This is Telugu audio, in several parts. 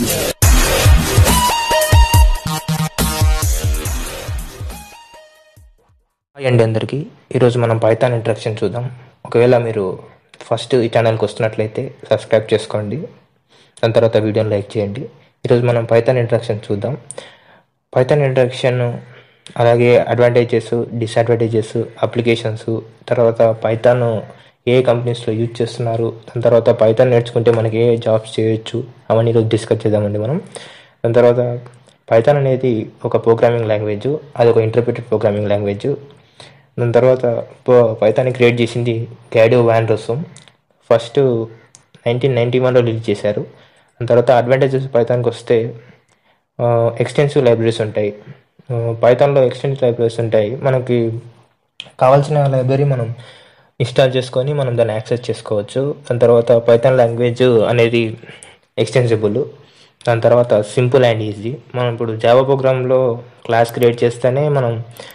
హాయ్ అండి అందరికీ ఈరోజు మనం పైథాన్ ఇంట్రడక్షన్ చూద్దాం ఒకవేళ మీరు ఫస్ట్ ఈ ఛానల్కి వస్తున్నట్లయితే సబ్స్క్రైబ్ చేసుకోండి దాని తర్వాత వీడియోని లైక్ చేయండి ఈరోజు మనం పైథాన్ ఇంట్రడక్షన్ చూద్దాం పైథాన్ ఇంట్రడక్షన్ అలాగే అడ్వాంటేజెస్ డిసడ్వాంటేజెస్ అప్లికేషన్స్ తర్వాత పైథాన్ ఏ కంపెనీస్లో యూజ్ చేస్తున్నారు దాని తర్వాత పైథాన్ నేర్చుకుంటే మనకి ఏ జాబ్స్ చేయొచ్చు అవన్నీ ఈరోజు డిస్కస్ చేద్దామండి మనం దాని తర్వాత పైథాన్ అనేది ఒక ప్రోగ్రామింగ్ లాంగ్వేజ్ అది ఒక ఇంటర్ప్రిటెడ్ ప్రోగ్రామింగ్ లాంగ్వేజ్ దాని తర్వాత పైథాన్ని క్రియేట్ చేసింది Guido van Rossum first nineteen ninety వన్లో రిలీజ్ చేశారు దాని తర్వాత అడ్వాంటేజెస్ పైథాన్కి వస్తే ఎక్స్టెన్సివ్ లైబ్రరీస్ ఉంటాయి పైథాన్లో ఎక్స్టెన్సివ్ లైబ్రరీస్ ఉంటాయి మనకి కావాల్సిన లైబ్రరీ మనం ఇన్స్టాల్ చేసుకొని మనం దాన్ని యాక్సెస్ చేసుకోవచ్చు దాని తర్వాత పైథాన్ లాంగ్వేజ్ అనేది ఎక్స్టెన్సిబుల్ దాని తర్వాత సింపుల్ అండ్ ఈజీ మనం ఇప్పుడు జావా ప్రోగ్రాంలో క్లాస్ క్రియేట్ చేస్తేనే మనం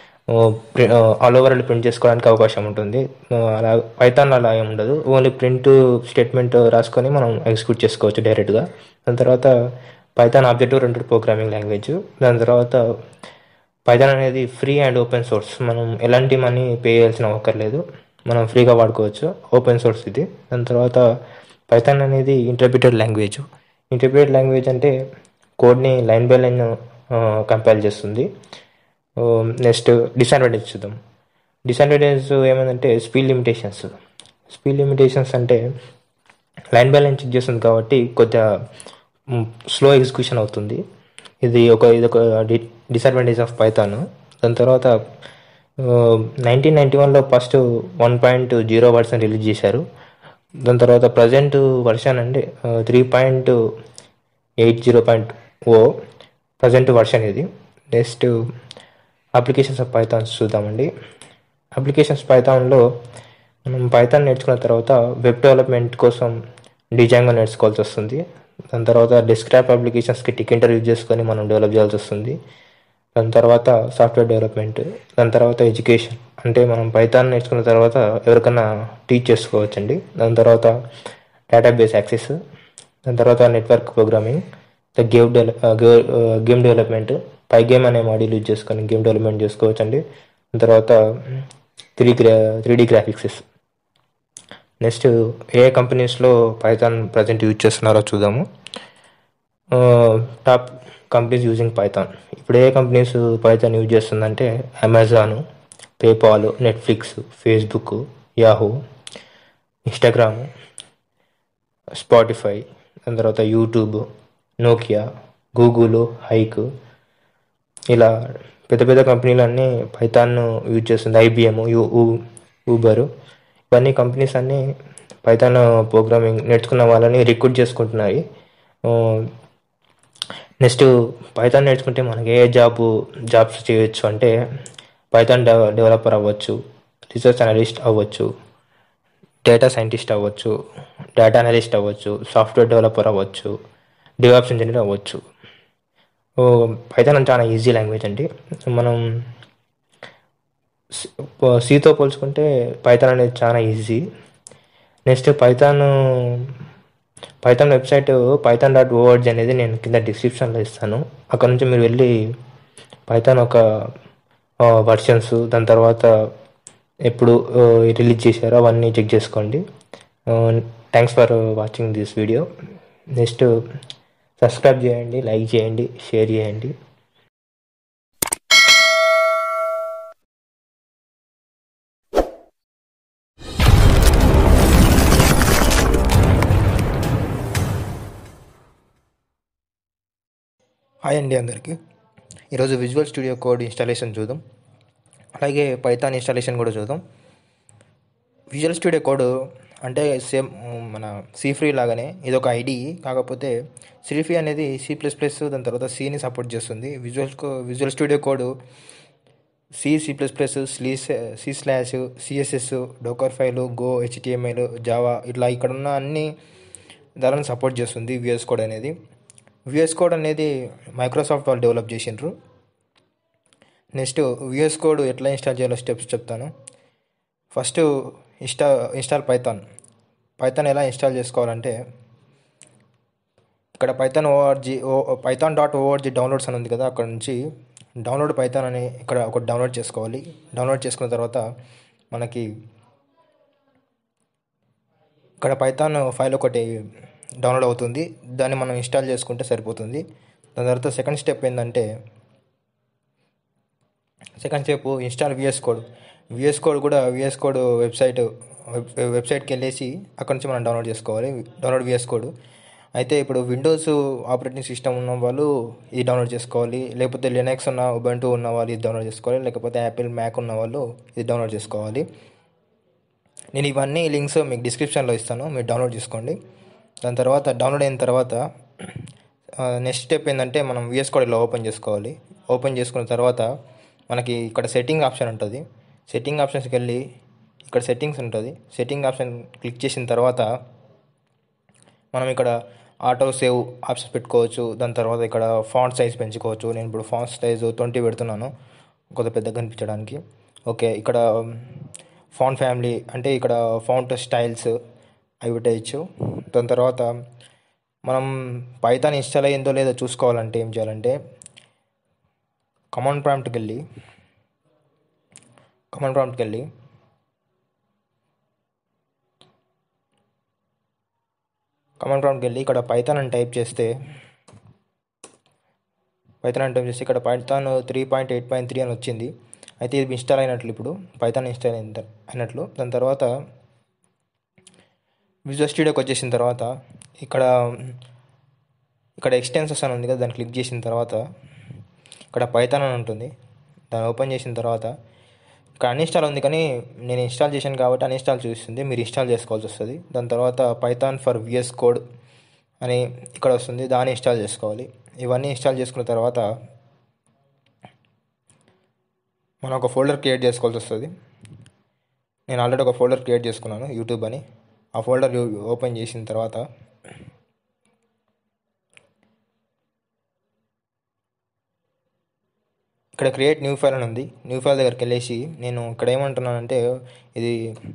ఆల్ ఓవర్ ప్రింట్ చేసుకోవడానికి అవకాశం ఉంటుంది అలా పైథాన్ అలా ఏమి ఉండదు ఓన్లీ ప్రింట్ స్టేట్మెంట్ రాసుకొని మనం ఎగ్జిక్యూట్ చేసుకోవచ్చు డైరెక్ట్గా దాని తర్వాత Python object oriented programming language దాని తర్వాత పైథాన్ అనేది ఫ్రీ అండ్ ఓపెన్ సోర్స్ మనం ఎలాంటి మనీ పే చేయాల్సిన అవసరం మనం ఫ్రీగా వాడుకోవచ్చు ఓపెన్ సోర్స్ ఇది దాని తర్వాత పైథాన్ అనేది ఇంటర్ప్రిటెడ్ లాంగ్వేజ్ ఇంటర్ప్రిటెడ్ లాంగ్వేజ్ అంటే కోడ్ని లైన్ బై లైన్ కంపేర్ చేస్తుంది నెక్స్ట్ డిసడ్వాంటేజ్ చూద్దాం డిసడ్వాంటేజ్ ఏమైందంటే స్పీడ్ లిమిటేషన్స్ స్పీడ్ లిమిటేషన్స్ అంటే లైన్ బై లైన్ చెక్ చేస్తుంది కాబట్టి కొద్దిగా స్లో ఎగ్జిక్యూషన్ అవుతుంది ఇది ఒక ఇది ఒక డిసడ్వాంటేజ్ ఆఫ్ పైథాన్ దాని తర్వాత నైన్టీన్ నైంటీ వన్లో first one point zero version release చేశారు దాని తర్వాత ప్రజెంట్ వర్షన్ అంటే three point eight zero point O present version ఇది నెక్స్ట్ అప్లికేషన్స్ ఆఫ్ పైథాన్స్ చూద్దామండి అప్లికేషన్స్ పైథాన్లో మనం పైథాన్ నేర్చుకున్న తర్వాత వెబ్ డెవలప్మెంట్ కోసం డిజైన్గా నేర్చుకోవాల్సి వస్తుంది దాని తర్వాత డెస్క్టాప్ అప్లికేషన్స్కి టికెంటర్ యూజ్ చేసుకొని మనం డెవలప్ చేయాల్సి వస్తుంది దాని తర్వాత సాఫ్ట్వేర్ డెవలప్మెంట్ దాని తర్వాత ఎడ్యుకేషన్ అంటే మనం పైథాన్ నేర్చుకున్న తర్వాత ఎవరికైనా టీచ్ చేసుకోవచ్చండి దాని తర్వాత డేటాబేస్ యాక్సెస్ దాని తర్వాత network programming game develop game development pygame అనే మాడ్యూల్ యూజ్ చేసుకొని గేమ్ డెవలప్మెంట్ చేసుకోవచ్చండి దాని తర్వాత త్రీ గ్రా త్రీ డీ గ్రాఫిక్స్ నెక్స్ట్ ఏ కంపెనీస్లో పైథాన్ ప్రజెంట్ యూజ్ చేస్తున్నారో చూద్దాము టాప్ కంపెనీస్ యూజింగ్ పైథాన్ ఇప్పుడు ఏ కంపెనీస్ పైథాన్ యూజ్ చేస్తుందంటే Amazon PayPal Netflix Facebook Yahoo Instagram Spotify దాని తర్వాత యూట్యూబ్ నోకియా గూగుల్ హైక్ ఇలా పెద్ద పెద్ద కంపెనీలన్నీ పైథాన్ యూజ్ చేస్తుంది ఐబిఎం యూ ఊబర్ ఇవన్నీ కంపెనీస్ అన్నీ పైథాన్ ప్రోగ్రామింగ్ నేర్చుకున్న వాళ్ళని రిక్రూట్ చేసుకుంటున్నాయి నెక్స్ట్ పైథాన్ నేర్చుకుంటే మనకి ఏ జాబ్ జాబ్స్ చేయొచ్చు అంటే పైథాన్ డెవలపర్ అవ్వచ్చు రీసెర్చ్ అనలిస్ట్ అవ్వచ్చు డేటా సైంటిస్ట్ అవ్వచ్చు డేటా అనలిస్ట్ అవ్వచ్చు సాఫ్ట్వేర్ డెవలపర్ అవ్వచ్చు డెవలప్స్ ఇంజనీర్ అవ్వచ్చు పైథాన్ చాలా ఈజీ లాంగ్వేజ్ అండి మనం సీతో పోల్చుకుంటే పైథాన్ అనేది చాలా easy next Python Python website Python dot ఓవర్డ్జ్ అనేది నేను కింద డిస్క్రిప్షన్లో ఇస్తాను అక్కడ నుంచి మీరు వెళ్ళి పైథాన్ ఒక వర్షన్స్ దాని తర్వాత ఎప్పుడు రిలీజ్ చేశారో అవన్నీ చెక్ చేసుకోండి thanks for watching this video next subscribe చేయండి లైక్ చేయండి షేర్ చేయండి హాయ్ అండి అందరికీ ఈరోజు విజువల్ స్టూడియో కోడ్ ఇన్స్టాలేషన్ చూద్దాం అలాగే పైథాన్ ఇన్స్టాలేషన్ కూడా చూద్దాం విజువల్ స్టూడియో కోడ్ అంటే సేమ్ మన సి ఫ్రీ లాగానే ఇది ఒక ఐడి కాకపోతే సి ఫ్రీ అనేది సి ప్లస్ ప్లస్ దాని తర్వాత సిని సపోర్ట్ చేస్తుంది Visual Visual Studio Code C C plus plus స్లీ C slash CSS Docker file Go HTML Java ఇట్లా ఇక్కడ ఉన్న అన్ని దానిని సపోర్ట్ చేస్తుంది విఎస్ కోడ్ అనేది విఎస్ కోడ్ అనేది మైక్రోసాఫ్ట్ వాళ్ళు డెవలప్ చేసిండ్రు నెక్స్ట్ విఎస్ కోడ్ ఎట్లా ఇన్స్టాల్ చేయాలో స్టెప్స్ చెప్తాను first insta install python python ఎలా ఇన్స్టాల్ చేసుకోవాలంటే ఇక్కడ python ORG O python dot ORG downloads అని ఉంది కదా అక్కడ నుంచి డౌన్లోడ్ పైథాన్ అని ఇక్కడ ఒకటి డౌన్లోడ్ చేసుకోవాలి డౌన్లోడ్ చేసుకున్న తర్వాత మనకి ఇక్కడ పైథాన్ ఫైల్ ఒకటి డౌన్లోడ్ అవుతుంది దాన్ని మనం ఇన్స్టాల్ చేసుకుంటే సరిపోతుంది దాని తర్వాత సెకండ్ స్టెప్ ఏంటంటే second step install VS code VS code కూడా విఎస్ కోడ్ వెబ్సైట్ వెబ్ వెబ్సైట్కి వెళ్ళేసి అక్కడ నుంచి మనం డౌన్లోడ్ చేసుకోవాలి డౌన్లోడ్ విఎస్ కోడ్ అయితే ఇప్పుడు విండోస్ ఆపరేటింగ్ సిస్టమ్ ఉన్న వాళ్ళు ఇది డౌన్లోడ్ చేసుకోవాలి లేకపోతే లినక్స్ ఉన్న ఉబంటూ ఉన్న వాళ్ళు ఇది డౌన్లోడ్ చేసుకోవాలి లేకపోతే యాపిల్ మ్యాక్ ఉన్న వాళ్ళు ఇది డౌన్లోడ్ చేసుకోవాలి నేను ఇవన్నీ లింక్స్ మీకు డిస్క్రిప్షన్లో ఇస్తాను మీరు డౌన్లోడ్ చేసుకోండి దాని తర్వాత డౌన్లోడ్ అయిన తర్వాత నెక్స్ట్ స్టెప్ ఏంటంటే మనం విఎస్ కోడ్ ఇలా ఓపెన్ చేసుకోవాలి ఓపెన్ చేసుకున్న తర్వాత మనకి ఇక్కడ సెట్టింగ్ ఆప్షన్ ఉంటుంది సెట్టింగ్ ఆప్షన్స్కి వెళ్ళి ఇక్కడ సెట్టింగ్స్ ఉంటుంది సెట్టింగ్ ఆప్షన్ క్లిక్ చేసిన తర్వాత మనం ఇక్కడ ఆటో సేవ్ ఆప్షన్ పెట్టుకోవచ్చు దాని తర్వాత ఇక్కడ ఫాంట్ సైజ్ పెంచుకోవచ్చు నేను ఇప్పుడు ఫాంట్ సైజ్ ట్వంటీ పెడుతున్నాను కొద్దిగా పెద్దగా కనిపించడానికి ఓకే ఇక్కడ ఫాంట్ ఫ్యామిలీ అంటే ఇక్కడ ఫాంట్ స్టైల్స్ అవి పెట్టేయచ్చు దాని తర్వాత మనం పైథాన్ ఇన్స్టాల్ అయ్యిందో లేదో చూసుకోవాలంటే ఏం చేయాలంటే కమాండ్ ప్రాంప్ట్కి వెళ్ళి కమాండ్ ప్రాంప్ట్కి వెళ్ళి కమాండ్ ప్రాంప్ట్కి వెళ్ళి ఇక్కడ పైథాన్ అని టైప్ చేస్తే పైథాన్ అని టైప్ చేస్తే ఇక్కడ python three point eight point three అని వచ్చింది అయితే ఇది ఇన్స్టాల్ అయినట్లు ఇప్పుడు పైథాన్ ఇన్స్టాల్ అయిన అయినట్లు దాని తర్వాత విజువల్ స్టూడియోకి వచ్చేసిన తర్వాత ఇక్కడ ఇక్కడ ఎక్స్టెన్సెస్ అని ఉంది కదా దాన్ని క్లిక్ చేసిన తర్వాత ఇక్కడ పైథాన్ అని ఉంటుంది దాన్ని ఓపెన్ చేసిన తర్వాత ఇక్కడ అన్ఇన్స్టాల్ ఉంది కానీ నేను ఇన్స్టాల్ చేశాను కాబట్టి అన్ఇన్స్టాల్ చూపిస్తుంది మీరు ఇన్స్టాల్ చేసుకోవాల్సి వస్తుంది దాని తర్వాత పైథాన్ ఫర్ విఎస్ కోడ్ అని ఇక్కడ వస్తుంది దాన్ని ఇన్స్టాల్ చేసుకోవాలి ఇవన్నీ ఇన్స్టాల్ చేసుకున్న తర్వాత మనం ఒక ఫోల్డర్ క్రియేట్ చేసుకోవాల్సి వస్తుంది నేను ఆల్రెడీ ఒక ఫోల్డర్ క్రియేట్ చేసుకున్నాను యూట్యూబ్ అని ఆ ఫోల్డర్ ఓపెన్ చేసిన తర్వాత ఇక్కడ క్రియేట్ న్యూ ఫైల్ అని ఉంది న్యూ ఫైల్ దగ్గరికి వెళ్ళేసి నేను ఇక్కడ ఏమంటున్నానంటే ఇది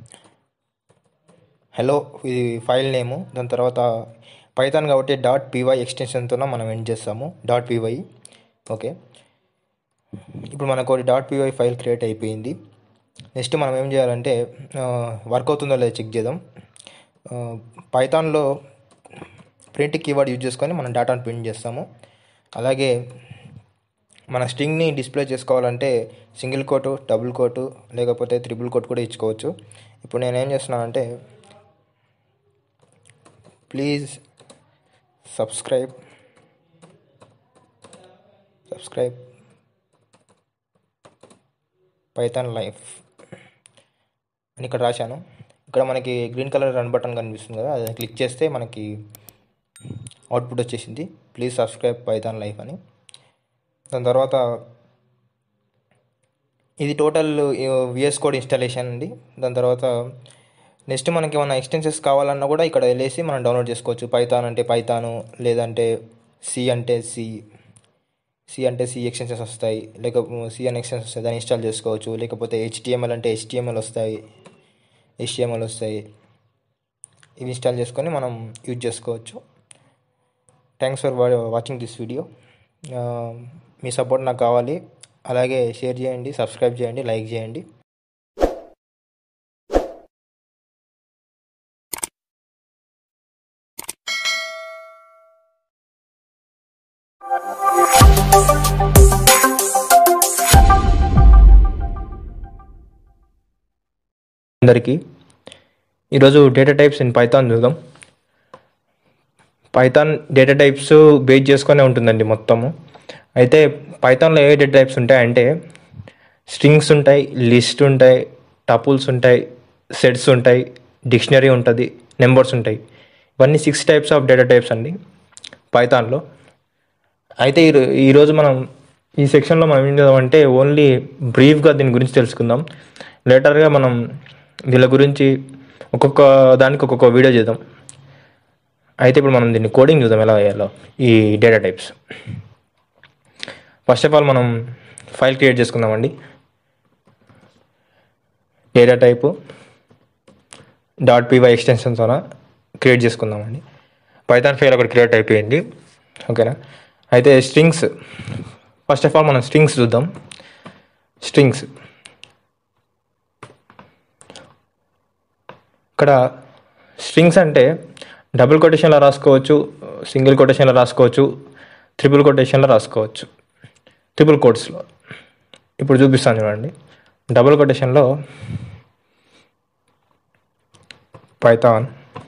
హలో ఇది ఫైల్ నేము దాని తర్వాత పైథాన్ కాబట్టి డాట్ పీవై ఎక్స్టెన్షన్తో మనం ఎండ్ చేస్తాము డాట్ పీవై ఓకే ఇప్పుడు మనకు డాట్ పీవై ఫైల్ క్రియేట్ అయిపోయింది నెక్స్ట్ మనం ఏం చేయాలంటే వర్క్ అవుతుందో లేదో చెక్ చేద్దాం పైథాన్లో ప్రింట్ కీవర్డ్ యూజ్ చేసుకొని మనం డేటాను ప్రింట్ చేస్తాము అలాగే మన స్ట్రింగ్ని డిస్ప్లే చేసుకోవాలంటే సింగిల్ కోటు డబుల్ కోటు లేకపోతే త్రిబుల్ కోట్ కూడా ఇచ్చుకోవచ్చు ఇప్పుడు నేను ఏం చేస్తున్నానంటే please subscribe subscribe python life అని ఇక్కడ రాశాను ఇక్కడ మనకి గ్రీన్ కలర్ రన్ బటన్ కనిపిస్తుంది కదా అది క్లిక్ చేస్తే మనకి అవుట్పుట్ వచ్చేసింది ప్లీజ్ సబ్స్క్రైబ్ పైథాన్ లైఫ్ అని దాని తర్వాత ఇది టోటల్ విఎస్ కోడ్ ఇన్స్టాలేషన్ అండి దాని తర్వాత నెక్స్ట్ మనకి ఏమైనా ఎక్స్టెన్సెస్ కావాలన్నా కూడా ఇక్కడ వెళ్ళేసి మనం డౌన్లోడ్ చేసుకోవచ్చు పైథాన్ అంటే పైథాను లేదంటే సి అంటే సి సి అంటే సి ఎక్స్టెన్షన్స్ వస్తాయి లేకపోతే సి అని ఎక్స్టెన్షన్స్ వస్తాయి దాన్ని ఇన్స్టాల్ చేసుకోవచ్చు లేకపోతే హెచ్టిఎంఎల్ అంటే హెచ్టిఎంఎల్ వస్తాయి హెచ్టిఎంఎల్ వస్తాయి ఇవి ఇన్స్టాల్ చేసుకొని మనం యూజ్ చేసుకోవచ్చు thanks for watching this video మీ సపోర్ట్ నాకు కావాలి అలాగే షేర్ చేయండి సబ్స్క్రైబ్ చేయండి లైక్ చేయండి అందరికీ ఈరోజు డేటా టైప్స్ ఇన్ పైథాన్ చూద్దాం పైథాన్ డేటా టైప్స్ బేస్ చేసుకొనే ఉంటుందండి మొత్తము అయితే పైథాన్లో ఏ డేటా టైప్స్ ఉంటాయంటే స్ట్రింగ్స్ ఉంటాయి లిస్ట్ ఉంటాయి టపుల్స్ ఉంటాయి సెట్స్ ఉంటాయి డిక్షనరీ ఉంటుంది నెంబర్స్ ఉంటాయి ఇవన్నీ six types of data types అండి పైథాన్లో అయితే ఈ ఈరోజు మనం ఈ సెక్షన్లో మనం ఏం చేద్దామంటే ఓన్లీ బ్రీఫ్గా దీని గురించి తెలుసుకుందాం లేటర్గా మనం వీళ్ళ గురించి ఒక్కొక్క దానికి ఒక్కొక్క వీడియో చేద్దాం అయితే ఇప్పుడు మనం దీన్ని కోడింగ్ చూద్దాం ఎలా వేయాలో ఈ data types first of all మనం ఫైల్ క్రియేట్ చేసుకుందామండి data type dot PY extensions అలా క్రియేట్ చేసుకుందామండి పైథాన్ ఫైల్ ఒకటి క్రియేట్ అయిపోయింది ఓకేనా అయితే స్ట్రింగ్స్ ఫస్ట్ ఆఫ్ ఆల్ మనం స్ట్రింగ్స్ చూద్దాం స్ట్రింగ్స్ ఇక్కడ స్ట్రింగ్స్ అంటే డబుల్ కొటేషన్లో రాసుకోవచ్చు సింగిల్ కొటేషన్లో రాసుకోవచ్చు ట్రిపుల్ కొటేషన్లో రాసుకోవచ్చు ట్రిపుల్ కోట్స్లో ఇప్పుడు చూపిస్తాను చూడండి డబుల్ కొటేషన్లో పైథాన్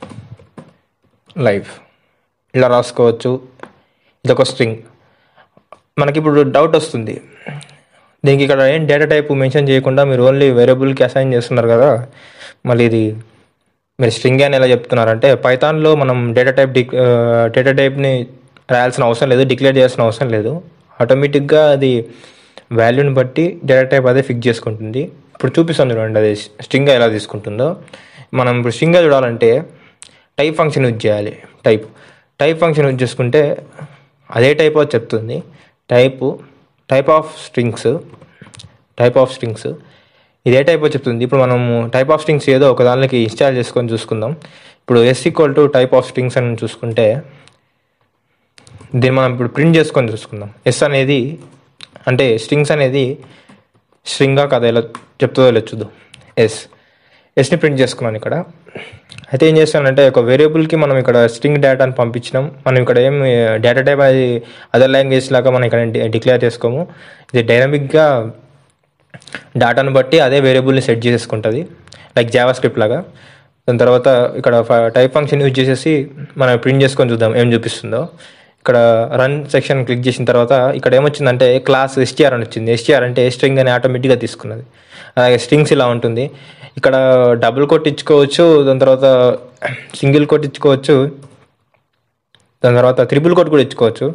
లైవ్ ఇలా రాసుకోవచ్చు ఇదొక స్ట్రింగ్ మనకి ఇప్పుడు డౌట్ వస్తుంది దీనికి ఇక్కడ ఏం డేటా టైప్ మెన్షన్ చేయకుండా మీరు ఓన్లీ వేరియబుల్కి అసైన్ చేస్తున్నారు కదా మళ్ళీ ఇది మీరు స్ట్రింగ్ అని ఎలా చెప్తున్నారంటే పైథాన్లో మనం డేటా టైప్ డిక్ డేటా టైప్ని రాయాల్సిన అవసరం లేదు డిక్లేర్ చేయాల్సిన అవసరం లేదు ఆటోమేటిక్గా అది వాల్యూని బట్టి డేటా టైప్ అదే ఫిక్స్ చేసుకుంటుంది ఇప్పుడు చూపిస్తాను చూడండి అది స్ట్రింగ్ ఎలా తీసుకుంటుందో మనం ఇప్పుడు స్ట్రింగ్గా చూడాలంటే టైప్ ఫంక్షన్ యూజ్ చేయాలి టైప్ టైప్ ఫంక్షన్ యూజ్ చేసుకుంటే అదే టైప్ అది చెప్తుంది type type of strings type of strings ఇదే టైప్ చెప్తుంది ఇప్పుడు మనము టైప్ ఆఫ్ స్ట్రింగ్స్ ఏదో ఒక దానికి ఇన్స్టాల్ చేసుకొని చూసుకుందాం ఇప్పుడు S equal to type of strings అని చూసుకుంటే దీన్ని మనం ఇప్పుడు ప్రింట్ చేసుకొని చూసుకుందాం ఎస్ అనేది అంటే స్ట్రింగ్స్ అనేది స్ట్రింగా కదా ఎలా చెప్తుందో లేదు చూద్దాం ఎస్ ఎస్ని ప్రింట్ చేసుకున్నాను ఇక్కడ అయితే ఏం చేస్తానంటే ఒక వేరియబుల్కి మనం ఇక్కడ స్ట్రింగ్ డేటాని పంపించినాం మనం ఇక్కడ ఏం డేటా టైప్ అది అదర్ లాంగ్వేజ్ లాగా మనం ఇక్కడ డిక్లేర్ చేసుకోము ఇది డైనమిక్గా డేటాను బట్టి అదే వేరియబుల్ని సెట్ చేసుకుంటుంది లైక్ జావా స్క్రిప్ట్ లాగా దాని తర్వాత ఇక్కడ టైప్ ఫంక్షన్ యూజ్ చేసేసి మనం ప్రింట్ చేసుకొని చూద్దాం ఏం చూపిస్తుందో ఇక్కడ రన్ సెక్షన్ క్లిక్ చేసిన తర్వాత ఇక్కడ ఏమొచ్చిందంటే క్లాస్ ఎస్టీఆర్ అని వచ్చింది ఎస్టీఆర్ అంటే స్ట్రింగ్ అని ఆటోమేటిక్గా తీసుకున్నది అలాగే స్ట్రింగ్స్ ఇలా ఉంటుంది ఇక్కడ డబుల్ కొట్టించుకోవచ్చు దాని తర్వాత సింగిల్ కొట్టించుకోవచ్చు దాని తర్వాత త్రిబుల్ కోట్ కూడా ఇచ్చుకోవచ్చు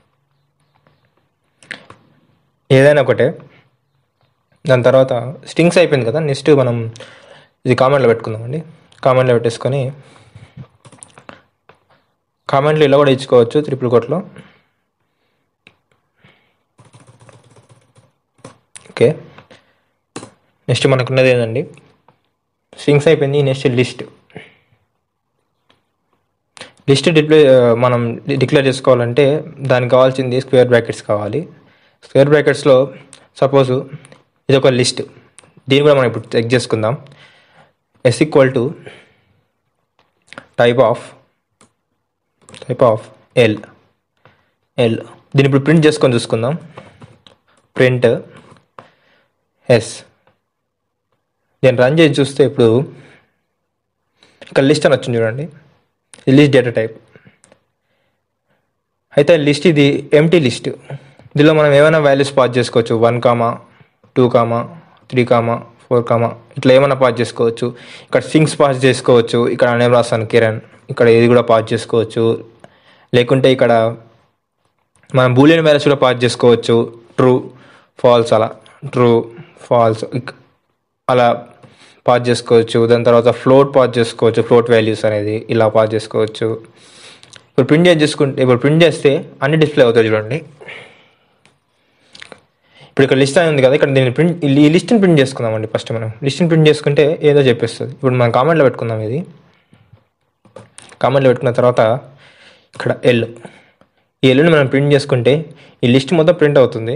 ఏదైనా ఒకటే దాని తర్వాత స్ట్రింగ్స్ అయిపోయింది కదా నెక్స్ట్ మనం ఇది కామెంట్లో పెట్టుకుందామండి కామెంట్లో పెట్టేసుకొని కామెంట్లు ఇలా కూడా ఇచ్చుకోవచ్చు త్రిపుల్ కోట్లో ఓకే నెక్స్ట్ మనకున్నది ఏంటండి స్ట్రింగ్స్ అయిపోయింది నెక్స్ట్ లిస్ట్ లిస్ట్ డిప్లే మనం డిక్లేర్ చేసుకోవాలంటే దానికి కావాల్సింది స్క్వేర్ బ్రాకెట్స్ కావాలి స్క్వేర్ బ్రాకెట్స్లో సపోజ్ ఇది ఒక లిస్ట్ దీన్ని కూడా మనం ఇప్పుడు చెక్ చేసుకుందాం S equal to type of type of L L దీన్ని ఇప్పుడు ప్రింట్ చేసుకొని చూసుకుందాం ప్రింట్ ఎస్ నేను రన్ చేసి చూస్తే ఇప్పుడు ఇక్కడ లిస్ట్ అని వచ్చింది చూడండి లిస్ట్ డేటా టైప్ అయితే లిస్ట్ ఇది ఎంటీ లిస్ట్ దీనిలో మనం ఏమైనా వాల్యూస్ పాస్ చేసుకోవచ్చు one comma two comma three comma four comma ఇట్లా ఏమైనా పాస్ చేసుకోవచ్చు ఇక్కడ సింగ్స్ పాస్ చేసుకోవచ్చు ఇక్కడ నేమ్ రాస్తాను కిరణ్ ఇక్కడ ఇది కూడా పాస్ చేసుకోవచ్చు లేకుంటే ఇక్కడ మనం బూలియన్ వాల్యూస్ కూడా పాస్ చేసుకోవచ్చు ట్రూ ఫాల్స్ అలా ట్రూ ఫాల్స్ అలా పాస్ చేసుకోవచ్చు దాని తర్వాత ఫ్లోట్ పాస్ చేసుకోవచ్చు ఫ్లోట్ వాల్యూస్ అనేది ఇలా పాస్ చేసుకోవచ్చు ఇప్పుడు ప్రింట్ చేసి చేసుకుంటే ఇప్పుడు ప్రింట్ చేస్తే అన్ని డిస్ప్లే అవుతాయి చూడండి ఇప్పుడు ఇక్కడ లిస్ట్ అని ఉంది కదా ఇక్కడ దీన్ని ప్రింట్ ఈ లిస్ట్ని ప్రింట్ చేసుకుందామండి ఫస్ట్ మనం లిస్ట్ని ప్రింట్ చేసుకుంటే ఏదో చెప్పేస్తుంది ఇప్పుడు మనం కామెంట్లో పెట్టుకుందాం ఇది కామెంట్లో పెట్టుకున్న తర్వాత ఇక్కడ ఎల్ ఈ ఎల్ని మనం ప్రింట్ చేసుకుంటే ఈ లిస్ట్ మొత్తం ప్రింట్ అవుతుంది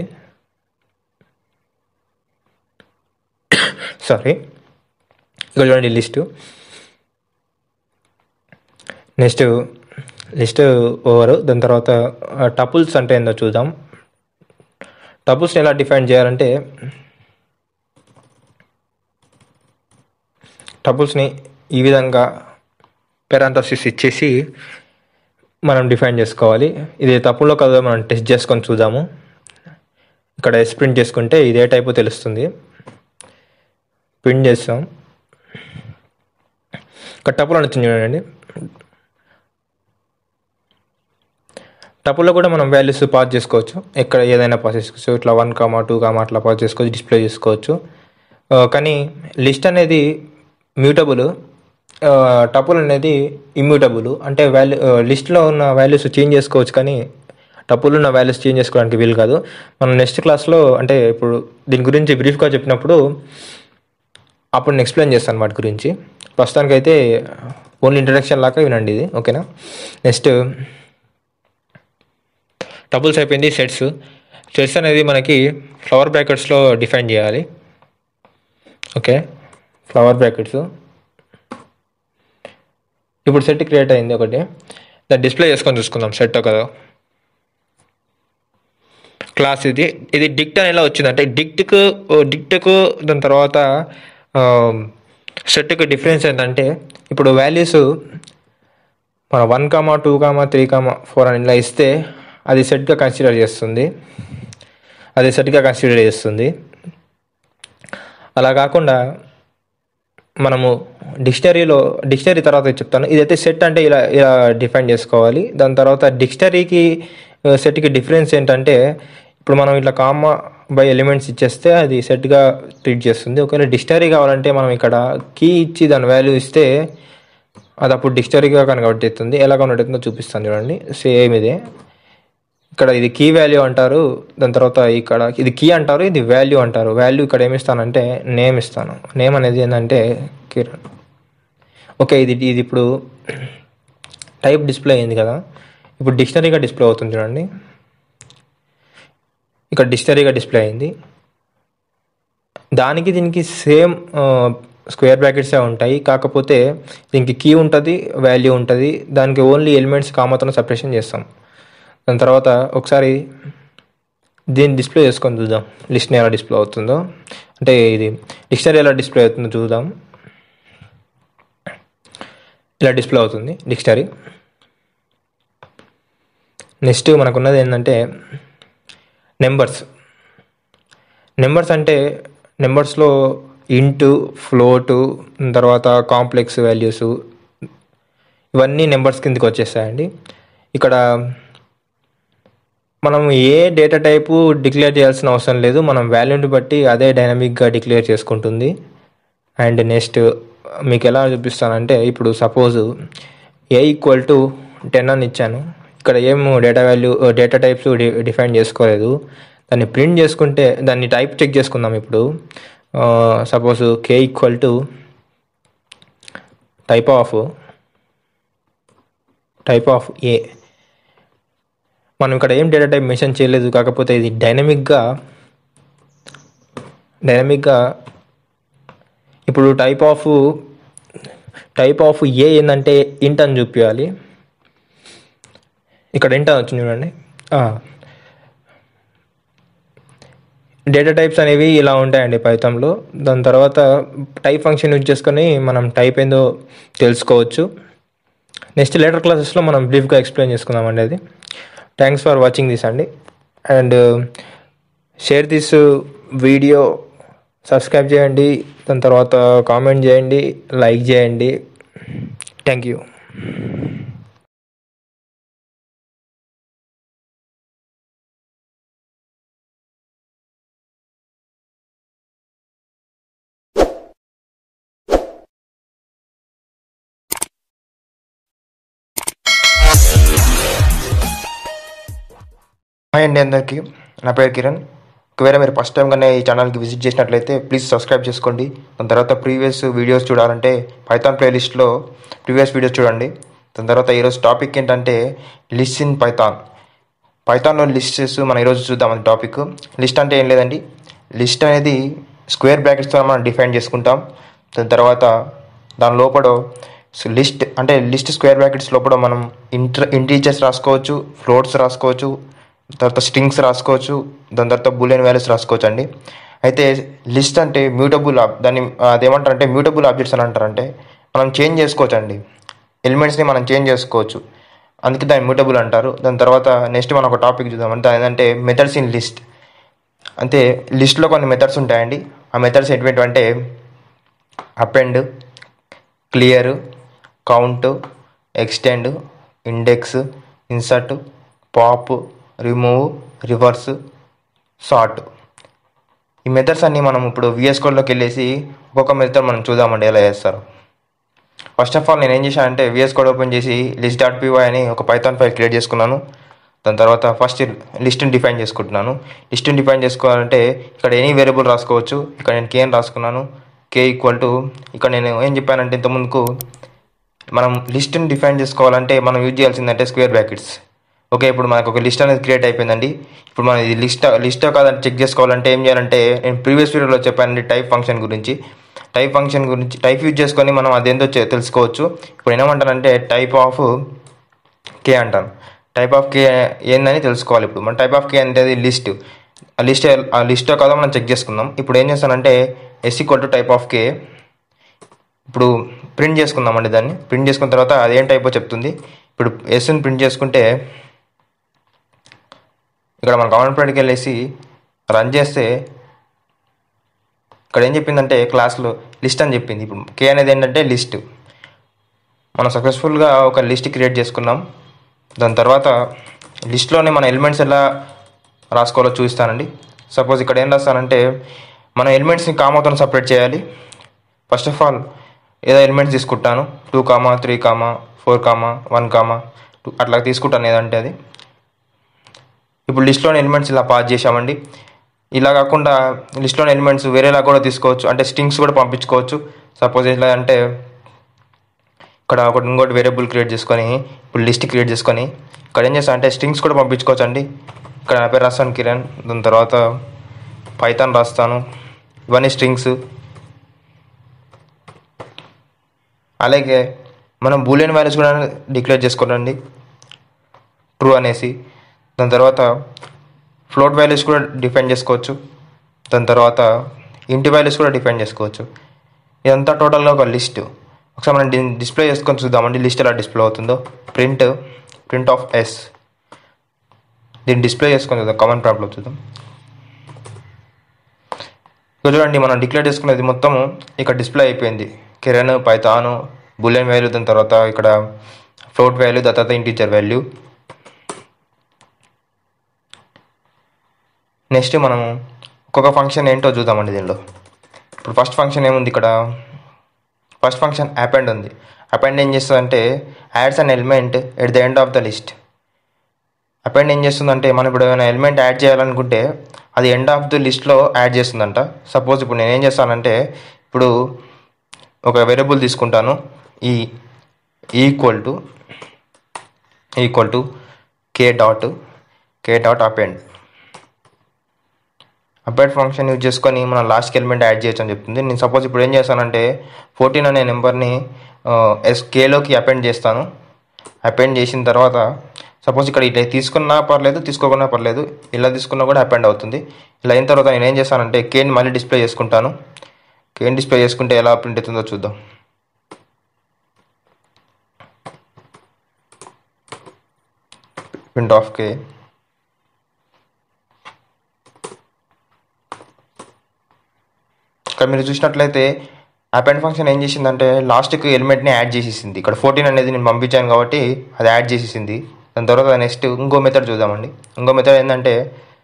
సారీ ఇక్కడ చూడండి లిస్ట్ నెక్స్ట్ లిస్ట్ ఓవర్ దాని తర్వాత టపుల్స్ అంటే ఏందో చూద్దాం టపుల్స్ని ఎలా డిఫైన్ చేయాలంటే టపుల్స్ని ఈ విధంగా పెరాంథసిస్ ఇచ్చేసి మనం డిఫైన్ చేసుకోవాలి ఇది తప్పులో కదా మనం టెస్ట్ చేసుకొని చూద్దాము ఇక్కడ ఎస్ ప్రింట్ చేసుకుంటే ఇదే టైపు తెలుస్తుంది ప్రింట్ చేస్తాం ఇక్కడ టపుల్ అని వచ్చింది చూడండి టపుల్లో కూడా మనం వాల్యూస్ పాస్ చేసుకోవచ్చు ఎక్కడ ఏదైనా పాస్ చేసుకోవచ్చు ఇట్లా వన్ కామా టూ కామా అట్లా పాస్ చేసుకోవచ్చు డిస్ప్లే చేసుకోవచ్చు ఆ, కానీ లిస్ట్ అనేది మ్యూటబుల్ టపుల్ అనేది ఇమ్యూటబుల్ అంటే వాల్యూ లిస్ట్లో ఉన్న వాల్యూస్ చేంజ్ చేసుకోవచ్చు కానీ టపుల్ ఉన్న వాల్యూస్ చేంజ్ చేసుకోవడానికి వీలు కాదు మనం నెక్స్ట్ క్లాస్లో అంటే ఇప్పుడు దీని గురించి బ్రీఫ్గా చెప్పినప్పుడు అప్పుడు నేను ఎక్స్ప్లెయిన్ చేస్తాను వాటి గురించి ప్రస్తుతానికైతే ఓన్లీ ఇంట్రడక్షన్ లాగా వినండి ఇది ఓకేనా నెక్స్ట్ టబుల్స్ అయిపోయింది సెట్స్ సెట్స్ అనేది మనకి ఫ్లవర్ బ్రాకెట్స్లో డిఫైన్ చేయాలి ఓకే ఫ్లవర్ బ్రాకెట్స్ ఇప్పుడు సెట్ క్రియేట్ అయింది ఒకటి దాన్ని డిస్ప్లే చేసుకొని చూసుకుందాం సెట్ కదా క్లాస్ ఇది ఇది డిక్ట్ అని ఎలా వచ్చిందంటే డిక్ట్కు డిక్ట్కు దాని తర్వాత సెట్కి డిఫరెన్స్ ఏంటంటే ఇప్పుడు వాల్యూస్ మన one comma two comma three comma four అని ఇలా ఇస్తే అది సెట్గా కన్సిడర్ చేస్తుంది అది సెట్గా కన్సిడర్ చేస్తుంది అలా కాకుండా మనము డిక్షనరీలో డిక్షనరీ తర్వాత చెప్తాను ఇదైతే సెట్ అంటే ఇలా ఇలా డిఫైన్ చేసుకోవాలి దాని తర్వాత డిక్షనరీకి సెట్కి డిఫరెన్స్ ఏంటంటే ఇప్పుడు మనం ఇట్లా కామా బై ఎలిమెంట్స్ ఇచ్చేస్తే అది సెట్గా ట్రీట్ చేస్తుంది ఒకవేళ డిక్షనరీ కావాలంటే మనం ఇక్కడ కీ ఇచ్చి దాని వాల్యూ ఇస్తే అది అప్పుడు డిక్షనరీగా కన్వర్ట్ అవుతుంది ఎలా కన్వర్ట్ అవుతుందో చూపిస్తాను చూడండి సేమ్ ఇదే ఇక్కడ ఇది కీ వాల్యూ అంటారు దాని తర్వాత ఇక్కడ ఇది కీ అంటారు ఇది వాల్యూ అంటారు వాల్యూ ఇక్కడ ఏమి ఇస్తానంటే నేమ్ ఇస్తాను నేమ్ అనేది ఏంటంటే కిరణ్ ఓకే ఇది ఇది ఇప్పుడు టైప్ డిస్ప్లే అయింది కదా ఇప్పుడు డిక్షనరీగా డిస్ప్లే అవుతుంది చూడండి ఇక్కడ డిక్షనరీగా డిస్ప్లే అయింది దానికి దీనికి సేమ్ స్క్వేర్ బ్రాకెట్సే ఉంటాయి కాకపోతే దీనికి కీ ఉంటుంది వాల్యూ ఉంటుంది దానికి ఓన్లీ ఎలిమెంట్స్ కామతో సపరేషన్ చేస్తాం దాని తర్వాత ఒకసారి దీన్ని డిస్ప్లే చేసుకొని చూద్దాం లిస్ట్ని ఎలా డిస్ప్లే అవుతుందో అంటే ఇది డిక్షనరీ ఎలా డిస్ప్లే అవుతుందో చూద్దాం ఇలా డిస్ప్లే అవుతుంది డిక్షనరీ నెక్స్ట్ మనకున్నది ఏంటంటే నెంబర్స్ నెంబర్స్ అంటే నెంబర్స్లో ఇంటు ఫ్లోటు తర్వాత కాంప్లెక్స్ వాల్యూస్ ఇవన్నీ నెంబర్స్ కిందకి వచ్చేస్తాయండి ఇక్కడ మనం ఏ డేటా టైపు డిక్లేర్ చేయాల్సిన అవసరం లేదు మనం వాల్యూని బట్టి అదే డైనమిక్గా డిక్లేర్ చేసుకుంటుంది అండ్ నెక్స్ట్ మీకు ఎలా చూపిస్తానంటే ఇప్పుడు suppose A equal to ten అని ఇచ్చాను ఇక్కడ ఏం data value data types define చేసుకోలేదు దాన్ని ప్రింట్ చేసుకుంటే దాన్ని టైప్ చెక్ చేసుకుందాం ఇప్పుడు suppose K equal to type of type of A మనం ఇక్కడ ఏం డేటా టైప్ మెన్షన్ చేయలేదు కాకపోతే ఇది డైనమిక్గా డైనమిక్గా ఇప్పుడు type of type of A ఏంటంటే ఇంట్ అని చూపించాలి ఇక్కడ ఇంట్ అని వచ్చింది చూడండి డేటా టైప్స్ అనేవి ఇలా ఉంటాయండి పైతంలో దాని తర్వాత టైప్ ఫంక్షన్ యూజ్ చేసుకొని మనం టైప్ ఏందో తెలుసుకోవచ్చు నెక్స్ట్ లేటర్ క్లాసెస్లో మనం బ్రీఫ్గా ఎక్స్ప్లెయిన్ చేసుకుందామండి అది థ్యాంక్స్ ఫర్ వాచింగ్ దిస్ అండి and share this video subscribe చేయండి దాని తర్వాత కామెంట్ చేయండి లైక్ చేయండి థ్యాంక్ యూ హాయ్ అండి అందరికీ నా పేరు కిరణ్ ఒకవేళ మీరు ఫస్ట్ టైం కానీ ఈ ఛానల్కి విజిట్ చేసినట్లయితే ప్లీజ్ సబ్స్క్రైబ్ చేసుకోండి దాని తర్వాత ప్రీవియస్ వీడియోస్ చూడాలంటే పైథాన్ ప్లేలిస్ట్లో ప్రీవియస్ వీడియోస్ చూడండి దాని తర్వాత ఈరోజు టాపిక్ ఏంటంటే లిస్ట్ ఇన్ పైథాన్ పైథాన్లో లిస్టెస్ మనం ఈరోజు చూద్దాం అది టాపిక్ లిస్ట్ అంటే ఏం లేదండి లిస్ట్ అనేది స్క్వేర్ బ్రాకెట్స్తో మనం డిఫైన్ చేసుకుంటాం దాని తర్వాత దాని లోపల లిస్ట్ అంటే లిస్ట్ స్క్వేర్ బ్రాకెట్స్ లోపల మనం ఇంటర్ ఇంటీజర్స్ రాసుకోవచ్చు ఫ్లోట్స్ రాసుకోవచ్చు తర్వాత స్ట్రింగ్స్ రాసుకోవచ్చు దాని తర్వాత బులియన్ వాల్యూస్ రాసుకోవచ్చు అండి అయితే లిస్ట్ అంటే మ్యూటబుల్ దాన్ని అదేమంటారు అంటే మ్యూటబుల్ ఆబ్జెక్ట్స్ అని అంటారంటే మనం చేంజ్ చేసుకోవచ్చు అండి ఎలిమెంట్స్ని మనం చేంజ్ చేసుకోవచ్చు అందుకే దాన్ని మ్యూటబుల్ అంటారు దాని తర్వాత నెక్స్ట్ మనం ఒక టాపిక్ చూద్దాం అంటే ఏంటంటే మెథడ్స్ ఇన్ లిస్ట్ అంటే లిస్ట్లో కొన్ని మెథడ్స్ ఉంటాయండి ఆ మెథడ్స్ ఎటువంటి అంటే append clear count extend index insert pop remove reverse sort ఈ మెథడ్స్ అన్నీ మనం ఇప్పుడు విఎస్ కోడ్లోకి వెళ్ళేసి ఒక్కొక్క మెథడ్ మనం చూద్దామండి ఎలా చేస్తారు ఫస్ట్ ఆఫ్ ఆల్ నేను ఏం చేశానంటే విఎస్ కోడ్ ఓపెన్ చేసి లిస్ట్ డాట్ పీవై అని ఒక పైథాన్ ఫైల్ క్రియేట్ చేసుకున్నాను దాని తర్వాత ఫస్ట్ లిస్ట్ని డిఫైన్ చేసుకుంటున్నాను లిస్ట్ని డిఫైన్ చేసుకోవాలంటే ఇక్కడ ఎనీ వేరియబుల్ రాసుకోవచ్చు ఇక్కడ నేను కేన్ రాసుకున్నాను కే ఈక్వల్ టు ఇక్కడ నేను ఏం చెప్పానంటే ఇంతకుముందుకు మనం లిస్ట్ని డిఫైన్ చేసుకోవాలంటే మనం యూజ్ చేయాల్సిందంటే స్క్వేర్ బ్రాకెట్స్ ఓకే ఇప్పుడు మనకు ఒక లిస్ట్ అనేది క్రియేట్ అయిపోయిందండి ఇప్పుడు మనం ఇది లిస్ట్ లిస్ట్ కాదని చెక్ చేసుకోవాలంటే ఏం చేయాలంటే నేను ప్రీవియస్ వీడియోలో చెప్పానండి టైప్ ఫంక్షన్ గురించి టైప్ ఫంక్షన్ గురించి టైప్ యూజ్ చేసుకొని మనం అదేందో చె- తెలుసుకోవచ్చు ఇప్పుడు ఏమంటానంటే టైప్ ఆఫ్ కే అంటాను టైప్ ఆఫ్ కే ఏందని తెలుసుకోవాలి ఇప్పుడు మన టైప్ ఆఫ్ కే అనేది లిస్ట్ ఆ లిస్ట్ ఆ లిస్ట్ కాదో మనం చెక్ చేసుకుందాం ఇప్పుడు ఏం చేస్తానంటే S equal to type of K ఇప్పుడు ప్రింట్ చేసుకుందామండి దాన్ని ప్రింట్ చేసుకున్న తర్వాత అదేం టైపో చెప్తుంది ఇప్పుడు ఎస్ని ప్రింట్ చేసుకుంటే ఇక్కడ మన కామన్ ప్రింట్కి వెళ్ళేసి రన్ చేస్తే ఇక్కడ ఏం చెప్పిందంటే క్లాస్లో లిస్ట్ అని చెప్పింది ఇప్పుడు కే అనేది ఏంటంటే లిస్ట్ మనం సక్సెస్ఫుల్గా ఒక లిస్ట్ క్రియేట్ చేసుకున్నాం దాని తర్వాత లిస్ట్లోనే మన ఎలిమెంట్స్ ఎలా రాసుకోవాలో చూపిస్తానండి సపోజ్ ఇక్కడ ఏం రాస్తానంటే మన ఎలిమెంట్స్ని కామాతో సపరేట్ చేయాలి ఫస్ట్ ఆఫ్ ఆల్ ఏదో ఎలిమెంట్స్ తీసుకుంటాను two comma three comma four comma one comma two అట్లా తీసుకుంటాను ఏదంటే అది ఇప్పుడు లిస్ట్లోని ఎలిమెంట్స్ ఇలా పాస్ చేసామండి ఇలా కాకుండా లిస్ట్లోని ఎలిమెంట్స్ వేరేలా కూడా తీసుకోవచ్చు అంటే స్ట్రింగ్స్ కూడా పంపించుకోవచ్చు సపోజ్ ఎలా అంటే ఇక్కడ ఒకటి ఇంకోటి వేరియబుల్ క్రియేట్ చేసుకొని ఇప్పుడు లిస్ట్ క్రియేట్ చేసుకొని ఇక్కడ ఏం చేస్తా అంటే స్ట్రింగ్స్ కూడా పంపించుకోవచ్చు అండి ఇక్కడ నా పేరు రాస్తాను కిరణ్ దాని తర్వాత పైథాన్ రాస్తాను ఇవన్నీ స్ట్రింగ్స్ అలాగే మనం బూలియన్ వాల్యూస్ కూడా డిక్లేర్ చేసుకోనండి ట్రూ అనేసి దాని తర్వాత ఫ్లోట్ వాల్యూస్ కూడా డిఫైన్ చేసుకోవచ్చు దాని తర్వాత ఇంటి వాల్యూస్ కూడా డిఫైన్ చేసుకోవచ్చు ఇదంతా టోటల్గా ఒక లిస్ట్ ఒకసారి మనం దీన్ని డిస్ప్లే చేసుకొని చూద్దామండి లిస్ట్ ఎలా డిస్ప్లే అవుతుందో ప్రింట్ ప్రింట్ ఆఫ్ ఎస్ దీన్ని డిస్ప్లే చేసుకొని చూద్దాం కామన్ ప్రాబ్లం చూద్దాం ఇక్కడ చూడండి మనం డిక్లేర్ చేసుకున్నది మొత్తము ఇక్కడ డిస్ప్లే అయిపోయింది కిరణ్ పైథాను బులియన్ వాల్యూ దాని తర్వాత ఇక్కడ ఫ్లోట్ వాల్యూ దాని తర్వాత ఇంటీజర్ వాల్యూ నెక్స్ట్ మనము ఒక్కొక్క ఫంక్షన్ ఏంటో చూద్దామండి దీనిలో ఇప్పుడు ఫస్ట్ ఫంక్షన్ ఏముంది ఇక్కడ ఫస్ట్ ఫంక్షన్ అపెండ్ ఉంది అపెండ్ ఏం చేస్తుందంటే adds an element at the end of the list append ఏం చేస్తుందంటే మనం ఇప్పుడు ఏమైనా ఎలిమెంట్ యాడ్ చేయాలనుకుంటే అది ఎండ్ ఆఫ్ ది లిస్ట్లో యాడ్ చేస్తుందంట సపోజ్ ఇప్పుడు నేను ఏం చేస్తానంటే ఇప్పుడు ఒక వేరియబుల్ తీసుకుంటాను ఈ equal to equal to K dot K dot append append function use చేసుకొని మనం లాస్ట్కి ఎలిమెంట్ యాడ్ చేయొచ్చు అని చెప్తుంది నేను సపోజ్ ఇప్పుడు ఏం చేస్తానంటే ఫోర్టీన్ అనే నెంబర్ని ఎస్ కేలోకి అపెండ్ చేస్తాను అపెండ్ చేసిన తర్వాత సపోజ్ ఇక్కడ ఇట్లా తీసుకున్నా పర్లేదు తీసుకోకున్నా పర్లేదు ఇలా తీసుకున్నా కూడా అపెండ్ అవుతుంది ఇలా అయిన తర్వాత నేను ఏం చేస్తానంటే కేని మళ్ళీ డిస్ప్లే చేసుకుంటాను కేని డిస్ప్లే చేసుకుంటే ఎలా ప్రింట్ అవుతుందో చూద్దాం ప్రింట్ ఆఫ్ కే ఇక్కడ మీరు చూసినట్లయితే అపెండ్ ఫంక్షన్ ఏం చేసిందంటే లాస్ట్కి ఎలిమెంట్ని యాడ్ చేసేసింది ఇక్కడ ఫోర్టీన్ అనేది నేను పంపించాను కాబట్టి అది యాడ్ చేసేసింది దాని తర్వాత నెక్స్ట్ ఇంకో మెథడ్ చూద్దామండి ఇంకో మెథడ్ ఏంటంటే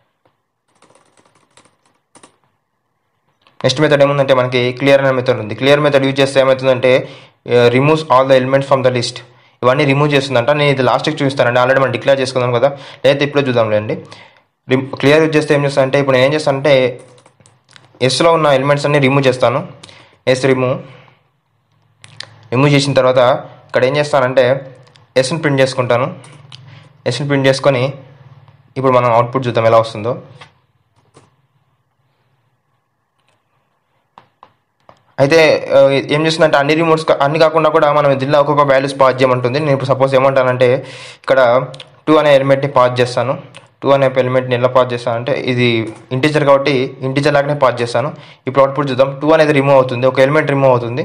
నెక్స్ట్ మెథడ్ ఏముందంటే మనకి క్లియర్ అనే మెథడ్ ఉంది క్లియర్ మెథడ్ యూజ్ చేస్తే ఏమవుతుందంటే removes all the elements from the list ఇవన్నీ రిమూవ్ చేస్తుందంట నేను ఇది లాస్ట్కి చూపిస్తానండి ఆల్రెడీ మనం డిక్లేర్ చేసుకుందాం కదా లేకపోతే ఇప్పుడే చూద్దాంలేండి క్లియర్ యూజ్ చేస్తే ఏం చేస్తానంటే ఇప్పుడు నేను ఏం చేస్తానంటే ఎస్లో ఉన్న ఎలిమెంట్స్ అన్ని రిమూవ్ చేస్తాను ఎస్ రిమూవ్ రిమూవ్ చేసిన తర్వాత ఇక్కడ ఏం చేస్తానంటే ఎస్ని ప్రింట్ చేసుకుంటాను ఎస్ని ప్రింట్ చేసుకొని ఇప్పుడు మనం అవుట్పుట్ చూద్దాం ఎలా వస్తుందో అయితే ఆ, ఏం చేస్తుందంటే అన్ని రిమోట్స్ అన్ని కాకుండా కూడా మనం దీనిలో ఒక్కొక్క వాల్యూస్ పాస్ చేయమంటుంది నేను ఇప్పుడు సపోజ్ ఏమంటానంటే ఇక్కడ టూ అనే ఎలిమెంట్ని పాస్ చేస్తాను టూ అనే ఎలిమెంట్ని ఎలా పాస్ చేస్తానంటే ఇది ఇంటీజర్ కాబట్టి ఇంటీజర్ లాగానే పాస్ చేస్తాను ఇప్పుడు అవుట్పుట్ చూద్దాం టూ అనేది రిమూవ్ అవుతుంది ఒక ఎలిమెంట్ రిమూవ్ అవుతుంది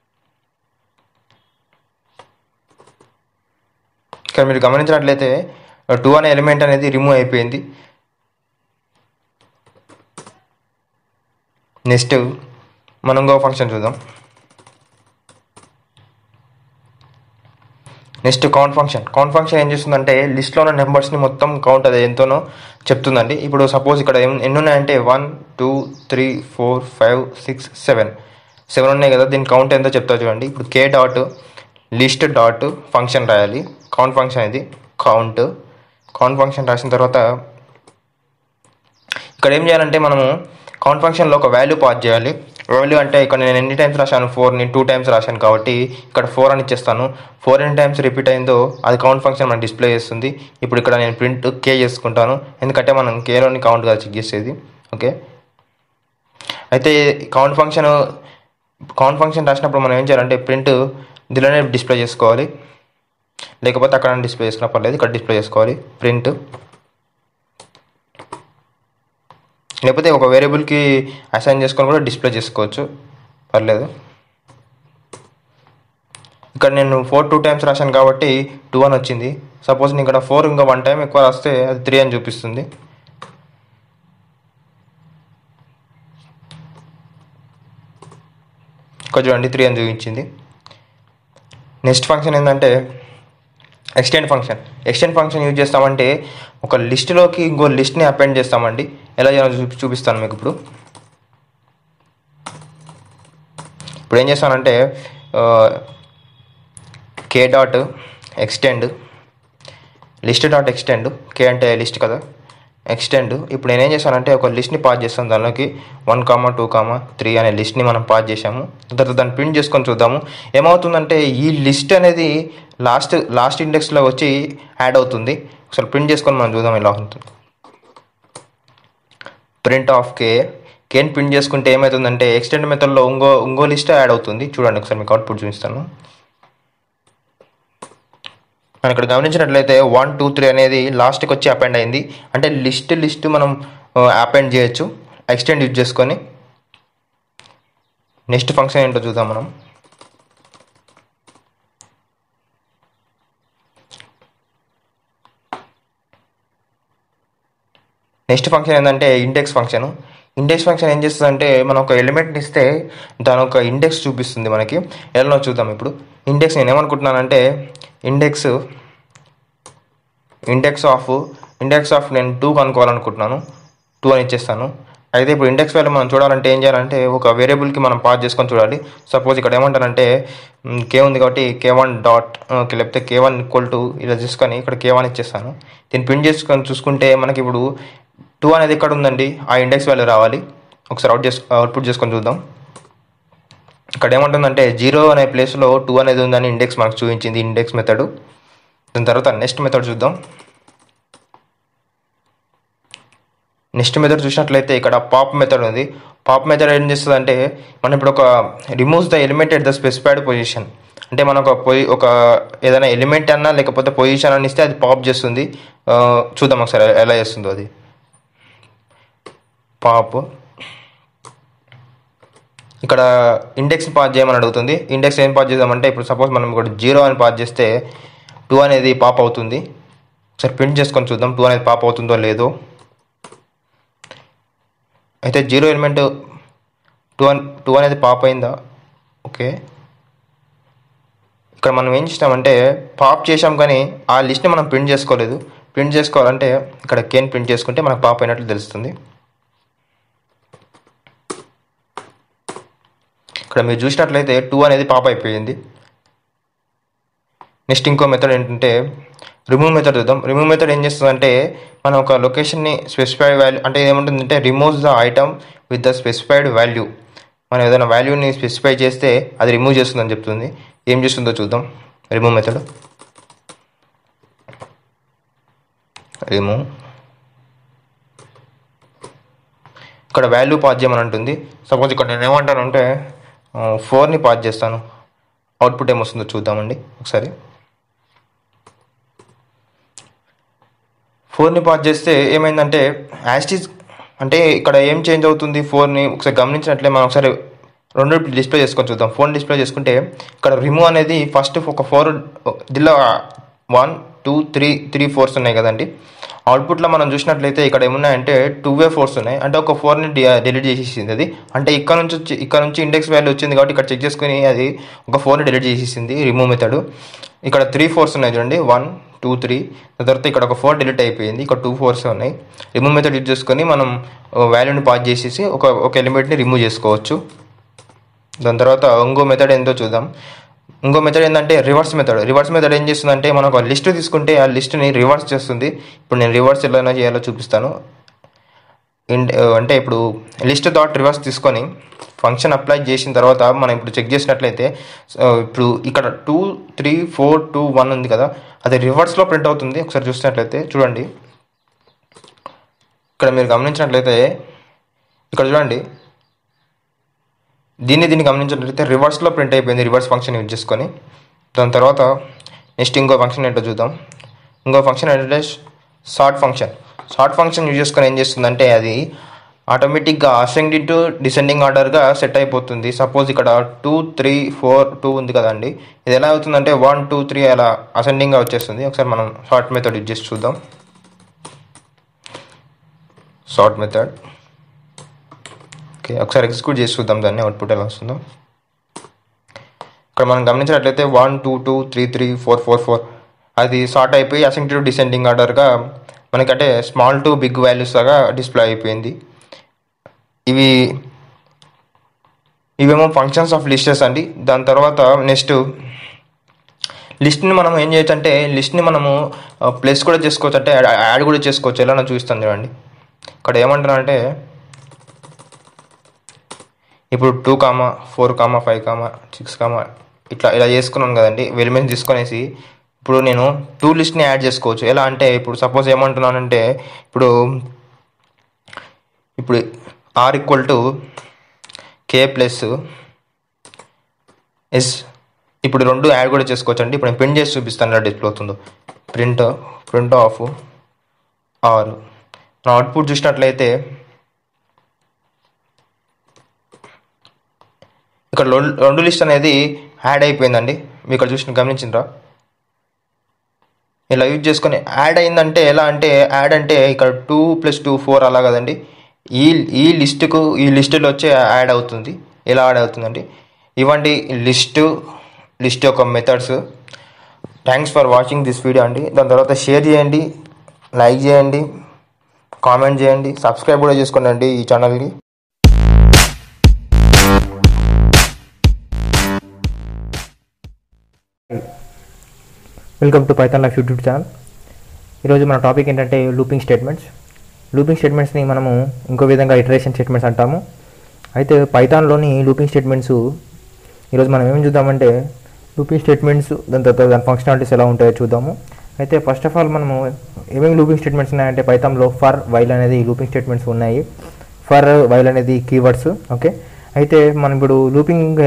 ఇక్కడ మీరు గమనించినట్లయితే టూ అనే ఎలిమెంట్ అనేది రిమూవ్ అయిపోయింది నెక్స్ట్ మనం ఇంకో ఫంక్షన్ చూద్దాం next count function count function ఏం చేస్తుందంటే లిస్ట్లో ఉన్న నెంబర్స్ని మొత్తం కౌంట్ అది ఎంతనో చెప్తుందండి ఇప్పుడు సపోజ్ ఇక్కడ ఎన్ని ఎన్ని ఉన్నాయంటే one two three four five six seven seven ఉన్నాయి కదా దీని కౌంట్ ఎంతో చెప్తా చూడండి ఇప్పుడు K dot list dot function రాయాలి కౌంట్ ఫంక్షన్ ఇది కౌంట్ కౌంట్ ఫంక్షన్ రాసిన తర్వాత ఇక్కడ ఏం చేయాలంటే మనము కౌంట్ ఫంక్షన్లో ఒక వాల్యూ పాస్ చేయాలి వాల్యూ అంటే ఇక్కడ నేను ఎన్ని టైమ్స్ రాశాను ఫోర్ని టూ టైమ్స్ రాశాను కాబట్టి ఇక్కడ ఫోర్ అని ఇచ్చేస్తాను ఫోర్ ఎన్ని టైమ్స్ రిపీట్ అయిందో అది కౌంట్ ఫంక్షన్ మనకి డిస్ప్లే చేస్తుంది ఇప్పుడు ఇక్కడ నేను ప్రింట్ కే చేసుకుంటాను ఎందుకంటే మనం కేలోని కౌంట్ కాదు చెక్ చేసేది ఓకే అయితే కౌంట్ ఫంక్షన్ కౌంట్ ఫంక్షన్ రాసినప్పుడు మనం ఏం చేయాలంటే ప్రింట్ దీనిలోనే డిస్ప్లే చేసుకోవాలి లేకపోతే అక్కడ డిస్ప్లే చేసుకున్నా పర్లేదు ఇక్కడ డిస్ప్లే చేసుకోవాలి ప్రింట్ లేకపోతే ఒక వేరియబుల్కి అసైన్ చేసుకొని కూడా డిస్ప్లే చేసుకోవచ్చు పర్లేదు ఇక్కడ నేను ఫోర్ టూ టైమ్స్ రాశాను కాబట్టి టూ అని వచ్చింది సపోజ్ నేను ఇక్కడ ఫోర్ ఇంకా వన్ టైం ఎక్కువ రాస్తే అది త్రీ అని చూపిస్తుంది ఇక్కడ చూడండి త్రీ అని చూపించింది నెక్స్ట్ ఫంక్షన్ ఏంటంటే extend function extend function use చేస్తామంటే ఒక లిస్ట్లోకి ఇంకో లిస్ట్ని అపెండ్ చేస్తామండి ఎలా చేయాలో చూపి చూపిస్తాను మీకు ఇప్పుడు ఇప్పుడు ఏం చేస్తానంటే K dot extend list dot extend K అంటే లిస్ట్ కదా ఎక్స్టెండ్ ఇప్పుడు నేనేం చేశానంటే ఒక లిస్ట్ని పాస్ చేస్తాను దానిలోకి one comma two comma three అనే లిస్ట్ని మనం పాస్ చేసాము తర్వాత దాన్ని ప్రింట్ చేసుకొని చూద్దాము ఏమవుతుందంటే ఈ లిస్ట్ అనేది లాస్ట్ లాస్ట్ ఇండెక్స్లో వచ్చి యాడ్ అవుతుంది ఒకసారి ప్రింట్ చేసుకొని మనం చూద్దాం ఎలా ఉంటుంది ప్రింట్ ఆఫ్ కే కేని ప్రింట్ చేసుకుంటే ఏమవుతుందంటే ఎక్స్టెండ్ మెథడ్లో ఇంకో ఇంకో లిస్ట్ యాడ్ అవుతుంది చూడండి ఒకసారి మీకు అవుట్పుట్ చూపిస్తాను మనం ఇక్కడ గమనించినట్లయితే వన్ టూ త్రీ అనేది లాస్ట్కి వచ్చి అపెండ్ అయింది అంటే లిస్ట్ లిస్ట్ మనం అపెండ్ చేయొచ్చు ఎక్స్టెండ్ యూజ్ చేసుకొని నెక్స్ట్ ఫంక్షన్ ఏంటో చూద్దాం మనం నెక్స్ట్ ఫంక్షన్ ఏంటంటే ఇండెక్స్ ఫంక్షన్ ఇండెక్స్ ఫంక్షన్ ఏం చేస్తుందంటే మనం ఒక ఎలిమెంట్ని ఇస్తే దాని ఒక ఇండెక్స్ చూపిస్తుంది మనకి ఎలానో చూద్దాం ఇప్పుడు ఇండెక్స్ నేను ఏమనుకుంటున్నానంటే index index of index of నేను టూ కనుక్కోవాలనుకుంటున్నాను టూ అని ఇచ్చేస్తాను అయితే ఇప్పుడు ఇండెక్స్ వాల్యూ మనం చూడాలంటే ఏం చేయాలంటే ఒక వేరియబుల్కి మనం పాస్ చేసుకొని చూడాలి సపోజ్ ఇక్కడ ఏమంటారంటే కే ఉంది కాబట్టి కే వన్ డాట్ లేకపోతే కే వన్ ఈక్వల్ టు ఇలా తీసుకొని ఇక్కడ కే వన్ ఇచ్చేస్తాను దీన్ని ప్రింట్ చేసుకొని చూసుకుంటే మనకి ఇప్పుడు టూ అనేది ఎక్కడ ఉందండి ఆ ఇండెక్స్ వాల్యూ రావాలి ఒకసారి అవుట్ చేసు అవుట్పుట్ చేసుకొని చూద్దాం ఇక్కడ ఏమంటుందంటే జీరో అనే ప్లేస్లో టూ అనేది ఉందని ఇండెక్స్ మనకు చూపించింది ఇండెక్స్ మెథడ్ దాని తర్వాత నెక్స్ట్ మెథడ్ చూద్దాం నెక్స్ట్ మెథడ్ చూసినట్లయితే ఇక్కడ పాప్ మెథడ్ ఉంది పాప్ మెథడ్ ఏం చేస్తుంది అంటే మనం ఇప్పుడు ఒక removes the element at the specified position అంటే మనం ఒక పొయి ఒక ఏదైనా ఎలిమెంట్ అన్నా లేకపోతే పొజిషన్ అని ఇస్తే అది పాప్ చేస్తుంది చూద్దాం ఒకసారి ఎలా చేస్తుందో అది పాప్ ఇక్కడ ఇండెక్స్ పాస్ చేయమని అడుగుతుంది ఇండెక్స్ ఏం పాస్ చేద్దామంటే ఇప్పుడు సపోజ్ మనం ఇక్కడ జీరో అని పాస్ చేస్తే టూ అనేది పాప్ అవుతుంది ఒకసారి ప్రింట్ చేసుకొని చూద్దాం టూ అనేది పాప్ అవుతుందో లేదో అయితే zero element two and two అనేది పాప్ అయిందా ఓకే ఇక్కడ మనం ఏం చేసినామంటే పాప్ చేసాం కానీ ఆ లిస్ట్ని మనం ప్రింట్ చేసుకోలేదు ప్రింట్ చేసుకోవాలంటే ఇక్కడ కేన్ ప్రింట్ చేసుకుంటే మనకు పాప్ అయినట్లు తెలుస్తుంది ఇక్కడ మీరు చూసినట్లయితే టూ అనేది పాప్ అయిపోయింది నెక్స్ట్ ఇంకో మెథడ్ ఏంటంటే రిమూవ్ మెథడ్ చూద్దాం రిమూవ్ మెథడ్ ఏం చేస్తుందంటే మనం ఒక లొకేషన్ని స్పెసిఫైడ్ వాల్యూ అంటే ఏముంటుందంటే removes the item with the specified value మనం ఏదైనా వాల్యూని స్పెసిఫై చేస్తే అది రిమూవ్ చేస్తుందని చెప్తుంది ఏం చేస్తుందో చూద్దాం రిమూవ్ మెథడ్ రిమూవ్ ఇక్కడ వాల్యూ పాస్ చేయమని అంటుంది సపోజ్ ఇక్కడ నేను ఏమంటానంటే ఫోర్ని పాస్ చేస్తాను అవుట్పుట్ ఏమొస్తుందో చూద్దామండి ఒకసారి ఫోర్ని పాస్ చేస్తే ఏమైందంటే యాస్టీస్ అంటే ఇక్కడ ఏం చేంజ్ అవుతుంది ఫోర్ని ఒకసారి గమనించినట్లే మనం ఒకసారి రెండు డిస్ప్లే చేసుకొని చూద్దాం ఫోన్ డిస్ప్లే చేసుకుంటే ఇక్కడ రిమూవ్ అనేది ఫస్ట్ ఒక ఫోర్ దీనిలో one two three three fours ఉన్నాయి కదండి అవుట్పుట్లో మనం చూసినట్లయితే ఇక్కడ ఏమున్నాయంటే టూ వే ఫోర్స్ ఉన్నాయి అంటే ఒక ఫోర్ని డిలీట్ చేసేసింది అది అంటే ఇక్కడ నుంచి వచ్చి ఇక్కడ నుంచి ఇండెక్స్ వాల్యూ వచ్చింది కాబట్టి ఇక్కడ చెక్ చేసుకుని అది ఒక ఫోర్ని డిలీట్ చేసేసింది రిమూవ్ మెథడ్ ఇక్కడ త్రీ ఫోర్స్ ఉన్నాయి చూడండి వన్ టూ త్రీ తర్వాత ఇక్కడ ఒక ఫోర్ డిలీట్ అయిపోయింది ఇక్కడ టూ ఫోర్స్ ఉన్నాయి రిమూవ్ మెథడ్ యూజ్ చేసుకొని మనం వాల్యూని పాస్ చేసేసి ఒక ఒక ఎలిమెంట్ని రిమూవ్ చేసుకోవచ్చు దాని తర్వాత ఇంకో మెథడ్ ఏంటో చూద్దాం ఇంకో మెథడ్ ఏంటంటే రివర్స్ మెథడ్ రివర్స్ మెథడ్ ఏం చేస్తుందంటే మనం ఒక లిస్ట్ తీసుకుంటే ఆ లిస్ట్ని రివర్స్ చేస్తుంది ఇప్పుడు నేను రివర్స్ ఎలా చేయాలో చూపిస్తాను అంటే ఇప్పుడు లిస్ట్ డాట్ రివర్స్ తీసుకొని ఫంక్షన్ అప్లై చేసిన తర్వాత మనం ఇప్పుడు చెక్ చేసినట్లయితే సో ఇప్పుడు ఇక్కడ two three four two one ఉంది కదా అది రివర్స్లో ప్రింట్ అవుతుంది ఒకసారి చూసినట్లయితే చూడండి ఇక్కడ మీరు గమనించినట్లయితే ఇక్కడ చూడండి దీన్ని దీన్ని గమనించినట్లయితే రివర్స్లో ప్రింట్ అయిపోయింది రివర్స్ ఫంక్షన్ యూజ్ చేసుకొని దాని తర్వాత నెక్స్ట్ ఇంకో ఫంక్షన్ ఏంటో చూద్దాం ఇంకో ఫంక్షన్ ఏంటంటే sort function sort function use చేసుకొని ఏం చేస్తుందంటే అది ఆటోమేటిక్గా అసెండింగ్ టు డిసెండింగ్ ఆర్డర్గా సెట్ అయిపోతుంది సపోజ్ ఇక్కడ టూ త్రీ ఫోర్ టూ ఉంది కదండి ఇది ఎలా అవుతుందంటే వన్ టూ త్రీ అలా అసెండింగ్గా వచ్చేస్తుంది ఒకసారి మనం షార్ట్ మెథడ్ యూజ్ చేసి చూద్దాం షార్ట్ మెథడ్ ఓకే ఒకసారి ఎగ్జిక్యూట్ చేసి చూద్దాం దాన్ని అవుట్పుట్ ఎలా వస్తుందో ఇక్కడ మనం గమనించినట్లయితే one two two three three four four four అది షార్ట్ అయిపోయి అసెంట్ టు డిసెండింగ్ ఆర్డర్గా మనకంటే స్మాల్ టు బిగ్ వాల్యూస్ లాగా డిస్ప్లే అయిపోయింది ఇవి ఇవేమో ఫంక్షన్స్ ఆఫ్ లిస్టెస్ అండి దాని తర్వాత నెక్స్ట్ లిస్ట్ని మనం ఏం చేయొచ్చు అంటే లిస్ట్ని మనము ప్లేస్ కూడా చేసుకోవచ్చు అంటే యాడ్ కూడా చేసుకోవచ్చు ఎలా చూపిస్తాను చూడండి ఇక్కడ ఏమంటున్నా ఇప్పుడు two comma four comma five comma six comma ఇట్లా ఇలా చేసుకున్నాను కదండి ఎలిమెంట్స్ తీసుకొనేసి ఇప్పుడు నేను టూ లిస్ట్ని యాడ్ చేసుకోవచ్చు ఎలా అంటే ఇప్పుడు సపోజ్ ఏమంటున్నానంటే ఇప్పుడు ఇప్పుడు R equal to K plus S ఇప్పుడు రెండు యాడ్ కూడా చేసుకోవచ్చు అండి ఇప్పుడు నేను ప్రింట్ చేసి చూపిస్తాను ఎలా డిస్ప్లే అవుతుందో ప్రింట్ ప్రింట్ ఆఫ్ ఆర్ నా అవుట్పుట్ చూసినట్లయితే ఇక్కడ లొ- రెండు లిస్ట్ అనేది యాడ్ అయిపోయిందండి మీరు ఇక్కడ చూసిన గమనించిండ్రా ఇలా యూజ్ చేసుకొని యాడ్ అయిందంటే ఎలా అంటే యాడ్ అంటే ఇక్కడ టూ ప్లస్ టూ ఫోర్ అలా కదండి ఈ ఈ లిస్టుకు ఈ లిస్టులో వచ్చి యాడ్ అవుతుంది ఎలా యాడ్ అవుతుందండి ఇవ్వండి లిస్టు లిస్ట్ యొక్క methods thanks for watching this video అండి దాని తర్వాత షేర్ చేయండి లైక్ చేయండి కామెంట్ చేయండి సబ్స్క్రైబ్ కూడా చేసుకోండి అండి ఈ ఛానల్కి welcome to Python life YouTube channel ఈరోజు మన టాపిక్ ఏంటంటే లూపింగ్ స్టేట్మెంట్స్ లూపింగ్ స్టేట్మెంట్స్ని మనము ఇంకో విధంగా ఇటరేషన్ స్టేట్మెంట్స్ అంటాము అయితే పైథాన్లోని లూపింగ్ స్టేట్మెంట్స్ ఈరోజు మనం ఏం చూద్దామంటే లూపింగ్ స్టేట్మెంట్స్ దాని తర్వాత దాని ఫంక్షనాలిటీస్ ఎలా ఉంటాయో చూద్దాము అయితే ఫస్ట్ ఆఫ్ ఆల్ మనము ఏమేమి లూపింగ్ స్టేట్మెంట్స్ ఉన్నాయంటే పైథాన్లో ఫర్ వైల్ అనేది లూపింగ్ స్టేట్మెంట్స్ ఉన్నాయి ఫర్ వైల్ అనేది కీవర్డ్స్ ఓకే అయితే మనం ఇప్పుడు లూపింగ్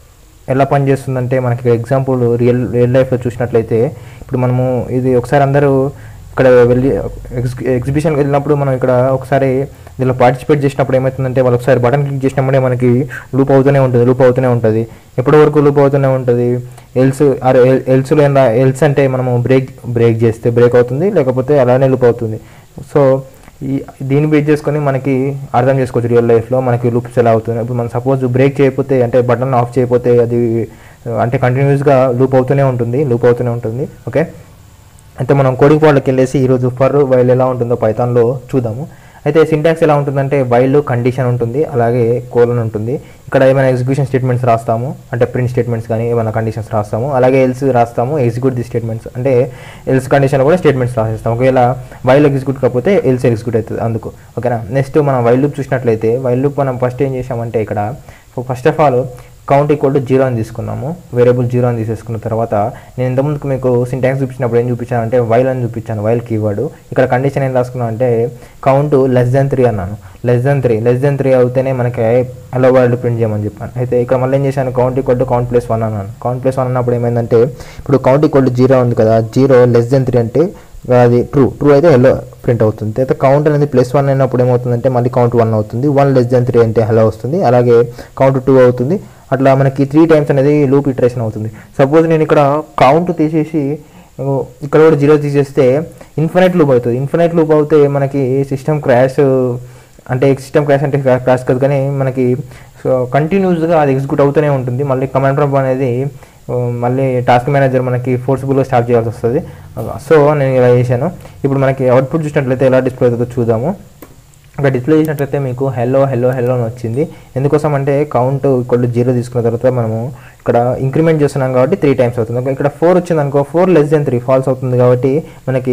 ఎలా పనిచేస్తుందంటే మనకి ఎగ్జాంపుల్ రియల్ రియల్ లైఫ్లో చూసినట్లయితే ఇప్పుడు మనము ఇది ఒకసారి అందరూ ఇక్కడ వెళ్ళి ఎగ్జ్ ఎగ్జిబిషన్కి వెళ్ళినప్పుడు మనం ఇక్కడ ఒకసారి దీనిలో పార్టిసిపేట్ చేసినప్పుడు ఏమవుతుందంటే వాళ్ళు ఒకసారి బటన్ క్లిక్ చేసినప్పుడే మనకి లూప్ అవుతూనే ఉంటుంది లూప్ అవుతూనే ఉంటుంది ఎప్పటి వరకు లూప్ అవుతూనే ఉంటుంది ఎల్స్ అరే ఎల్స్లో ఏందా ఎల్స్ అంటే మనము బ్రేక్ బ్రేక్ చేస్తే బ్రేక్ అవుతుంది లేకపోతే అలానే లూప్ అవుతుంది సో ఈ దీన్ని బేస్ చేసుకొని మనకి అర్థం చేసుకోవచ్చు రియల్ లైఫ్లో మనకి లూప్స్ ఎలా అవుతున్నాయి ఇప్పుడు మనం సపోజ్ బ్రేక్ చేయకపోతే అంటే బటన్ ఆఫ్ చేయకపోతే అది అంటే కంటిన్యూస్గా లూప్ అవుతూనే ఉంటుంది లూప్ అవుతూనే ఉంటుంది ఓకే అయితే మనం కోడింగ్ పాడ్లోకి వెళ్ళేసి ఈరోజు ఫర్ వైల్ ఎలా ఉంటుందో పైథాన్లో చూద్దాము అయితే సింటాక్స్ ఎలా ఉంటుందంటే వైల్ కండిషన్ ఉంటుంది అలాగే కోలన్ ఉంటుంది ఇక్కడ ఏమైనా ఎగ్జిక్యూషన్ స్టేట్మెంట్స్ రాస్తాము అంటే ప్రింట్ స్టేట్మెంట్స్ కానీ ఏమైనా కండిషన్స్ రాస్తాము అలాగే ఎల్స్ రాస్తాము ఎగ్జిక్యూట్ ది స్టేట్మెంట్స్ అంటే ఎల్స్ కండిషన్ కూడా స్టేట్మెంట్స్ రాసేస్తాం ఒకవేళ వైల్ ఎగ్జిక్యూట్ కాకపోతే ఎల్స్ ఎగ్జిక్యూట్ అవుతుంది అందుకు ఓకేనా నెక్స్ట్ మనం వైల్ లూప్ చూసినట్లయితే వైల్ లూప్ మనం ఫస్ట్ ఏం చేసామంటే ఇక్కడ first of all count equal to zero అని తీసుకున్నాము వేరియబుల్ జీరో అని తీసేసుకున్న తర్వాత నేను ఇంతకుముందుకు మీకు సింటాక్స్ చూపించినప్పుడు ఏం చూపించాను అంటే వైల్ అని చూపించాను వైల్ కీవర్డ్ ఇక్కడ కండిషన్ ఏం రాసుకున్నాను అంటే కౌంట్ లెస్ దెన్ త్రీ అన్నాను less than three less than three అవుతేనే మనకి హలో వరల్డ్ ప్రింట్ చేయమని చెప్పాను అయితే ఇక్కడ మళ్ళీ ఏం చేశాను count equal to count plus one అన్నాను కౌంట్ ప్లస్ వన్ అన్నప్పుడు ఏమైందంటే ఇప్పుడు కౌంట్ ఈక్వల్ టు జీరో ఉంది కదా జీరో లెస్ దెన్ త్రీ అంటే అది ట్రూ ట్రూ అయితే హెలో ప్రింట్ అవుతుంది అయితే కౌంట్ అనేది ప్లస్ వన్ అయినప్పుడు ఏమవుతుందంటే మళ్ళీ కౌంట్ వన్ అవుతుంది వన్ లెస్ దెన్ త్రీ అంటే హెలో వస్తుంది అలాగే కౌంట్ టూ అవుతుంది అట్లా మనకి త్రీ టైమ్స్ అనేది లూప్ ఇటరేషన్ అవుతుంది సపోజ్ నేను ఇక్కడ కౌంట్ తీసేసి ఓ, ఇక్కడ కూడా జీరో తీసేస్తే ఇన్ఫినైట్ లూప్ అవుతుంది ఇన్ఫినైట్ లూప్ అవుతే మనకి సిస్టమ్ క్రాష్ అంటే సిస్టమ్ క్రాష్ అంటే క్రాష్ కాదు కానీ మనకి సో కంటిన్యూస్గా అది ఎగ్జిక్యూట్ అవుతూనే ఉంటుంది మళ్ళీ కమాండ్ ప్రాంప్ట్ అనేది ఆ, మళ్ళీ టాస్క్ మేనేజర్ మనకి ఫోర్స్ఫుల్గా స్టార్ట్ చేయాల్సి వస్తుంది సో నేను ఇలా చేశాను ఇప్పుడు మనకి అవుట్పుట్ చూసినట్లయితే ఎలా డిస్ప్లే అవుతుందో చూద్దాము ఇక్కడ డిస్ప్లే చేసినట్లయితే మీకు హెల్లో హెల్లో హెల్లో అని వచ్చింది ఎందుకోసం అంటే కౌంట్ ఇక్కడ జీరో తీసుకున్న తర్వాత మనము ఇక్కడ ఇంక్రిమెంట్ చేస్తున్నాం కాబట్టి త్రీ టైమ్స్ అవుతుంది ఓకే, ఇక్కడ ఫోర్ వచ్చింది అనుకో four less than three false అవుతుంది కాబట్టి మనకి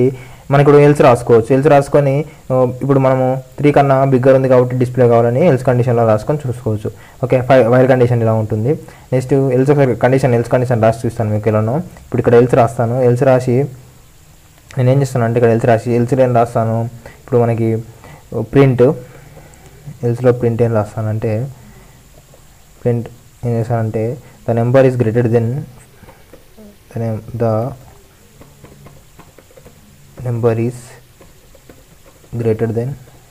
మనకి ఇప్పుడు ఎల్స్ రాసుకోవచ్చు ఎల్స్ రాసుకొని ఆ, ఇప్పుడు మనము త్రీ కన్నా బిగ్గర్ ఉంది కాబట్టి డిస్ప్లే కావాలని ఎల్స్ కండిషన్లో రాసుకొని చూసుకోవచ్చు ఓకే ఫైవ్ వైర్ కండిషన్ ఇలా ఉంటుంది next else condition else condition రాసి చూస్తాను మీకు ఎలానో ఇప్పుడు ఇక్కడ ఎల్స్ రాస్తాను ఎల్స్ రాసి నేను ఏం చేస్తాను అంటే ఇక్కడ ఎల్స్ రాసి ఎల్స్ ఏం రాస్తాను ఇప్పుడు మనకి ప్రింట్ ఎల్స్లో ప్రింట్ ఏం రాస్తానంటే ప్రింట్ ఏం చేస్తానంటే the number is greater than the the number is greater than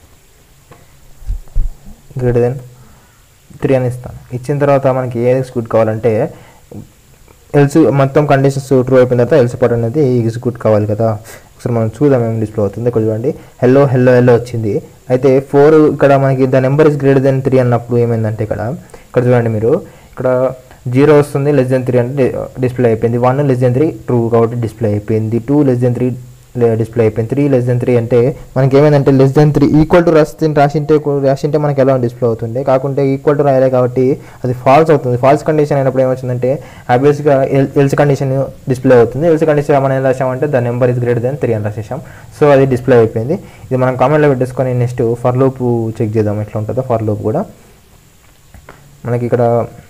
greater than three అని ఇస్తాను ఇచ్చిన తర్వాత మనకి ఏ ఎగ్జిక్యూట్ కావాలంటే ఎల్స్ మొత్తం కండిషన్స్ ట్రూ అయిపోయిన తర్వాత ఎల్స్ పార్ట్ అనేది ఎగ్జిక్యూట్ కావాలి కదా ఒకసారి మనం చూద్దాం ఏం డిస్ప్లే అవుతుంది ఇక్కడ చూడండి హెల్లో హెల్లో హెల్లో వచ్చింది అయితే ఫోర్ ఇక్కడ మనకి the number is greater than three అన్నప్పుడు ఏమైందంటే ఇక్కడ ఇక్కడ చూడండి మీరు ఇక్కడ జీరో వస్తుంది లెస్ దెన్ త్రీ అంటే డిస్ప్లే అయిపోయింది one less than three true కాబట్టి డిస్ప్లే అయిపోయింది two less than three display అయిపోయింది త్రీ లెస్ దెన్ త్రీ అంటే మనకి ఏమైందంటే less than three equal to రాసి రాసింటే రాసింటే మనకి ఎలా డిస్ప్లే అవుతుంది కాకుంటే ఈక్వల్ టు రాయలే కాబట్టి అది ఫాల్స్ అవుతుంది ఫాల్స్ కండిషన్ అయినప్పుడు ఏమొచ్చిందంటే ఆబ్వియస్గా ఎల్ ఎల్స్ కండిషన్ డిస్ప్లే అవుతుంది ఎల్స్ కండిషన్ మనం ఏం రాసామంటే the number is greater than three అని రాసేసాం సో అది డిస్ప్లే అయిపోయింది ఇది మనం కామెంట్లో పెట్టేసుకొని నెక్స్ట్ ఫర్ లూప్ చెక్ చేద్దాం ఎట్లా ఉంటుందో ఫర్ లూప్ కూడా మనకి ఇక్కడ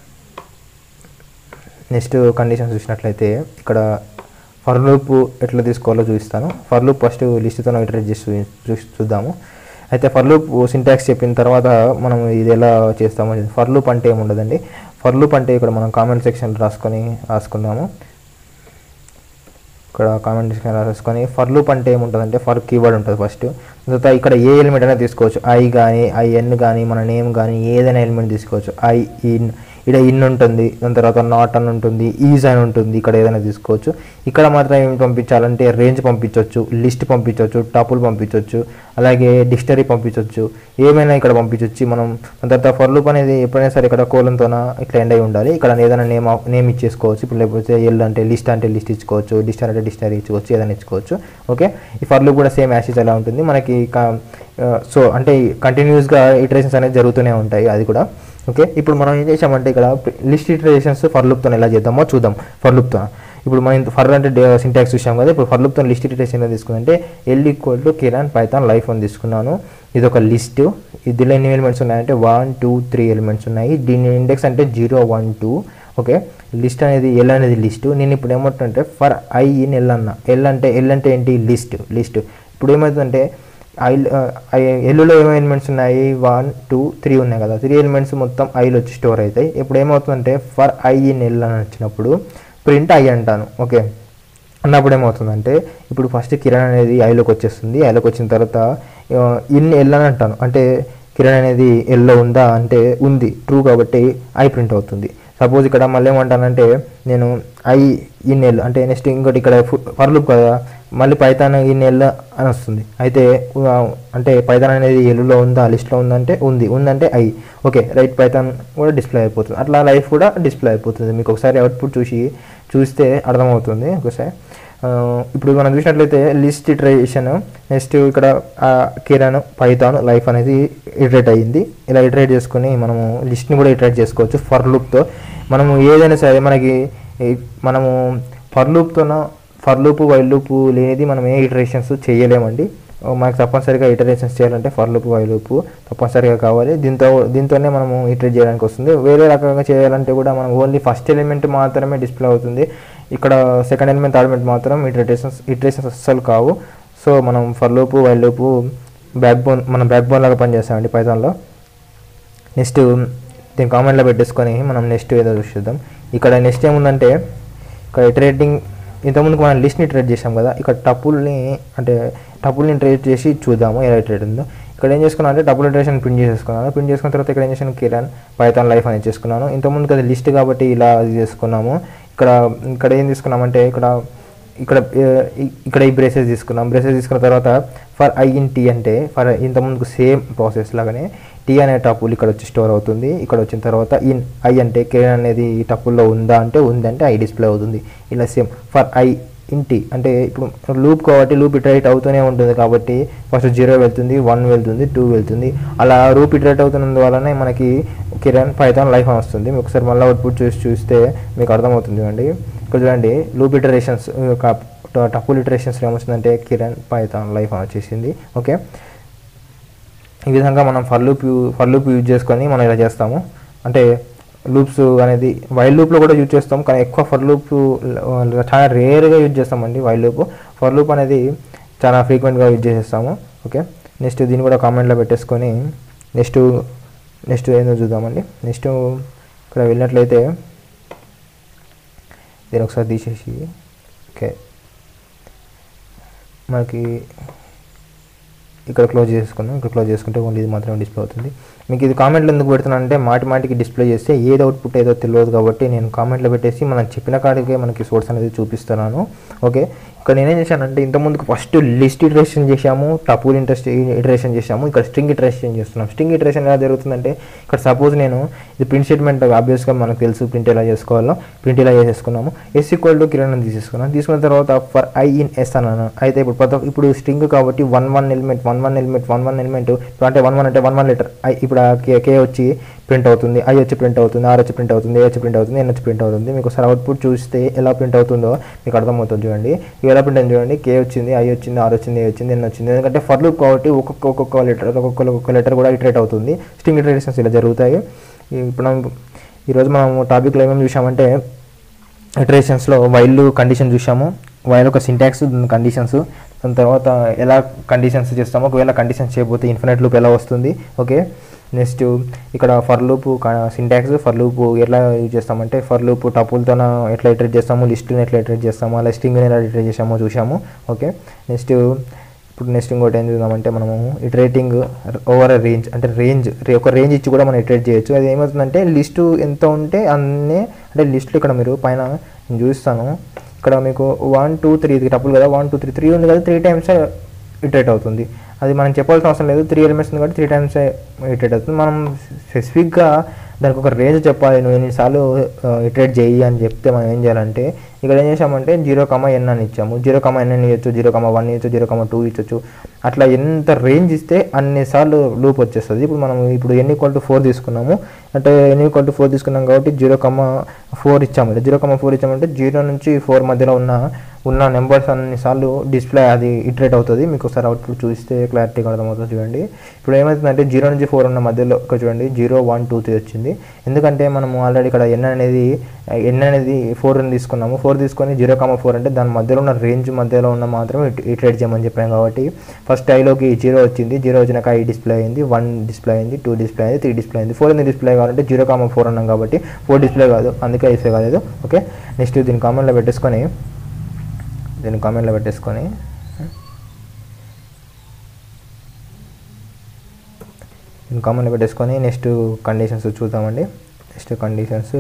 నెక్స్ట్ కండిషన్ చూసినట్లయితే ఇక్కడ ఫర్ లూప్ ఎట్లా తీసుకోవాలో చూపిస్తాను ఫర్ లూప్ ఫస్ట్ లిస్ట్తో ఇటరేట్ చేసి చూ- చూసి చూద్దాము అయితే ఫర్ లూప్ సింటాక్స్ చెప్పిన తర్వాత మనం ఇది ఎలా చేస్తామో ఫర్ లూప్ అంటే ఏముండదండి ఫర్ లూప్ అంటే ఇక్కడ మనం కామెంట్ సెక్షన్ రాసుకొని రాసుకుందాము ఇక్కడ కామెంట్ సెక్షన్ రాసుకొని ఫర్ లూప్ అంటే ఏముంటుందంటే ఫర్ కీవర్డ్ ఉంటుంది ఫస్ట్ తర్వాత ఇక్కడ ఏ ఎలిమెంట్ అయినా తీసుకోవచ్చు ఐ కానీ ఐ ఎన్ కానీ మన నేమ్ కానీ ఏదైనా ఎలిమెంట్ తీసుకోవచ్చు ఐ ఇన్ ఇక్కడ ఇన్ ఉంటుంది దాని తర్వాత నాట్ అని ఉంటుంది ఈజ్ అని ఉంటుంది ఇక్కడ ఏదైనా తీసుకోవచ్చు ఇక్కడ మాత్రం ఏమి పంపించాలంటే రేంజ్ పంపించవచ్చు లిస్ట్ పంపించవచ్చు టాపుల్ పంపించవచ్చు అలాగే డిక్షనరీ పంపించవచ్చు ఏమైనా ఇక్కడ పంపించవచ్చు మనం దాని తర్వాత ఫర్ లూప్ అనేది ఎప్పుడైనా సరే ఇక్కడ కోలంతోన ఇట్లా ఎండ్ అయి ఉండాలి ఇక్కడ ఏదైనా నేమ్ నేమ్ ఇచ్చేసుకోవచ్చు ఇప్పుడు లేకపోతే ఎల్ అంటే లిస్ట్ అంటే లిస్ట్ ఇచ్చుకోవచ్చు డిక్షనరీ అంటే డిక్షనరీ ఇచ్చుకోవచ్చు ఏదైనా ఇచ్చుకోవచ్చు ఓకే ఈ ఫర్ లూప్ కూడా సేమ్ యాషెస్ ఎలా ఉంటుంది మనకి సో అంటే కంటిన్యూస్గా ఇటరేషన్స్ అనేది జరుగుతూనే ఉంటాయి అది కూడా ఓకే ఇప్పుడు మనం ఏం చేసామంటే ఇక్కడ లిస్ట్ ఇటరేషన్స్ ఫర్ లూప్తో ఎలా చేద్దామో చూద్దాం ఫర్ లూప్తో ఇప్పుడు మనం ఫర్ అంటే సింటాక్స్ చూసాం కదా ఇప్పుడు ఫర్ లూప్తో లిస్ట్ ఇటరేషన్ ఎలా తీసుకుందంటే L equal to Kiran Python life అని తీసుకున్నాను ఇది ఒక లిస్ట్ ఇందులో ఎన్ని ఎలిమెంట్స్ ఉన్నాయంటే వన్ టూ త్రీ ఎలిమెంట్స్ ఉన్నాయి దీని ఇండెక్స్ అంటే zero one two okay list అనేది ఎల్ అనేది లిస్ట్ నేను ఇప్పుడు ఏమంటుంటే ఫర్ ఐ ఇన్ ఎల్ అన్న ఎల్ అంటే ఎల్ అంటే ఏంటి లిస్ట్ లిస్ట్ ఇప్పుడు ఏమవుతుందంటే ఐ ఎల్లులో ఏమేమి ఎలిమెంట్స్ ఉన్నాయి వన్ టూ త్రీ ఉన్నాయి కదా త్రీ ఎలిమెంట్స్ మొత్తం ఐలో వచ్చి స్టోర్ అవుతాయి ఇప్పుడు ఏమవుతుందంటే ఫర్ ఐ ఇన్ ఎల్ అని వచ్చినప్పుడు ప్రింట్ ఐ అంటాను ఓకే అన్నప్పుడు ఏమవుతుందంటే ఇప్పుడు ఫస్ట్ కిరణ్ అనేది ఐలోకి వచ్చేస్తుంది ఐలోకి వచ్చిన తర్వాత ఇన్ ఎల్ అని అంటాను అంటే కిరణ్ అనేది ఎల్లో ఉందా అంటే ఉంది ట్రూ కాబట్టి ఐ ప్రింట్ అవుతుంది సపోజ్ ఇక్కడ మళ్ళీ ఏమంటానంటే నేను ఐ ఇన్ ఎల్ అంటే నెక్స్ట్ ఇంకోటి ఇక్కడ ఫర్ లూప్ కదా మళ్ళీ పైథాన్ ఇన్ ఎల్ అని వస్తుంది అయితే ఆ, అంటే పైథాన్ అనేది ఎల్లులో ఉందా లిస్ట్లో ఉందంటే ఉంది ఉందంటే ఐ ఓకే రైట్ పైథాన్ కూడా డిస్ప్లే అయిపోతుంది అట్లా లైఫ్ కూడా డిస్ప్లే అయిపోతుంది మీకు ఒకసారి అవుట్పుట్ చూసి చూస్తే అర్థమవుతుంది ఒకసారి ఆ, ఇప్పుడు మనం చూసినట్లయితే లిస్ట్ ఇటరేషన్ నెక్స్ట్ ఇక్కడ ఆ, కిరణ్ పైథాన్ లైఫ్ అనేది ఇటరేట్ అయ్యింది ఇలా ఇటరేట్ చేసుకొని మనము లిస్ట్ని కూడా ఇటరేట్ చేసుకోవచ్చు ఫర్ లూప్తో మనము ఏదైనా సరే మనకి ఈ- మనము ఫర్ లూప్తోన ఫర్ లూప్ వైల్ లూప్ లేనిది మనం ఏ ఇటరేషన్స్ చేయలేమండి ఓ, మనకు తప్పనిసరిగా ఇటరేషన్స్ చేయాలంటే ఫర్ లూప్ వైల్ లూప్ తప్పనిసరిగా కావాలి దీంతో దీంతోనే మనము ఇటరేట్ చేయడానికి వస్తుంది వేరే రకంగా చేయాలంటే కూడా మనం ఓన్లీ ఫస్ట్ ఎలిమెంట్ మాత్రమే డిస్ప్లే అవుతుంది ఇక్కడ సెకండ్ ఎలిమెంట్ థర్డ్ ఎలిమెంట్ మాత్రం ఇటరేషన్స్ ఇటరేషన్స్ అస్సలు కావు సో మనం for loop while loop backbone మనం బ్యాక్ బోన్ లాగా పనిచేస్తామండి పైథాన్లో నెక్స్ట్ దీని కామెంట్లో పెట్టేసుకొని మనం నెక్స్ట్ ఏదో చూసేద్దాం ఇక్కడ నెక్స్ట్ ఏముందంటే ఇక్కడ ఇటరేటింగ్ ఇంతకుముందుకు మనం లిస్ట్ని ఇటరేట్ చేసాం కదా ఇక్కడ టపుల్ని అంటే టపుల్ని ఇటరేట్ చేసి చూద్దాము ఎలా ఇటరేట్ ఉందో ఇక్కడ ఏం చేసుకున్నాను అంటే డబుల్ ఇటరేషన్ ప్రింట్ చేసేసుకున్నాను ప్రింట్ చేసుకున్న తర్వాత ఇక్కడ ఏం చేసాను కిరణ్ పైథాన్ లైఫ్ అని చేసుకున్నాను ఇంతకుముందుకు అది లిస్ట్ కాబట్టి ఇలా అది చేసుకున్నాము ఇక్కడ ఇక్కడ ఏం తీసుకున్నామంటే ఇక్కడ ఇక్కడ ఆ, ఇ- ఇక్కడ ఈ బ్రేసెస్ తీసుకున్నాం బ్రేసెస్ తీసుకున్న తర్వాత ఫర్ ఐ ఇన్ టీ అంటే ఫర్ ఇంతకుముందుకు సేమ్ ప్రాసెస్ లాగానే టీ అనే టపుల్ ఇక్కడ వచ్చి స్టోర్ అవుతుంది ఇక్కడ వచ్చిన తర్వాత ఇన్ ఐ అంటే కిరణ్ అనేది ఈ టపుల్లో ఉందా అంటే ఉంది అంటే ఐ డిస్ప్లే అవుతుంది ఇలా same for I in T అంటే ఇప్పుడు లూప్ కాబట్టి లూప్ ఇటరేట్ అవుతూనే ఉంటుంది కాబట్టి ఫస్ట్ జీరో వెళ్తుంది వన్ వెళ్తుంది టూ వెళ్తుంది అలా లూప్ ఇటరేట్ అవుతున్నందువల్లనే మనకి కిరణ్ పైథాన్ లైఫ్ అని వస్తుంది మీకు ఒకసారి మళ్ళీ అవుట్పుట్ చూసి చూస్తే మీకు అర్థమవుతుంది అండి ఇక్కడ చూడండి లూప్ ఇటరేషన్స్ టపుల్ ఇటరేషన్స్ ఏమొచ్చిందంటే కిరణ్ పైథాన్ లైఫ్ అని వచ్చేసింది ఓకే ఈ విధంగా మనం for loop for loop use చేసుకొని మనం ఇలా చేస్తాము అంటే లూప్స్ అనేది వైల్ లూప్లో కూడా యూజ్ చేస్తాం కానీ ఎక్కువ ఫర్ లూప్ చాలా రేర్గా యూజ్ చేస్తామండి వైల్ లూప్ ఫర్ లూప్ అనేది చాలా ఫ్రీక్వెంట్గా యూజ్ చేసేస్తాము ఓకే నెక్స్ట్ దీన్ని కూడా కామెంట్లో పెట్టేసుకొని నెక్స్ట్ నెక్స్ట్ ఏందో చూద్దామండి నెక్స్ట్ ఇక్కడ వెళ్ళినట్లయితే దీన్ని ఒకసారి తీసేసి ఓకే మనకి ఇక్కడ క్లోజ్ చేసుకున్నాం ఇక్కడ క్లోజ్ చేసుకుంటే ఓన్లీ ఇది మాత్రమే డిస్ప్లే అవుతుంది మీకు ఇది కామెంట్లో ఎందుకు పెడుతున్నాను అంటే మాటి మాటికి డిస్ప్లే చేస్తే ఏది అవుట్పుట్ ఏదో తెలియదు కాబట్టి నేను కామెంట్లో పెట్టేసి మనం చెప్పిన కాడికే మనకి సోర్స్ అనేది చూపిస్తున్నాను ఓకే ఇక్కడ నేనేం చేశానంటే ఇంతకుముందుకు ఫస్ట్ లిస్ట్ ఇటరేషన్ చేశాము టపూల్ ఇంట్రెస్ట్ ఇటరేషన్ చేశాము ఇక్కడ స్ట్రింగ్ ఇటరేషన్ చేస్తున్నాం స్ట్రింగ్ ఇటరేషన్ ఎలా జరుగుతుందంటే ఇక్కడ సపోజ్ నేను ఇది ప్రింట్ స్టేట్మెంట్ ఆబ్వియస్గా మనకు తెలుసు ప్రింట్ ఎలా చేసుకోవాలో ప్రింట్ ఇలా చేసేసుకున్నాము ఎస్ ఈక్వల్ టు కిరణ్ అని తీసేసుకున్నాం తీసుకున్న తర్వాత ఫర్ ఐ ఇన్ ఎస్ అన్నాను అయితే ఇప్పుడు ప్రతి ఇప్పుడు స్ట్రింగ్ కాబట్టి one one element one one element one one element అంటే వన్ వన్ అంటే వన్ వన్ లెటర్ ఐ ఇప్పుడు ఆ కే కే వచ్చి ప్రింట్ అవుతుంది ఐ వచ్చి ప్రింట్ అవుతుంది ఆర్ వచ్చి ప్రింట్ అవుతుంది ఏ వచ్చి ప్రింట్ అవుతుంది ఎన్ వచ్చి ప్రింట్ అవుతుంది మీకు ఒకసారి అవుట్పుట్ చూస్తే ఎలా ప్రింట్ అవుతుందో మీకు అర్థమవుతుంది చూడండి ఇవి ఎలా ప్రింట్ అయింది చూడండి కే వచ్చింది ఐ వచ్చింది ఆర్ వచ్చింది ఏ వచ్చింది ఎన్ వచ్చింది ఎందుకంటే ఫర్ లూప్ కాబట్టి ఒక్కొక్క ఒక్కొక్క లెటర్ ఒక్కొక్క ఒక్కొక్క లెటర్ కూడా ఇటరేట్ అవుతుంది స్ట్రింగ్ ఇటరేషన్స్ ఇలా జరుగుతాయి ఇప్పుడు మనం ఈరోజు మనం టాపిక్లో ఏమేమి చూసామంటే ఇటరేషన్స్లో వైల్ కండిషన్ చూసాము వైల్ ఒక సింటాక్స్ కండిషన్స్ దాని తర్వాత ఎలా కండిషన్స్ చేస్తామో ఒకవేళ కండిషన్స్ చేయకపోతే ఇన్ఫినైట్ లూప్ ఎలా వస్తుంది ఓకే నెక్స్ట్ ఇక్కడ for loop syntax for loop ఎట్లా యూజ్ చేస్తామంటే ఫర్ లూప్ టపుల్తో ఎట్లా ఇటరేట్ చేస్తాము లిస్ట్ని ఎట్లా ఇటరేట్ చేస్తాము అలా స్ట్రింగ్ని ఎలా ఇటరేట్ చేసామో చూసాము ఓకే నెక్స్ట్ ఇప్పుడు నెక్స్ట్ ఇంకోటి ఏం చూద్దామంటే మనము ఇటరేటింగ్ ఓవర్ రేంజ్ అంటే రేంజ్ ఒక రేంజ్ ఇచ్చి కూడా మనం ఇటరేట్ చేయొచ్చు అది ఏమవుతుందంటే లిస్టు ఎంత ఉంటే అన్నీ అంటే లిస్ట్లో ఇక్కడ మీరు పైన నేను చూస్తాను ఇక్కడ మీకు వన్ టూ త్రీ ఇది టప్పులు కదా వన్ టూ త్రీ త్రీ ఉంది కదా త్రీ టైమ్స్ ఇటరేట్ అవుతుంది అది మనం చెప్పాల్సిన అవసరం లేదు త్రీ ఎలిమెంట్స్ ఉంది కాబట్టి త్రీ టైమ్స్ ఇటరేట్ అవుతుంది మనం స్పెసిఫిక్గా దానికి ఒక రేంజ్ చెప్పాలి నువ్వు ఎన్నిసార్లు ఇటరేట్ చేయి అని చెప్తే మనం ఏం చేయాలంటే ఇక్కడ ఏం చేసామంటే జీరో కమా ఎన్ అని ఇచ్చాము జీరో కమా ఎన్ అని ఇవ్వచ్చు జీరో కమా వన్ ఇవ్వచ్చు జీరో కమా టూ ఇచ్చచ్చు అట్లా ఎంత రేంజ్ ఇస్తే అన్నిసార్లు లూప్ వచ్చేస్తుంది ఇప్పుడు మనం ఇప్పుడు ఎన్ ఈక్వల్ టు ఫోర్ తీసుకున్నాము అంటే ఎన్ ఈక్వల్ టు ఫోర్ తీసుకున్నాం కాబట్టి జీరో కమా ఫోర్ ఇచ్చాము జీరో కమా ఫోర్ ఇచ్చామంటే జీరో నుంచి ఫోర్ మధ్యలో ఉన్న ఉన్న నెంబర్స్ అన్నిసార్లు డిస్ప్లే అది ఇటరేట్ అవుతుంది మీకు ఒకసారి అవుట్పుట్ చూస్తే క్లారిటీగా అర్థమవుతుంది చూడండి ఇప్పుడు ఏమవుతుందంటే జీరో నుంచి ఫోర్ ఉన్న మధ్యలో ఇక్కడ చూడండి జీరో వన్ టూ త్రీ వచ్చింది ఎందుకంటే మనము ఆల్రెడీ ఇక్కడ ఎన్ అనేది ఎన్ అనేది ఫోర్ తీసుకున్నాము ఫోర్ తీసుకొని జీరో కామా ఫోర్ అంటే దాని మధ్యలో ఉన్న రేంజ్ మధ్యలో ఉన్న మాత్రం ఇటరేట్ చేయమని చెప్పాం కాబట్టి ఫస్ట్ ఐలోకి జీరో వచ్చింది జీరో వచ్చినాక ఐ డిస్ప్లే అయింది వన్ డిస్ప్లే అయింది టూ డిస్ప్లే అయింది త్రీ డిస్ప్లే అయింది ఫోర్ ఎందుకు డిస్ప్లే కావాలంటే జీరో కామా ఫోర్ అన్నాం కాబట్టి ఫోర్ డిస్ప్లే కాదు అందుకే డిస్ప్లే కాలేదు ఓకే నెక్స్ట్ దీని కామెంట్లో పెట్టేసుకొని దీన్ని కామెంట్లో పెట్టేసుకొని దీన్ని కామెంట్లో పెట్టేసుకొని నెక్స్ట్ కండిషన్స్ చూద్దామండి నెక్స్ట్ కండిషన్స్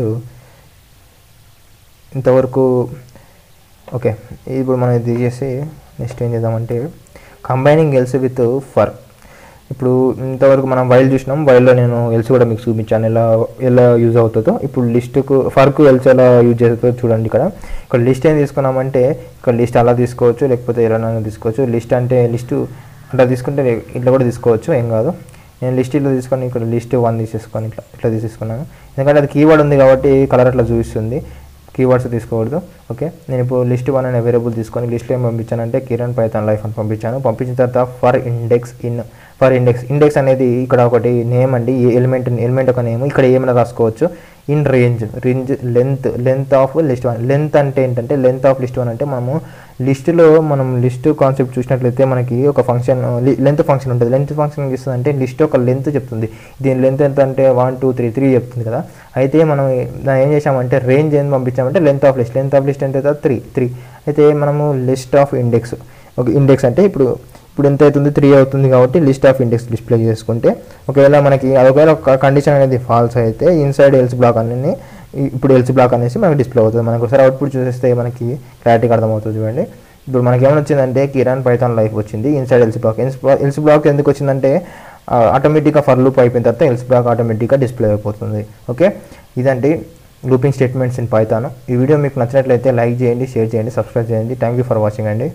ఇంతవరకు ఓకే ఇప్పుడు మనం ఇది చేసి నెక్స్ట్ ఏం చేద్దామంటే కంబైనింగ్ ఎల్స్ విత్ ఫర్ ఇప్పుడు ఇంతవరకు మనం వైల్ చూసినాం వైల్లో నేను ఎల్స్ కూడా మీకు చూపించాను ఎలా ఎలా యూజ్ అవుతుందో ఇప్పుడు లిస్ట్కు ఫర్కు ఎల్స్ ఎలా యూజ్ చేస్తుందో చూడండి ఇక్కడ ఇక్కడ లిస్ట్ ఏం తీసుకున్నామంటే ఇక్కడ లిస్ట్ అలా తీసుకోవచ్చు లేకపోతే ఎలా తీసుకోవచ్చు లిస్ట్ అంటే లిస్ట్ అట్లా తీసుకుంటే ఇట్లా కూడా తీసుకోవచ్చు ఏం కాదు నేను లిస్ట్ ఇట్లా తీసుకొని ఇక్కడ లిస్ట్ వన్ తీసేసుకొని ఇట్లా ఇట్లా తీసేసుకున్నాను ఎందుకంటే అది కీవర్డ్ ఉంది కాబట్టి కలర్ అట్లా చూపిస్తుంది కీవర్డ్స్ తీసుకోకూడదు ఓకే నేను ఇప్పుడు లిస్ట్ వన్ అనే వేరియబుల్ తీసుకొని లిస్ట్లో ఏం పంపించానంటే కిరణ్ పైథాన్ లైఫ్ అని పంపించాను పంపించిన తర్వాత for index in for index index అనేది ఇక్కడ ఒకటి నేమ్ అండి ఎలిమెంట్ ఎలిమెంట్ ఒక నేమ్ ఇక్కడ ఏమైనా రాసుకోవచ్చు in range range length length of list one length అంటే ఏంటంటే లెంత్ ఆఫ్ లిస్ట్ వన్ అంటే మనము లిస్టులో మనం లిస్ట్ కాన్సెప్ట్ చూసినట్లయితే మనకి ఒక ఫంక్షన్ లెంత్ ఫంక్షన్ ఉంటుంది లెంత్ ఫంక్షన్ ఏం చేస్తుంది అంటే లిస్ట్ ఒక లెంత్ చెప్తుంది దీని లెంత్ ఎంత అంటే వన్ టూ త్రీ త్రీ చెప్తుంది కదా అయితే మనం దాన్ని ఏం చేసామంటే రేంజ్ ఏం పంపించామంటే length of list length of list ఎంత త్రీ త్రీ అయితే మనము లిస్ట్ ఆఫ్ ఇండెక్స్ ఒక ఇండెక్స్ అంటే ఇప్పుడు ఇప్పుడు ఎంత అవుతుంది త్రీ అవుతుంది కాబట్టి లిస్ట్ ఆఫ్ ఇండెక్స్ డిస్ప్లే చేసుకుంటే ఒకవేళ మనకి ఒకవేళ ఒక కండిషన్ అనేది ఫాల్స్ అయితే ఇన్సైడ్ ఎల్స్ బ్లాక్ అనేది ఇప్పుడు ఎల్స్ బ్లాక్ అనేసి మనకి డిస్ప్లే అవుతుంది మనకు ఒకసారి అవుట్పుట్ చూసేస్తే మనకి క్లారిటీగా అర్థమవుతుంది చూడండి ఇప్పుడు మనకి ఏమైనా వచ్చిందంటే కిరాన్ పైథాన్ లైఫ్ వచ్చింది inside else block else block ఎందుకు వచ్చిందంటే ఆటోమేటిక్గా ఫర్ లూప్ అయిపోయిన తర్వాత ఎల్స్ బ్లాక్ ఆటోమేటిక్గా డిస్ప్లే అయిపోతుంది ఓకే ఇదండి లూపింగ్ స్టేట్మెంట్స్ ఇన్ పైథాన్ ఈ వీడియో మీకు నచ్చినట్లయితే లైక్ చేయండి షేర్ చేయండి సబ్స్క్రైబ్ చేయండి థ్యాంక్ యూ ఫర్ వాచింగ్ అండి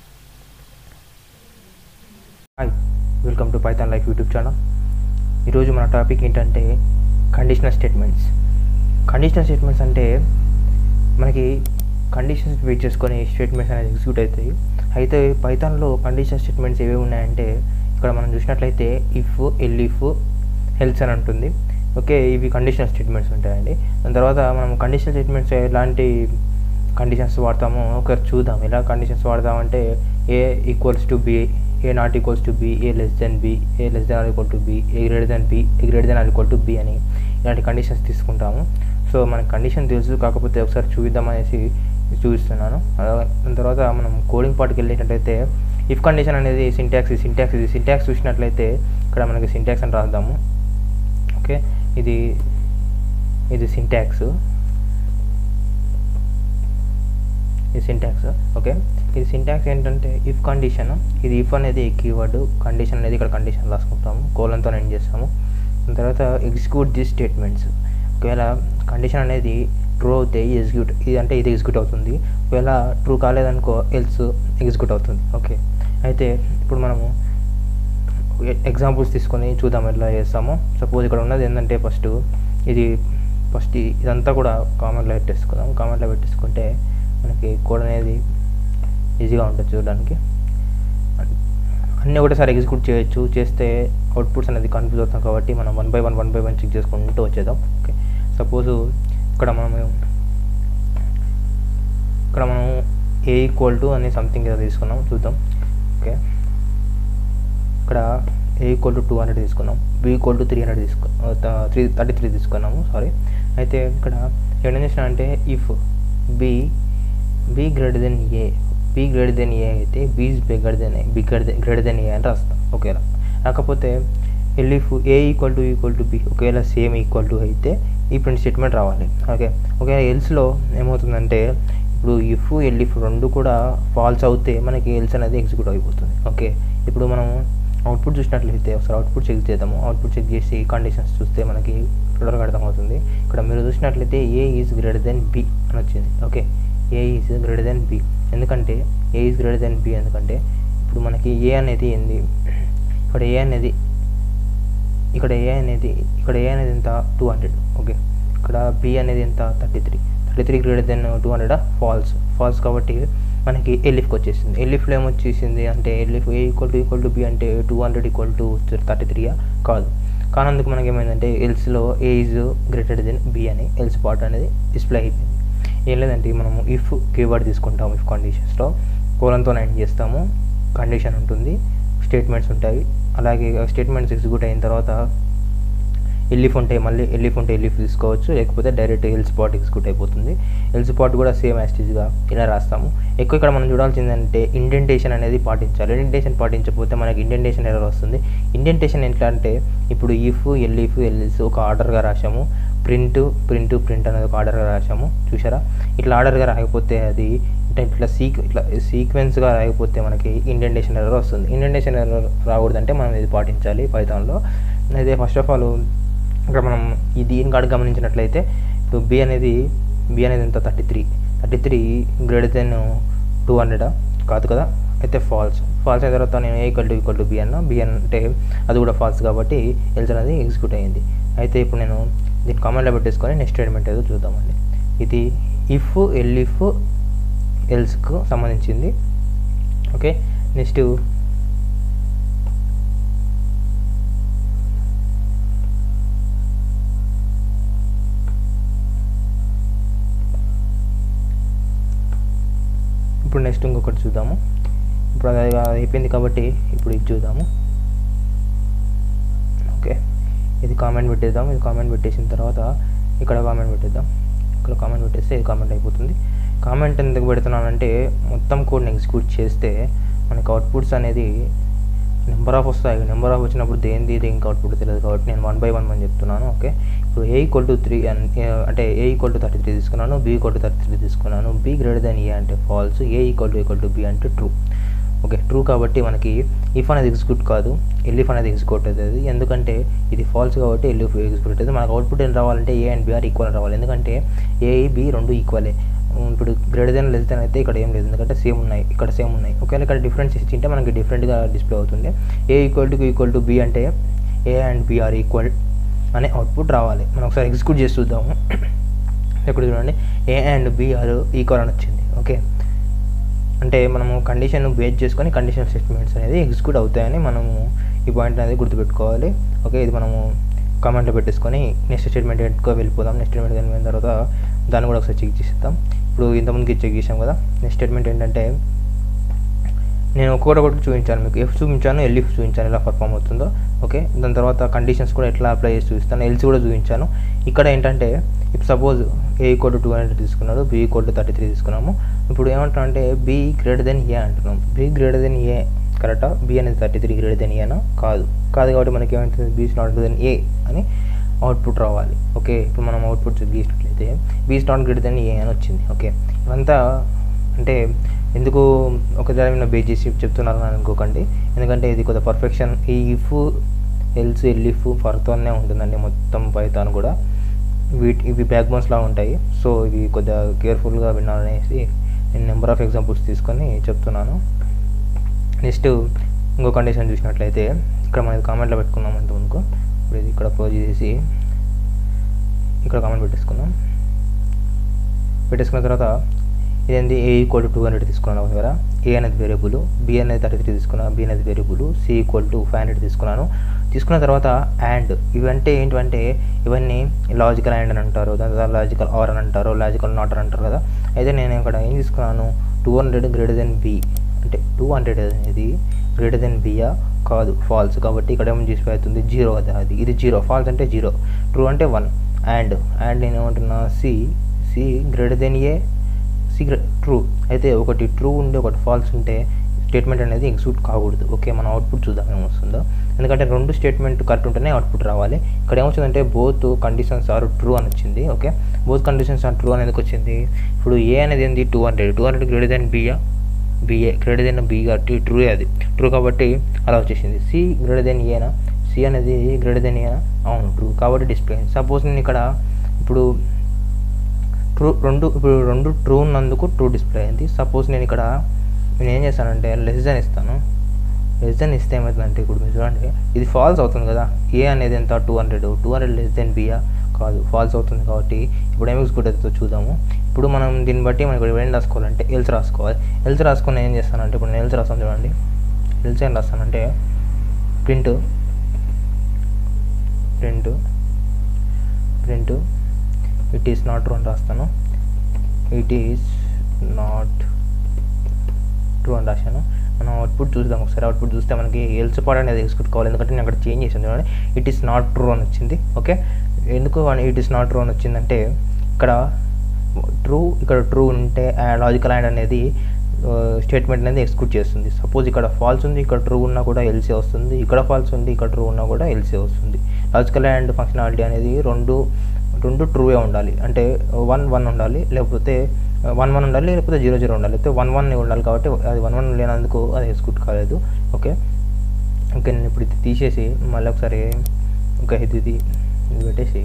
hi welcome to Python life YouTube channel ఈరోజు మన టాపిక్ ఏంటంటే కండిషనల్ స్టేట్మెంట్స్ కండిషనల్ స్టేట్మెంట్స్ అంటే మనకి కండిషన్స్ వెయిట్ చేసుకొని స్టేట్మెంట్స్ అనేది ఎగ్జిక్యూట్ అవుతాయి అయితే పైథాన్లో కండిషన్ స్టేట్మెంట్స్ ఏవేవి ఉన్నాయంటే ఇక్కడ మనం చూసినట్లయితే ఇఫ్ ఎల్ ఇఫ్ హెల్త్ అని ఉంటుంది ఓకే ఇవి కండిషనల్ స్టేట్మెంట్స్ ఉంటాయండి దాని తర్వాత మనం కండిషనల్ స్టేట్మెంట్స్ ఎలాంటి కండిషన్స్ వాడతామో ఒకసారి చూద్దాం ఎలా కండిషన్స్ వాడదామంటే A equals to B A not equals to B A less than B A less than or equal to B A greater than B A greater than or equal to B అని ఇలాంటి కండిషన్స్ తీసుకుంటాము సో మనకి కండిషన్ తెలుసు కాకపోతే ఒకసారి చూద్దాం అనేసి చూపిస్తున్నాను అలా- దాని తర్వాత మనం కోడింగ్ పార్ట్కి వెళ్ళేటట్లయితే ఇఫ్ కండిషన్ అనేది సింటాక్స్ సింటాక్స్ ఇది సింటాక్స్ చూసినట్లయితే ఇక్కడ మనకి సింటాక్స్ అని రాద్దాము ఓకే ఇది ఇది సింటాక్స్ ఇది సింటాక్స్ ఓకే ఇది సింటాక్స్ ఏంటంటే ఇఫ్ కండిషన్ ఇది ఇఫ్ అనేది కీవర్డ్ కండిషన్ అనేది ఇక్కడ కండిషన్ రాసుకుంటాము కోలంతో ఎండ్ చేస్తాము దాని తర్వాత ఎగ్జిక్యూట్ ది స్టేట్మెంట్స్ ఒకవేళ కండిషన్ అనేది ట్రూ అవుతే ఎగ్జిక్యూట్ ఇది అంటే ఇది ఎగ్జిక్యూట్ అవుతుంది ఒకవేళ ట్రూ కాలేదనుకో ఎల్స్ ఎగ్జిక్యూట్ అవుతుంది ఓకే అయితే ఇప్పుడు మనము ఎగ్జాంపుల్స్ తీసుకొని చూద్దాం ఎట్లా చేస్తామో సపోజ్ ఇక్కడ ఉన్నది ఏంటంటే ఫస్ట్ ఇది ఫస్ట్ ఇదంతా కూడా కామెంట్లో పెట్టేసుకుందాం కామెంట్లో పెట్టేసుకుంటే మనకి కోడ్ అనేది ఈజీగా ఉంటుంది చూడడానికి అన్నీ ఒకటేసారి ఎగ్జిక్యూట్ చేయొచ్చు చేస్తే అవుట్పుట్స్ అనేది కన్ఫ్యూజ్ అవుతాం కాబట్టి మనం one by one one by one check చేసుకుంటూ వచ్చేద్దాం ఓకే సపోజ్ ఇక్కడ మనం ఇక్కడ మనం ఏ ఈక్వల్ టు అనే సంథింగ్ ఏదో తీసుకున్నాం చూద్దాం ఓకే ఇక్కడ A equal to two hundred తీసుకున్నాం B equal to three hundred తీసుకు త్రీ థర్టీ త్రీ తీసుకున్నాము సారీ అయితే ఇక్కడ ఏం చేసిన అంటే if B B greater than A B greater than A అయితే B is bigger than A bigger than greater than A అని రాస్తాం ఓకేలా రాకపోతే elif A equal to equal to B ఒకవేళ సేమ్ ఈక్వల్ టు అయితే ఈ ప్రింట్ స్టేట్మెంట్ రావాలి ఓకే ఒకవేళ ఎల్స్లో ఏమవుతుందంటే ఇప్పుడు ఇఫ్ ఎల్ఇఫ్ రెండు కూడా ఫాల్స్ అవుతే మనకి ఎల్స్ అనేది ఎగ్జిక్యూట్ అయిపోతుంది ఓకే ఇప్పుడు మనం అవుట్పుట్ చూసినట్లయితే ఒకసారి అవుట్పుట్ చెక్ చేద్దాము అవుట్పుట్ చెక్ చేసి కండిషన్స్ చూస్తే మనకి క్లియర్గా అర్థమవుతుంది ఇక్కడ మీరు చూసినట్లయితే A is greater than B అని వచ్చింది okay A is greater than B ఎందుకంటే A is greater than B ఎందుకంటే ఇప్పుడు మనకి ఏ అనేది ఏంది ఇక్కడ ఏ అనేది ఇక్కడ ఏ అనేది ఇక్కడ ఏ అనేది ఎంత టూ హండ్రెడ్ ఓకే ఇక్కడ బి అనేది ఎంత thirty three thirty three greater than two hundred false false కాబట్టి మనకి ఎల్లిఫ్కి వచ్చేసింది ఎల్లిఫ్లో ఏమొచ్చేసింది అంటే elif A equal to equal to B అంటే two hundred equal to thirty త్రీయా కాదు కానందుకు మనకి ఏమైందంటే ఎల్స్లో A is greater than B అని ఎల్స్ పార్ట్ అనేది డిస్ప్లే అయిపోయింది ఏం లేదంటే మనము ఇఫ్ కీవర్డ్ తీసుకుంటాము ఇఫ్ కండిషన్స్లో కోలంతో ఎండ్ చేస్తాము కండిషన్ ఉంటుంది స్టేట్మెంట్స్ ఉంటాయి అలాగే స్టేట్మెంట్స్ ఎగ్జిక్యూట్ అయిన తర్వాత ఎల్లిఫ్ ఉంటే మళ్ళీ ఎల్లిఫ్ ఉంటే ఎల్లిఫ్ తీసుకోవచ్చు లేకపోతే డైరెక్ట్ ఎల్ స్పాట్ ఎగ్జిక్యూట్ అయిపోతుంది ఎల్ స్పాట్ కూడా సేమ్ యాస్టీజ్గా ఇలా రాస్తాము ఎక్కువ ఇక్కడ మనం చూడాల్సింది అంటే ఇండెంటేషన్ అనేది పాటించాలి ఇండెంటేషన్ పాటించకపోతే మనకి ఇండెంటేషన్ ఎర్రర్ వస్తుంది ఇండెంటేషన్ ఎట్లా అంటే ఇప్పుడు ఇఫ్ ఎల్ఇఫ్ ఎల్ఇస్ ఒక ఆర్డర్గా రాసాము ప్రింట్ ప్రింట్ ప్రింట్ అనేది ఒక ఆర్డర్గా రాసాము చూసారా ఇట్లా ఆర్డర్గా రాకపోతే అది అంటే ఇట్లా సీక్ ఇట్లా సీక్వెన్స్గా రాకపోతే మనకి ఇండెంటేషన్ ఎర్రర్ వస్తుంది ఇండెంటేషన్ ఎర్రర్ రాకూడదంటే మనం ఇది పాటించాలి పైథాన్లో అయితే ఫస్ట్ ఆఫ్ ఆల్ ఇక్కడ మనం ఈ దీని కాడ గమనించినట్లయితే ఇప్పుడు బి అనేది బి అనేది ఎంత thirty three thirty three greater than two హండ్రెడా కాదు కదా అయితే ఫాల్స్ ఫాల్స్ అయిన తర్వాత నేను A equal to equal to B అన్న బి అంటే అది కూడా ఫాల్స్ కాబట్టి ఎల్స్ అనేది ఎగ్జిక్యూట్ అయ్యింది అయితే ఇప్పుడు నేను దీన్ని కామెంట్లో పెట్టేసుకొని నెక్స్ట్ స్టేట్మెంట్ ఏదో చూద్దామండి ఇది ఇఫ్ ఎల్ ఇఫ్ ఎల్స్కు సంబంధించింది ఓకే నెక్స్ట్ ఇప్పుడు నెక్స్ట్ ఇంకొకటి చూద్దాము ఇప్పుడు అది అయిపోయింది కాబట్టి ఇప్పుడు ఇది చూద్దాము ఓకే ఇది కామెంట్ పెట్టేద్దాం ఇది కామెంట్ పెట్టేసిన తర్వాత ఇక్కడ కామెంట్ పెట్టేద్దాం ఇక్కడ కామెంట్ పెట్టేస్తే ఇది కామెంట్ అయిపోతుంది కామెంట్ ఎందుకు పెడుతున్నానంటే మొత్తం కోడ్ని ఎగ్జిక్యూట్ చేస్తే మనకి అవుట్పుట్స్ అనేది నెంబర్ ఆఫ్ వస్తాయి నెంబర్ ఆఫ్ వచ్చినప్పుడు దేనిది దేనికి అవుట్పుట్ తెలియదు కాబట్టి నేను వన్ బై వన్ అని చెప్తున్నాను ఓకే ఇప్పుడు ఏ ఈక్వల్ టు త్రీ అంటే A equal to thirty three తీసుకున్నాను B equal to thirty three తీసుకున్నాను బి గ్రేటర్ దెన్ ఏ అంటే false A equal to equal to B అంటే ట్రూ ఓకే ట్రూ కాబట్టి మనకి ఇఫ్ అనేది ఎగ్జిక్యూట్ కాదు ఎల్ఇఫ్ అనేది ఎగ్జిక్యూట్ అవుతుంది ఎందుకంటే ఇది ఫాల్స్ కాబట్టి ఎల్ఇఫ్ ఎగ్జిక్యూట్ అవుతుంది మనకు అవుట్పుట్ ఏం రావాలంటే ఏ అండ్ బిఆర్ ఈక్వల్ రావాలి ఎందుకంటే ఏ బి రెండు ఈక్వలే ఇప్పుడు గ్రేటర్ దెన్ లెస్ దెన్ అయితే ఇక్కడ ఏం లేదు ఎందుకంటే సేమ్ ఉన్నాయి ఇక్కడ సేమ్ ఉన్నాయి ఒకవేళ ఇక్కడ డిఫరెన్స్ ఇచ్చింటే మనకి డిఫరెంట్గా డిస్ప్లే అవుతుంది A equal to equal to B అంటే A and B are equal అనే అవుట్పుట్ రావాలి మనం ఒకసారి ఎగ్జిక్యూట్ చేసి చూద్దాము ఇక్కడ చూడండి A and B are equal అని వచ్చింది ఓకే అంటే మనము కండిషన్ బేస్ చేసుకొని కండిషనల్ స్టేట్మెంట్స్ అనేది ఎగ్జిక్యూట్ అవుతాయని మనము ఈ పాయింట్ అనేది గుర్తుపెట్టుకోవాలి ఓకే ఇది మనము కామెంట్లో పెట్టేసుకొని నెక్స్ట్ స్టేట్మెంట్ ఎట్టుకో వెళ్ళిపోదాం నెక్స్ట్ స్టేట్మెంట్ వెళ్ళిన తర్వాత దాన్ని కూడా ఒకసారి చెక్ చేసేద్దాం ఇప్పుడు ఇంతకుముందుకి చెక్ చేసాం కదా నెక్స్ట్ స్టేట్మెంట్ ఏంటంటే నేను ఒక్కొక్కటి ఒకటి చూపించాను మీకు ఎఫ్ చూపించాను ఎల్ఈఫ్ చూపించాను ఎలా పర్ఫామ్ అవుతుందో ఓకే దాని తర్వాత కండిషన్స్ కూడా ఎట్లా అప్లై చేసి చూపిస్తాను ఎల్సీ కూడా చూపించాను ఇక్కడ ఏంటంటే ఇప్పుడు suppose A code two hundred తీసుకున్నాడు బి కోడ్ థర్టీ త్రీ తీసుకున్నాము ఇప్పుడు ఏమంటాం అంటే బి గ్రేటర్ దెన్ ఏ అంటున్నాం బి గ్రేటర్ దెన్ ఏ కరెక్టా బి అనేది థర్టీ త్రీ గ్రేటర్ దెన్ ఏనా కాదు కాదు కాబట్టి మనకి ఏమంటుంది బీ నాట్ దెన్ ఏ అని అవుట్పుట్ రావాలి ఓకే ఇప్పుడు మనం అవుట్పుట్ గీసినట్లయితే B not greater than A అని వచ్చింది ఓకే ఇవంతా అంటే ఎందుకు ఒక దాని మీద బేస్ చేసి చెప్తున్నారని అనుకోకండి ఎందుకంటే ఇది కొద్దిగా పర్ఫెక్షన్ ఈ ఇఫ్ ఎల్స్ ఎల్ఇఫ్ ఫర్తోనే ఉంటుందండి మొత్తం పైతాన్ కూడా వీటి ఇవి బ్యాక్ బోన్స్ లా ఉంటాయి సో ఇవి కొద్దిగా కేర్ఫుల్గా వినాలనేసి నేను నెంబర్ ఆఫ్ ఎగ్జాంపుల్స్ తీసుకొని చెప్తున్నాను నెక్స్ట్ ఇంకో కండిషన్ చూసినట్లయితే ఇక్కడ మనం కామెంట్లో పెట్టుకున్నాం అంటే ముందుకు ఇప్పుడు ఇది ఇక్కడ క్లోజ్ చేసి ఇక్కడ కామెంట్ పెట్టేసుకుందాం పెట్టేసుకున్న తర్వాత ఇదేంటి A equal to two hundred తీసుకున్నాను దగ్గర ఏ అనేది వేరియబుల్ బి అనేది థర్టీ త్రీ తీసుకున్నాను బి అనేది variable C equal to five hundred తీసుకున్నాను తీసుకున్న తర్వాత అండ్ ఇవంటే ఏంటంటే ఇవన్నీ లాజికల్ అండ్ అని అంటారు దాని తర్వాత లాజికల్ ఆర్ అని అంటారు లాజికల్ నాట్ అని అంటారు కదా అయితే నేను ఇక్కడ ఏం తీసుకున్నాను two hundred greater than B అంటే టూ హండ్రెడ్ అనేది గ్రేటర్ దెన్ బియా కాదు ఫాల్స్ కాబట్టి ఇక్కడ ఏమో చూసిపోతుంది జీరో కదా అది ఇది జీరో ఫాల్స్ అంటే జీరో ట్రూ అంటే వన్ అండ్ అండ్ నేను ఏమంటున్నా C C greater than A C true అయితే ఒకటి ట్రూ ఉండి ఒకటి ఫాల్స్ ఉంటే స్టేట్మెంట్ అనేది ఎగ్జిక్యూట్ కాకూడదు ఓకే మనం అవుట్పుట్ చూద్దాం ఏమొస్తుందో ఎందుకంటే రెండు స్టేట్మెంట్ కరెక్ట్ ఉంటేనే అవుట్పుట్ రావాలి ఇక్కడ ఏమొచ్చిందంటే బోత్ కండిషన్స్ ఆర్ ట్రూ అని వచ్చింది okay both conditions are true అనేది వచ్చింది ఇప్పుడు ఏ అనేది ఏంది two hundred two hundred greater than బియా బిఏ గ్రేటర్ దెన్ బి కాబట్టి ట్రూ అది ట్రూ కాబట్టి అలా వచ్చేసింది సి గ్రేటర్ దెన్ ఏనా సి అనేది గ్రేటర్ దెన్ ఏనా అవును ట్రూ కాబట్టి డిస్ప్లే సపోజ్ నేను ఇక్కడ ఇప్పుడు ట్రూ రెండు ఇప్పుడు రెండు ట్రూ ఉన్నందుకు ట్రూ డిస్ప్లే అయింది సపోజ్ నేను ఇక్కడ నేను ఏం చేస్తానంటే లెస్ దెన్ ఇస్తాను లెస్ దెన్ ఇస్తే ఏమవుతుందంటే ఇప్పుడు మీరు చూడండి ఇది ఫాల్స్ అవుతుంది కదా ఏ అనేది ఎంత two hundred two hundred less than బియా కాదు ఫాల్స్ అవుతుంది కాబట్టి ఇప్పుడు ఏం ఎగ్జిక్యూట్ అవుతుందో చూద్దాము ఇప్పుడు మనం దీన్ని బట్టి మనకి ఇప్పుడు ఏం రాసుకోవాలంటే ఎల్స్ రాసుకోవాలి ఎల్స్ రాసుకొని ఏం చేస్తానంటే ఇప్పుడు నేను ఎల్స్ రాస్తాను చూడండి ఎల్స్ ఏం రాస్తానంటే print print print it is not true అని రాస్తాను ఇట్ ఈస్ నాట్ ట్రూ అని రాశాను మనం అవుట్పుట్ చూద్దాం ఒకసారి అవుట్పుట్ చూస్తే మనకి ఎల్స్ పార్ట్ అనేది ఎగ్జిక్యూట్ కావాలి ఎందుకంటే నేను అక్కడ చేంజ్ చేసాను చూడండి ఇట్ ఈస్ నాట్ ట్రూ అని వచ్చింది ఓకే ఎందుకు ఇట్ ఈస్ నాట్ ట్రూ అని వచ్చిందంటే ఇక్కడ ట్రూ ఇక్కడ ట్రూ ఉంటే లాజికల్ అండ్ అనేది స్టేట్మెంట్ అనేది ఎక్స్క్యూట్ చేస్తుంది సపోజ్ ఇక్కడ ఫాల్స్ ఉంది ఇక్కడ ట్రూ ఉన్నా కూడా ఎల్సీ వస్తుంది ఇక్కడ ఫాల్స్ ఉంది ఇక్కడ ట్రూ ఉన్నా కూడా ఎల్సీ వస్తుంది లాజికల్ అండ్ ఫంక్షనాలిటీ అనేది రెండు రెండు ట్రూవే ఉండాలి అంటే వన్ వన్ ఉండాలి లేకపోతే వన్ వన్ ఉండాలి లేకపోతే జీరో జీరో ఉండాలి అయితే వన్ వన్ ఉండాలి కాబట్టి అది వన్ వన్ లేనందుకు అది ఎక్స్క్యూట్ కాలేదు ఓకే ఓకే నేను ఇప్పుడు ఇది తీసేసి మళ్ళీ ఒకసారి ఇంకా ఇది ఇది ఇది పెట్టేసి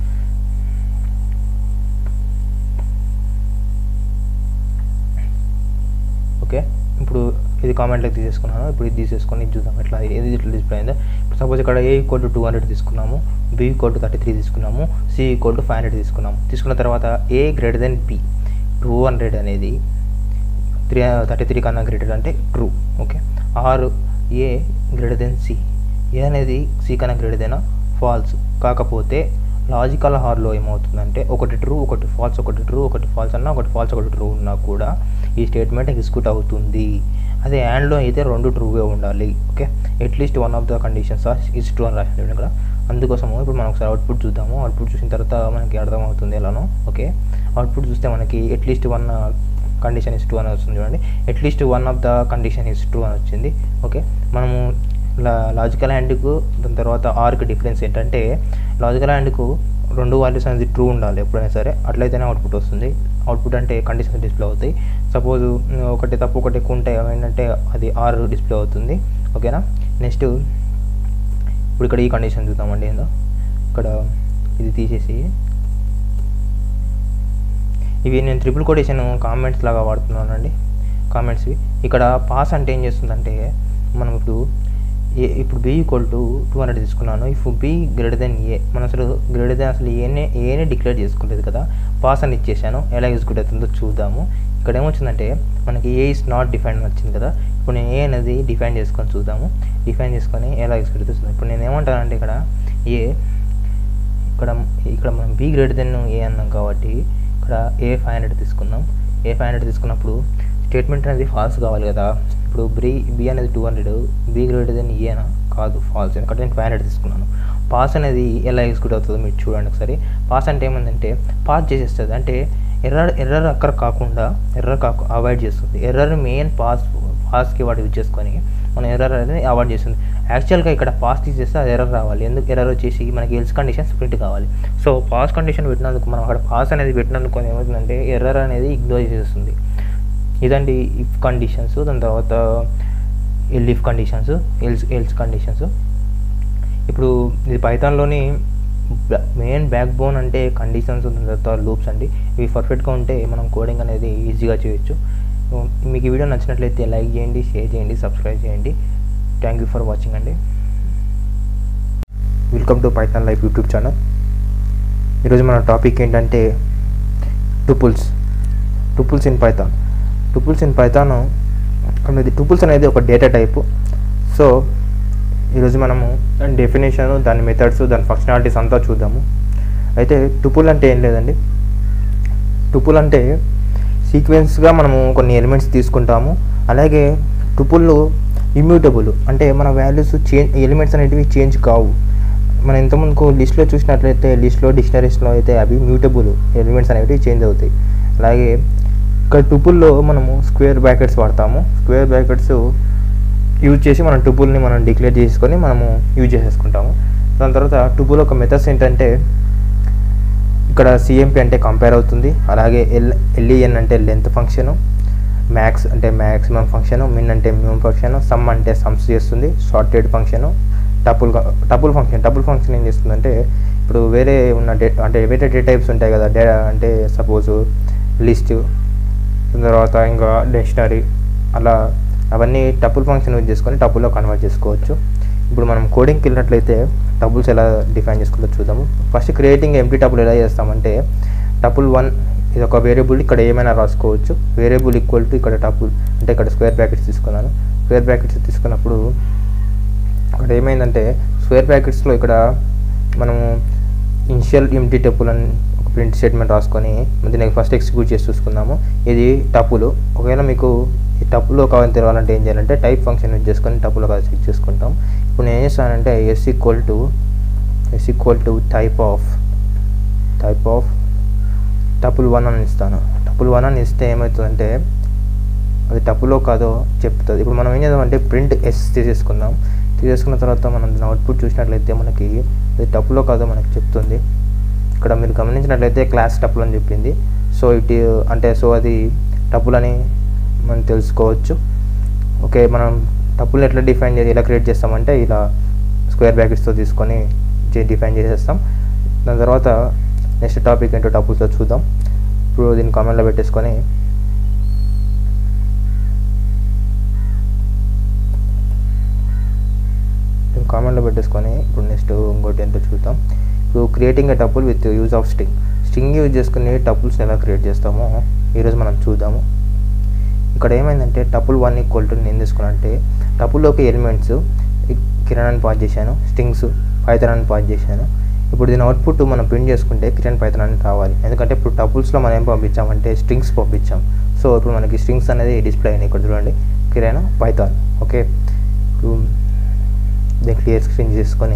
ఓకే ఇప్పుడు ఇది కామెంట్లోకి తీసేసుకున్నాను ఇప్పుడు ఇది తీసేసుకొని ఇది చూద్దాం ఎట్లా ఏది ఇట్లా డిస్ప్లే అయిందో ఇప్పుడు సపోజ్ ఇక్కడ A equal to two hundred తీసుకున్నాము B equal to thirty three తీసుకున్నాము C equal to five hundred తీసుకున్నాము తీసుకున్న తర్వాత A greater than B two hundred అనేది త్రీ థర్టీ త్రీ కన్నా గ్రేటర్ అంటే true okay or A greater than C A అనేది సి కన్నా గ్రేటర్ దెన్ ఫాల్స్ కాకపోతే లాజికల్ హార్లో ఏమవుతుందంటే ఒకటి ట్రూ ఒకటి ఫాల్స్ ఒకటి ట్రూ ఒకటి ఫాల్స్ అన్నా ఒకటి ఫాల్స్ ఒకటి ట్రూ ఉన్నా కూడా ఈ స్టేట్మెంట్ ఎగ్జిక్యూట్ అవుతుంది అదే యాన్లో అయితే రెండు ట్రూవే ఉండాలి okay at least one of the conditions are is true అని రాసింది ఇక్కడ అందుకోసము ఇప్పుడు మనం ఒకసారి అవుట్పుట్ చూద్దాము అవుట్పుట్ చూసిన తర్వాత మనకి అర్థమవుతుంది ఎలానో ఓకే అవుట్పుట్ చూస్తే మనకి at least one condition is true అని వస్తుంది చూడండి at least one of the condition is true అని వచ్చింది ఓకే మనము లా లాజికల్ హ్యాండ్కు దాని తర్వాత ఆర్కి డిఫరెన్స్ ఏంటంటే లాజికల్ హ్యాండ్కు రెండు వాల్యూస్ అనేది ట్రూ ఉండాలి ఎప్పుడైనా సరే అట్లయితేనే అవుట్పుట్ వస్తుంది అవుట్పుట్ అంటే కండిషన్స్ డిస్ప్లే అవుతాయి సపోజ్ ఒకటి తప్పు ఒకటి ఎక్కువ ఉంటే ఏంటంటే అది ఆర్ డిస్ప్లే అవుతుంది ఓకేనా నెక్స్ట్ ఇప్పుడు ఇక్కడ ఈ కండిషన్ చూద్దామండి ఏందో ఇక్కడ ఇది తీసేసి ఇవి నేను ట్రిపుల్ కొటేషన్ కామెంట్స్ లాగా వాడుతున్నానండి కామెంట్స్వి ఇక్కడ పాస్ అంటే ఏం చేస్తుందంటే మనం ఇప్పుడు ఏ ఇప్పుడు B equal to two hundred తీసుకున్నాను if B greater than A మనం అసలు గ్రేటర్ దెన్ అసలు ఏనే ఏనే డిక్లేర్ చేసుకోలేదు కదా పాస్ అని ఇచ్చేసాను ఎలా ఎగ్జిక్యూట్ అవుతుందో చూద్దాము ఇక్కడ ఏమొచ్చిందంటే మనకి ఏ ఇస్ నాట్ డిఫైన్ వచ్చింది కదా ఇప్పుడు నేను ఏ అనేది డిఫైన్ చేసుకొని చూద్దాము డిఫైన్ చేసుకొని ఎలా ఎక్స్పెక్ట్ చేస్తుంది ఇప్పుడు నేను ఏమంటానంటే ఇక్కడ ఏ ఇక్కడ ఇక్కడ మనం బి గ్రేటర్ దెన్ ఏ అన్నాం కాబట్టి ఇక్కడ ఏ ఫైవ్ హండ్రెడ్ తీసుకుందాం ఏ ఫైవ్ హండ్రెడ్ తీసుకున్నప్పుడు స్టేట్మెంట్ అనేది ఫాల్స్ కావాలి కదా ఇప్పుడు బ్రీ బి అనేది two hundred B greater than ఏనా కాదు ఫాల్స్ ఎందుకంటే నేను ఫైవ్ హండ్రెడ్ తీసుకున్నాను పాస్ అనేది ఎలా ఎగ్జిక్యూట్ అవుతుందో మీరు చూడండి ఒకసారి పాస్ అంటే ఏమందంటే పాస్ చేసేస్తుంది అంటే ఎర్రర్ ఎర్రర్ అక్కడ కాకుండా ఎర్రర్ కాకు అవాయిడ్ చేస్తుంది ఎర్రర్ మెయిన్ పాస్ పాస్కి వాడు యూజ్ చేసుకొని మనం ఎర్రర్ అనేది అవాయిడ్ చేస్తుంది యాక్చువల్గా ఇక్కడ పాస్ తీసేస్తే అది ఎర్రర్ రావాలి ఎందుకు ఎర్రర్ వచ్చేసి మనకి ఎల్స్ కండిషన్స్ ప్రింట్ కావాలి సో పాస్ కండిషన్ పెట్టినందుకు మనం అక్కడ పాస్ అనేది పెట్టినందుకు ఏమవుతుందంటే ఎర్రర్ అనేది ఇగ్నోర్ చేసేస్తుంది ఇదండి ఇఫ్ కండిషన్స్ దాని తర్వాత elif conditions else else conditions ఇప్పుడు ఇది పైథాన్లోని మెయిన్ బ్యాక్ బోన్ అంటే కండిషన్స్ దాని తర్వాత లూప్స్ అండి ఇవి పర్ఫెక్ట్గా ఉంటే మనం కోడింగ్ అనేది ఈజీగా చేయొచ్చు మీకు ఈ వీడియో నచ్చినట్లయితే లైక్ చేయండి షేర్ చేయండి సబ్స్క్రైబ్ చేయండి థ్యాంక్ యూ ఫర్ వాచింగ్ అండి welcome to Python life YouTube channel ఈరోజు మన టాపిక్ ఏంటంటే tuples tuples in Python tuples in Python అనేది టుపుల్స్ అనేది ఒక డేటా టైపు సో ఈరోజు మనము దాని డెఫినేషన్ దాని మెథడ్స్ దాని ఫంక్షనాలిటీస్ అంతా చూద్దాము అయితే టుపుల్ అంటే ఏం లేదండి టుపుల్ అంటే సీక్వెన్స్గా మనము కొన్ని ఎలిమెంట్స్ తీసుకుంటాము అలాగే టుపుల్ ఇమ్యూటబుల్ అంటే మన వాల్యూస్ చేంజ్ ఎలిమెంట్స్ అనేటివి చేంజ్ కావు మనం ఇంతకుముందుకు లిస్ట్లో చూసినట్లయితే లిస్ట్లో డిక్షనరీస్లో అయితే అవి మ్యూటబుల్ ఎలిమెంట్స్ అనేవి చేంజ్ అవుతాయి అలాగే ఇక్కడ టుపుల్లో మనము స్క్వేర్ బ్రాకెట్స్ వాడతాము స్క్వేర్ బ్రాకెట్స్ యూజ్ చేసి మనం టుపుల్ని మనం డిక్లేర్ చేసుకొని మనము యూజ్ చేసేసుకుంటాము దాని తర్వాత టుపుల్ ఒక మెథడ్స్ ఏంటంటే ఇక్కడ సిఎంపి అంటే కంపేర్ అవుతుంది అలాగే ఎల్ ఎల్ఈఎన్ అంటే లెంత్ ఫంక్షను మ్యాక్స్ అంటే మ్యాక్సిమం ఫంక్షను మిన్ అంటే మినిమం ఫంక్షన్ సమ్ అంటే సమ్స్ చేస్తుంది sorted function tuple tuple function tuple function ఏం చేస్తుందంటే ఇప్పుడు వేరే ఉన్న డే అంటే వేరే డే టైప్స్ ఉంటాయి కదా డే అంటే సపోజ్ లిస్ట్ తర్వాత ఇంకా డిక్షనరీ అలా అవన్నీ టపుల్ ఫంక్షన్ యూజ్ చేసుకొని టపుల్లో కన్వర్ట్ చేసుకోవచ్చు ఇప్పుడు మనం కోడింగ్కి వెళ్ళినట్లయితే టపుల్స్ ఎలా డిఫైన్ చేసుకోవాలో చూద్దాము ఫస్ట్ క్రియేటింగ్ ఎంటీ టపుల్ ఎలా చేస్తామంటే టపుల్ వన్ ఇది ఒక వేరియబుల్ ఇక్కడ ఏమైనా రాసుకోవచ్చు వేరియబుల్ ఈక్వల్ టు ఇక్కడ టపుల్ అంటే ఇక్కడ స్క్వేర్ బ్రాకెట్స్ తీసుకున్నాను స్క్వేర్ బ్రాకెట్స్ తీసుకున్నప్పుడు అక్కడ ఏమైందంటే స్క్వేర్ బ్రాకెట్స్లో ఇక్కడ మనము ఇనిషియల్ ఎంటీ టపుల్ అని ఒక ప్రింట్ స్టేట్మెంట్ రాసుకొని దీనికి ఫస్ట్ ఎగ్జిక్యూట్ చేసి చూసుకుందాము ఇది టపుల్ ఒకవేళ మీకు ఈ టపులో కావాలని తెలవాలంటే ఏం చేయాలంటే టైప్ ఫంక్షన్ యూజ్ చేసుకొని టపులో కావాలి చెక్ చేసుకుంటాం ఇప్పుడు నేను ఏం చేస్తానంటే S equal to S equal to type of type of tuple one అని ఇస్తాను టపుల్ వన్ అని ఇస్తే ఏమవుతుందంటే అది టపులో కాదో చెప్తుంది ఇప్పుడు మనం ఏం చేద్దామంటే ప్రింట్ ఎస్ తీసేసుకుందాం తీసేసుకున్న తర్వాత మనం దాని అవుట్పుట్ చూసినట్లయితే మనకి అది టపులో కాదో మనకి చెప్తుంది ఇక్కడ మీరు గమనించినట్లయితే క్లాస్ టపుల్ అని చెప్పింది సో ఇటు అంటే సో అది టపుల్ అని మనం తెలుసుకోవచ్చు ఓకే మనం టపుల్ని ఎట్లా డిఫైన్ చేసి ఎలా క్రియేట్ చేస్తామంటే ఇలా స్క్వేర్ బ్రాకెట్స్తో తీసుకొని డిఫైన్ చేసేస్తాం దాని తర్వాత నెక్స్ట్ టాపిక్ ఏంటో టపుల్తో చూద్దాం ఇప్పుడు దీన్ని కామెంట్లో పెట్టేసుకొని దీన్ని కామెంట్లో పెట్టేసుకొని ఇప్పుడు నెక్స్ట్ ఇంకోటి ఏంటో చూద్దాం ఇప్పుడు creating a tuple with use of string string use చేసుకుని టపుల్స్ ఎలా క్రియేట్ చేస్తామో ఈరోజు మనం చూద్దాము ఇక్కడ ఏమైందంటే టపుల్ వన్ ఈక్వల్ టు నేను తీసుకున్నంటే టపుల్లోకి ఎలిమెంట్స్ కిరణ్ అని పాస్ చేశాను స్ట్రింగ్స్ పైథాన్ అని పాస్ చేశాను ఇప్పుడు దీని అవుట్పుట్ మనం ప్రింట్ చేసుకుంటే కిరణ్ పైథాన్ అని రావాలి ఎందుకంటే ఇప్పుడు టపుల్స్లో మనం ఏం పంపించామంటే స్ట్రింగ్స్ పంపించాం సో ఇప్పుడు మనకి స్ట్రింగ్స్ అనేది డిస్ప్లే అయినాయి ఇక్కడ చూడండి కిరణ్ పైథాన్ ఓకే ఇప్పుడు దీన్ని క్లియర్ స్క్రీన్ చేసుకొని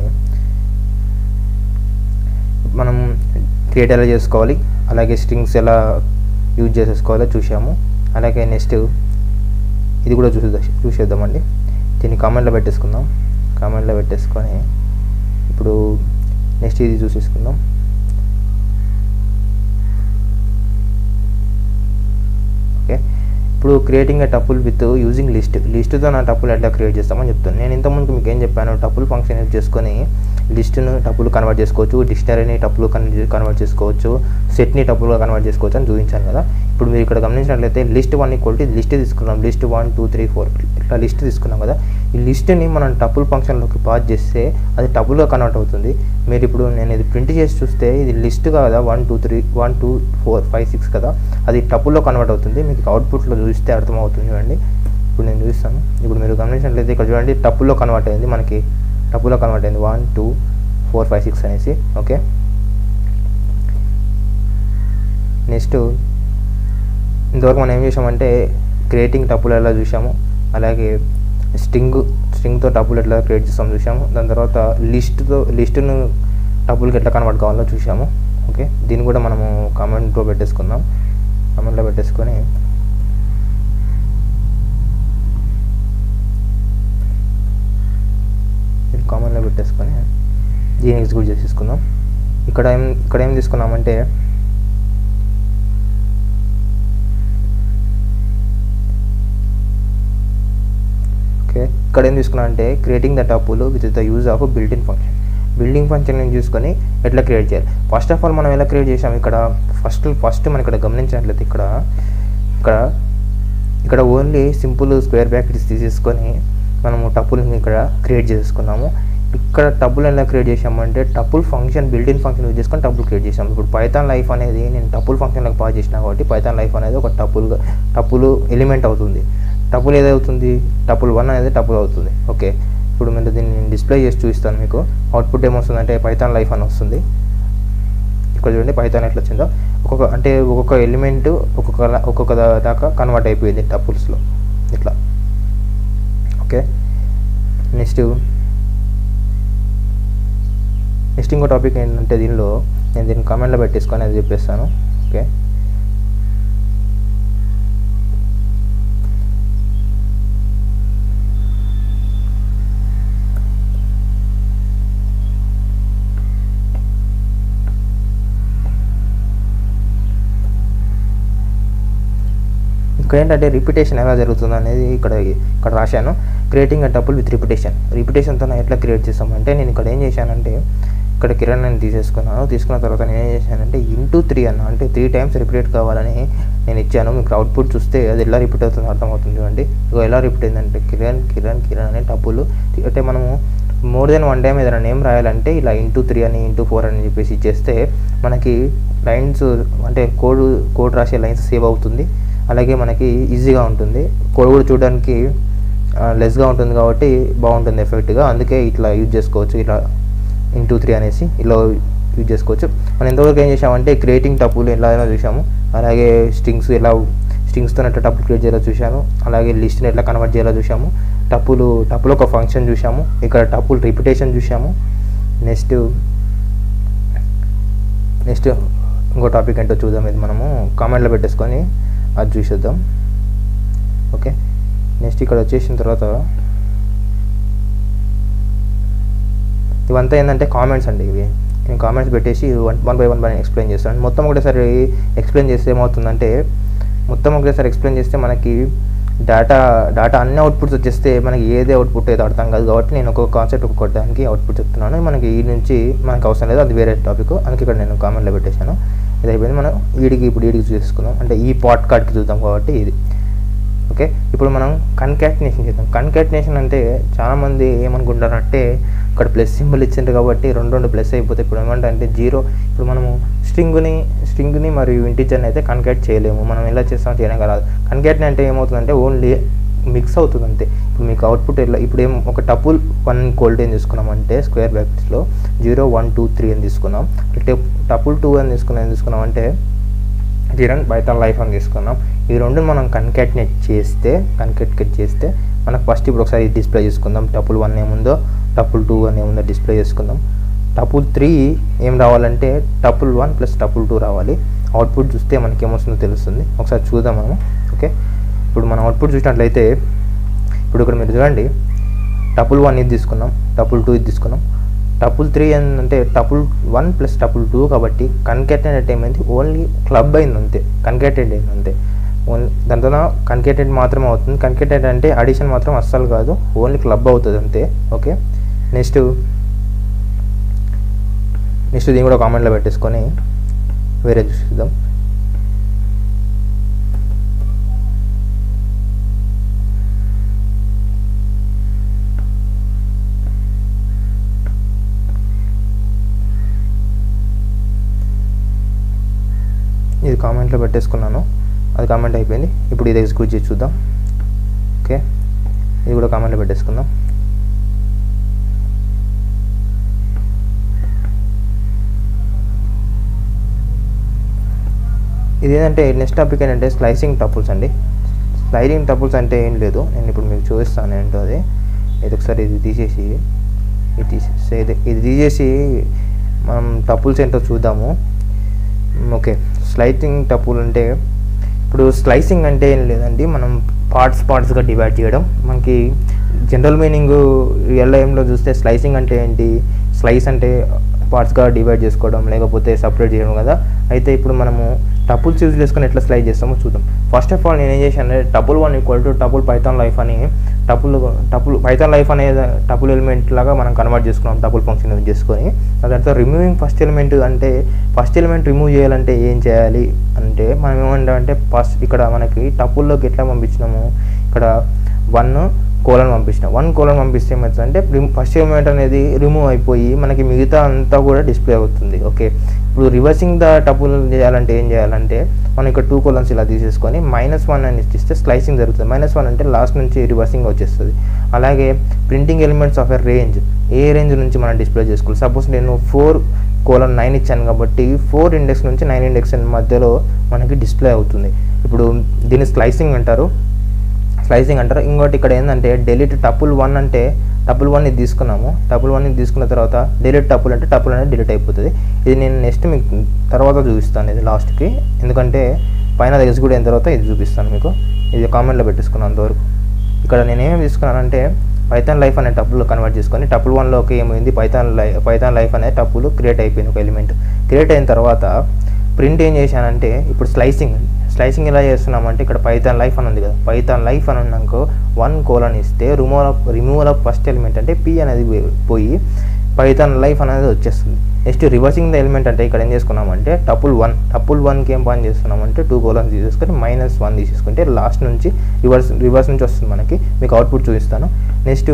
మనం క్రియేట్ ఎలా చేసుకోవాలి అలాగే స్ట్రింగ్స్ ఎలా యూజ్ చేసేసుకోవాలో చూసాము అలాగే నెక్స్ట్ ఇది కూడా చూసేద్దాం చూసేద్దామండి దీన్ని కామెంట్లో పెట్టేసుకుందాం కామెంట్లో పెట్టేసుకొని ఇప్పుడు నెక్స్ట్ ఇది చూసేసుకుందాం ఓకే ఇప్పుడు creating a tuple with using list లిస్ట్తో నా టపుల్ ఎట్లా క్రియేట్ చేస్తామని చెప్తాను నేను ఇంతకుముందు మీకు ఏం చెప్పాను టపుల్ ఫంక్షన్ యూజ్ చేసుకొని లిస్ట్ను టపుల్ కన్వర్ట్ చేసుకోవచ్చు డిక్షనరీని టపుల్ కన్వర్ట్ చేసుకోవచ్చు సెట్ని టపుల్గా కన్వర్ట్ చేసుకోవచ్చు అని చూపించాను కదా ఇప్పుడు మీరు ఇక్కడ గమనించినట్లయితే లిస్ట్ వన్ ఈక్వల్ లిస్ట్ తీసుకున్నాం list one two three four ఇట్లా లిస్ట్ తీసుకున్నాం కదా ఈ లిస్ట్ని మనం టపుల్ ఫంక్షన్లోకి పాస్ చేస్తే అది టపుల్గా కన్వర్ట్ అవుతుంది మీరు ఇప్పుడు నేను ఇది ప్రింట్ చేసి చూస్తే ఇది లిస్ట్ కదా one two three one two four five six కదా అది టపుల్లో కన్వర్ట్ అవుతుంది మీకు అవుట్పుట్లో చూస్తే అర్థమవుతుంది చూడండి ఇప్పుడు నేను చూస్తాను ఇప్పుడు మీరు గమనించినట్లయితే ఇక్కడ చూడండి టప్పుల్లో కన్వర్ట్ అయింది మనకి టప్పుల్లో కన్వర్ట్ అయింది one two four five six అనేసి ఓకే నెక్స్ట్ ఇంతవరకు మనం ఏం చేసామంటే క్రియేటింగ్ టప్పులు ఎలా చూసాము అలాగే స్ట్రింగ్ స్ట్రింగ్తో టప్పులు ఎట్లా క్రియేట్ చేస్తామో చూసాము దాని తర్వాత లిస్ట్తో లిస్ట్ను టప్పులకి ఎట్లా కన్వర్ట్ కావాలో చూసాము ఓకే దీన్ని కూడా మనము కామెంట్లో పెట్టేసుకుందాం కామెంట్లో పెట్టేసుకొని ఇది కామన్లో పెట్టేసుకొని దీన్ని ఎగ్జిక్యూట్ చేసేసుకుందాం ఇక్కడ ఏం ఇక్కడ ఏం తీసుకున్నామంటే ఓకే ఇక్కడ ఏం తీసుకున్నా అంటే creating the tuple with the use of building function building function చూసుకొని ఎట్లా క్రియేట్ చేయాలి ఫస్ట్ ఆఫ్ ఆల్ మనం ఎలా క్రియేట్ చేసాం ఇక్కడ ఫస్ట్ ఫస్ట్ మనం ఇక్కడ గమనించినట్లయితే ఇక్కడ ఇక్కడ ఇక్కడ ఓన్లీ సింపుల్ స్క్వేర్ బ్రాకెట్స్ తీసేసుకొని మనము టపుల్ని ఇక్కడ క్రియేట్ చేసుకున్నాము ఇక్కడ టపుల్ ఎలా క్రియేట్ చేసామంటే tuple function building function use చేసుకొని టపుల్ క్రియేట్ చేసాము ఇప్పుడు పైథాన్ లైఫ్ అనేది నేను టపుల్ ఫంక్షన్లకు పాస్ చేసిన కాబట్టి పైథాన్ లైఫ్ అనేది ఒక టపుల్గా టపుల్ ఎలిమెంట్ అవుతుంది టపుల్ ఏదవుతుంది టపుల్ వన్ అనేది టపుల్ అవుతుంది ఓకే ఇప్పుడు మీరు దీన్ని డిస్ప్లే చేసి చూపిస్తాను మీకు అవుట్పుట్ ఏమొస్తుందంటే పైథాన్ లైఫ్ అని వస్తుంది ఇక్కడ చూడండి పైథాన్ ఎట్లా వచ్చిందో ఒక్కొక్క అంటే ఒక్కొక్క ఎలిమెంట్ ఒక్కొక్క ఒక్కొక్క దా- దాకా కన్వర్ట్ అయిపోయింది టపుల్స్లో ఇట్లా ఓకే నెక్స్ట్ నెక్స్ట్ ఇంకో టాపిక్ ఏంటంటే దీనిలో నేను దీన్ని కామెంట్లో పెట్టేసుకొని అది చెప్పేస్తాను ఓకే ఇక్కడ ఏంటంటే రిపిటేషన్ ఎలా జరుగుతుంది అనేది ఇక్కడ ఇక్కడ రాశాను creating a tuple with repetition రిపిటేషన్తో ఎట్లా క్రియేట్ చేస్తామంటే నేను ఇక్కడ ఏం చేశానంటే ఇక్కడ కిరణ్ అని తీసేసుకున్నాను తీసుకున్న తర్వాత నేను ఏం చేశానంటే ఇంటూ త్రీ అన్న అంటే త్రీ టైమ్స్ రిపీట్ కావాలని నేను ఇచ్చాను మీకు అవుట్పుట్ చూస్తే అది ఎలా రిపీట్ అవుతుందో అర్థమవుతుంది చూడండి ఇగో ఎలా రిపీట్ అయిందంటే కిరణ్ కిరణ్ కిరణ్ అనే టపుల్ అంటే మనము మోర్ దెన్ వన్ టైం ఏదైనా నేమ్ రాయాలంటే ఇలా ఇంటూ త్రీ అని ఇంటూ ఫోర్ అని చెప్పేసి ఇచ్చేస్తే మనకి లైన్స్ అంటే కోడ్ కోడ్ రాసే లైన్స్ సేవ్ అవుతుంది అలాగే మనకి ఈజీగా ఉంటుంది కోడ్ కూడా చూడడానికి లెస్గా ఉంటుంది కాబట్టి బాగుంటుంది ఎఫెక్ట్గా అందుకే ఇట్లా యూజ్ చేసుకోవచ్చు ఇలా ఇంటూ త్రీ అనేసి ఇలా యూజ్ చేసుకోవచ్చు మనం ఎంతవరకు ఏం చేసామంటే క్రియేటింగ్ టప్పులు ఎలా అయినా చూసాము అలాగే స్ట్రింగ్స్ ఎలా స్ట్రింగ్స్తో ఎట్లా టప్పులు క్రియేట్ చేయాలో చూసాము అలాగే లిస్ట్ని ఎట్లా కన్వర్ట్ చేయాలో చూసాము టప్పులు టప్పులు ఒక ఫంక్షన్ చూసాము ఇక్కడ టప్పులు రిపిటేషన్ చూసాము నెక్స్ట్ నెక్స్ట్ ఇంకో టాపిక్ ఏంటో చూద్దాం ఇది మనము కామెంట్లో పెట్టేసుకొని అది చూసేద్దాం ఓకే నెక్స్ట్ ఇక్కడ వచ్చేసిన తర్వాత ఇవంతా ఏంటంటే కామెంట్స్ అండి ఇవి నేను కామెంట్స్ పెట్టేసి one one by one by explain చేస్తాను మొత్తం ఒకటేసారి ఎక్స్ప్లెయిన్ చేస్తే ఏమవుతుందంటే మొత్తం ఒకటేసారి ఎక్స్ప్లెయిన్ చేస్తే మనకి డేటా డేటా అన్ని అవుట్పుట్స్ వచ్చేస్తే మనకి ఏది అవుట్పుట్ ఏదో అర్థం కాదు కాబట్టి నేను ఒక కాన్సెప్ట్ ఒక్కొక్క దానికి అవుట్పుట్ చెప్తున్నాను మనకి ఈ నుంచి మనకు అవసరం లేదు అది వేరే టాపిక్ అందుకే ఇక్కడ నేను కామెంట్లో పెట్టేశాను ఇది అయిపోయింది మనం వీడికి ఇప్పుడు వీడికి చూసుకుందాం అంటే ఈ పాట్ కార్డ్కి చూద్దాం కాబట్టి ఇది ఓకే ఇప్పుడు మనం కన్కాటినేషన్ చేద్దాం కన్కాటినేషన్ అంటే చాలామంది ఏమనుకుంటారంటే ఇక్కడ ప్లస్ సింబల్ ఇచ్చిండ్రు కాబట్టి రెండు రెండు ప్లస్ అయిపోతే ఇప్పుడు ఏమంటే అంటే జీరో ఇప్పుడు మనము స్ట్రింగ్ని స్ట్రింగ్ని మరియు ఇంటిజర్ని అయితే కన్కాట్ చేయలేము మనం ఎలా చేస్తాం చేయడం రాదు కన్కాటిన్ అంటే ఏమవుతుందంటే ఓన్లీ మిక్స్ అవుతుంది అంతే ఇప్పుడు మీకు అవుట్పుట్ ఎలా ఇప్పుడు ఏం ఒక టపుల్ వన్ క్వాలిటీ అని తీసుకున్నామంటే స్క్వేర్ బ్రాకెట్స్లో జీరో వన్ టూ త్రీ అని తీసుకున్నాం టపుల్ టూ అని తీసుకున్నాం ఏం తీసుకున్నామంటే కిరణ్ పైథాన్ లైఫ్ అని తీసుకున్నాం ఈ రెండు మనం కన్కాటినేట్ చేస్తే కన్కాటినేట్ చేస్తే మనకు ఫస్ట్ ఇప్పుడు ఒకసారి డిస్ప్లే చేసుకుందాం టపుల్ వన్ ఏముందో టపుల్ టూ అని ఏముందో డిస్ప్లే చేసుకుందాం టపుల్ త్రీ ఏం రావాలంటే tuple one plus tuple two రావాలి అవుట్పుట్ చూస్తే మనకి ఏమొస్తుందో తెలుస్తుంది ఒకసారి చూద్దాం మనం ఓకే ఇప్పుడు మనం అవుట్పుట్ చూసినట్లయితే ఇప్పుడు ఇక్కడ మీరు చూడండి టపుల్ వన్ ఇది తీసుకున్నాం టపుల్ టూ ఇది తీసుకున్నాం టపుల్ త్రీ అంటే tuple one plus tuple two కాబట్టి కన్కెటెడ్ ఏమైంది ఓన్లీ క్లబ్ అయింది అంతే కన్కెటెడ్ అయింది అంతే ఓన్లీ దాంతో కన్కెటెడ్ మాత్రమే అవుతుంది కన్కెటెడ్ అంటే అడిషన్ మాత్రం అస్సలు కాదు ఓన్లీ క్లబ్ అవుతుంది అంతే ఓకే నెక్స్ట్ నెక్స్ట్ దీన్ని కూడా కామెంట్లో పెట్టేసుకొని వేరే చూద్దాం ఇది కామెంట్లో పెట్టేసుకున్నాను అది కామెంట్ అయిపోయింది ఇప్పుడు ఇది ఎగ్జిక్యూట్ చేసి చూద్దాం ఓకే ఇది కూడా కామెంట్లో పెట్టేసుకుందాం ఇది ఏంటంటే నెక్స్ట్ టాపిక్ ఏంటంటే స్లైసింగ్ టపుల్స్ అండి స్లైడింగ్ టపుల్స్ అంటే ఏం లేదు నేను ఇప్పుడు మీకు చూపిస్తాను ఏంటో అది ఇది ఒకసారి ఇది తీసేసి ఇది తీసేసి ఇది ఇది తీసేసి మనం టపుల్స్ ఏంటో చూద్దాము ఓకే స్లైసింగ్ టపుల్ అంటే ఇప్పుడు స్లైసింగ్ అంటే ఏం లేదండి మనం పార్ట్స్ పార్ట్స్గా డివైడ్ చేయడం మనకి జనరల్ మీనింగ్ ఎల్ఐఎంలో చూస్తే స్లైసింగ్ అంటే ఏంటి స్లైస్ అంటే పార్ట్స్గా డివైడ్ చేసుకోవడం లేకపోతే సపరేట్ చేయడం కదా అయితే ఇప్పుడు మనము టపుల్స్ యూజ్ చేసుకొని ఎట్లా స్లైడ్ చేస్తామో చూద్దాం ఫస్ట్ ఆఫ్ ఆల్ నేను ఏం చేశాను అంటే tuple one equal to tuple Python life అని టపుల్ టపుల్ పైథాన్ లైఫ్ అనే టపుల్ ఎలిమెంట్ లాగా మనం కన్వర్ట్ చేసుకున్నాం టపుల్ ఫంక్షన్ యూజ్ చేసుకొని దాని తర్వాత రిమూవింగ్ ఫస్ట్ ఎలిమెంట్ అంటే ఫస్ట్ ఎలిమెంట్ రిమూవ్ చేయాలంటే ఏం చేయాలి అంటే మనం ఏమంటామంటే ఫస్ట్ ఇక్కడ మనకి టపుల్లోకి ఎట్లా పంపించినాము ఇక్కడ వన్ కోలన్ పంపించిన వన్ కోలన్ పంపిస్తే ఏమవుతుందంటే ఫస్ట్ ఎలిమెంట్ అనేది రిమూవ్ అయిపోయి మనకి మిగతా అంతా కూడా డిస్ప్లే అవుతుంది ఓకే ఇప్పుడు రివర్సింగ్ ద టపుల్ చేయాలంటే ఏం చేయాలంటే మనం ఇక్కడ టూ కోలన్స్ ఇలా తీసేసుకొని మైనస్ వన్ అని ఇస్తే స్లైసింగ్ జరుగుతుంది మైనస్ వన్ అంటే లాస్ట్ నుంచి రివర్సింగ్ వచ్చేస్తుంది అలాగే printing elements of a range a range నుంచి మనం డిస్ప్లే చేసుకోవాలి సపోజ్ నేను ఫోర్ కోలన్ నైన్ ఇచ్చాను కాబట్టి ఫోర్ ఇండెక్స్ నుంచి నైన్ ఇండెక్స్ మధ్యలో మనకి డిస్ప్లే అవుతుంది ఇప్పుడు దీన్ని స్లైసింగ్ అంటారు స్లైసింగ్ అంటారు ఇంకోటి ఇక్కడ ఏంటంటే డెలిట్ టపుల్ వన్ అంటే టపుల్ వన్ ఇది తీసుకున్నాము టపుల్ వన్ ఇది తీసుకున్న తర్వాత డెలిట్ టపుల్ అంటే టపుల్ అనేది డిలీట్ అయిపోతుంది ఇది నేను నెక్స్ట్ మీకు తర్వాత చూపిస్తాను ఇది లాస్ట్కి ఎందుకంటే పైన ఎగ్జిక్యూట్ అయిన తర్వాత ఇది చూపిస్తాను మీకు ఇది కామెంట్లో పెట్టేసుకున్నాను అంతవరకు ఇక్కడ నేను ఏమేమి తీసుకున్నానంటే పైథాన్ లైఫ్ అనే టపుల్ కన్వర్ట్ చేసుకొని టపుల్ వన్లోకి ఏమైంది పైథాన్ లై పైథాన్ లైఫ్ అనే టపుల్ క్రియేట్ అయిపోయింది ఒక ఎలిమెంట్ క్రియేట్ అయిన తర్వాత ప్రింట్ ఏం చేశానంటే ఇప్పుడు స్లైసింగ్ స్లైసింగ్ ఎలా చేస్తున్నామంటే ఇక్కడ పైథాన్ లైఫ్ అని ఉంది కదా పైథాన్ లైఫ్ అని ఉన్నాక వన్ కోలన్ ఇస్తే removal of removal of first element అంటే పి అనేది పోయి పైథాన్ లైఫ్ అనేది వచ్చేస్తుంది నెక్స్ట్ రివర్సింగ్ ద ఎలిమెంట్ అంటే ఇక్కడ ఏం చేసుకున్నామంటే టపుల్ వన్ టపుల్ వన్కి ఏం పని చేస్తున్నామంటే టూ కోలన్స్ తీసేసుకొని మైనస్ వన్ తీసేసుకుంటే లాస్ట్ నుంచి రివర్స్ రివర్స్ నుంచి వస్తుంది మనకి మీకు అవుట్పుట్ చూపిస్తాను నెక్స్ట్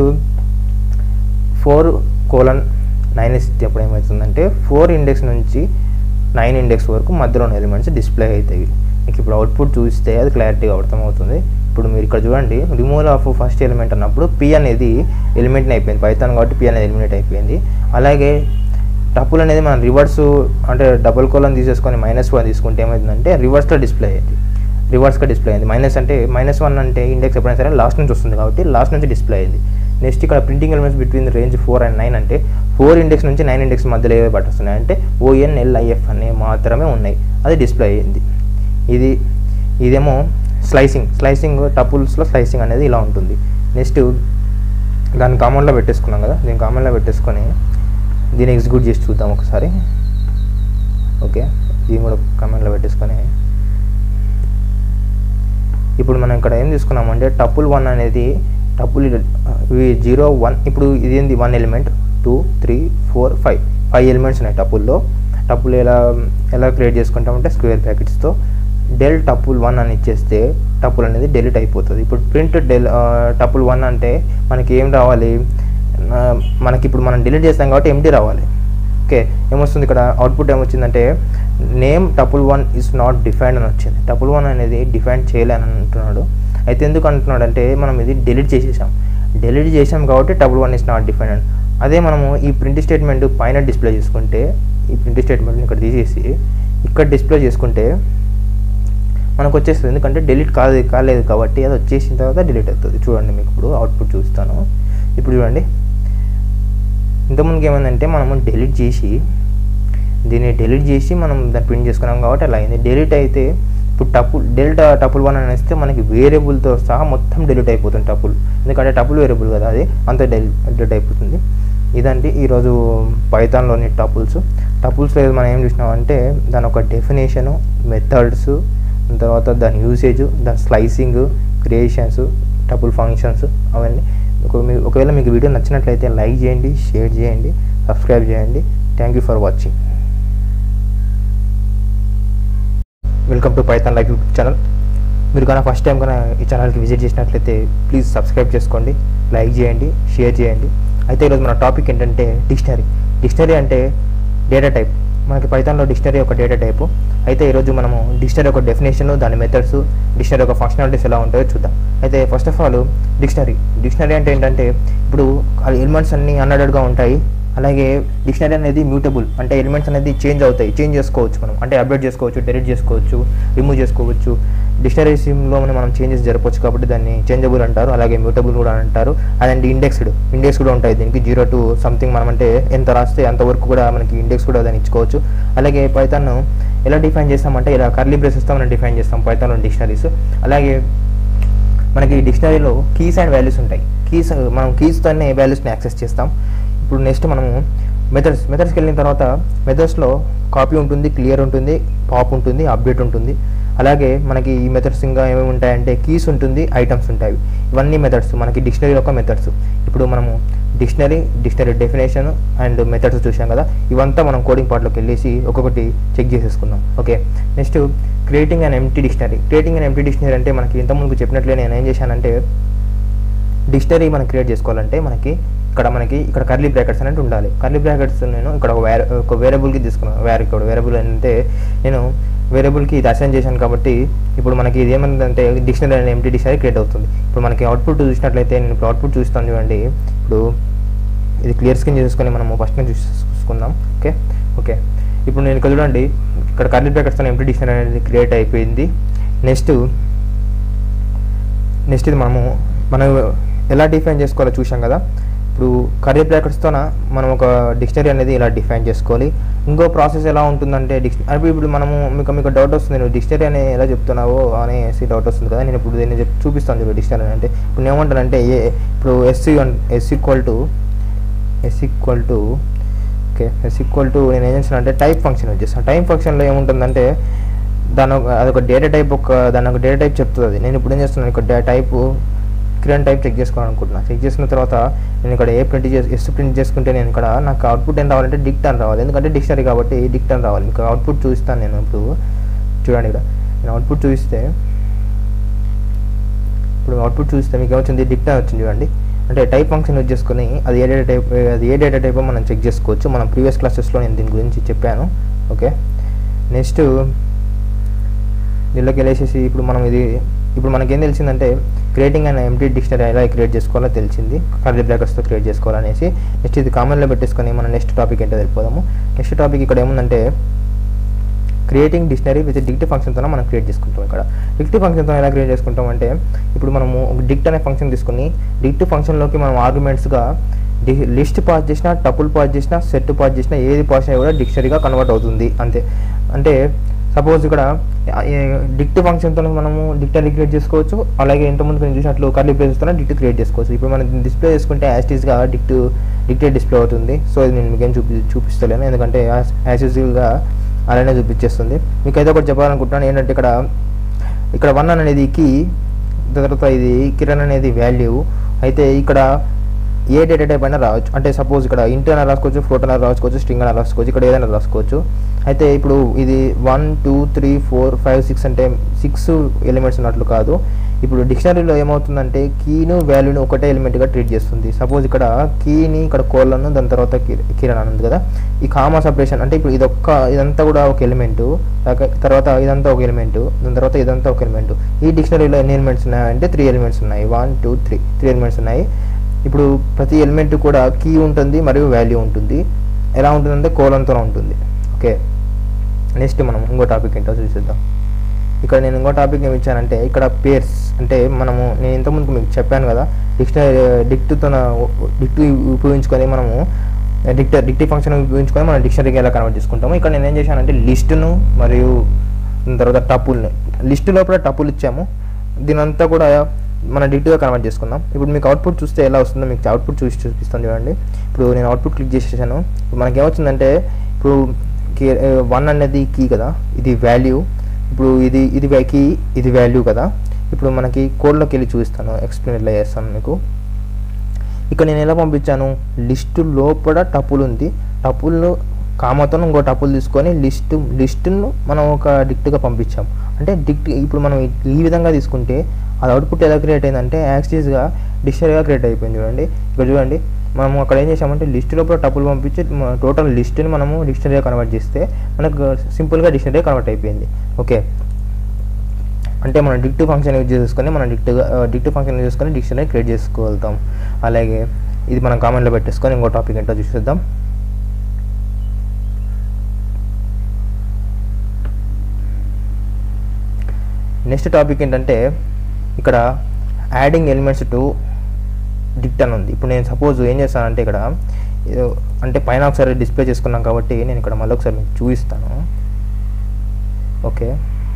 ఫోర్ కోలన్ నైన్ ఇస్తే ఎప్పుడు ఏమవుతుందంటే ఫోర్ ఇండెక్స్ నుంచి నైన్ ఇండెక్స్ వరకు మధ్యలో ఉన్న ఎలిమెంట్స్ డిస్ప్లే అవుతాయి మీకు ఇప్పుడు అవుట్పుట్ చూస్తే అది క్లారిటీగా అర్థమవుతుంది ఇప్పుడు మీరు ఇక్కడ చూడండి రిమూవల్ ఆఫ్ ఫస్ట్ ఎలిమెంట్ అన్నప్పుడు పి అనేది ఎలిమెంట్ని అయిపోయింది పైథాన్ కాబట్టి పి అనేది ఎలిమినేట్ అయిపోయింది అలాగే టపుల్ అనేది మనం రివర్స్ అంటే డబుల్ కోలన్ తీసేసుకొని మైనస్ వన్ తీసుకుంటే ఏమవుతుందంటే రివర్స్లో డిస్ప్లే అయ్యింది రివర్స్గా డిస్ప్లే అయింది మైనస్ అంటే మైనస్ వన్ అంటే ఇండెక్స్ ఎప్పుడైనా సరే లాస్ట్ నుంచి వస్తుంది కాబట్టి లాస్ట్ నుంచి డిస్ప్లే అయింది నెక్స్ట్ ఇక్కడ printing elements between range four and nine అంటే ఫోర్ ఇండెక్స్ నుంచి నైన్ ఇండెక్స్ మధ్యలో ఏవే పట్టొస్తున్నాయి అంటే ఓఎన్ఎల్ఐఎఫ్ అనే మాత్రమే ఉన్నాయి అది డిస్ప్లే అయ్యింది ఇది ఇదేమో స్లైసింగ్ స్లైసింగ్ టపుల్స్లో స్లైసింగ్ అనేది ఇలా ఉంటుంది నెక్స్ట్ దాన్ని కామన్లో పెట్టేసుకున్నాం కదా దీన్ని కామన్లో పెట్టేసుకొని దీన్ని ఎగ్జిక్యూట్ చేసి చూద్దాం ఒకసారి ఓకే దీన్ని కూడా కామెంట్లో పెట్టేసుకొని ఇప్పుడు మనం ఇక్కడ ఏం తీసుకున్నామంటే టపుల్ వన్ అనేది టపుల్ ఇవి జీరో వన్ ఇప్పుడు ఇదేంది one element two three four five five elements ఉన్నాయి టపుల్లో టపుల్ ఎలా ఎలా క్రియేట్ చేసుకుంటామంటే స్క్వేర్ ప్యాకెట్స్తో డెల్ టపుల్ వన్ అని ఇచ్చేస్తే టపుల్ అనేది డెలిట్ అయిపోతుంది ఇప్పుడు ప్రింట్ డెల్ టపుల్ వన్ అంటే మనకి ఏం రావాలి ఆ, మనకి ఇప్పుడు మనం డిలీట్ చేస్తాం కాబట్టి ఎంటీ రావాలి ఓకే ఏమొస్తుంది ఇక్కడ అవుట్పుట్ ఏమొచ్చిందంటే name tuple one is not defined అని వచ్చింది టపుల్ వన్ అనేది డిఫైన్ చేయలేని అంటున్నాడు అయితే ఎందుకు అంటున్నాడు అంటే మనం ఇది డిలీట్ చేసేసాం డిలీట్ చేసాం కాబట్టి tuple one is not defined అదే మనము ఈ ప్రింట్ స్టేట్మెంట్ పైన డిస్ప్లే చేసుకుంటే ఈ ప్రింట్ స్టేట్మెంట్ని ఇక్కడ తీసేసి ఇక్కడ డిస్ప్లే చేసుకుంటే మనకు వచ్చేస్తుంది ఎందుకంటే డిలీట్ కాదు కాలేదు కాబట్టి అది వచ్చేసిన తర్వాత డిలీట్ అవుతుంది చూడండి మీకు ఇప్పుడు అవుట్పుట్ చూస్తాను ఇప్పుడు చూడండి ఇంతకుముందుకు ఏమైందంటే మనము డిలీట్ చేసి దీన్ని డిలీట్ చేసి మనం దాన్ని ప్రింట్ చేసుకున్నాం కాబట్టి అలా అయింది డిలీట్ అయితే ఇప్పుడు టపుల్ డెల్టా టపుల్ వన్ అని వస్తే మనకి వేరియబుల్తో సహా మొత్తం డిలీట్ అయిపోతుంది టపుల్ ఎందుకంటే టపుల్ వేరియబుల్ కదా అది అంత డిలీట్ అయిపోతుంది ఇదండి ఈరోజు పైథాన్లోని టపుల్స్ టపుల్స్లో మనం ఏం చూసినామంటే దాని ఒక డెఫినేషను మెథడ్స్ తర్వాత దాని యూసేజ్ దాని స్లైసింగ్ క్రియేషన్స్ టపుల్ ఫంక్షన్స్ అవన్నీ ఒక మీ- ఒకవేళ మీకు వీడియో నచ్చినట్లయితే లైక్ చేయండి షేర్ చేయండి సబ్స్క్రైబ్ చేయండి thank you for watching welcome to Python like YouTube channel మీరు కన్నా ఫస్ట్ టైం కన్నా ఈ ఛానల్కి విజిట్ చేసినట్లయితే ప్లీజ్ సబ్స్క్రైబ్ చేసుకోండి లైక్ చేయండి షేర్ చేయండి అయితే ఈరోజు మన టాపిక్ ఏంటంటే డిక్షనరీ డిక్షనరీ అంటే డేటా టైప్ మనకి పైథాన్లో డిక్షనరీ ఒక డేటా టైపు అయితే ఈరోజు మనము డిక్షనరీ ఒక డెఫినేషన్ దాని మెథడ్స్ డిక్షనరీ ఒక ఫంక్షనాలిటీస్ ఎలా ఉంటాయో చూద్దాం అయితే first of all dictionary dictionary అంటే ఏంటంటే ఇప్పుడు ఎలిమెంట్స్ అన్నీ అన్అడెడ్గా ఉంటాయి అలాగే డిక్షనరీ అనేది మ్యూటబుల్ అంటే ఎలిమెంట్స్ అనేది చేంజ్ అవుతాయి చేంజ్ చేసుకోవచ్చు మనం అంటే అప్డేట్ చేసుకోవచ్చు డెలిట్ చేసుకోవచ్చు రిమూవ్ చేసుకోవచ్చు డిక్షనరీ సిమ్లో మనం చేంజెస్ జరపవచ్చు కాబట్టి దాన్ని చేంజబుల్ అంటారు అలాగే మ్యూటబుల్ కూడా అంటారు అదండి ఇండెక్స్డ్ ఇండెక్స్ కూడా ఉంటాయి దీనికి జీరో టు సంథింగ్ మనం అంటే ఎంత రాస్తే అంతవరకు కూడా మనకి ఇండెక్స్ కూడా దాన్ని ఇచ్చుకోవచ్చు అలాగే పైథాన్ ఎలా డిఫైన్ చేస్తామంటే ఇలా కర్లీ బ్రేసెస్తో మనం డిఫైన్ చేస్తాం పైథాన్లో డిక్షనరీస్ అలాగే మనకి డిక్షనరీలో కీస్ అండ్ వాల్యూస్ ఉంటాయి కీస్ మనం కీస్తోనే వాల్యూస్ని యాక్సెస్ చేస్తాం ఇప్పుడు నెక్స్ట్ మనము మెథడ్స్ మెథడ్స్కి వెళ్ళిన తర్వాత మెథడ్స్లో కాపీ ఉంటుంది క్లియర్ ఉంటుంది పాప్ ఉంటుంది అప్డేట్ ఉంటుంది అలాగే మనకి ఈ మెథడ్స్ ఇంకా ఏమేమి ఉంటాయంటే కీస్ ఉంటుంది ఐటమ్స్ ఉంటాయి ఇవన్నీ మెథడ్స్ మనకి డిక్షనరీ యొక్క మెథడ్స్ ఇప్పుడు మనము dictionary dictionary definition and methods చూసాం కదా ఇవంతా మనం కోడింగ్ పార్ట్లోకి వెళ్ళేసి ఒక్కొక్కటి చెక్ చేసేసుకుందాం okay next creating and empty dictionary creating and empty dictionary అంటే మనకి ఇంతకుముందు చెప్పినట్లే నేను ఏం చేశానంటే డిక్షనరీ మనం క్రియేట్ చేసుకోవాలంటే మనకి ఇక్కడ మనకి ఇక్కడ కర్లీ బ్రాకెట్స్ అనేది ఉండాలి కర్లీ బ్రాకెట్స్ నేను ఇక్కడ ఒక వేరే ఒక వేరియబుల్కి తీసుకున్నాను వేరే ఇక్కడ వేరియబుల్ అంటే నేను వేరియబుల్కి ఇది అసైన్ చేశాను కాబట్టి ఇప్పుడు మనకి ఇది ఏమంటే డిక్షనరీ అనే ఎంటీ డిక్షనరీ క్రియేట్ అవుతుంది ఇప్పుడు మనకి అవుట్పుట్ చూసినట్లయితే నేను ఇప్పుడు అవుట్పుట్ చూస్తాను చూడండి ఇప్పుడు ఇది క్లియర్ స్క్రీన్ చేసుకొని మనము ఫస్ట్ నుంచి చూసుకుందాం ఓకే ఓకే ఇప్పుడు నేను ఇక్కడ చూడండి ఇక్కడ కర్లీ బ్రాకెట్స్ ఎంటీ డిక్షనరీ అనేది క్రియేట్ అయిపోయింది నెక్స్ట్ నెక్స్ట్ ఇది మనము మనం ఎలా డిఫైన్ చేసుకోవాలో చూసాం కదా ఇప్పుడు కర్రీ బ్రాకెట్స్తోన మనం ఒక డిక్షనరీ అనేది ఇలా డిఫైన్ చేసుకోవాలి ఇంకో ప్రాసెస్ ఎలా ఉంటుందంటే డిక్షనరీ అంటే ఇప్పుడు మనము మీకు మీకు డౌట్ వస్తుంది నువ్వు డిక్షనరీ అని ఎలా చెప్తున్నావో అనేసి డౌట్ వస్తుంది కదా నేను ఇప్పుడు దీన్ని చెప్ చూపిస్తాను చూడు డిక్షనరీ అంటే ఇప్పుడు నేను ఏమంటానంటే ఏ ఇప్పుడు SC S equal to S equal to okay S equal to నేను ఏం చేస్తాను అంటే టైప్ ఫంక్షన్ వచ్చేస్తాను టైప్ ఫంక్షన్లో ఏముంటుందంటే దాని ఒక అదొక డేటా టైప్ ఒక దాని ఒక డేటా టైప్ చెప్తుంది అది నేను ఇప్పుడు ఏం చేస్తున్నాను ఇక్కడ టైపు క్రియాన్ టైప్ చెక్ చేసుకోవాలనుకుంటున్నాను చెక్ చేసిన తర్వాత నేను ఇక్కడ ఏ ప్రింట్ చేసి ఎస్ ప్రింట్ చేసుకుంటే నేను ఇక్కడ నాకు అవుట్పుట్ ఏం రావాలంటే డిక్ట్ అని రావాలి ఎందుకంటే డిక్షనరీ కాబట్టి డిక్ట్ అని రావాలి మీకు అవుట్పుట్ చూపిస్తాను నేను ఇప్పుడు చూడండి ఇక్కడ నేను అవుట్పుట్ చూపిస్తే ఇప్పుడు అవుట్పుట్ చూస్తే మీకు ఏమొచ్చింది డిక్ట్ అని వచ్చింది చూడండి అంటే టైప్ ఫంక్షన్ యూజ్ చేసుకొని అది ఏ డేటా టైప్ అది ఏ డేటా టైప్ మనం చెక్ చేసుకోవచ్చు మనం ప్రీవియస్ క్లాసెస్లో నేను దీని గురించి చెప్పాను ఓకే నెక్స్ట్ దీనిలోకి వెళ్ళేసేసి ఇప్పుడు మనం ఇది ఇప్పుడు మనకేం తెలిసిందంటే క్రియేటింగ్ అండ్ ఎంటీ డిక్షనరీ ఎలా క్రియేట్ చేసుకోవాలో తెలిసింది కర్లీ బ్రాకెట్స్తో క్రియేట్ చేసుకోవాలనేసి నెక్స్ట్ ఇది కామన్లో పెట్టేసుకొని మనం నెక్స్ట్ టాపిక్ ఏంటో వెళ్ళిపోదాము నెక్స్ట్ టాపిక్ ఇక్కడ ఏముందంటే క్రియేటింగ్ డిక్షనరీ విత్ డిక్ట్ ఫంక్షన్తో మనం క్రియేట్ చేసుకుంటాం ఇక్కడ డిక్ట్ ఫంక్షన్తో ఎలా క్రియేట్ చేసుకుంటాం అంటే ఇప్పుడు మనము డిక్ట్ అనే ఫంక్షన్ తీసుకుని డిక్ట్ ఫంక్షన్లోకి మనం ఆర్గ్యుమెంట్స్గా డి లిస్ట్ పాస్ చేసినా టపుల్ పాస్ చేసినా సెట్ పాస్ చేసినా ఏది పాస్ అయినా కూడా డిక్షనరీగా కన్వర్ట్ అవుతుంది అంతే అంటే సపోజ్ ఇక్కడ డిక్ట్ ఫంక్షన్తో మనము డిక్టరీ క్రియేట్ చేసుకోవచ్చు అలాగే ఇంతకుముందు నేను చూసినట్లు కర్లీ ప్లేసెస్తో డిక్ట్ క్రియేట్ చేసుకోవచ్చు ఇప్పుడు మనం డిస్ప్లే చేసుకుంటే యాస్టీస్గా డిక్ట్ డిక్టేట్ డిస్ప్లే అవుతుంది సో ఇది నేను మీకేం చూపి చూపిస్తలేను ఎందుకంటే యాజ్ యూజువల్గా అలానే చూపించేస్తుంది మీకు అయితే ఒకటి చెప్పాలనుకుంటున్నాను ఏంటంటే ఇక్కడ ఇక్కడ వన్ అనేది కీ తర్వాత ఇది కిరణ్ అనేది వాల్యూ అయితే ఇక్కడ ఏ డేటా టైప్ అయినా రావచ్చు అంటే సపోజ్ ఇక్కడ ఇంట్ అయినా రాసుకోవచ్చు ఫ్లోట్ అయినా రాసుకోవచ్చు స్ట్రింగ్ అయినా రాసుకోవచ్చు ఇక్కడ ఏదైనా రాసుకోవచ్చు అయితే ఇప్పుడు ఇది one two three four five six అంటే సిక్స్ ఎలిమెంట్స్ ఉన్నట్లు కాదు ఇప్పుడు డిక్షనరీలో ఏమవుతుందంటే కీను వాల్యూను ఒకటే ఎలిమెంట్గా ట్రీట్ చేస్తుంది సపోజ్ ఇక్కడ కీని ఇక్కడ కోలను దాని తర్వాత కిరణ్ అని ఉంది కదా ఈ కామా సపరేషన్ అంటే ఇప్పుడు ఇదొక్క ఇదంతా కూడా ఒక ఎలిమెంట్ తర్వాత ఇదంతా ఒక ఎలిమెంట్ దాని తర్వాత ఇదంతా ఒక ఎలిమెంట్ ఈ డిక్షనరీలో ఎన్ని ఎలిమెంట్స్ ఉన్నాయంటే త్రీ ఎలిమెంట్స్ ఉన్నాయి one two three three elements ఉన్నాయి ఇప్పుడు ప్రతి ఎలిమెంట్ కూడా కీ ఉంటుంది మరియు వాల్యూ ఉంటుంది ఎలా ఉంటుందంటే కోలంతో ఉంటుంది ఓకే నెక్స్ట్ మనం ఇంకో టాపిక్ ఏంటో చూసేద్దాం ఇక్కడ నేను ఇంకో టాపిక్ ఏమి ఇచ్చానంటే ఇక్కడ పేర్స్ అంటే మనము నేను ఇంతకుముందు మీకు చెప్పాను కదా డిక్షనరీ డిక్ట్తో డిక్ట్ ఉపయోగించుకొని మనము డిక్ట డిక్టీ ఫంక్షన్ ఉపయోగించుకొని మనం డిక్షనరీకి ఎలా కన్వర్ట్ చేసుకుంటాము ఇక్కడ నేను ఏం చేశానంటే లిస్టును మరియు దాని తర్వాత టపుల్ని లిస్ట్ లోపల టపుల్ ఇచ్చాము దీనంతా కూడా మన డిక్ట్గా కన్వర్ట్ చేసుకుందాం ఇప్పుడు మీకు అవుట్పుట్ చూస్తే ఎలా వస్తుందో మీకు అవుట్పుట్ చూసి చూపిస్తాను చూడండి ఇప్పుడు నేను అవుట్పుట్ క్లిక్ చేసేసాను ఇప్పుడు మనకి ఏమొచ్చిందంటే ఇప్పుడు వన్ అనేది కీ కదా ఇది వాల్యూ ఇప్పుడు ఇది ఇది కీ ఇది వాల్యూ కదా ఇప్పుడు మనకి కోడ్లోకి వెళ్ళి చూపిస్తాను ఎక్స్ప్లెయిన్ ఎట్లా చేస్తాను మీకు ఇక్కడ నేను ఎలా పంపించాను లిస్టు లోపల టపుల్ ఉంది టపుల్ను కామాతో ఇంకో టపుల్ తీసుకొని లిస్ట్ లిస్టును మనం ఒక డిక్ట్గా పంపించాం అంటే డిక్ట్ ఇప్పుడు మనం ఈ విధంగా తీసుకుంటే అది అవుట్పుట్ ఎలా క్రియేట్ అయిందంటే యాక్సిస్గా డిక్షనరీగా క్రియేట్ అయిపోయింది చూడండి ఇక్కడ చూడండి మనము అక్కడ ఏం చేసామంటే లిస్ట్ లోపల టపుల్ పంపించి టోటల్ లిస్ట్ని మనము డిక్షనరీ కన్వర్ట్ చేస్తే మనకు సింపుల్గా డిక్షనరీ కన్వర్ట్ అయిపోయింది ఓకే అంటే మనం డిక్టివ్ ఫంక్షన్ యూజ్ చేసుకొని మనం డిక్టివ్ డిక్టివ్ ఫంక్షన్ యూజ్ చేసుకొని డిక్షనరీ క్రియేట్ చేసుకోగలుగుతాం అలాగే ఇది మనం కామెంట్లో పెట్టేసుకొని ఇంకో టాపిక్ ఏంటో చూసేద్దాం నెక్స్ట్ టాపిక్ ఏంటంటే ఇక్కడ యాడింగ్ ఎలిమెంట్స్ టు డిక్ట్ అని ఉంది ఇప్పుడు నేను సపోజ్ ఏం చేస్తానంటే ఇక్కడ ఏదో అంటే పైన ఒకసారి డిస్ప్లే చేసుకున్నాం కాబట్టి నేను ఇక్కడ మళ్ళీ ఒకసారి మీకు చూపిస్తాను ఓకే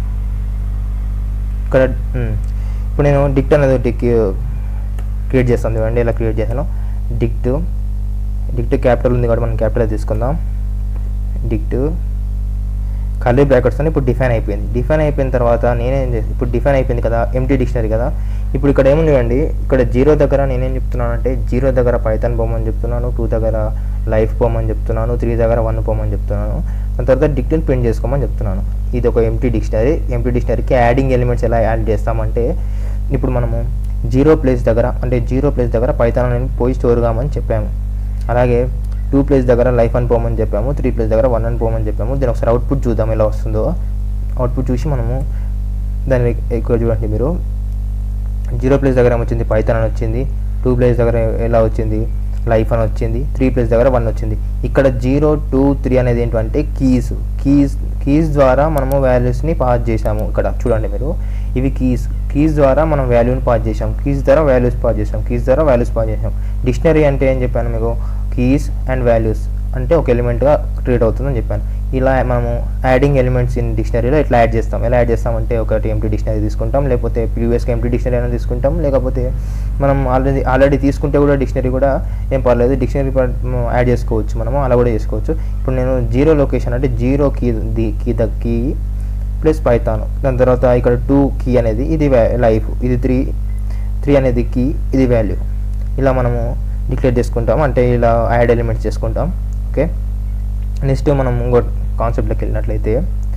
ఇక్కడ మ్, ఇప్పుడు నేను డిక్ట్ అనేది ఒకటి క్రియేట్ చేస్తాను చూడండి ఇలా క్రియేట్ చేశాను డిక్ట్ డిక్ట్ క్యాపిటల్ ఉంది కాబట్టి మనం క్యాపిటల్ తీసుకుందాం డిక్ట్ కర్లీ బ్రాకెట్స్ అని ఇప్పుడు డిఫైన్ అయిపోయింది డిఫైన్ అయిపోయిన తర్వాత నేనేం చేసి ఇప్పుడు డిఫైన్ అయిపోయింది కదా ఎంటీ డిక్షనరీ కదా ఇప్పుడు ఇక్కడ ఏముంది చూడండి ఇక్కడ జీరో దగ్గర నేనేం చెప్తున్నాను అంటే జీరో దగ్గర పైథాన్ పోమని చెప్తున్నాను టూ దగ్గర లైఫ్ పోమని చెప్తున్నాను త్రీ దగ్గర వన్ పోమని చెప్తున్నాను దాని తర్వాత డిక్టన్ ప్రింట్ చేసుకోమని చెప్తున్నాను ఇది ఒక ఎంటీ డిక్షనరీ ఎంటీ డిక్షనరీకి యాడింగ్ ఎలిమెంట్స్ ఎలా యాడ్ చేస్తామంటే ఇప్పుడు మనము జీరో ప్లేస్ దగ్గర అంటే జీరో ప్లేస్ దగ్గర పైథాన్ అనేది పోయి స్టోర్ కామని చెప్పాము అలాగే టూ ప్లేస్ దగ్గర లైఫ్ అని పోమని చెప్పాము త్రీ ప్లేస్ దగ్గర వన్ అని పోమని చెప్పాము దీని ఒకసారి అవుట్పుట్ చూద్దాం ఎలా వస్తుందో అవుట్పుట్ చూసి మనము దాన్ని ఎక్కువ చూడండి మీరు జీరో ప్లేస్ దగ్గర ఏమొచ్చింది పైథాన్ అని వచ్చింది టూ ప్లేస్ దగ్గర ఎలా వచ్చింది లైఫ్ అని వచ్చింది త్రీ ప్లేస్ దగ్గర వన్ వచ్చింది ఇక్కడ జీరో టూ త్రీ అనేది ఏంటంటే కీస్ కీస్ కీస్ ద్వారా మనము వాల్యూస్ని పాస్ చేసాము ఇక్కడ చూడండి మీరు ఇవి కీస్ కీస్ ద్వారా మనం వాల్యూని పాస్ చేసాం కీస్ ద్వారా వాల్యూస్ పాస్ చేసాం కీస్ ద్వారా వాల్యూస్ పాస్ చేసాం డిక్షనరీ అంటే ఏం చెప్పాను మీకు కీస్ అండ్ వాల్యూస్ అంటే ఒక ఎలిమెంట్గా క్రియేట్ అవుతుందని చెప్పాను ఇలా మనము యాడింగ్ ఎలిమెంట్స్ ఇన్ డిక్షనరీలో ఇట్లా యాడ్ చేస్తాం ఎలా యాడ్ చేస్తామంటే ఒకటి ఎంటీ డిక్షనరీ తీసుకుంటాం లేకపోతే ప్రీవియస్గా ఎంటీ డిక్షనరీ అయినా తీసుకుంటాం లేకపోతే మనం ఆల్రెడీ ఆల్రెడీ తీసుకుంటే కూడా డిక్షనరీ కూడా ఏం పర్లేదు డిక్షనరీ యాడ్ చేసుకోవచ్చు మనము అలా కూడా చేసుకోవచ్చు ఇప్పుడు నేను జీరో లొకేషన్ అంటే zero key the key the key plus Python దాని తర్వాత ఇక్కడ టూ కీ అనేది ఇది లైఫ్ ఇది త్రీ త్రీ అనేది కీ ఇది వాల్యూ ఇలా మనము డిక్లేర్ చేసుకుంటాం అంటే ఇలా యాడ్ ఎలిమెంట్స్ చేసుకుంటాం ఓకే నెక్స్ట్ మనం ఇంకో కాన్సెప్ట్లోకి వెళ్ళినట్లయితే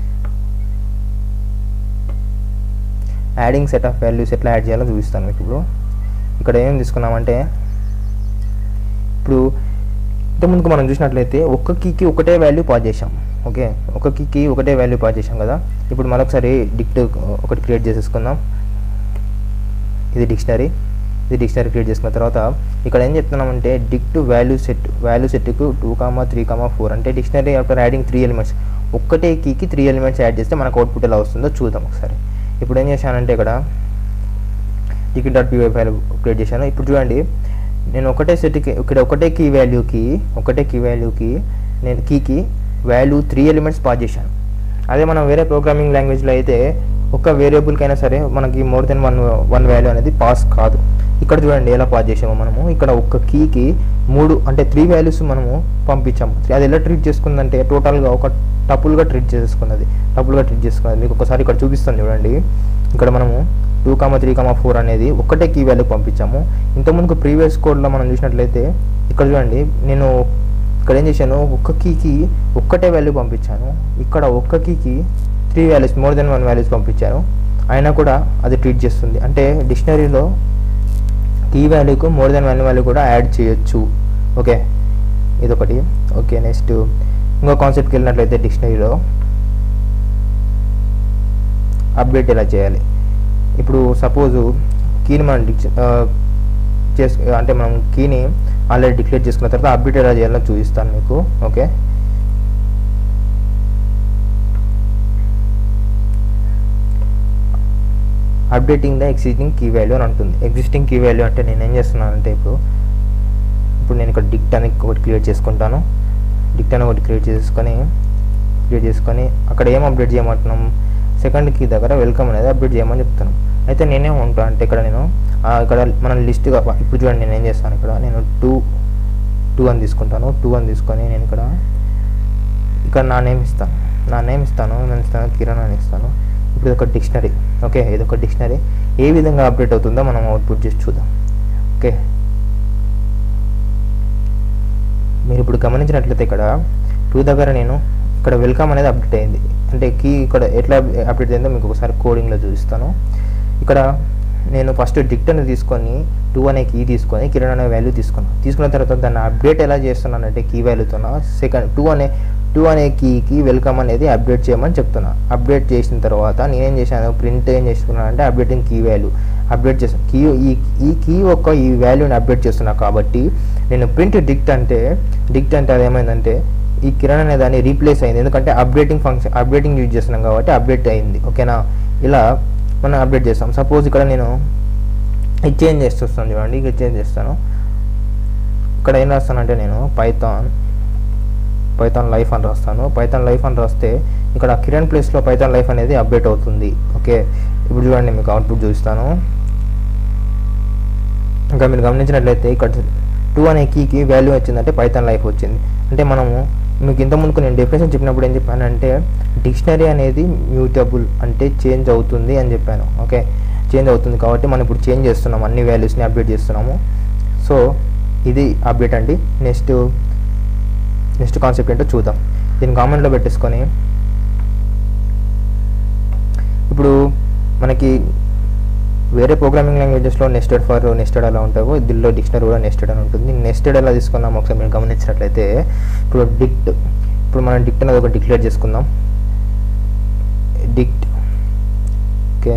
యాడింగ్ సెట్ ఆఫ్ వాల్యూస్ ఎట్లా యాడ్ చేయాలో చూపిస్తాను మీకు ఇప్పుడు ఇక్కడ ఏం తీసుకున్నామంటే ఇప్పుడు ఇంతకుముందుకు మనం చూసినట్లయితే ఒక్క కీకి ఒకటే వాల్యూ పాస్ చేసాం ఓకే ఒక కీకి ఒకటే వాల్యూ పాస్ చేసాం కదా ఇప్పుడు మరొకసారి డిక్ట్ ఒకటి క్రియేట్ చేసేసుకుందాం ఇది డిక్షనరీ ఇది డిక్షనరీ క్రియేట్ చేసుకున్న తర్వాత ఇక్కడ ఏం చెప్తున్నామంటే డిక్ట్ వాల్యూ సెట్ వాల్యూ సెట్కు two comma three comma four అంటే dictionary after adding three elements ఒక్కటే కీకి త్రీ ఎలిమెంట్స్ యాడ్ చేస్తే మనకు అవుట్పుట్ ఎలా వస్తుందో చూద్దాం ఒకసారి ఇప్పుడు ఏం చేశానంటే ఇక్కడ ticket dot PY file create చేశాను ఇప్పుడు చూడండి నేను ఒకటే సెట్కి ఇక్కడ ఒకటే కీ వాల్యూకి ఒకటే కీ వాల్యూకి నేను కీకి వాల్యూ త్రీ ఎలిమెంట్స్ పాస్ చేశాను అదే మనం వేరే ప్రోగ్రామింగ్ లాంగ్వేజ్లో అయితే ఒక వేరియబుల్కి అయినా సరే మనకి more than one one value అనేది పాస్ కాదు ఇక్కడ చూడండి ఎలా పాస్ చేసామో మనము ఇక్కడ ఒక్క కీకి మూడు అంటే త్రీ వాల్యూస్ మనము పంపించాము అది ఎలా ట్రీట్ చేసుకుందంటే టోటల్గా ఒక టపుల్గా ట్రీట్ చేసుకున్నది టపుల్గా ట్రీట్ చేసుకున్నది మీకు ఒకసారి ఇక్కడ చూపిస్తాను చూడండి ఇక్కడ మనము two comma three comma four అనేది ఒక్కటే కీ వాల్యూ పంపించాము ఇంతకుముందు ప్రీవియస్ కోడ్లో మనం చూసినట్లయితే ఇక్కడ చూడండి నేను ఇక్కడ ఏం చేశాను ఒక్క కీకి ఒక్కటే వాల్యూ పంపించాను ఇక్కడ ఒక్క కీకి three values more than one values పంపించాను అయినా కూడా అది ట్రీట్ చేస్తుంది అంటే డిక్షనరీలో కీ వాల్యూకు మోర్ దెన్ వన్ వాల్యూ కూడా యాడ్ చేయొచ్చు ఓకే ఇదొకటి ఓకే నెక్స్ట్ ఇంకో కాన్సెప్ట్కి వెళ్ళినట్లయితే డిక్షనరీలో అప్డేట్ ఎలా చేయాలి ఇప్పుడు సపోజు కీని మనం డిక్ష చేసు అంటే మనం కీని ఆల్రెడీ డిక్లేర్ చేసుకున్న తర్వాత అప్డేట్ ఎలా చేయాలో చూపిస్తాను మీకు okay updating the existing key value అని అంటుంది ఎగ్జిస్టింగ్ కీ వాల్యూ అంటే నేను ఏం చేస్తున్నానంటే ఇప్పుడు ఇప్పుడు నేను ఇక్కడ డిక్ట్ అని ఒకటి క్రియేట్ చేసుకుంటాను డిక్ట్ అని ఒకటి క్రియేట్ చేసుకొని క్రియేట్ చేసుకొని అక్కడ ఏం అప్డేట్ చేయమంటున్నాం సెకండ్ కీ దగ్గర వెల్కమ్ అనేది అప్డేట్ చేయమని చెప్తాను అయితే నేనేం ఉంటాను అంటే ఇక్కడ నేను ఆ, ఇక్కడ మనం లిస్ట్గా ఇప్పుడు చూడండి నేను ఏం చేస్తాను ఇక్కడ నేను టూ టూ అని తీసుకుంటాను టూ అని తీసుకొని నేను ఇక్కడ ఇక్కడ నా నేమ్ ఇస్తాను నా నేమ్ ఇస్తాను నేను ఇస్తాను కిరణ్ అని ఇస్తాను ఇప్పుడు ఇది ఒక డిక్షనరీ ఓకే ఇది ఒక డిక్షనరీ ఏ విధంగా అప్డేట్ అవుతుందో మనం అవుట్పుట్ చేసి చూద్దాం ఓకే మీరు ఇప్పుడు గమనించినట్లయితే ఇక్కడ టూ దగ్గర నేను ఇక్కడ వెల్కమ్ అనేది అప్డేట్ అయింది అంటే కీ ఇక్కడ ఎట్లా అప్డేట్ అయిందో మీకు ఒకసారి కోడింగ్లో చూపిస్తాను ఇక్కడ నేను ఫస్ట్ డిక్ట్ అని తీసుకొని టూ అనే కీ తీసుకొని కిరణ్ అనే వాల్యూ తీసుకున్నాను తీసుకున్న తర్వాత దాన్ని అప్డేట్ ఎలా చేస్తున్నానంటే కీ వాల్యూతో సెకండ్ టూ అనే టూ అనే కీకి వెల్కమ్ అనేది అప్డేట్ చేయమని చెప్తున్నా అప్డేట్ చేసిన తర్వాత నేనేం చేశాను ప్రింట్ ఏం చేస్తున్నాను అంటే అప్డేటింగ్ కీ వాల్యూ అప్డేట్ చేస్తాను కీ ఈ ఈ కీ యొక్క ఈ వాల్యూని అప్డేట్ చేస్తున్నా కాబట్టి నేను ప్రింట్ డిక్ట్ అంటే డిక్ట్ అంటే అదేమైందంటే ఈ కిరణ్ అనే దాన్ని రీప్లేస్ అయింది ఎందుకంటే అప్డేటింగ్ ఫంక్షన్ అప్డేటింగ్ యూజ్ చేస్తున్నాం కాబట్టి అప్డేట్ అయింది ఓకేనా ఇలా మనం అప్డేట్ చేస్తాం సపోజ్ ఇక్కడ నేను ఇది చేంజ్ చేస్తాను చూడండి ఇక్కడ చేంజ్ చేస్తాను ఇక్కడ ఏం రాస్తానంటే నేను పైథాన్ పైథాన్ లైఫ్ అని రాస్తాను పైథాన్ లైఫ్ అని రాస్తే ఇక్కడ కిరణ్ ప్లేస్లో పైథాన్ లైఫ్ అనేది అప్డేట్ అవుతుంది ఓకే ఇప్పుడు చూడండి మీకు అవుట్పుట్ చూపిస్తాను ఇంకా మీరు గమనించినట్లయితే ఇక్కడ టూ అనే కీకి వాల్యూ వచ్చిందంటే పైథాన్ లైఫ్ వచ్చింది అంటే మనము మీకు ఇంత ముందుకు నేను డెఫినేషన్ చెప్పినప్పుడు ఏం చెప్పానంటే డిక్షనరీ అనేది మ్యూటబుల్ అంటే చేంజ్ అవుతుంది అని చెప్పాను ఓకే చేంజ్ అవుతుంది కాబట్టి మనం ఇప్పుడు చేంజ్ చేస్తున్నాం అన్ని వాల్యూస్ని అప్డేట్ చేస్తున్నాము సో ఇది అప్డేట్ అండి నెక్స్ట్ నెక్స్ట్ కాన్సెప్ట్ ఏంటో చూద్దాం దీన్ని కామెంట్లో పెట్టేసుకొని ఇప్పుడు మనకి వేరే ప్రోగ్రామింగ్ లాంగ్వేజెస్లో నెస్టెడ్ ఫర్ నెస్టెడ్ అలా ఉంటావో దీనిలో డిక్షనరీ కూడా నెస్టెడ్ అని ఉంటుంది నెస్టెడ్ ఎలా తీసుకున్నాం ఒకసారి మీరు గమనించినట్లయితే ఇప్పుడు డిక్ట్ ఇప్పుడు మనం డిక్ట్ అనేది ఒక డిక్లేర్ చేసుకుందాం డిక్ట్ ఓకే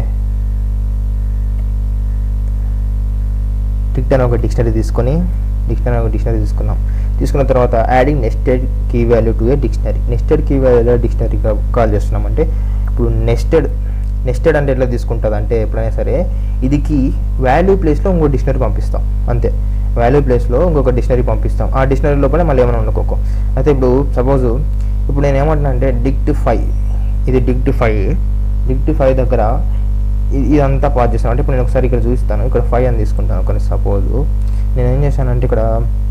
డిక్ట్ అని ఒక డిక్షనరీ తీసుకొని డిక్షనరీ ఒక డిక్షనరీ తీసుకున్నాం తీసుకున్న తర్వాత adding nested key value to a dictionary nested key value dictionary call చేస్తున్నాం అంటే ఇప్పుడు నెస్టెడ్ నెస్టెడ్ అంటే ఎట్లా తీసుకుంటుంది అంటే ఎప్పుడైనా సరే ఇది కీ వాల్యూ ప్లేస్లో ఇంకో డిక్షనరీ పంపిస్తాం అంతే వాల్యూ ప్లేస్లో ఇంకొక డిక్షనరీ పంపిస్తాం ఆ డిక్షనరీ లోపల మళ్ళీ ఏమైనా ఉండకోకో అయితే ఇప్పుడు సపోజ్ ఇప్పుడు నేను ఏమంటున్నా అంటే డిక్ట్ ఫైవ్ ఇది డిక్ట్ ఫైవ్ డిక్ట్ ఫైవ్ దగ్గర ఇ- ఇదంతా పాస్ చేస్తాను అంటే ఇప్పుడు నేను ఒకసారి ఇక్కడ చూపిస్తాను ఇక్కడ ఫైవ్ అని తీసుకుంటాను కొన్ని సపోజ్ నేను ఏం చేశానంటే ఇక్కడ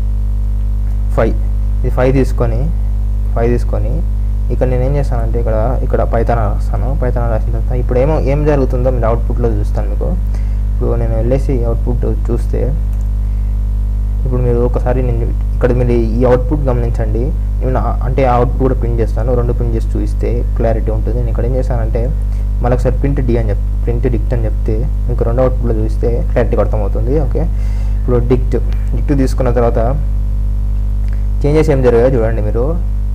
ఫైవ్ ఇది ఫైవ్ తీసుకొని ఫైవ్ తీసుకొని ఇక్కడ నేను ఏం చేస్తానంటే ఇక్కడ ఇక్కడ పైతాన రాస్తాను పైతాన రాసిన తర్వాత ఇప్పుడు ఏమో ఏం జరుగుతుందో మీరు అవుట్పుట్లో చూస్తాను మీకు ఇప్పుడు నేను వెళ్ళేసి అవుట్పుట్ చూస్తే ఇప్పుడు మీరు ఒకసారి నేను ఇక్కడ మీరు ఈ అవుట్పుట్ గమనించండి నేను ఆ- అంటే ఆ అవుట్పుట్ కూడా ప్రింట్ చేస్తాను రెండు ప్రింట్ చేసి చూపిస్తే క్లారిటీ ఉంటుంది నేను ఇక్కడ ఏం చేశానంటే మళ్ళీ ఒకసారి ప్రింట్ డి అని చెప్ ప్రింట్ డిక్ట్ అని చెప్తే మీకు రెండు అవుట్పుట్లో చూస్తే క్లారిటీ అర్థమవుతుంది ఓకే ఇప్పుడు డిక్ట్ డిక్ట్ తీసుకున్న తర్వాత చేంజెస్ ఏం జరిగాయో చూడండి మీరు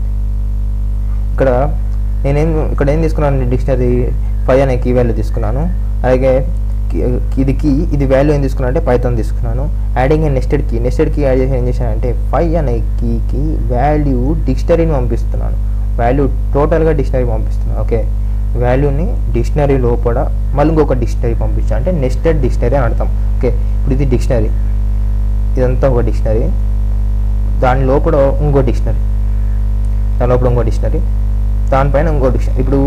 ఇక్కడ నేనేం ఇక్కడ ఏం తీసుకున్నాను డిక్షనరీ ఫైవ్ అనే కీ వాల్యూ తీసుకున్నాను అలాగే కీ- ఇది కీ ఇది వాల్యూ ఏం తీసుకున్నాను అంటే పైథాన్ తీసుకున్నాను adding a nested key nested key add చేసి ఏం చేశానంటే ఫైవ్ అనే కీకి వాల్యూ డిక్షనరీని పంపిస్తున్నాను వాల్యూ టోటల్గా డిక్షనరీ పంపిస్తున్నాను ఓకే వాల్యూని డిక్షనరీ లోపల మళ్ళీ ఇంకొక డిక్షనరీ పంపించాను అంటే నెస్టెడ్ డిక్షనరీ అని అర్థం ఓకే ఇప్పుడు ఇది డిక్షనరీ ఇదంతా ఒక డిక్షనరీ దాని లోపల ఇంకో డిక్షనరీ దాని లోపల ఇంకో డిక్షనరీ దానిపైన ఇంకో డిక్షనరీ ఇప్పుడు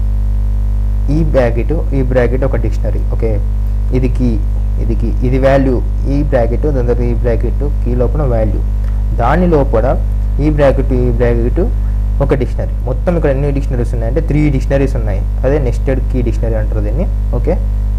ఈ బ్రాకెట్ ఈ బ్రాకెట్ ఒక డిక్షనరీ ఓకే ఇది కీ ఇది కీ ఇది వాల్యూ ఈ బ్రాకెట్ దాని తర్వాత ఈ బ్రాకెట్ కీ లోపల వాల్యూ దాని లోపల ఈ బ్రాకెట్ ఈ బ్రాకెట్ ఒక డిక్షనరీ మొత్తం ఇక్కడ ఎన్ని డిక్షనరీస్ ఉన్నాయంటే త్రీ డిక్షనరీస్ ఉన్నాయి అదే నెస్టెడ్ కీ డిక్షనరీ అంటారు దీన్ని ఓకే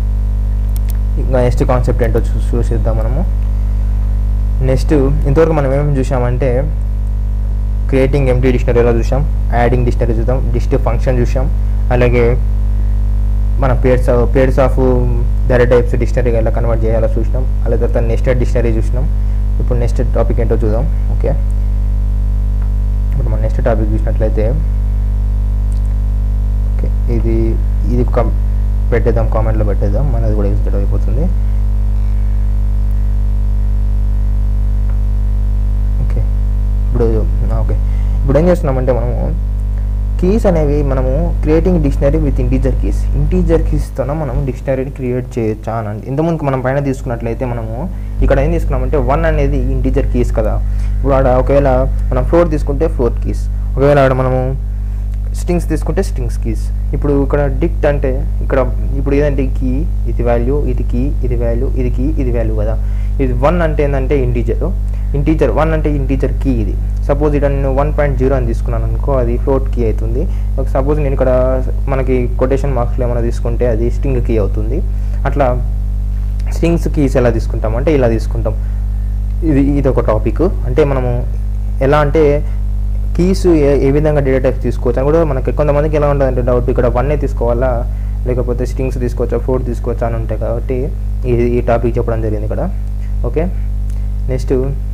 ఇంకా నెక్స్ట్ కాన్సెప్ట్ ఏంటో చూ చూసిద్దాం మనము నెక్స్ట్ ఇంతవరకు మనం ఏమేమి చూసామంటే క్రియేటింగ్ ఎంటీ డిక్షనరీ ఎలా చూసాం యాడింగ్ డిక్షనరీ చూద్దాం డిస్ట్ ఫంక్షన్ చూసాం అలాగే మన pairs pairs of direct types డిక్షనరీగా ఎలా కన్వర్ట్ చేయాలో చూసినాం అలాగే తర్వాత నెక్స్ట్ డిక్షనరీ చూసినాం ఇప్పుడు నెక్స్ట్ టాపిక్ ఏంటో చూద్దాం ఓకే ఇప్పుడు మన నెక్స్ట్ టాపిక్ చూసినట్లయితే ఓకే ఇది ఇది కం పెట్టేద్దాం కామెంట్లో పెట్టేద్దాం మనది కూడా ఎగ్జిక్యూట్ అయిపోతుంది ఓకే ఇప్పుడు ఆ, ఓకే ఇప్పుడు ఏం చేస్తున్నామంటే మనము కీస్ అనేవి మనము creating dictionary with integer keys integer కీస్తోనే మనం డిక్షనరీని క్రియేట్ చేయొచ్చా అని అంది ఇంతకుముందు మనం పైన తీసుకున్నట్లయితే మనము ఇక్కడ ఏం తీసుకున్నామంటే వన్ అనేది ఇంటీజర్ కీస్ కదా ఇప్పుడు ఆడ ఒకవేళ మనం ఫ్లోర్ తీసుకుంటే ఫ్లోర్ కీస్ ఒకవేళ ఆడ మనము స్ట్రింగ్స్ తీసుకుంటే స్ట్రింగ్స్ కీస్ ఇప్పుడు ఇక్కడ డిక్ట్ అంటే ఇక్కడ ఇప్పుడు ఏదంటే కీ ఇది వాల్యూ ఇది కీ ఇది వాల్యూ ఇది కీ ఇది వాల్యూ కదా ఇది వన్ అంటే ఏంటంటే ఇంటీజర్ ఇంటీజర్ వన్ అంటే ఇంటీజర్ కీ ఇది సపోజ్ ఇక్కడ నేను వన్ పాయింట్ జీరో అని తీసుకున్నాను అనుకో అది ఫ్లోట్ కీ అవుతుంది సపోజ్ నేను ఇక్కడ మనకి కొటేషన్ మార్క్స్లో ఏమైనా తీసుకుంటే అది స్ట్రింగ్ కీ అవుతుంది అట్లా స్ట్రింగ్స్ కీస్ ఎలా తీసుకుంటాం అంటే ఇలా తీసుకుంటాం ఇది ఇది ఒక టాపిక్ అంటే మనము ఎలా అంటే కీస్ ఏ ఏ విధంగా డేటా టైప్స్ తీసుకోవచ్చు అని కూడా మనకి కొంతమందికి ఎలా ఉంటుంది అంటే డౌట్ ఇక్కడ వన్నే తీసుకోవాలా లేకపోతే స్ట్రింగ్స్ తీసుకోవచ్చా ఫ్లోట్ తీసుకోవచ్చా అని ఉంటాయి కాబట్టి ఇది ఈ టాపిక్ చెప్పడం జరిగింది ఇక్కడ ఓకే నెక్స్ట్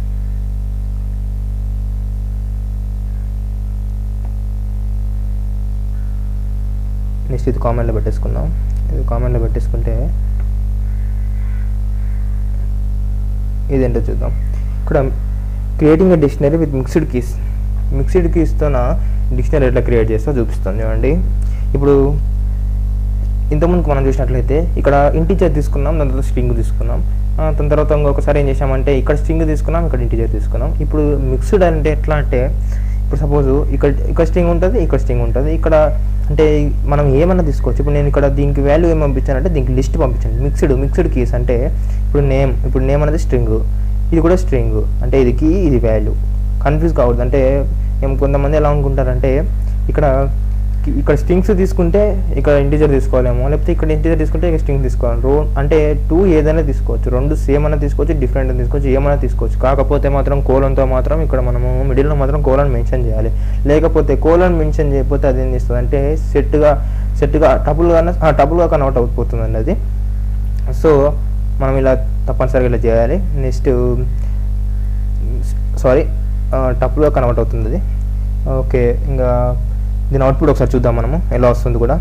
నెక్స్ట్ ఇది కామెంట్లో పెట్టేసుకుందాం ఇది కామెంట్లో పెట్టేసుకుంటే ఇదేంటో చూద్దాం ఇక్కడ creating a dictionary with mixed keys mixed కీస్తోన డిక్షనరీ ఎట్లా క్రియేట్ చేస్తా చూపిస్తాను చూడండి ఇప్పుడు ఇంతకుముందు మనం చూసినట్లయితే ఇక్కడ ఇంటీజర్ తీసుకున్నాం దాని తర్వాత స్ట్రింగ్ తీసుకున్నాం ఆ, దాని తర్వాత ఇంకొకసారి ఏం చేసామంటే ఇక్కడ స్ట్రింగ్ తీసుకున్నాం ఇక్కడ ఇంటీజర్ తీసుకున్నాం ఇప్పుడు మిక్స్డ్ అంటే ఎట్లా అంటే ఇప్పుడు సపోజ్ ఇక్కడ ఇక్కడ స్ట్రింగ్ ఉంటుంది ఇక్కడ స్ట్రింగ్ ఉంటుంది ఇక్కడ అంటే మనం ఏమన్నా తీసుకోవచ్చు ఇప్పుడు నేను ఇక్కడ దీనికి వాల్యూ ఏం పంపించానంటే దీనికి లిస్ట్ పంపించాను మిక్స్డ్ మిక్స్డ్ కీస్ అంటే ఇప్పుడు నేమ్ ఇప్పుడు నేమ్ అనేది స్ట్రింగ్ ఇది కూడా స్ట్రింగ్ అంటే ఇది కీ ఇది వాల్యూ కన్ఫ్యూజ్ కావద్దు అంటే ఏం కొంతమంది ఎలా అనుకుంటారంటే ఇక్కడ కి- ఇక్కడ స్ట్రింగ్స్ తీసుకుంటే ఇక్కడ ఇంటీజర్ తీసుకోవాలేమో లేకపోతే ఇక్కడ ఇంటీజర్ తీసుకుంటే ఇక్కడ స్ట్రింగ్ తీసుకోవాలి రో అంటే టూ ఏదైనా తీసుకోవచ్చు రెండు సేమ్ అయినా తీసుకోవచ్చు డిఫరెంట్ తీసుకోవచ్చు ఏమైనా తీసుకోవచ్చు కాకపోతే మాత్రం కోలన్తో మాత్రం ఇక్కడ మనము మిడిల్లో మాత్రం కోలన్ మెన్షన్ చేయాలి లేకపోతే కోలన్ మెన్షన్ చేయకపోతే అది ఏం చేస్తుంది అంటే సెట్గా సెట్గా టపుల్గా టపుల్గా కన్వర్ట్ అయిపోతుందండి అది సో మనం ఇలా తప్పనిసరిగా ఇలా చేయాలి నెక్స్ట్ సారీ టప్పుగా కన్వర్ట్ అవుతుంది అది ఓకే ఇంకా దీని అవుట్పుట్ ఒకసారి చూద్దాం మనము ఎలా వస్తుంది కూడా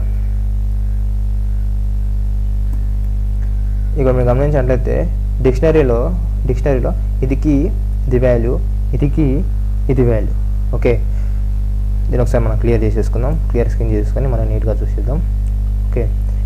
ఇక్కడ మీరు గమనించినట్లయితే డిక్షనరీలో డిక్షనరీలో ఇది కీ ఇది వాల్యూ ఇది కీ ఇది వాల్యూ ఓకే దీని ఒకసారి మనం క్లియర్ చేసేసుకుందాం క్లియర్ స్క్రీన్ చేసుకొని మనం నీట్గా చూసేద్దాం ఓకే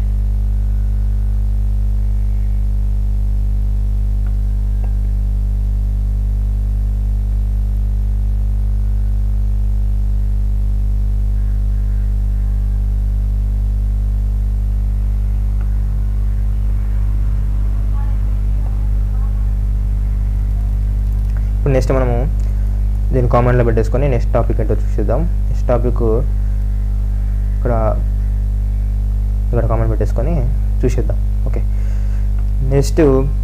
ఇప్పుడు నెక్స్ట్ మనము దీన్ని కామెంట్లో పెట్టేసుకొని నెక్స్ట్ టాపిక్ ఏంటో చూసేద్దాం నెక్స్ట్ టాపిక్ ఇక్కడ ఇక్కడ కామెంట్ పెట్టేసుకొని చూసేద్దాం ఓకే నెక్స్ట్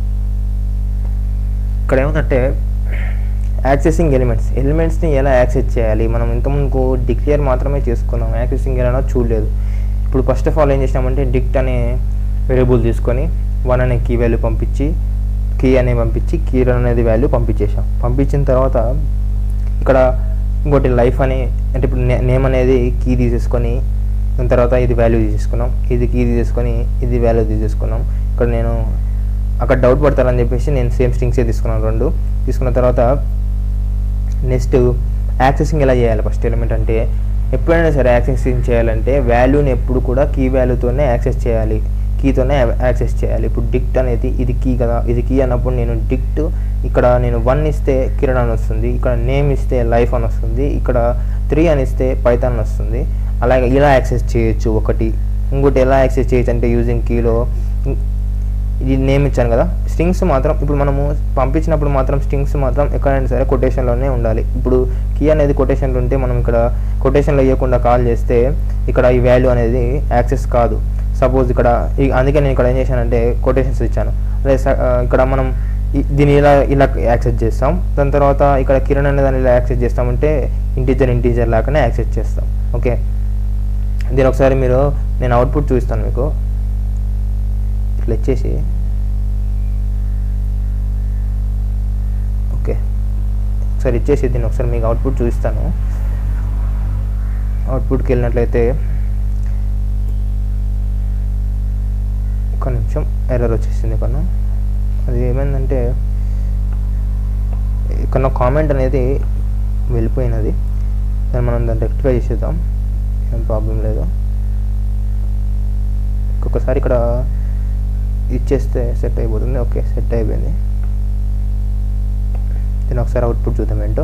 ఇక్కడ ఏముందంటే యాక్సెసింగ్ ఎలిమెంట్స్ ఎలిమెంట్స్ని ఎలా యాక్సెస్ చేయాలి మనం ఇంతకుముందుకు డిక్లేర్ మాత్రమే చేసుకున్నాం యాక్సెసింగ్ ఎలా చూడలేదు ఇప్పుడు ఫస్ట్ ఆఫ్ ఆల్ ఏం చేసినామంటే డిక్ట్ అనే వేరియబుల్ తీసుకొని వన్ అనే కీ వాల్యూ పంపించి కీ అనే పంపించి కీ అనేది వాల్యూ పంపించేసాం పంపించిన తర్వాత ఇక్కడ ఇంకోటి లైఫ్ అని అంటే ఇప్పుడు నేమ్ అనేది కీ తీసేసుకొని దాని తర్వాత ఇది వాల్యూ తీసేసుకున్నాం ఇది కీ తీసేసుకొని ఇది వాల్యూ తీసేసుకున్నాం ఇక్కడ నేను అక్కడ డౌట్ పడతారని చెప్పేసి నేను సేమ్ స్ట్రింగ్సే తీసుకున్నాను రెండు తీసుకున్న తర్వాత నెక్స్ట్ యాక్సెసింగ్ ఎలా చేయాలి ఫస్ట్ ఎలిమెంట్ అంటే ఎప్పుడైనా సరే యాక్సెసింగ్ చేయాలంటే వాల్యూని ఎప్పుడు కూడా కీ వాల్యూతోనే యాక్సెస్ చేయాలి కీతోనే యాక్సెస్ చేయాలి ఇప్పుడు డిక్ట్ అనేది ఇది కీ కదా ఇది కీ అన్నప్పుడు నేను డిక్ట్ ఇక్కడ నేను వన్ ఇస్తే కిరణ్ అని వస్తుంది ఇక్కడ నేమ్ ఇస్తే లైఫ్ అని వస్తుంది ఇక్కడ త్రీ అని ఇస్తే పైథాన్ అని వస్తుంది అలాగే ఇలా యాక్సెస్ చేయొచ్చు ఒకటి ఇంకోటి ఎలా యాక్సెస్ చేయొచ్చు అంటే యూజింగ్ కీలో ఇది నేమ్ ఇచ్చాను కదా స్ట్రింగ్స్ మాత్రం ఇప్పుడు మనము పంపించినప్పుడు మాత్రం స్ట్రింగ్స్ మాత్రం ఎక్కడైనా సరే కొటేషన్లోనే ఉండాలి ఇప్పుడు కీ అనేది కొటేషన్లో ఉంటే మనం ఇక్కడ కొటేషన్లో ఇవ్వకుండా కాల్ చేస్తే ఇక్కడ ఈ వాల్యూ అనేది యాక్సెస్ కాదు సపోజ్ ఇక్కడ ఈ- అందుకే నేను ఇక్కడ ఏం చేశానంటే కొటేషన్స్ ఇచ్చాను అదే స- ఆ, ఇక్కడ మనం ఈ- దీన్ని ఇలా ఇలా యాక్సెస్ చేస్తాం దాని తర్వాత ఇక్కడ కిరణ్ అనే దాన్ని ఇలా యాక్సెస్ చేస్తామంటే ఇంటీజర్ ఇంటీజర్ లాగానే యాక్సెస్ చేస్తాం ఓకే దీని ఒకసారి మీరు నేను అవుట్పుట్ చూపిస్తాను మీకు ఇట్లా ఇచ్చేసి ఓకే ఒకసారి ఇచ్చేసి దీన్ని ఒకసారి మీకు అవుట్పుట్ చూపిస్తాను అవుట్పుట్కి వెళ్ళినట్లయితే ఒక నిమిషం ఎర్రర్ వచ్చేసింది కన్నా అది ఏమైందంటే ఇక్కడ కామెంట్ అనేది వెళ్ళిపోయినది దాన్ని మనం దాన్ని రెక్టిఫై చేసేద్దాం ఏం ప్రాబ్లం లేదు ఒక్కొక్కసారి ఇక్కడ ఇచ్చేస్తే సెట్ అయిపోతుంది ఓకే సెట్ అయిపోయింది నేను ఒకసారి అవుట్పుట్ చూద్దాం ఏంటో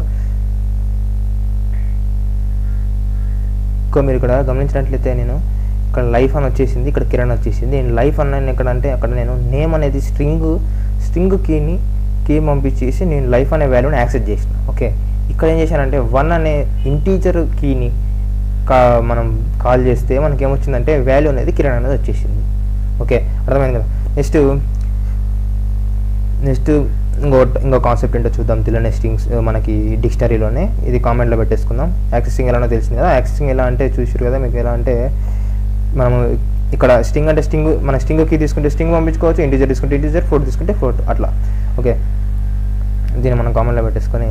ఇంకో మీరు ఇక్కడ గమనించినట్లయితే నేను ఇక్కడ లైఫ్ అని వచ్చేసింది ఇక్కడ కిరణ్ వచ్చేసింది నేను లైఫ్ అన్నాను ఎక్కడ అంటే అక్కడ నేను నేమ్ అనేది స్ట్రింగ్ స్ట్రింగ్ కీని కీ పంపించేసి నేను లైఫ్ అనే వాల్యూని యాక్సెప్ట్ చేసిన ఓకే ఇక్కడ ఏం చేశానంటే వన్ అనే ఇంటీజర్ కీని కా మనం కాల్ చేస్తే మనకి ఏమొచ్చిందంటే వాల్యూ అనేది కిరణ్ అనేది వచ్చేసింది ఓకే అర్థమైంది కదా నెక్స్ట్ నెక్స్ట్ ఇంకో ఇంకో కాన్సెప్ట్ ఏంటో చూద్దాం తెలియని స్ట్రింగ్స్ మనకి డిక్షనరీలోనే ఇది కామెంట్లో పెట్టేసుకుందాం యాక్సెసింగ్ ఎలానో తెలిసింది కదా యాక్సెసింగ్ ఎలా అంటే చూసారు కదా మీకు ఎలా అంటే మనము ఇక్కడ స్ట్రింగ్ అంటే స్ట్రింగ్ మన స్ట్రింగ్ కీ తీసుకుంటే స్ట్రింగ్ పంపించుకోవచ్చు ఇంటీజర్ తీసుకుంటే ఇంటీజర్ ఫోటో తీసుకుంటే ఫోటో అట్లా ఓకే దీన్ని మనం కామన్లో పెట్టేసుకొని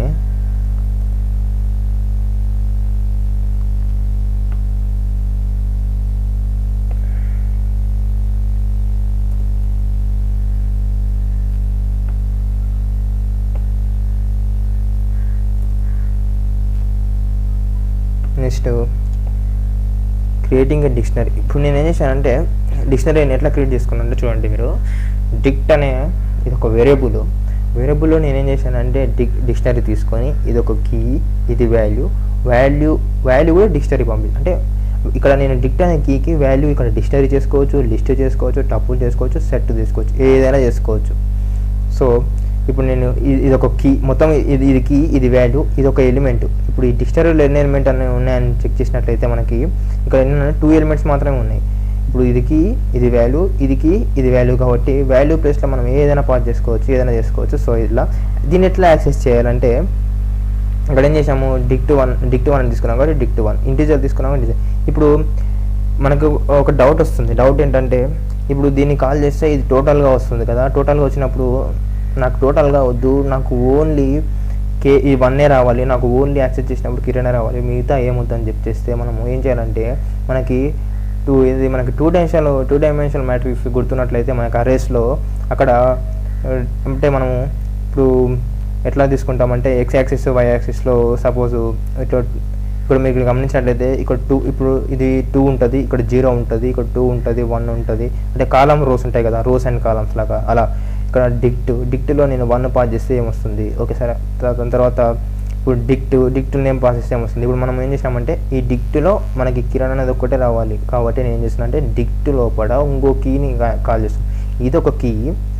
నెక్స్ట్ క్రియేటింగ్ ఎ డిక్షనరీ ఇప్పుడు నేను ఏం చేశానంటే డిక్షనరీని ఎట్లా క్రియేట్ చేసుకున్నానంటే చూడండి మీరు డిక్ట్ అనే ఇది ఒక వేరియబుల్ వేరియబుల్లో నేను ఏం చేశానంటే డిక్ డిక్షనరీ తీసుకొని ఇది ఒక కీ ఇది వాల్యూ వాల్యూ వాల్యూ కూడా డిక్షనరీ పంపి అంటే ఇక్కడ నేను డిక్ట్ అనే కీకి వాల్యూ ఇక్కడ డిక్షనరీ చేసుకోవచ్చు లిస్ట్ చేసుకోవచ్చు టప్పులు చేసుకోవచ్చు సెట్ చేసుకోవచ్చు ఏదైనా చేసుకోవచ్చు సో ఇప్పుడు నేను ఇది ఇది ఒక కీ మొత్తం ఇది ఇది కీ ఇది వాల్యూ ఇది ఒక ఎలిమెంట్ ఇప్పుడు ఈ డిక్షనరీలో ఎన్ని ఎలిమెంట్ అనేవి ఉన్నాయని చెక్ చేసినట్లయితే మనకి ఇక్కడ ఎన్ని టూ ఎలిమెంట్స్ మాత్రమే ఉన్నాయి ఇప్పుడు ఇది కీ ఇది వాల్యూ ఇది కీ ఇది వాల్యూ కాబట్టి వాల్యూ ప్లేస్లో మనం ఏదైనా పాస్ చేసుకోవచ్చు ఏదైనా చేసుకోవచ్చు సో ఇట్లా దీన్ని ఎట్లా యాక్సెస్ చేయాలంటే ఇక్కడ ఏం చేసాము డిక్ట్ వన్ డిక్ట్ వన్ తీసుకున్నాం కాబట్టి డిక్ట్ వన్ ఇంటీజర్ తీసుకున్నాం ఇంటీజర్ ఇప్పుడు మనకు ఒక డౌట్ వస్తుంది డౌట్ ఏంటంటే ఇప్పుడు దీన్ని కాల్ చేస్తే ఇది టోటల్గా వస్తుంది కదా టోటల్గా వచ్చినప్పుడు నాకు టోటల్గా వద్దు నాకు ఓన్లీ కే ఈ వన్నే రావాలి నాకు ఓన్లీ యాక్సెస్ చేసినప్పుడు కిరణ్ రావాలి మిగతా ఏమొద్దు అని చెప్పేస్తే మనం ఏం చేయాలంటే మనకి టూ ఇది మనకి two dimension two dimensional matrix గుర్తున్నట్లయితే మనకి అరేస్లో అక్కడ ఆ, అంటే మనము ఇప్పుడు ఎట్లా తీసుకుంటామంటే ఎక్స్ యాక్సిస్ వై యాక్సిస్లో సపోజ్ ఇట్లా ఇప్పుడు మీరు ఇక్కడ గమనించినట్లయితే ఇక్కడ టూ ఇప్పుడు ఇది టూ ఉంటుంది ఇక్కడ జీరో ఉంటుంది ఇక్కడ టూ ఉంటుంది వన్ ఉంటుంది అంటే కాలం రోస్ ఉంటాయి కదా రోస్ అండ్ కాలమ్స్ లాగా అలా ఇక్కడ డిక్ట్ డిక్ట్లో నేను వన్ పాస్ చేస్తే ఏమొస్తుంది ఓకే సరే తర్వాత దాని తర్వాత ఇప్పుడు డిక్ట్ డిక్ట్ నేమ్ పాస్ చేస్తే ఏమొస్తుంది ఇప్పుడు మనం ఏం చేసామంటే ఈ డిక్ట్లో మనకి కిరణ్ అనేది ఒక్కటే రావాలి కాబట్టి నేను ఏం చేస్తున్నా అంటే డిక్ట్ లోపల ఇంకో కీని కాల్ చేస్తాను ఇది ఒక కీ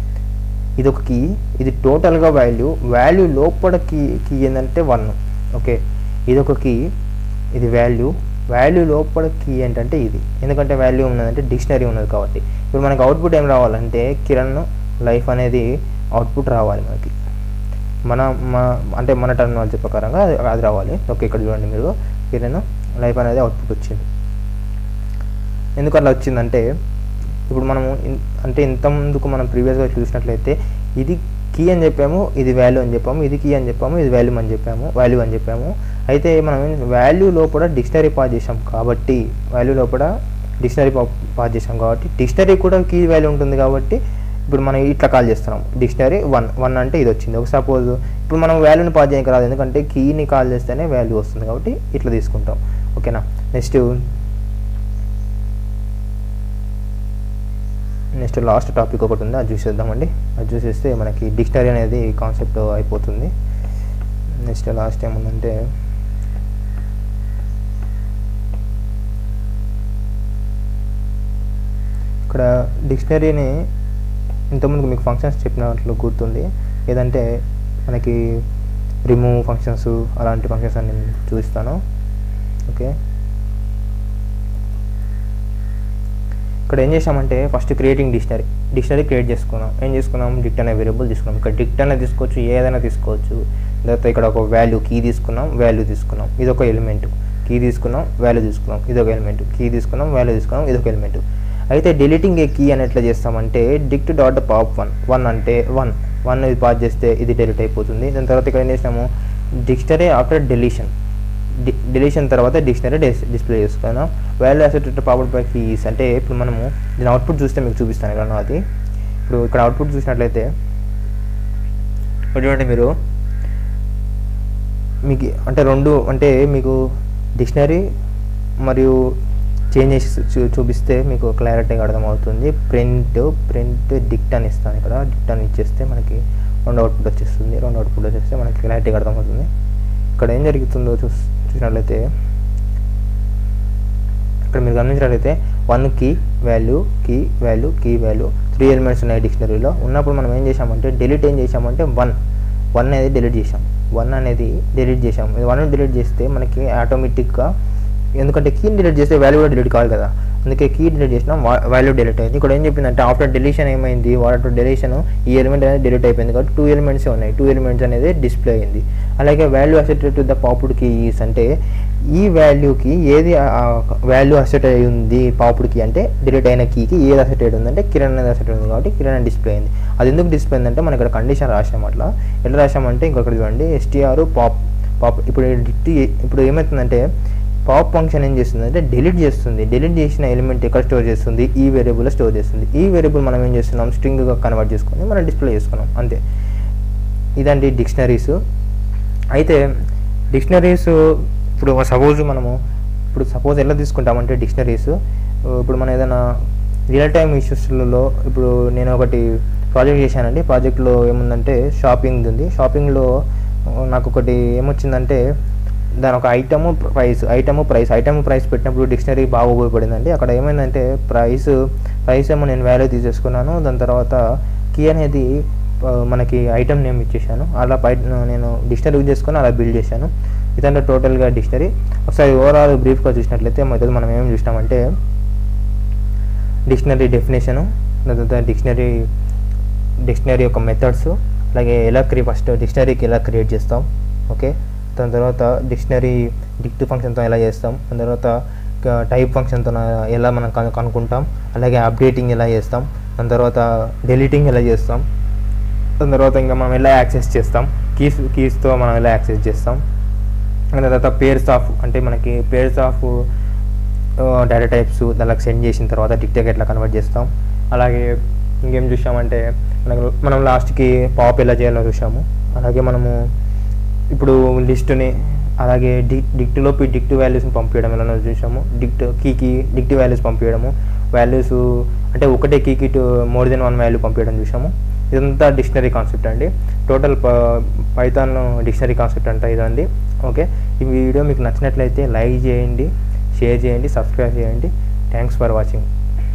ఇది ఒక కీ ఇది టోటల్గా వాల్యూ వాల్యూ లోపల కీ కీ ఏంటంటే వన్ ఓకే ఇది ఒక కీ ఇది వాల్యూ వాల్యూ లోపల కీ ఏంటంటే ఇది ఎందుకంటే వాల్యూ ఉన్నదంటే డిక్షనరీ ఉన్నది కాబట్టి ఇప్పుడు మనకి అవుట్పుట్ ఏం రావాలంటే కిరణ్ లైఫ్ అనేది అవుట్పుట్ రావాలి మనకి మన మన అంటే మన టర్మినాలజీ ప్రకారంగా అది అది రావాలి ఓకే ఇక్కడ చూడండి మీరు కిరణ్ లైఫ్ అనేది అవుట్పుట్ వచ్చింది ఎందుకు అట్లా వచ్చిందంటే ఇప్పుడు మనము ఇన్- అంటే ఇంతకుముందుకు మనం ప్రీవియస్గా చూసినట్లయితే ఇది కీ అని చెప్పాము ఇది వాల్యూ అని చెప్పాము ఇది కీ అని చెప్పాము ఇది వాల్యూ అని చెప్పాము వాల్యూ అని చెప్పాము అయితే మనం వాల్యూ లోపల డిక్షనరీ పాస్ చేసాం కాబట్టి వాల్యూ లోపల డిక్షనరీ పాస్ చేసాం కాబట్టి డిక్షనరీ కూడా కీ వాల్యూ ఉంటుంది కాబట్టి ఇప్పుడు మనం ఇట్లా కాల్ చేస్తున్నాం డిక్షనరీ వన్ వన్ అంటే ఇది వచ్చింది ఒక సపోజ్ ఇప్పుడు మనం వాల్యూని పాస్ చేయడానికి రాదు ఎందుకంటే కీని కాల్ చేస్తేనే వాల్యూ వస్తుంది కాబట్టి ఇట్లా తీసుకుంటాం ఓకేనా నెక్స్ట్ నెక్స్ట్ లాస్ట్ టాపిక్ ఒకటి ఉంది అది చూసేద్దామండి అది చూసేస్తే మనకి డిక్షనరీ అనేది కాన్సెప్ట్ అయిపోతుంది నెక్స్ట్ లాస్ట్ ఏముందంటే ఇక్కడ డిక్షనరీని ఇంతకుముందు మీకు ఫంక్షన్స్ చెప్పినట్లు గుర్తుంది ఏదంటే మనకి రిమూవ్ ఫంక్షన్స్ అలాంటి ఫంక్షన్స్ అన్ని నేను చూపిస్తాను ఓకే ఇక్కడ ఏం చేసామంటే first creating dictionary dictionary create చేసుకున్నాం ఏం చేసుకున్నాం డిక్ట్ అనే వేరియబుల్ తీసుకున్నాం ఇక్కడ డిక్ట్ అనేది తీసుకోవచ్చు ఏదైనా తీసుకోవచ్చు తర్వాత ఇక్కడ ఒక వాల్యూ కీ తీసుకున్నాం వాల్యూ తీసుకున్నాం ఇది ఒక ఎలిమెంట్ కీ తీసుకున్నాం వాల్యూ తీసుకున్నాం ఇది ఒక ఎలిమెంట్ కీ తీసుకున్నాం వాల్యూ తీసుకున్నాం ఇది ఒక ఎలిమెంట్ అయితే డిలీటింగ్ ఏ కీ అని ఎట్లా చేస్తామంటే dict dot pop one one అంటే వన్ వన్ ఇది పాస్ చేస్తే ఇది డెలిట్ అయిపోతుంది దాని తర్వాత ఇక్కడ ఏం చేసినాము డిక్షనరీ ఆఫ్టర్ డెలీషన్ డిలీషన్ తర్వాత డిక్షనరీ డిస్ప్లే చేసుకున్నాం value asset power by keys అంటే ఇప్పుడు మనము దీని అవుట్పుట్ చూస్తే మీకు చూపిస్తాను ఇక్కడ అది ఇప్పుడు ఇక్కడ అవుట్పుట్ చూసినట్లయితే ఇక్కడ చూడండి మీరు మీకు అంటే రెండు అంటే మీకు డిక్షనరీ మరియు చేంజ్ చేసి చూ- చూపిస్తే మీకు క్లారిటీగా అర్థమవుతుంది ప్రింట్ ప్రింట్ డిక్ట్ అని ఇస్తాను ఇక్కడ డిక్ట్ అని ఇచ్చేస్తే మనకి రెండు అవుట్పుట్ వచ్చేస్తుంది రెండు అవుట్పుట్ వచ్చేస్తే మనకి క్లారిటీగా అర్థమవుతుంది ఇక్కడ ఏం జరుగుతుందో చూ చూసినట్లయితే ఇక్కడ మీరు గమనించినట్లయితే one key value key value key value three elements ఉన్నాయి డిక్షనరీలో ఉన్నప్పుడు మనం ఏం చేసామంటే డిలీట్ ఏం చేసామంటే వన్ వన్ అనేది డిలీట్ చేసాం వన్ అనేది డిలీట్ చేసాం వన్ డిలీట్ చేస్తే మనకి ఆటోమేటిక్గా ఎందుకంటే కీని డిలీట్ చేస్తే వాల్యూ కూడా డిలీట్ కావాలి కదా అందుకే కీ డిలీట్ చేసినాం వాల్యూ డిలీట్ అయింది ఇక్కడ ఏం చెప్పిందంటే ఆఫ్టర్ డిలీషన్ ఏమైంది ఆఫ్టర్ డిలీషన్ ఈ ఎలిమెంట్ అనేది డిలీట్ అయిపోయింది కాబట్టి టూ ఎలిమెంట్స్ ఉన్నాయి టూ ఎలిమెంట్స్ అనేది డిస్ప్లే అయింది అలాగే value associated to the popped keys అంటే ఈ వాల్యూకి ఏది వాల్యూ అసెట్ అయి ఉంది పాపుడికి అంటే డిలీట్ అయిన కీకి ఏది అసెట్ అయి ఉందంటే కిరణ్ అనేది అసెట్ ఉంది కాబట్టి కిరణ్ అని డిస్ప్లే అయింది అది ఎందుకు డిస్ప్లే అయిందంటే మనం ఇక్కడ కండిషన్ రాసాం అట్లా ఎట్లా రాసామంటే ఇంకొకటి చూడండి ఎస్టీఆర్ పాప్ పాప్ ఇప్పుడు డిట్ ఇప్పుడు ఏమవుతుందంటే పాప్ ఫంక్షన్ ఏం చేస్తుంది అంటే డిలీట్ చేస్తుంది డిలీట్ చేసిన ఎలిమెంట్ ఎక్కడ స్టోర్ చేస్తుంది ఈ వేరియబుల్లో స్టోర్ చేస్తుంది ఈ వేరియబుల్ మనం ఏం చేస్తున్నాం స్ట్రింగ్గా కన్వర్ట్ చేసుకొని మనం డిస్ప్లే చేసుకున్నాం అంతే ఇదండి డిక్షనరీస్ అయితే డిక్షనరీస్ ఇప్పుడు సపోజ్ మనము ఇప్పుడు సపోజ్ ఎలా తీసుకుంటామంటే డిక్షనరీస్ ఇప్పుడు మనం ఏదైనా రియల్ టైమ్ ఇష్యూస్లలో ఇప్పుడు నేను ఒకటి ప్రాజెక్ట్ చేశానండి ప్రాజెక్ట్లో ఏముందంటే షాపింగ్ ఉంది షాపింగ్లో నాకు ఒకటి ఏమొచ్చిందంటే దాని ఒక item price item price item price పెట్టినప్పుడు డిక్షనరీ బాగా ఉపయోగపడిందండి అక్కడ ఏమైందంటే ప్రైస్ ప్రైస్ ఏమో నేను వాల్యూ తీసేసుకున్నాను దాని తర్వాత కీ అనేది ఆ, మనకి ఐటమ్ నేమ్ ఇచ్చేసాను అలా పై నేను డిక్షనరీ యూజ్ చేసుకొని అలా బిల్డ్ చేశాను ఇదంటే టోటల్గా డిక్షనరీ ఒకసారి ఓవరాల్ బ్రీఫ్గా చూసినట్లయితే మొదలు మనం ఏం చూసినామంటే డిక్షనరీ డెఫినేషను దాని తర్వాత డిక్షనరీ డిక్షనరీ యొక్క మెథడ్స్ అలాగే ఎలా క్రియ ఫస్ట్ డిక్షనరీకి ఎలా క్రియేట్ చేస్తాం ఓకే దాని తర్వాత డిక్షనరీ డిక్ట్ ఫంక్షన్తో ఎలా చేస్తాం దాని తర్వాత టైప్ ఫంక్షన్తో ఎలా మనం కను కనుక్కుంటాం అలాగే అప్డేటింగ్ ఎలా చేస్తాం దాని తర్వాత డెలీటింగ్ ఎలా చేస్తాం దాని తర్వాత ఇంకా మనం ఎలా యాక్సెస్ చేస్తాం కీస్ కీస్తో మనం ఎలా యాక్సెస్ చేస్తాం దాని తర్వాత పేర్స్ ఆఫ్ అంటే మనకి పేర్స్ ఆఫ్ డేటా టైప్స్ దానికి సెండ్ చేసిన తర్వాత డిక్టేక్ ఎట్లా కన్వర్ట్ చేస్తాం అలాగే ఇంకేం చూసామంటే మనకు మనం లాస్ట్కి పాప్ ఎలా చేయాలో చూసాము అలాగే మనము ఇప్పుడు లిస్టుని అలాగే డి డిక్ట్లోకి డిక్ట్ వాల్యూస్ని పంపించడం ఎలా చూసాము డిక్ట్ కీకి డిక్ట్ వాల్యూస్ పంపించడము వాల్యూస్ అంటే ఒకటే కీకి to more than one value పంపించడం చూసాము ఇదంతా డిక్షనరీ కాన్సెప్ట్ అండి టోటల్ పైథాన్ డిక్షనరీ కాన్సెప్ట్ అంట ఇదండి ఓకే ఈ వీడియో మీకు నచ్చినట్లయితే లైక్ చేయండి షేర్ చేయండి సబ్స్క్రైబ్ చేయండి thanks for watching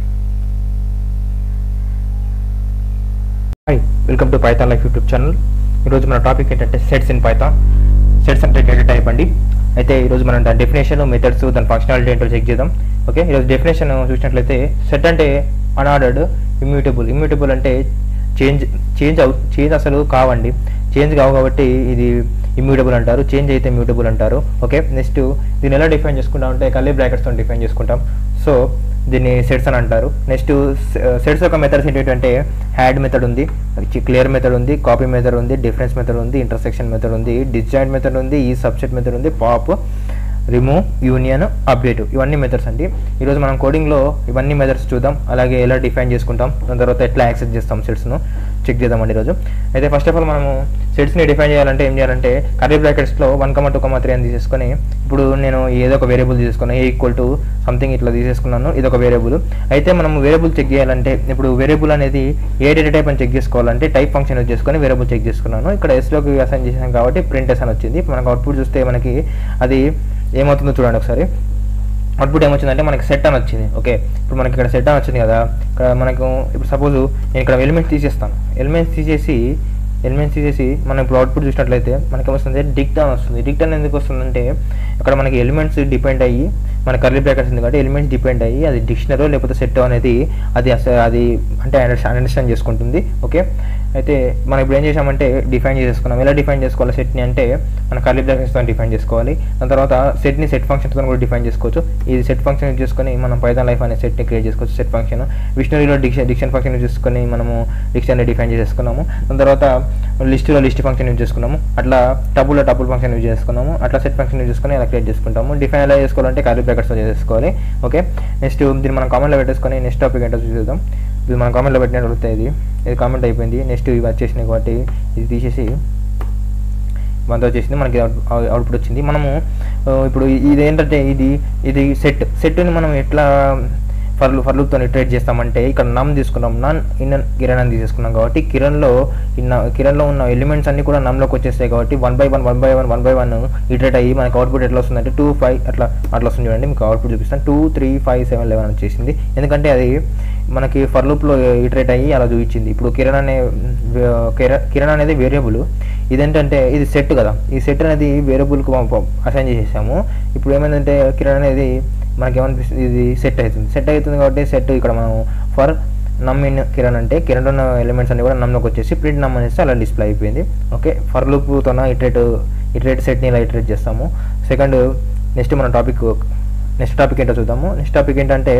hi welcome to Python life YouTube channel ఈరోజు మన టాపిక్ ఏంటంటే సెట్స్ ఇన్ పైథాన్ సెట్స్ అంటే డేటా టైప్ అండి అయితే ఈరోజు మనం దాని డెఫినేషన్ మెథడ్స్ దాని ఫంక్షనాలిటీ ఏంటో చెక్ చేద్దాం ఓకే ఈరోజు డెఫినేషన్ చూసినట్లయితే సెట్ అంటే అన్ఆర్డర్డ్ ఇమ్యూటబుల్ ఇమ్యూటబుల్ అంటే చేంజ్ చేంజ్ అవు చేంజ్ అసలు కావండి చేంజ్ కావు కాబట్టి ఇది ఇమ్యూటబుల్ అంటారు చేంజ్ అయితే మ్యూటబుల్ అంటారు ఓకే నెక్స్ట్ దీన్ని ఎలా డిఫైన్ చేసుకుంటాం అంటే కల్లీ బ్రాకెట్స్తో డిఫైన్ చేసుకుంటాం సో దీన్ని సెట్స్ అని అంటారు నెక్స్ట్ సెట్స్ యొక్క మెథడ్స్ ఏంటంటే హ్యాడ్ మెథడ్ ఉంది క్లియర్ మెథడ్ ఉంది కాపీ మెథడ్ ఉంది డిఫరెన్స్ మెథడ్ ఉంది ఇంటర్సెక్షన్ మెథడ్ ఉంది డిస్జాయింట్ మెథడ్ ఉంది ఈ సబ్సెట్ మెథడ్ ఉంది పాప్ రిమూవ్ యూనియన్ అప్డేట్ ఇవన్నీ మెథడ్స్ అండి ఈరోజు మనం కోడింగ్లో ఇవన్నీ మెథడ్స్ చూద్దాం అలాగే ఎలా డిఫైన్ చేసుకుంటాం దాని తర్వాత ఎట్లా యాక్సెస్ చేస్తాం సెట్స్ను చెక్ చేద్దామండి ఈరోజు అయితే ఫస్ట్ ఆఫ్ ఆల్ మనము సెట్స్ని డిఫైన్ చేయాలంటే ఏం చేయాలంటే కర్రీ బ్రాకెట్స్లో one comma two comma three అని తీసేసుకొని ఇప్పుడు నేను ఏదో ఒక వేరియబుల్ తీసుకున్నాను ఏ ఈక్వల్ టు సంథింగ్ ఇట్లా తీసేసుకున్నాను ఇది ఒక వేరియబుల్ అయితే మనం వేరియబుల్ చెక్ చేయాలంటే ఇప్పుడు వేరియబుల్ అనేది ఏ డేటా టైప్ అని చెక్ చేసుకోవాలంటే టైప్ ఫంక్షన్ యూజ్ చేసుకొని వేరియబుల్ చెక్ చేసుకున్నాను ఇక్కడ ఎస్లోకి అసైన్ చేసాను కాబట్టి ప్రింట్ ఎస్ అని వచ్చింది ఇప్పుడు మనకు అవుట్పుట్ చూస్తే మనకి అది ఏమవుతుందో చూడండి ఒకసారి అవుట్పుట్ ఏమొచ్చిందంటే మనకి సెట్ అని వచ్చింది ఓకే ఇప్పుడు మనకి ఇక్కడ సెట్ అని వచ్చింది కదా ఇక్కడ మనకు ఇప్పుడు సపోజ్ నేను ఇక్కడ ఎలిమెంట్స్ తీసేస్తాను ఎలిమెంట్స్ తీసేసి ఎలిమెంట్స్ తీసేసి మనం ఇప్పుడు అవుట్పుట్ చూసినట్లయితే మనకి ఏమొస్తుంది డిక్ట్ అని వస్తుంది డిక్ట్ అని ఎందుకు వస్తుందంటే ఇక్కడ మనకి ఎలిమెంట్స్ డిపెండ్ అయ్యి మన కర్లీ బ్రాకెట్స్ ఉంది కాబట్టి ఎలిమెంట్స్ డిపెండ్ అయ్యి అది డిక్షనరీ లేకపోతే సెట్ అనేది అది అస- అది అంటే అండర్స్టాండ్ చేసుకుంటుంది ఓకే అయితే మనం ఇప్పుడు ఏం చేసామంటే డిఫైన్ చేసేసుకున్నాం ఎలా డిఫైన్ చేసుకోవాలి సెట్ని అంటే మన కర్లీ బ్రాకెట్స్తో డిఫైన్ చేసుకోవాలి దాని తర్వాత సెట్ని సెట్ ఫంక్షన్తో కూడా డిఫైన్ చేసుకోవచ్చు ఇది సెట్ ఫంక్షన్ యూజ్ చేసుకొని మనం పైథాన్ లైఫ్ అనే సెట్ని క్రియేట్ చేసుకోవచ్చు సెట్ ఫంక్షన్ విషనరీలో డిక్షన్ డిక్షన్ ఫంక్షన్ యూజ్ చేసుకొని మనము డిక్షనరీ డిఫైన్ చేసేసుకున్నాము దాని తర్వాత లిస్టులో లిస్ట్ ఫంక్షన్ యూజ్ చేసుకున్నాము అట్లా టబుల్లో టబుల్ ఫంక్షన్ యూజ్ చేసుకున్నాము అట్లా సెట్ ఫంక్షన్ యూజ్ చేసుకొని అలా క్రియేట్ చేసుకుంటాము డిఫైన్ ఎలా చేసుకోవాలంటే కర్లీ బ్రాకెట్స్తో చేసేసుకోవాలి ఓకే నెక్స్ట్ దీన్ని మనం కామెంట్లో పెట్టేసుకొని నెక్స్ట్ టాపిక్ ఏంటో చూసేద్దాం ఇది మనం కామెంట్లో పెట్టినట్టు అడుగుతాయి ఇది ఇది కామెంట్ అయిపోయింది నెక్స్ట్ ఇవి వచ్చేసినాయి కాబట్టి ఇది తీసేసి వంద వచ్చేసింది మనకి అవుట్పుట్ వచ్చింది మనము ఆ, ఇప్పుడు ఇది ఏంటంటే ఇది ఇది సెట్ సెట్ని మనం ఎట్లా ఫర్లు ఫర్లుతో ట్రేడ్ చేస్తామంటే ఇక్కడ నమ్ తీసుకున్నాం నన్ ఇన్ కిరణ్ అని తీసేసుకున్నాం కాబట్టి కిరణ్లో ఇన్న కిరణ్లో ఉన్న ఎలిమెంట్స్ అన్ని కూడా నమ్లోకి వచ్చేస్తాయి కాబట్టి one by one one by one one by one iterate అయ్యి మనకి అవుట్పుట్ ఎట్లా వస్తుందంటే టూ ఫైవ్ అట్లా అట్లా వస్తుంది చూడండి మీకు అవుట్పుట్ చూపిస్తాను two three five seven eleven వచ్చేసింది ఎందుకంటే అది మనకి ఫర్ లూప్లో ఇటరేట్ అయ్యి అలా చూపించింది ఇప్పుడు కిరణ్ అనే కిర- కిరణ్ అనేది వేరియబుల్ ఇదేంటంటే ఇది సెట్ కదా ఈ సెట్ అనేది వేరియబుల్కి అసైన్ చేసేసాము ఇప్పుడు ఏమైందంటే కిరణ్ అనేది మనకి ఏమనిపిస్తుంది ఇది సెట్ అవుతుంది సెట్ అవుతుంది కాబట్టి సెట్ ఇక్కడ మనం ఫర్ నమ్ ఇన్ కిరణ్ అంటే కిరణ్ ఉన్న ఎలిమెంట్స్ అన్ని కూడా నమ్లోకి వచ్చేసి ప్రింట్ నమ్ అనేసి అలా డిస్ప్లే అయిపోయింది ఓకే ఫర్ లూప్తో ఇటరేట్ ఇటరేట్ సెట్ని ఇలా ఇటరేట్ చేస్తాము సెకండ్ నెక్స్ట్ మన టాపిక్ నెక్స్ట్ టాపిక్ ఏంటో చూద్దాము నెక్స్ట్ టాపిక్ ఏంటంటే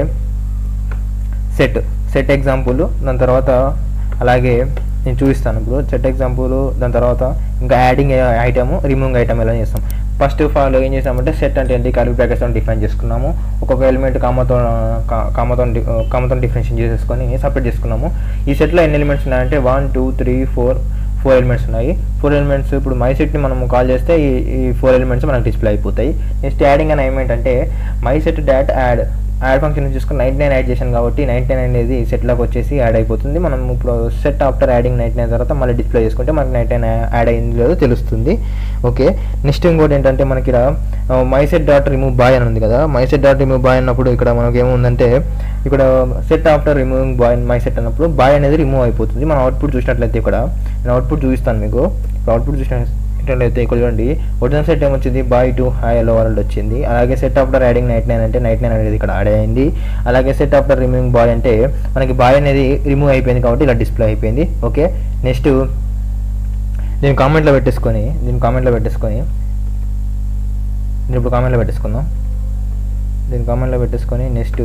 సెట్ సెట్ ఎగ్జాంపుల్ దాని తర్వాత అలాగే నేను చూపిస్తాను ఇప్పుడు సెట్ ఎగ్జాంపుల్ దాని తర్వాత ఇంకా యాడింగ్ ఐటమ్ రిమూవింగ్ ఐటమ్ ఎలా చేస్తాం ఫస్ట్ ఆఫ్ ఆల్ ఏం చేసామంటే సెట్ అంటే ఏంటి కర్వ్ బ్రాకెట్స్ డిఫైన్ చేసుకున్నాము ఒక్కొక్క ఎలిమెంట్ కామతో కామతో కామతో డిఫరెన్షియేట్ చేసేసుకొని సపరేట్ చేసుకున్నాము ఈ సెట్లో ఎన్ని ఎలిమెంట్స్ ఉన్నాయంటే one two three four four elements ఉన్నాయి ఫోర్ ఎలిమెంట్స్ ఇప్పుడు మై సెట్ని మనం కాల్ చేస్తే ఈ ఈ ఫోర్ ఎలిమెంట్స్ మనకు డిస్ప్లే అయిపోతాయి నెక్స్ట్ యాడింగ్ అని ఏమిటంటే my set dot add add function చూసుకుని నైంటీ నైన్ యాడ్ చేశాను కాబట్టి నైంటీ నైన్ అనేది సెట్లోకి వచ్చేసి యాడ్ అయిపోతుంది మనం ఇప్పుడు set after adding ninety nine తర్వాత మళ్ళీ డిస్ప్లే చేసుకుంటే మనకి నైంటీ నైన్ యాడ్ అయింది లేదో తెలుస్తుంది ఓకే నెక్స్ట్ ఇంకోటి ఏంటంటే మనకి ఇక్కడ my set dot remove bye అని ఉంది కదా my set dot remove bye అన్నప్పుడు ఇక్కడ మనకి ఏముందంటే ఇక్కడ set after removing bye my set అన్నప్పుడు బాయ్ అనేది రిమూవ్ అయిపోతుంది మనం అవుట్పుట్ చూసినట్లయితే ఇక్కడ నేను అవుట్పుట్ చూపిస్తాను మీకు ఇప్పుడు అవుట్పుట్ చూసినట్లయితే ఇక్కడ చూడండి ఒరిజినల్ సెట్ ఏమొచ్చింది bye two hi hello world వచ్చింది అలాగే set after adding ninety nine అంటే నైట్ నైన్ అనేది ఇక్కడ యాడ్ అయింది అలాగే సెట్ ఆఫ్టర్ రిమూవింగ్ బాయ్ అంటే మనకి బాయ్ అనేది రిమూవ్ అయిపోయింది కాబట్టి ఇలా డిస్ప్లే అయిపోయింది ఓకే నెక్స్ట్ దీన్ని కామెంట్లో పెట్టేసుకొని దీన్ని కామెంట్లో పెట్టేసుకొని దీన్ని ఇప్పుడు కామెంట్లో పెట్టేసుకుందాం దీన్ని కామెంట్లో పెట్టేసుకొని నెక్స్ట్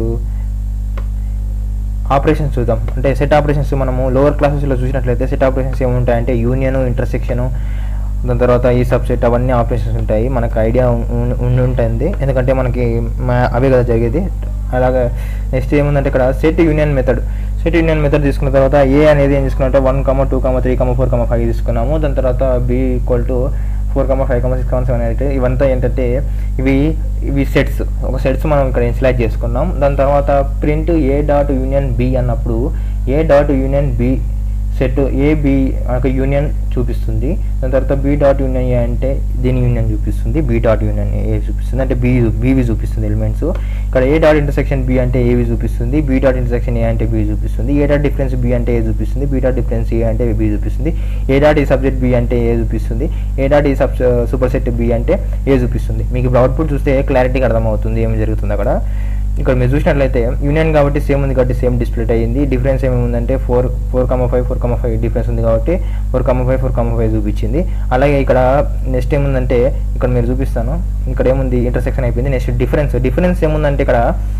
ఆపరేషన్స్ చూద్దాం అంటే సెట్ ఆపరేషన్స్ మనము లోవర్ క్లాసెస్లో చూసినట్లయితే సెట్ ఆపరేషన్స్ ఏముంటాయంటే యూనియన్ ఇంటర్సెక్షన్ దాని తర్వాత ఈ సబ్సెట్ అవన్నీ ఆపరేషన్స్ ఉంటాయి మనకు ఐడియా ఉండి ఉంటుంది ఎందుకంటే మనకి మా- అవే కదా జరిగేది అలాగే నెక్స్ట్ ఏముందంటే ఇక్కడ set union method set union method తీసుకున్న తర్వాత ఏ అనేది ఏం తీసుకున్నట్టే one comma two comma three comma four comma five తీసుకున్నాము దాని తర్వాత B equal to four comma five comma six comma seven eight ఇవంతా ఏంటంటే ఇవి ఇవి సెట్స్ ఒక సెట్స్ మనం ఇక్కడ ఇన్స్లైట్ చేసుకున్నాం దాని తర్వాత print A dot union B అన్నప్పుడు A dot union B set A B ఒక యూనియన్ చూపిస్తుంది దాని తర్వాత బి డాట్ యూనియన్ ఏ అంటే దీని యూనియన్ చూపిస్తుంది బి డాట్ యూనియన్ ఏ చూపిస్తుంది అంటే బి బీవి చూపిస్తుంది ఎలిమెంట్స్ ఇక్కడ ఏ డాట్ ఇంటర్సెక్షన్ బి అంటే ఏవి చూపిస్తుంది బి డాట్ ఇంటర్సెక్షన్ ఏ అంటే బి చూపిస్తుంది ఏ డాట్ డిఫరెన్స్ బి అంటే ఏ చూపిస్తుంది బి డాట్ డిఫరెన్స్ ఏ అంటే బి చూపిస్తుంది ఏ డాట్ ఈ సబ్జెక్ట్ బి అంటే ఏ చూపిస్తుంది ఏ డాట్ ఈ సబ్ సూపర్ సెట్ బి అంటే ఏ చూపిస్తుంది మీకు ఇప్పుడు అవుట్పుట్ చూస్తే క్లారిటీగా అర్థమవుతుంది ఏమి జరుగుతుంది అక్కడ ఇక్కడ మీరు చూసినట్లయితే యూనియన్ కాబట్టి సేమ్ ఉంది కాబట్టి సేమ్ డిస్ప్లే అయ్యింది డిఫరెన్స్ ఏముందంటే four four comma five four comma five difference ఉంది కాబట్టి four comma five four comma five చూపించింది అలాగే ఇక్కడ నెక్స్ట్ ఏముందంటే ఇక్కడ మీరు చూపిస్తాను ఇక్కడ ఏముంది ఇంటర్సెక్షన్ అయిపోయింది నెక్స్ట్ డిఫరెన్స్ డిఫరెన్స్ ఏముందంటే ఇక్కడ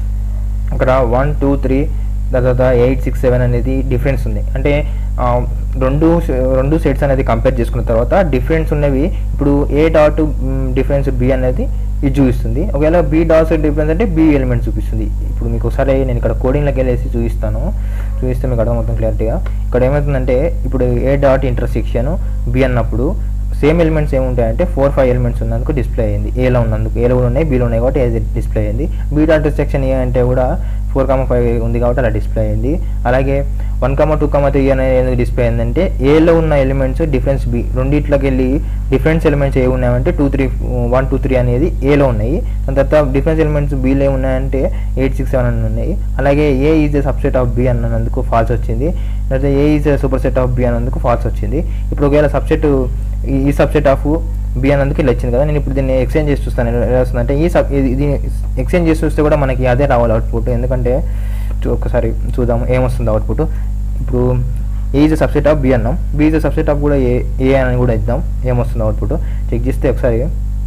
ఇక్కడ వన్ టూ త్రీ తర్వాత ఎయిట్ సిక్స్ సెవెన్ అనేది డిఫరెన్స్ ఉంది అంటే ఆ, రెండు స- రెండు సెట్స్ అనేది కంపేర్ చేసుకున్న తర్వాత డిఫరెన్స్ ఉన్నవి ఇప్పుడు ఏ డాట్ డిఫరెన్స్ బి అనేది ఇది చూపిస్తుంది ఒకవేళ బి డాట్స్ డిఫరెన్స్ అంటే బి ఎలిమెంట్ చూపిస్తుంది ఇప్పుడు మీకు ఒకసారి నేను ఇక్కడ కోడింగ్లోకి వెళ్ళేసి చూపిస్తాను చూపిస్తే మీకు అర్థమవుతుంది క్లారిటీగా ఇక్కడ ఏమవుతుందంటే ఇప్పుడు ఏ డాట్ ఇంటర్సెక్షన్ బి అన్నప్పుడు సేమ్ ఎలిమెంట్స్ ఏముంటాయంటే ఫోర్ ఫైవ్ ఎలిమెంట్స్ ఉన్నందుకు డిస్ప్లే అయ్యింది ఏలో ఉన్నందుకు ఏలో కూడా ఉన్నాయి బీలో ఉన్నాయి కాబట్టి ఏ డిస్ప్లే అయ్యింది బీ డాట్ సెక్షన్ ఏ అంటే కూడా ఫోర్ కామ ఫైవ్ ఉంది కాబట్టి అలా డిస్ప్లే అయింది అలాగే one comma two comma three అనేది ఎందుకు డిస్ప్లే అయిందంటే ఏలో ఉన్న ఎలిమెంట్స్ డిఫరెన్స్ బి రెండిట్లోకి వెళ్ళి డిఫరెన్స్ ఎలిమెంట్స్ ఏ ఉన్నాయంటే two three one two three అనేది ఏలో ఉన్నాయి దాని తర్వాత డిఫరెన్స్ ఎలిమెంట్స్ బీలో ఉన్నాయంటే ఎయిట్ సిక్స్ సెవెన్ అని ఉన్నాయి అలాగే A is a subset of B అన్నందుకు ఫాల్స్ వచ్చింది లేకపోతే A is a superset of B అన్నందుకు ఫాల్స్ వచ్చింది ఇప్పుడు ఒకవేళ సబ్సెట్ ఈ- ఈ సబ్సెట్ ఆఫ్ బి అన్నందుకు ఇలా వచ్చింది కదా నేను ఇప్పుడు దీన్ని ఎక్స్చేంజ్ చేసి చూస్తాను ఎలా ఎలా వస్తుందంటే ఈ సబ్ ఇది ఇది ఎక్స్చేంజ్ చేసి చూస్తే కూడా మనకి అదే రావాలి అవుట్పుట్ ఎందుకంటే చూ- ఒకసారి చూద్దాం ఏమొస్తుంది అవుట్పుట్ ఇప్పుడు A is subset of B అన్నాం బి ఈజ్ సబ్సెట్ ఆఫ్ కూడా ఏ ఏ అని కూడా ఇద్దాం ఏమొస్తుంది అవుట్పుట్ చెక్ చేస్తే ఒకసారి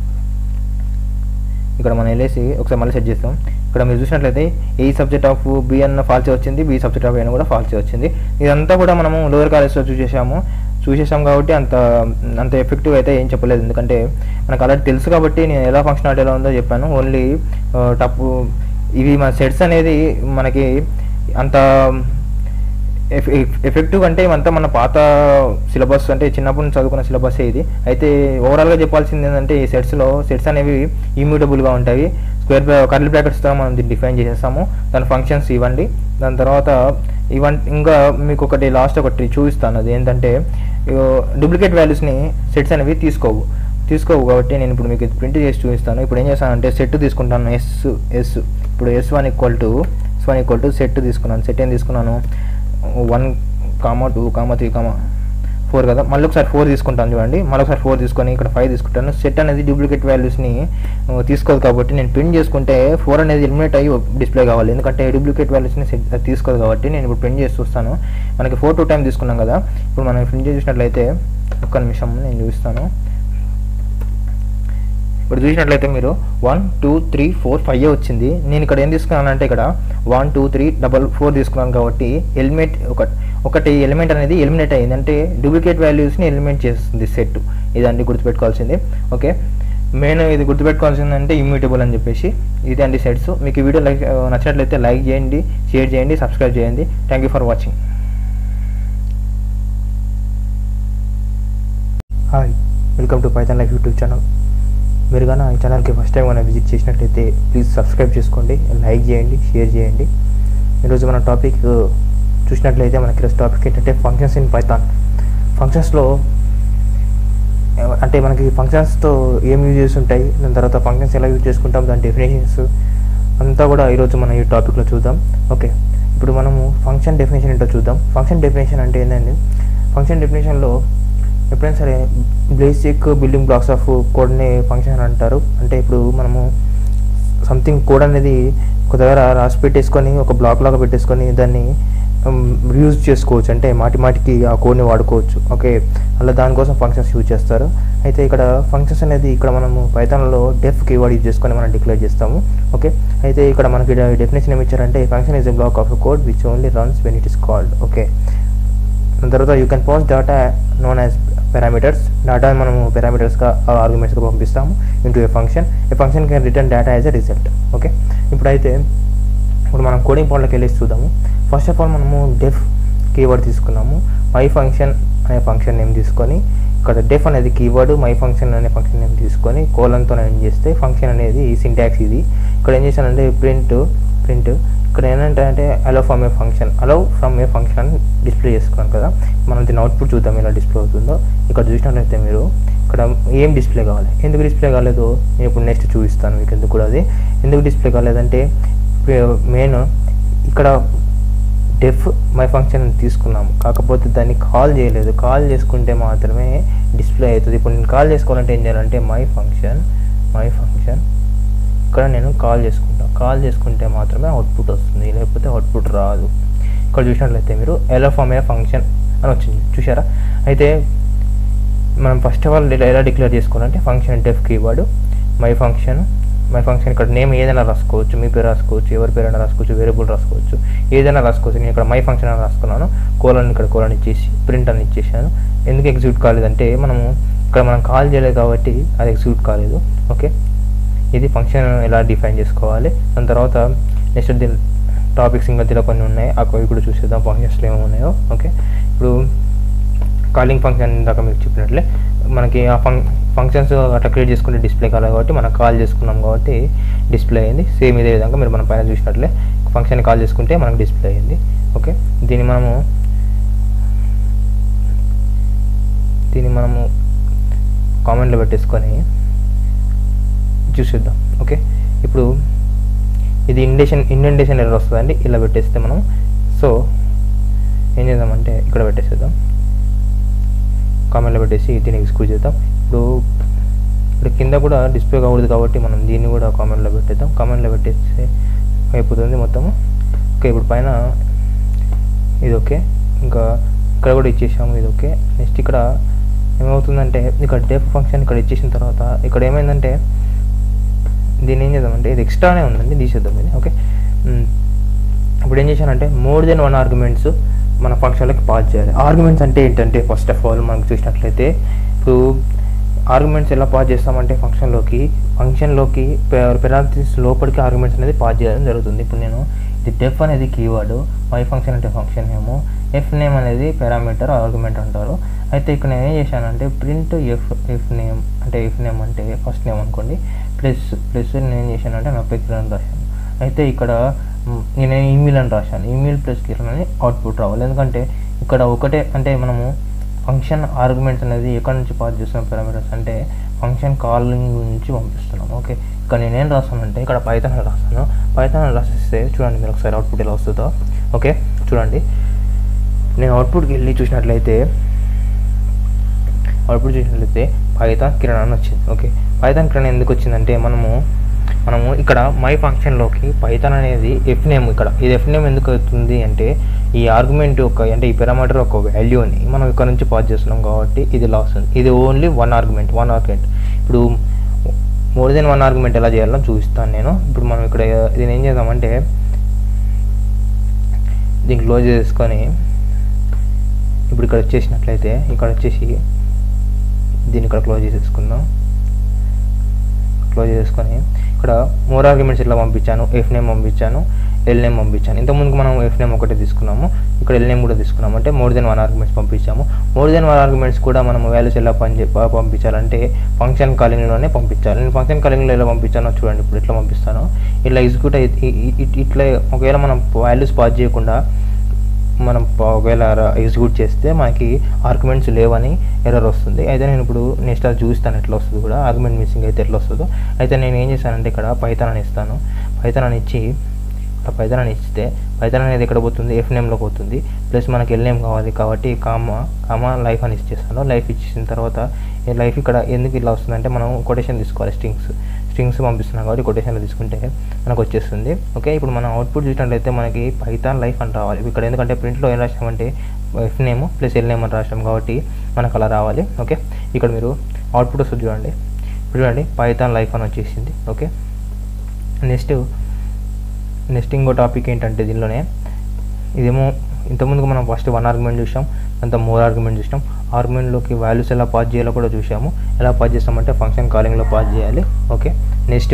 ఇక్కడ మనం వెళ్ళేసి ఒకసారి మళ్ళీ సెట్ చేస్తాం ఇక్కడ మీరు చూసినట్లయితే ఏ సబ్జెక్ట్ ఆఫ్ బి అన్న ఫాల్సీ వచ్చింది బి సబ్జెక్ట్ ఆఫ్ ఏ అని కూడా ఫాల్సీ వచ్చింది ఇదంతా కూడా మనము లోయర్ కాలేజ్లో చూసేసాము చూసేసాం కాబట్టి అంత అంత ఎఫెక్టివ్ అయితే ఏం చెప్పలేదు ఎందుకంటే మనకు ఆల్రెడీ తెలుసు కాబట్టి నేను ఎలా ఫంక్షనాలిటీ ఎలా ఉందో చెప్పాను ఓన్లీ టప్ ఇవి మన సెట్స్ అనేది మనకి అంత ఎఫ్- ఎఫ్- ఎఫెక్టివ్ అంటే ఇవంతా మన పాత సిలబస్ అంటే చిన్నప్పటి నుంచి చదువుకున్న సిలబస్ ఇది అయితే ఓవరాల్గా చెప్పాల్సింది ఏంటంటే ఈ సెట్స్లో సెట్స్ అనేవి ఇమ్యూటబుల్గా ఉంటాయి స్క్వేర్ కర్లీ బ్రాకెట్స్తో మనం దీన్ని డిఫైన్ చేసేస్తాము దాని ఫంక్షన్స్ ఇవ్వండి దాని తర్వాత ఇవన్ ఇంకా మీకు ఒకటి లాస్ట్ ఒకటి చూపిస్తాను అది ఏంటంటే డూప్లికేట్ వాల్యూస్ని సెట్స్ అనేవి తీసుకోవు తీసుకోవు కాబట్టి నేను ఇప్పుడు మీకు ప్రింట్ చేసి చూపిస్తాను ఇప్పుడు ఏం చేస్తానంటే సెట్ తీసుకుంటాను ఎస్ ఎస్ ఇప్పుడు S one equal to S one equal to set తీసుకున్నాను సెట్ ఏం తీసుకున్నాను one comma two comma three comma four కదా మళ్ళీ ఒకసారి ఫోర్ తీసుకుంటాను చూడండి మళ్ళీ ఒకసారి ఫోర్ తీసుకొని ఇక్కడ ఫైవ్ తీసుకుంటాను సెట్ అనేది డూప్లికేట్ వాల్యూస్ని తీసుకోదు కాబట్టి నేను ప్రింట్ చేసుకుంటే ఫోర్ అనేది ఎలిమినేట్ అయ్యి డిస్ప్లే కావాలి ఎందుకంటే డూప్లికేట్ వాల్యూస్ని సెట్ తీసుకోదు కాబట్టి నేను ఇప్పుడు ప్రింట్ చేసి చూస్తాను మనకి ఫోర్ టూ టైం తీసుకున్నాం కదా ఇప్పుడు మనం ప్రింట్ చేసినట్లయితే ఒక్క నిమిషం నేను చూపిస్తాను ఇప్పుడు చూసినట్లయితే మీరు one two three four five వచ్చింది నేను ఇక్కడ ఏం తీసుకున్నాను అంటే ఇక్కడ one two three double four తీసుకున్నాను కాబట్టి ఎలిమెంట్ ఒక ఒకటి ఎలిమెంట్ అనేది ఎలిమినేట్ అయ్యింది అంటే డూప్లికేట్ వాల్యూస్ని ఎలిమినేట్ చేస్తుంది సెట్ ఇదండి గుర్తుపెట్టుకోవాల్సింది ఓకే మెయిన్ ఇది గుర్తుపెట్టుకోవాల్సిందంటే ఇమ్యూటబుల్ అని చెప్పేసి ఇది అండి సెట్స్ మీకు ఈ వీడియో లైక్ నచ్చినట్లయితే లైక్ చేయండి షేర్ చేయండి సబ్స్క్రైబ్ చేయండి thank you for watching hi welcome to Python life YouTube channel మీరు కానీ ఈ ఛానల్కి ఫస్ట్ టైం మనం విజిట్ చేసినట్లయితే ప్లీజ్ సబ్స్క్రైబ్ చేసుకోండి లైక్ చేయండి షేర్ చేయండి ఈరోజు మన టాపిక్ చూసినట్లయితే మనకి ఈరోజు టాపిక్ ఏంటంటే ఫంక్షన్స్ ఇన్ పైథాన్ ఫంక్షన్స్లో అంటే మనకి ఫంక్షన్స్తో ఏం యూజ్ చేసి ఉంటాయి దాని తర్వాత ఫంక్షన్స్ ఎలా యూజ్ చేసుకుంటాం దాని డెఫినేషన్స్ అంతా కూడా ఈరోజు మనం ఈ టాపిక్లో చూద్దాం ఓకే ఇప్పుడు మనము ఫంక్షన్ డెఫినేషన్ ఏంటో చూద్దాం ఫంక్షన్ డెఫినేషన్ అంటే ఏంటండి ఫంక్షన్ డెఫినేషన్లో ఎప్పుడైనా సరే బేసిక్ బిల్డింగ్ బ్లాక్స్ ఆఫ్ కోడ్ని ఫంక్షన్ అని అంటారు అంటే ఇప్పుడు మనము సంథింగ్ కోడ్ అనేది ఒక దగ్గర రాసి పెట్టేసుకొని ఒక బ్లాక్ లాగా పెట్టేసుకొని దాన్ని యూజ్ చేసుకోవచ్చు అంటే మాటి మాటికి ఆ కోడ్ని వాడుకోవచ్చు ఓకే అలా దానికోసం ఫంక్షన్స్ యూజ్ చేస్తారు అయితే ఇక్కడ ఫంక్షన్స్ అనేది ఇక్కడ మనము పైథాన్లో డెఫ్ కీవర్డ్ యూజ్ చేసుకొని మనం డిక్లేర్ చేస్తాము ఓకే అయితే ఇక్కడ మనకి డెఫినేషన్ ఏమి ఇచ్చారంటే function is a block of code which only runs when it is called okay దాని తర్వాత you can pass data known as parameters data మనము పారామీటర్స్గా ఆర్గ్యుమెంట్స్గా పంపిస్తాము into a function a function can return data as a result okay ఇప్పుడైతే ఇప్పుడు మనం కోడింగ్ పాయింట్లోకి వెళ్ళేసి చూద్దాము ఫస్ట్ ఆఫ్ ఆల్ మనము డెఫ్ కీవర్డ్ తీసుకున్నాము మై ఫంక్షన్ అనే ఫంక్షన్ నేమ్ తీసుకొని ఇక్కడ డెఫ్ అనేది కీవర్డ్ మై ఫంక్షన్ అనే ఫంక్షన్ నేమ్ తీసుకొని కోలంతో ఏం చేస్తే ఫంక్షన్ అనేది సింటాక్స్ ఇది ఇక్కడ ఏం చేశానంటే ప్రింట్ ప్రింట్ ఇక్కడ ఏంటంటే అంటే hello from a function hello from a function display చేసుకున్నాం కదా మనం దీని అవుట్పుట్ చూద్దాం ఎలా డిస్ప్లే అవుతుందో ఇక్కడ చూసినట్లయితే మీరు ఇక్కడ ఏం డిస్ప్లే కావాలి ఎందుకు డిస్ప్లే కాలేదు నేను ఇప్పుడు నెక్స్ట్ చూపిస్తాను మీకు ఎందుకు కూడా అది ఎందుకు డిస్ప్లే కాలేదంటే మెయిన్ ఇక్కడ డెఫ్ మై ఫంక్షన్ తీసుకున్నాము కాకపోతే దాన్ని కాల్ చేయలేదు కాల్ చేసుకుంటే మాత్రమే డిస్ప్లే అవుతుంది ఇప్పుడు నేను కాల్ చేసుకోవాలంటే ఏం చేయాలంటే మై ఫంక్షన్ మై ఫంక్షన్ ఇక్కడ నేను కాల్ చేసుకుంటాను కాల్ చేసుకుంటే మాత్రమే అవుట్పుట్ వస్తుంది లేకపోతే అవుట్పుట్ రాదు ఇక్కడ చూసినట్లయితే మీరు ఎలా ఫామ్ ఏ ఫంక్షన్ అని వచ్చింది చూసారా అయితే మనం ఫస్ట్ ఆఫ్ ఆల్ ఎలా డిక్లేర్ చేసుకోవాలంటే function def keyword my function my function ఇక్కడ నేమ్ ఏదైనా రాసుకోవచ్చు మీ పేరు రాసుకోవచ్చు ఎవరి పేరైనా రాసుకోవచ్చు వేరియబుల్ రాసుకోవచ్చు ఏదైనా రాసుకోవచ్చు నేను ఇక్కడ మై ఫంక్షన్ అని రాసుకున్నాను కోలన్ ఇక్కడ కోలన్ ఇచ్చేసి ప్రింట్ అని ఇచ్చేసాను ఎందుకు ఎగ్జిక్యూట్ కాలేదంటే మనము ఇక్కడ మనం కాల్ చేయలేదు కాబట్టి అది ఎగ్జిక్యూట్ కాలేదు ఓకే ఇది ఫంక్షన్ ఎలా డిఫైన్ చేసుకోవాలి దాని తర్వాత నెక్స్ట్ దీని టాపిక్స్ ఇంకా దీనిలో కొన్ని ఉన్నాయి అవి కూడా చూసేద్దాం ఫంక్షన్స్లో ఏమేమి ఉన్నాయో ఓకే ఇప్పుడు కాలింగ్ ఫంక్షన్ ఇందాక మీకు చెప్పినట్లే మనకి ఆ ఫంక్ ఫంక్షన్స్ అట్లా క్రియేట్ చేసుకుంటే డిస్ప్లే కాలేదు కాబట్టి మనం కాల్ చేసుకున్నాం కాబట్టి డిస్ప్లే అయింది సేమ్ ఇదే విధంగా మీరు మన పైన చూసినట్లే ఫంక్షన్ కాల్ చేసుకుంటే మనకు డిస్ప్లే అయింది ఓకే దీన్ని మనము దీన్ని మనము కామెంట్లో పెట్టేసుకొని చూసేద్దాం ఓకే ఇప్పుడు ఇది ఇండేషన్ ఇండెంటేషన్ ఎర్రర్ వస్తుందండి ఇలా పెట్టేస్తే మనం సో ఏం చేద్దామంటే ఇక్కడ పెట్టేసేద్దాం కామెంట్లో పెట్టేసి దీన్ని ఎగ్జిక్యూట్ చేద్దాం ఇప్పుడు ఇప్పుడు కింద కూడా డిస్ప్లే కాకూడదు కాబట్టి మనం దీన్ని కూడా కామెంట్లో పెట్టేద్దాం కామెంట్లో పెట్టేస్తే అయిపోతుంది మొత్తము ఓకే ఇప్పుడు పైన ఇది ఓకే ఇంకా ఇక్కడ కూడా ఇచ్చేసాము ఇది ఓకే నెక్స్ట్ ఇక్కడ ఏమవుతుందంటే ఇక్కడ డెఫ్ ఫంక్షన్ ఇక్కడ ఇచ్చేసిన తర్వాత ఇక్కడ ఏమైందంటే దీన్ని ఏం చేద్దామంటే ఇది ఎక్స్ట్రానే ఉందండి తీసేద్దాం ఇది ఓకే ఇప్పుడు ఏం చేశానంటే మోర్ దెన్ వన్ ఆర్గ్యుమెంట్స్ మన ఫంక్షన్లోకి పాస్ చేయాలి ఆర్గ్యుమెంట్స్ అంటే ఏంటంటే ఫస్ట్ ఆఫ్ ఆల్ మనకు చూసినట్లయితే ఇప్పుడు ఆర్గ్యుమెంట్స్ ఎలా పాస్ చేస్తామంటే ఫంక్షన్లోకి ఫంక్షన్లోకి పెరాలిసిస్ లోపలికి ఆర్గ్యుమెంట్స్ అనేది పాస్ చేయడం జరుగుతుంది ఇప్పుడు నేను ఇది డెఫ్ అనేది కీవర్డ్ మై ఫంక్షన్ అంటే ఫంక్షన్ నేము ఎఫ్ నేమ్ అనేది పారామీటర్ ఆర్గ్యుమెంట్ అంటారు అయితే ఇక్కడ నేను ఏం చేశానంటే ప్రింట్ ఎఫ్ ఎఫ్ నేమ్ అంటే ఎఫ్ నేమ్ అంటే ఫస్ట్ నేమ్ అనుకోండి ప్లస్ ప్లస్ నేను ఏం చేశానంటే నా పేరు కిరణ్ రాశాను అయితే ఇక్కడ నేను ఈమెయిల్ అని రాశాను ఈమెయిల్ ప్లస్ కిరణ్ అని అవుట్పుట్ రావాలి ఎందుకంటే ఇక్కడ ఒకటే అంటే మనము ఫంక్షన్ ఆర్గ్యుమెంట్స్ అనేది ఎక్కడి నుంచి పాస్ చేస్తున్నాం పారామీటర్స్ అంటే ఫంక్షన్ కాలింగ్ నుంచి పంపిస్తున్నాం ఓకే ఇక్కడ నేనేం రాస్తానంటే ఇక్కడ పైథాన్ రాస్తాను పైథాన్ రాసిస్తే చూడండి మీరు ఒకసారి అవుట్పుట్ ఎలా వస్తుందో ఓకే చూడండి నేను అవుట్పుట్కి వెళ్ళి చూసినట్లయితే అవుట్పుట్ చూసినట్లయితే పైథాన్ కిరణ్ అని వచ్చింది ఓకే పైథాన్ కిరణ్ ఎందుకు వచ్చిందంటే మనము మనము ఇక్కడ మై ఫంక్షన్లోకి పైథాన్ అనేది ఎఫ్ నేమ్ ఇక్కడ ఇది ఎఫ్ నేమ్ ఎందుకు అవుతుంది అంటే ఈ ఆర్గ్యుమెంట్ యొక్క అంటే ఈ పారామీటర్ ఒక వాల్యూని మనం ఇక్కడ నుంచి పాస్ చేస్తున్నాం కాబట్టి ఇది లాస్ ఉంది ఇది only one argument one argument ఇప్పుడు మోర్ దెన్ వన్ ఆర్గ్యుమెంట్ ఎలా చేయాలో చూపిస్తాను నేను ఇప్పుడు మనం ఇక్కడ దీన్ని ఏం చేద్దామంటే దీన్ని క్లోజ్ చేసుకొని ఇప్పుడు ఇక్కడ వచ్చేసినట్లయితే ఇక్కడ వచ్చేసి దీన్ని ఇక్కడ క్లోజ్ చేసేసుకుందాం క్లోజ్ చేసుకొని ఇక్కడ మోర్ ఆర్గ్యుమెంట్స్ ఇట్లా పంపించాను ఎఫ్ నేమ్ పంపించాను ఎల్ నేమ్ పంపించాను ఇంతకుముందు మనం ఎఫ్ నేమ్ ఒకటే తీసుకున్నాము ఇక్కడ ఎల్ నేమ్ కూడా తీసుకున్నాము అంటే మోర్ దెన్ వన్ ఆర్గ్యుమెంట్స్ పంపించాము మోర్ దెన్ వన్ ఆర్గ్యుమెంట్స్ కూడా మనం వాల్యూస్ ఎలా పని చే- పంపించాలంటే ఫంక్షన్ కాలింగ్లోనే పంపించాలి నేను ఫంక్షన్ కాలింగ్లో ఎలా పంపించానో చూడండి ఇప్పుడు ఎట్లా పంపిస్తానో ఇట్లా ఎగ్జిక్యూట్ అయి ఇ- ఇ- ఇ- ఇట్లా ఒకవేళ మనం వాల్యూస్ పాస్ చేయకుండా మనం ప- ఒకవేళ ఎగ్జిక్యూట్ చేస్తే మనకి ఆర్గ్యుమెంట్స్ లేవని ఎర్రర్ వస్తుంది అయితే నేను ఇప్పుడు నెక్స్ట్ అది చూస్తాను ఎట్లా వస్తుంది కూడా ఆర్గ్యుమెంట్ మిస్సింగ్ అయితే ఎట్లా వస్తుందో అయితే నేను ఏం చేశానంటే ఇక్కడ పైథాన్ అని ఇస్తాను పైథాన్ అని ఇచ్చి ఇక్కడ పైథాన్ అని ఇస్తే పైథాన్ అనేది ఎక్కడ పోతుంది ఎఫ్ నేమ్లో పోతుంది ప్లస్ మనకి ఎల్ నేమ్ కావాలి కాబట్టి కామా కామా లైఫ్ అని ఇచ్చేస్తాను లైఫ్ ఇచ్చేసిన తర్వాత ఈ లైఫ్ ఇక్కడ ఎందుకు ఇలా వస్తుందంటే మనం కొటేషన్ తీసుకోవాలి స్ట్రింగ్స్ స్ట్రింగ్స్ పంపిస్తున్నాం కాబట్టి కొటేషన్లో తీసుకుంటే మనకు వచ్చేస్తుంది ఓకే ఇప్పుడు మనం అవుట్పుట్ చూసినట్లయితే మనకి పైథాన్ లైఫ్ అని రావాలి ఇక్కడ ఎందుకంటే ప్రింట్లో ఏం రాసామంటే F name plus L name అని రాసాం కాబట్టి మనకు అలా రావాలి ఓకే ఇక్కడ మీరు అవుట్పుట్ వస్తుంది చూడండి ఇప్పుడు చూడండి పైథాన్ లైఫ్ అని వచ్చేసింది ఓకే నెక్స్ట్ నెక్స్ట్ ఇంకో టాపిక్ ఏంటంటే దీనిలోనే ఇదేమో ఇంతకుముందు మనం ఫస్ట్ వన్ ఆర్గ్యుమెంట్ చూసాం అంత మోర్ ఆర్గ్యుమెంట్ చూసాం ఆర్గ్యుమెంట్లోకి వాల్యూస్ ఎలా పాస్ చేయాలో కూడా చూసాము ఎలా పాస్ చేస్తామంటే ఫంక్షన్ కాలింగ్లో పాస్ చేయాలి ఓకే నెక్స్ట్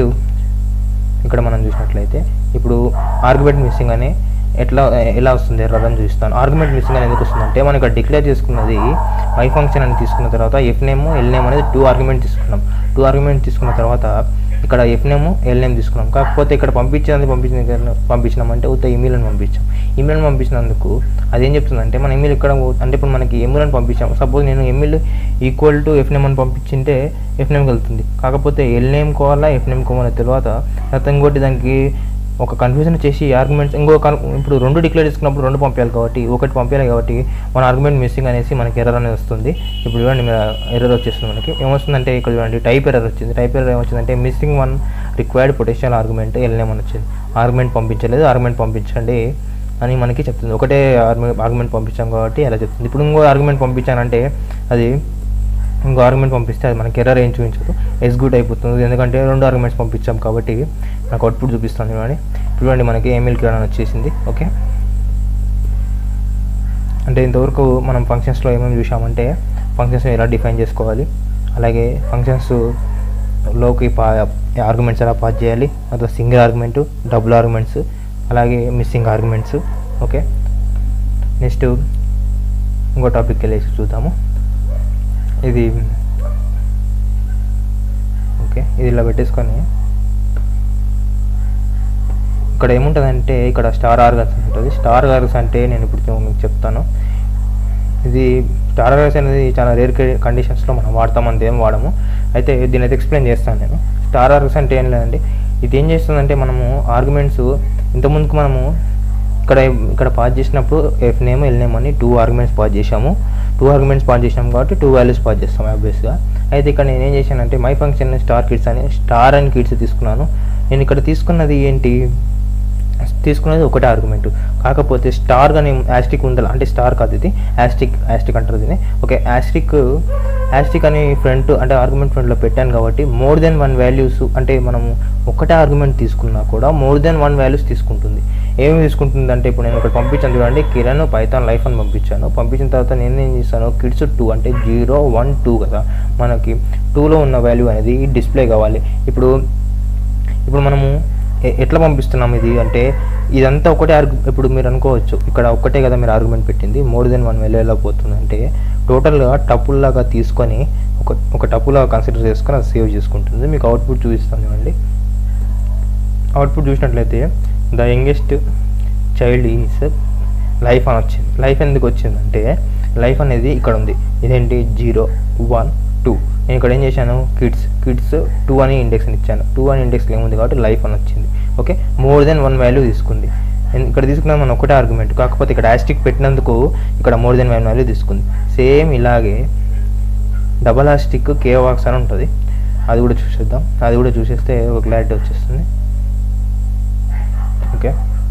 ఇక్కడ మనం చూసినట్లయితే ఇప్పుడు ఆర్గ్యుమెంట్ మిస్సింగ్ అని ఎట్లా ఎలా వస్తుంది ఎర్రర్ అని చూస్తాను ఆర్గ్యుమెంట్ మిస్సింగ్ అనేది ఎందుకు వస్తుందంటే మనం ఇక్కడ డిక్లేర్ చేసుకున్నది మై ఫంక్షన్ అని తీసుకున్న తర్వాత ఎఫ్ నేమ్ ఎల్ నేమ్ అనేది టూ ఆర్గ్యుమెంట్ తీసుకున్నాం టూ ఆర్గ్యుమెంట్ తీసుకున్న తర్వాత ఇక్కడ ఎఫ్ నేమ్ ఎల్ నేమ్ తీసుకున్నాం కాకపోతే ఇక్కడ పంపించినది పంపించిన పంపించినామంటే ఉత్త ఈమెయిల్ అని పంపించాం ఈమెయిల్ పంపించినందుకు అదేం చెప్తుందంటే మన ఈమెయిల్ ఇక్కడ పో- అంటే ఇప్పుడు మనకి ఈమెయిల్ అని పంపించాం సపోజ్ నేను email equal to F name అని పంపించింటే ఎఫ్ నేమ్కి వెళ్తుంది కాకపోతే ఎల్ నేమ్ కోవాలా ఎఫ్ నేమ్ కోవాలా తర్వాత తర్వాత ఇంకోటి దానికి ఒక కన్ఫ్యూజన్ చేసి ఆర్గ్యుమెంట్స్ ఇంకో కన్- ఇప్పుడు రెండు డిక్లేర్ చేసుకున్నప్పుడు రెండు పంపించాలి కాబట్టి ఒకటి పంపించాలి కాబట్టి మన ఆర్గ్యుమెంట్ మిస్సింగ్ అనేసి మనకి ఎర్రర్ అనేది వస్తుంది ఇప్పుడు చూడండి మీరు ఎర్రర్ వచ్చేస్తుంది మనకి ఏమొస్తుందంటే ఇక్కడ చూడండి టైప్ ఎర్రర్ వచ్చింది టైప్ ఎర్రర్ ఏమొచ్చిందంటే missing one required potential argument ఎల్నేమని వచ్చింది ఆర్గ్యుమెంట్ పంపించలేదు ఆర్గ్యుమెంట్ పంపించండి అని మనకి చెప్తుంది ఒకటే ఆర్గ్యుమెంట్ పంపించాం కాబట్టి అలా చెప్తుంది ఇప్పుడు ఇంకో ఆర్గ్యుమెంట్ పంపించానంటే అది ఇంకో ఆర్గ్యుమెంట్ పంపిస్తే అది మనకి ఎర్రర్ ఏం చూపించదు ఎగ్జిక్యూట్ అయిపోతుంది ఎందుకంటే రెండు ఆర్గ్యుమెంట్స్ పంపించాం కాబట్టి నాకు అవుట్పుట్ చూపిస్తాను చూడండి ఇప్పుడు చూడండి మనకి ఈమెయిల్ కిరాణా వచ్చేసింది ఓకే అంటే ఇంతవరకు మనం ఫంక్షన్స్లో ఏమేమి చూసామంటే ఫంక్షన్స్ ఎలా డిఫైన్ చేసుకోవాలి అలాగే ఫంక్షన్స్ లోకి పా ఆర్గ్యుమెంట్స్ ఎలా పాస్ చేయాలి అదో సింగిల్ ఆర్గ్యుమెంట్ డబుల్ ఆర్గ్యుమెంట్స్ అలాగే మిస్సింగ్ ఆర్గ్యుమెంట్స్ ఓకే నెక్స్ట్ ఇంకో టాపిక్ వెళ్ళేసి చూద్దాము ఇది ఓకే ఇది ఇలా పెట్టేసుకొని ఇక్కడ ఏముంటుందంటే ఇక్కడ స్టార్ ఆర్గన్స్ ఉంటుంది స్టార్ ఆర్గన్స్ అంటే నేను ఇప్పుడు మీకు చెప్తాను ఇది స్టార్ ఆర్గన్స్ అనేది చాలా రేర్ కండిషన్స్లో మనం వాడతాం అంతే ఏం వాడము అయితే దీని అయితే ఎక్స్ప్లెయిన్ చేస్తాను నేను స్టార్ ఆర్గన్స్ అంటే ఏం లేదండి ఇది ఏం చేస్తుందంటే మనము ఆర్గ్యుమెంట్స్ ఇంతకుముందుకు మనము ఇక్కడ ఇక్కడ పాస్ చేసినప్పుడు ఎఫ్ నేమ్ ఎల్ నేమ్ అని టూ ఆర్గ్యుమెంట్స్ పాస్ చేసాము టూ ఆర్గ్యుమెంట్స్ పాస్ చేసాము కాబట్టి టూ వాల్యూస్ పాస్ చేస్తాం ఆబ్వియస్గా అయితే ఇక్కడ నేను ఏం చేశానంటే మై ఫంక్షన్ స్టార్ కిడ్స్ అని స్టార్ అని కిడ్స్ తీసుకున్నాను నేను ఇక్కడ తీసుకున్నది ఏంటి తీసుకునేది ఒకటే ఆర్గ్యుమెంట్ కాకపోతే స్టార్ కానీ యాస్టిక్ ఉండాలి అంటే స్టార్ కాదు ఇది యాస్టిక్ యాస్టిక్ అంటారు దీన్ని ఓకే యాస్టిక్ యాస్టిక్ అని ఫ్రంట్ అంటే ఆర్గ్యుమెంట్ ఫ్రంట్లో పెట్టాను కాబట్టి మోర్ దెన్ వన్ వాల్యూస్ అంటే మనము ఒకటే ఆర్గ్యుమెంట్ తీసుకున్నా కూడా మోర్ దెన్ వన్ వాల్యూస్ తీసుకుంటుంది ఏమి తీసుకుంటుంది అంటే ఇప్పుడు నేను ఇక్కడ పంపించాను చూడండి కిరణ్ పైథాన్ లైఫ్ అని పంపించాను పంపించిన తర్వాత నేను ఏం చేస్తాను కిడ్స్ టూ అంటే జీరో వన్ టూ కదా మనకి టూలో ఉన్న వాల్యూ అనేది డిస్ప్లే కావాలి ఇప్పుడు ఇప్పుడు మనము ఎ- ఎట్లా పంపిస్తున్నాం ఇది అంటే ఇదంతా ఒకటే ఆర్గ్యు ఇప్పుడు మీరు అనుకోవచ్చు ఇక్కడ ఒక్కటే కదా మీరు ఆర్గ్యుమెంట్ పెట్టింది మోర్ దెన్ వన్ వాల్యూ ఎలా పోతుంది అంటే టోటల్గా టపుల్ లాగా తీసుకొని ఒక ఒక టపులాగా కన్సిడర్ చేసుకొని అది సేవ్ చేసుకుంటుంది మీకు అవుట్పుట్ చూపిస్తాను చూడండి అవుట్పుట్ చూసినట్లయితే the youngest child is life అని వచ్చింది లైఫ్ ఎందుకు వచ్చిందంటే లైఫ్ అనేది ఇక్కడ ఉంది ఇదేంటి జీరో వన్ టూ నేను ఇక్కడ ఏం చేశాను కిడ్స్ కిడ్స్ టూ అని ఇండెక్స్ ఇచ్చాను టూ అని ఇండెక్స్ ఏముంది కాబట్టి లైఫ్ అని వచ్చింది okay more than one value తీసుకుంది ఎన్- ఇక్కడ తీసుకున్నాం మనం ఒకటే ఆర్గ్యుమెంట్ కాకపోతే ఇక్కడ యాస్టిక్ పెట్టినందుకు ఇక్కడ మోర్ దెన్ వన్ వాల్యూ తీసుకుంది సేమ్ ఇలాగే డబల్ ఆస్టిక్ కే వాక్స్ అని ఉంటుంది అది కూడా చూసేద్దాం అది కూడా చూసేస్తే ఒక క్లారిటీ వచ్చేస్తుంది ఓకే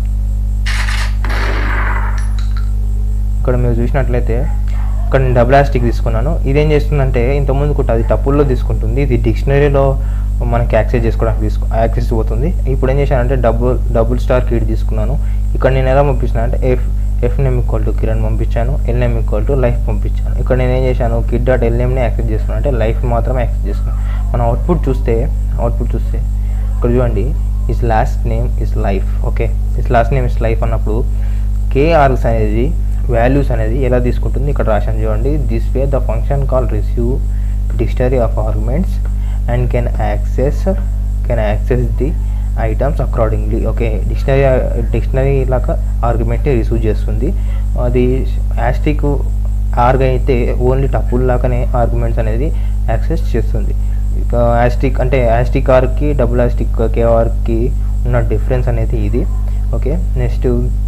ఇక్కడ మీరు చూసినట్లయితే ఇక్కడ నేను డబుల్ ఆస్టిక్ తీసుకున్నాను ఇదేం చేస్తుందంటే ఇంతకుముందు కూడా అది టపుల్లో తీసుకుంటుంది ఇది డిక్షనరీలో మనకి యాక్సెస్ చేసుకోవడానికి తీసుకో యాక్సెస్ పోతుంది ఇప్పుడు ఏం చేశానంటే డబుల్ డబుల్ స్టార్ కీడ్ తీసుకున్నాను ఇక్కడ నేను ఎలా పంపిస్తున్నాను అంటే F F name equal to Kiran పంపించాను L name equal to life పంపించాను ఇక్కడ నేను ఏం చేశాను కిడ్ డాట్ ఎల్ నేమ్ని యాక్సెస్ చేసుకున్నాను అంటే లైఫ్ మాత్రమే యాక్సెస్ చేసుకున్నాను మనం అవుట్పుట్ చూస్తే అవుట్పుట్ చూస్తే ఇక్కడ చూడండి is last name is life okay is last name is life అన్నప్పుడు కేఆర్స్ అనేది వాల్యూస్ అనేది ఎలా తీసుకుంటుంది ఇక్కడ రాశాను చూడండి this way the function call receive dictionary of arguments and can access can access the items accordingly okay dictionary dictionary లాగా ఆర్గ్యుమెంట్ని రిసీవ్ చేస్తుంది అది యాస్టిక్ ఆర్గ్ అయితే ఓన్లీ టపుల్ లాగానే ఆర్గ్యుమెంట్స్ అనేది యాక్సెస్ చేస్తుంది ఇక యాస్టిక్ అంటే యాస్టిక్ ఆర్కి డబుల్ యాస్టిక్ కేఆర్కి ఉన్న డిఫరెన్స్ అనేది ఇది okay next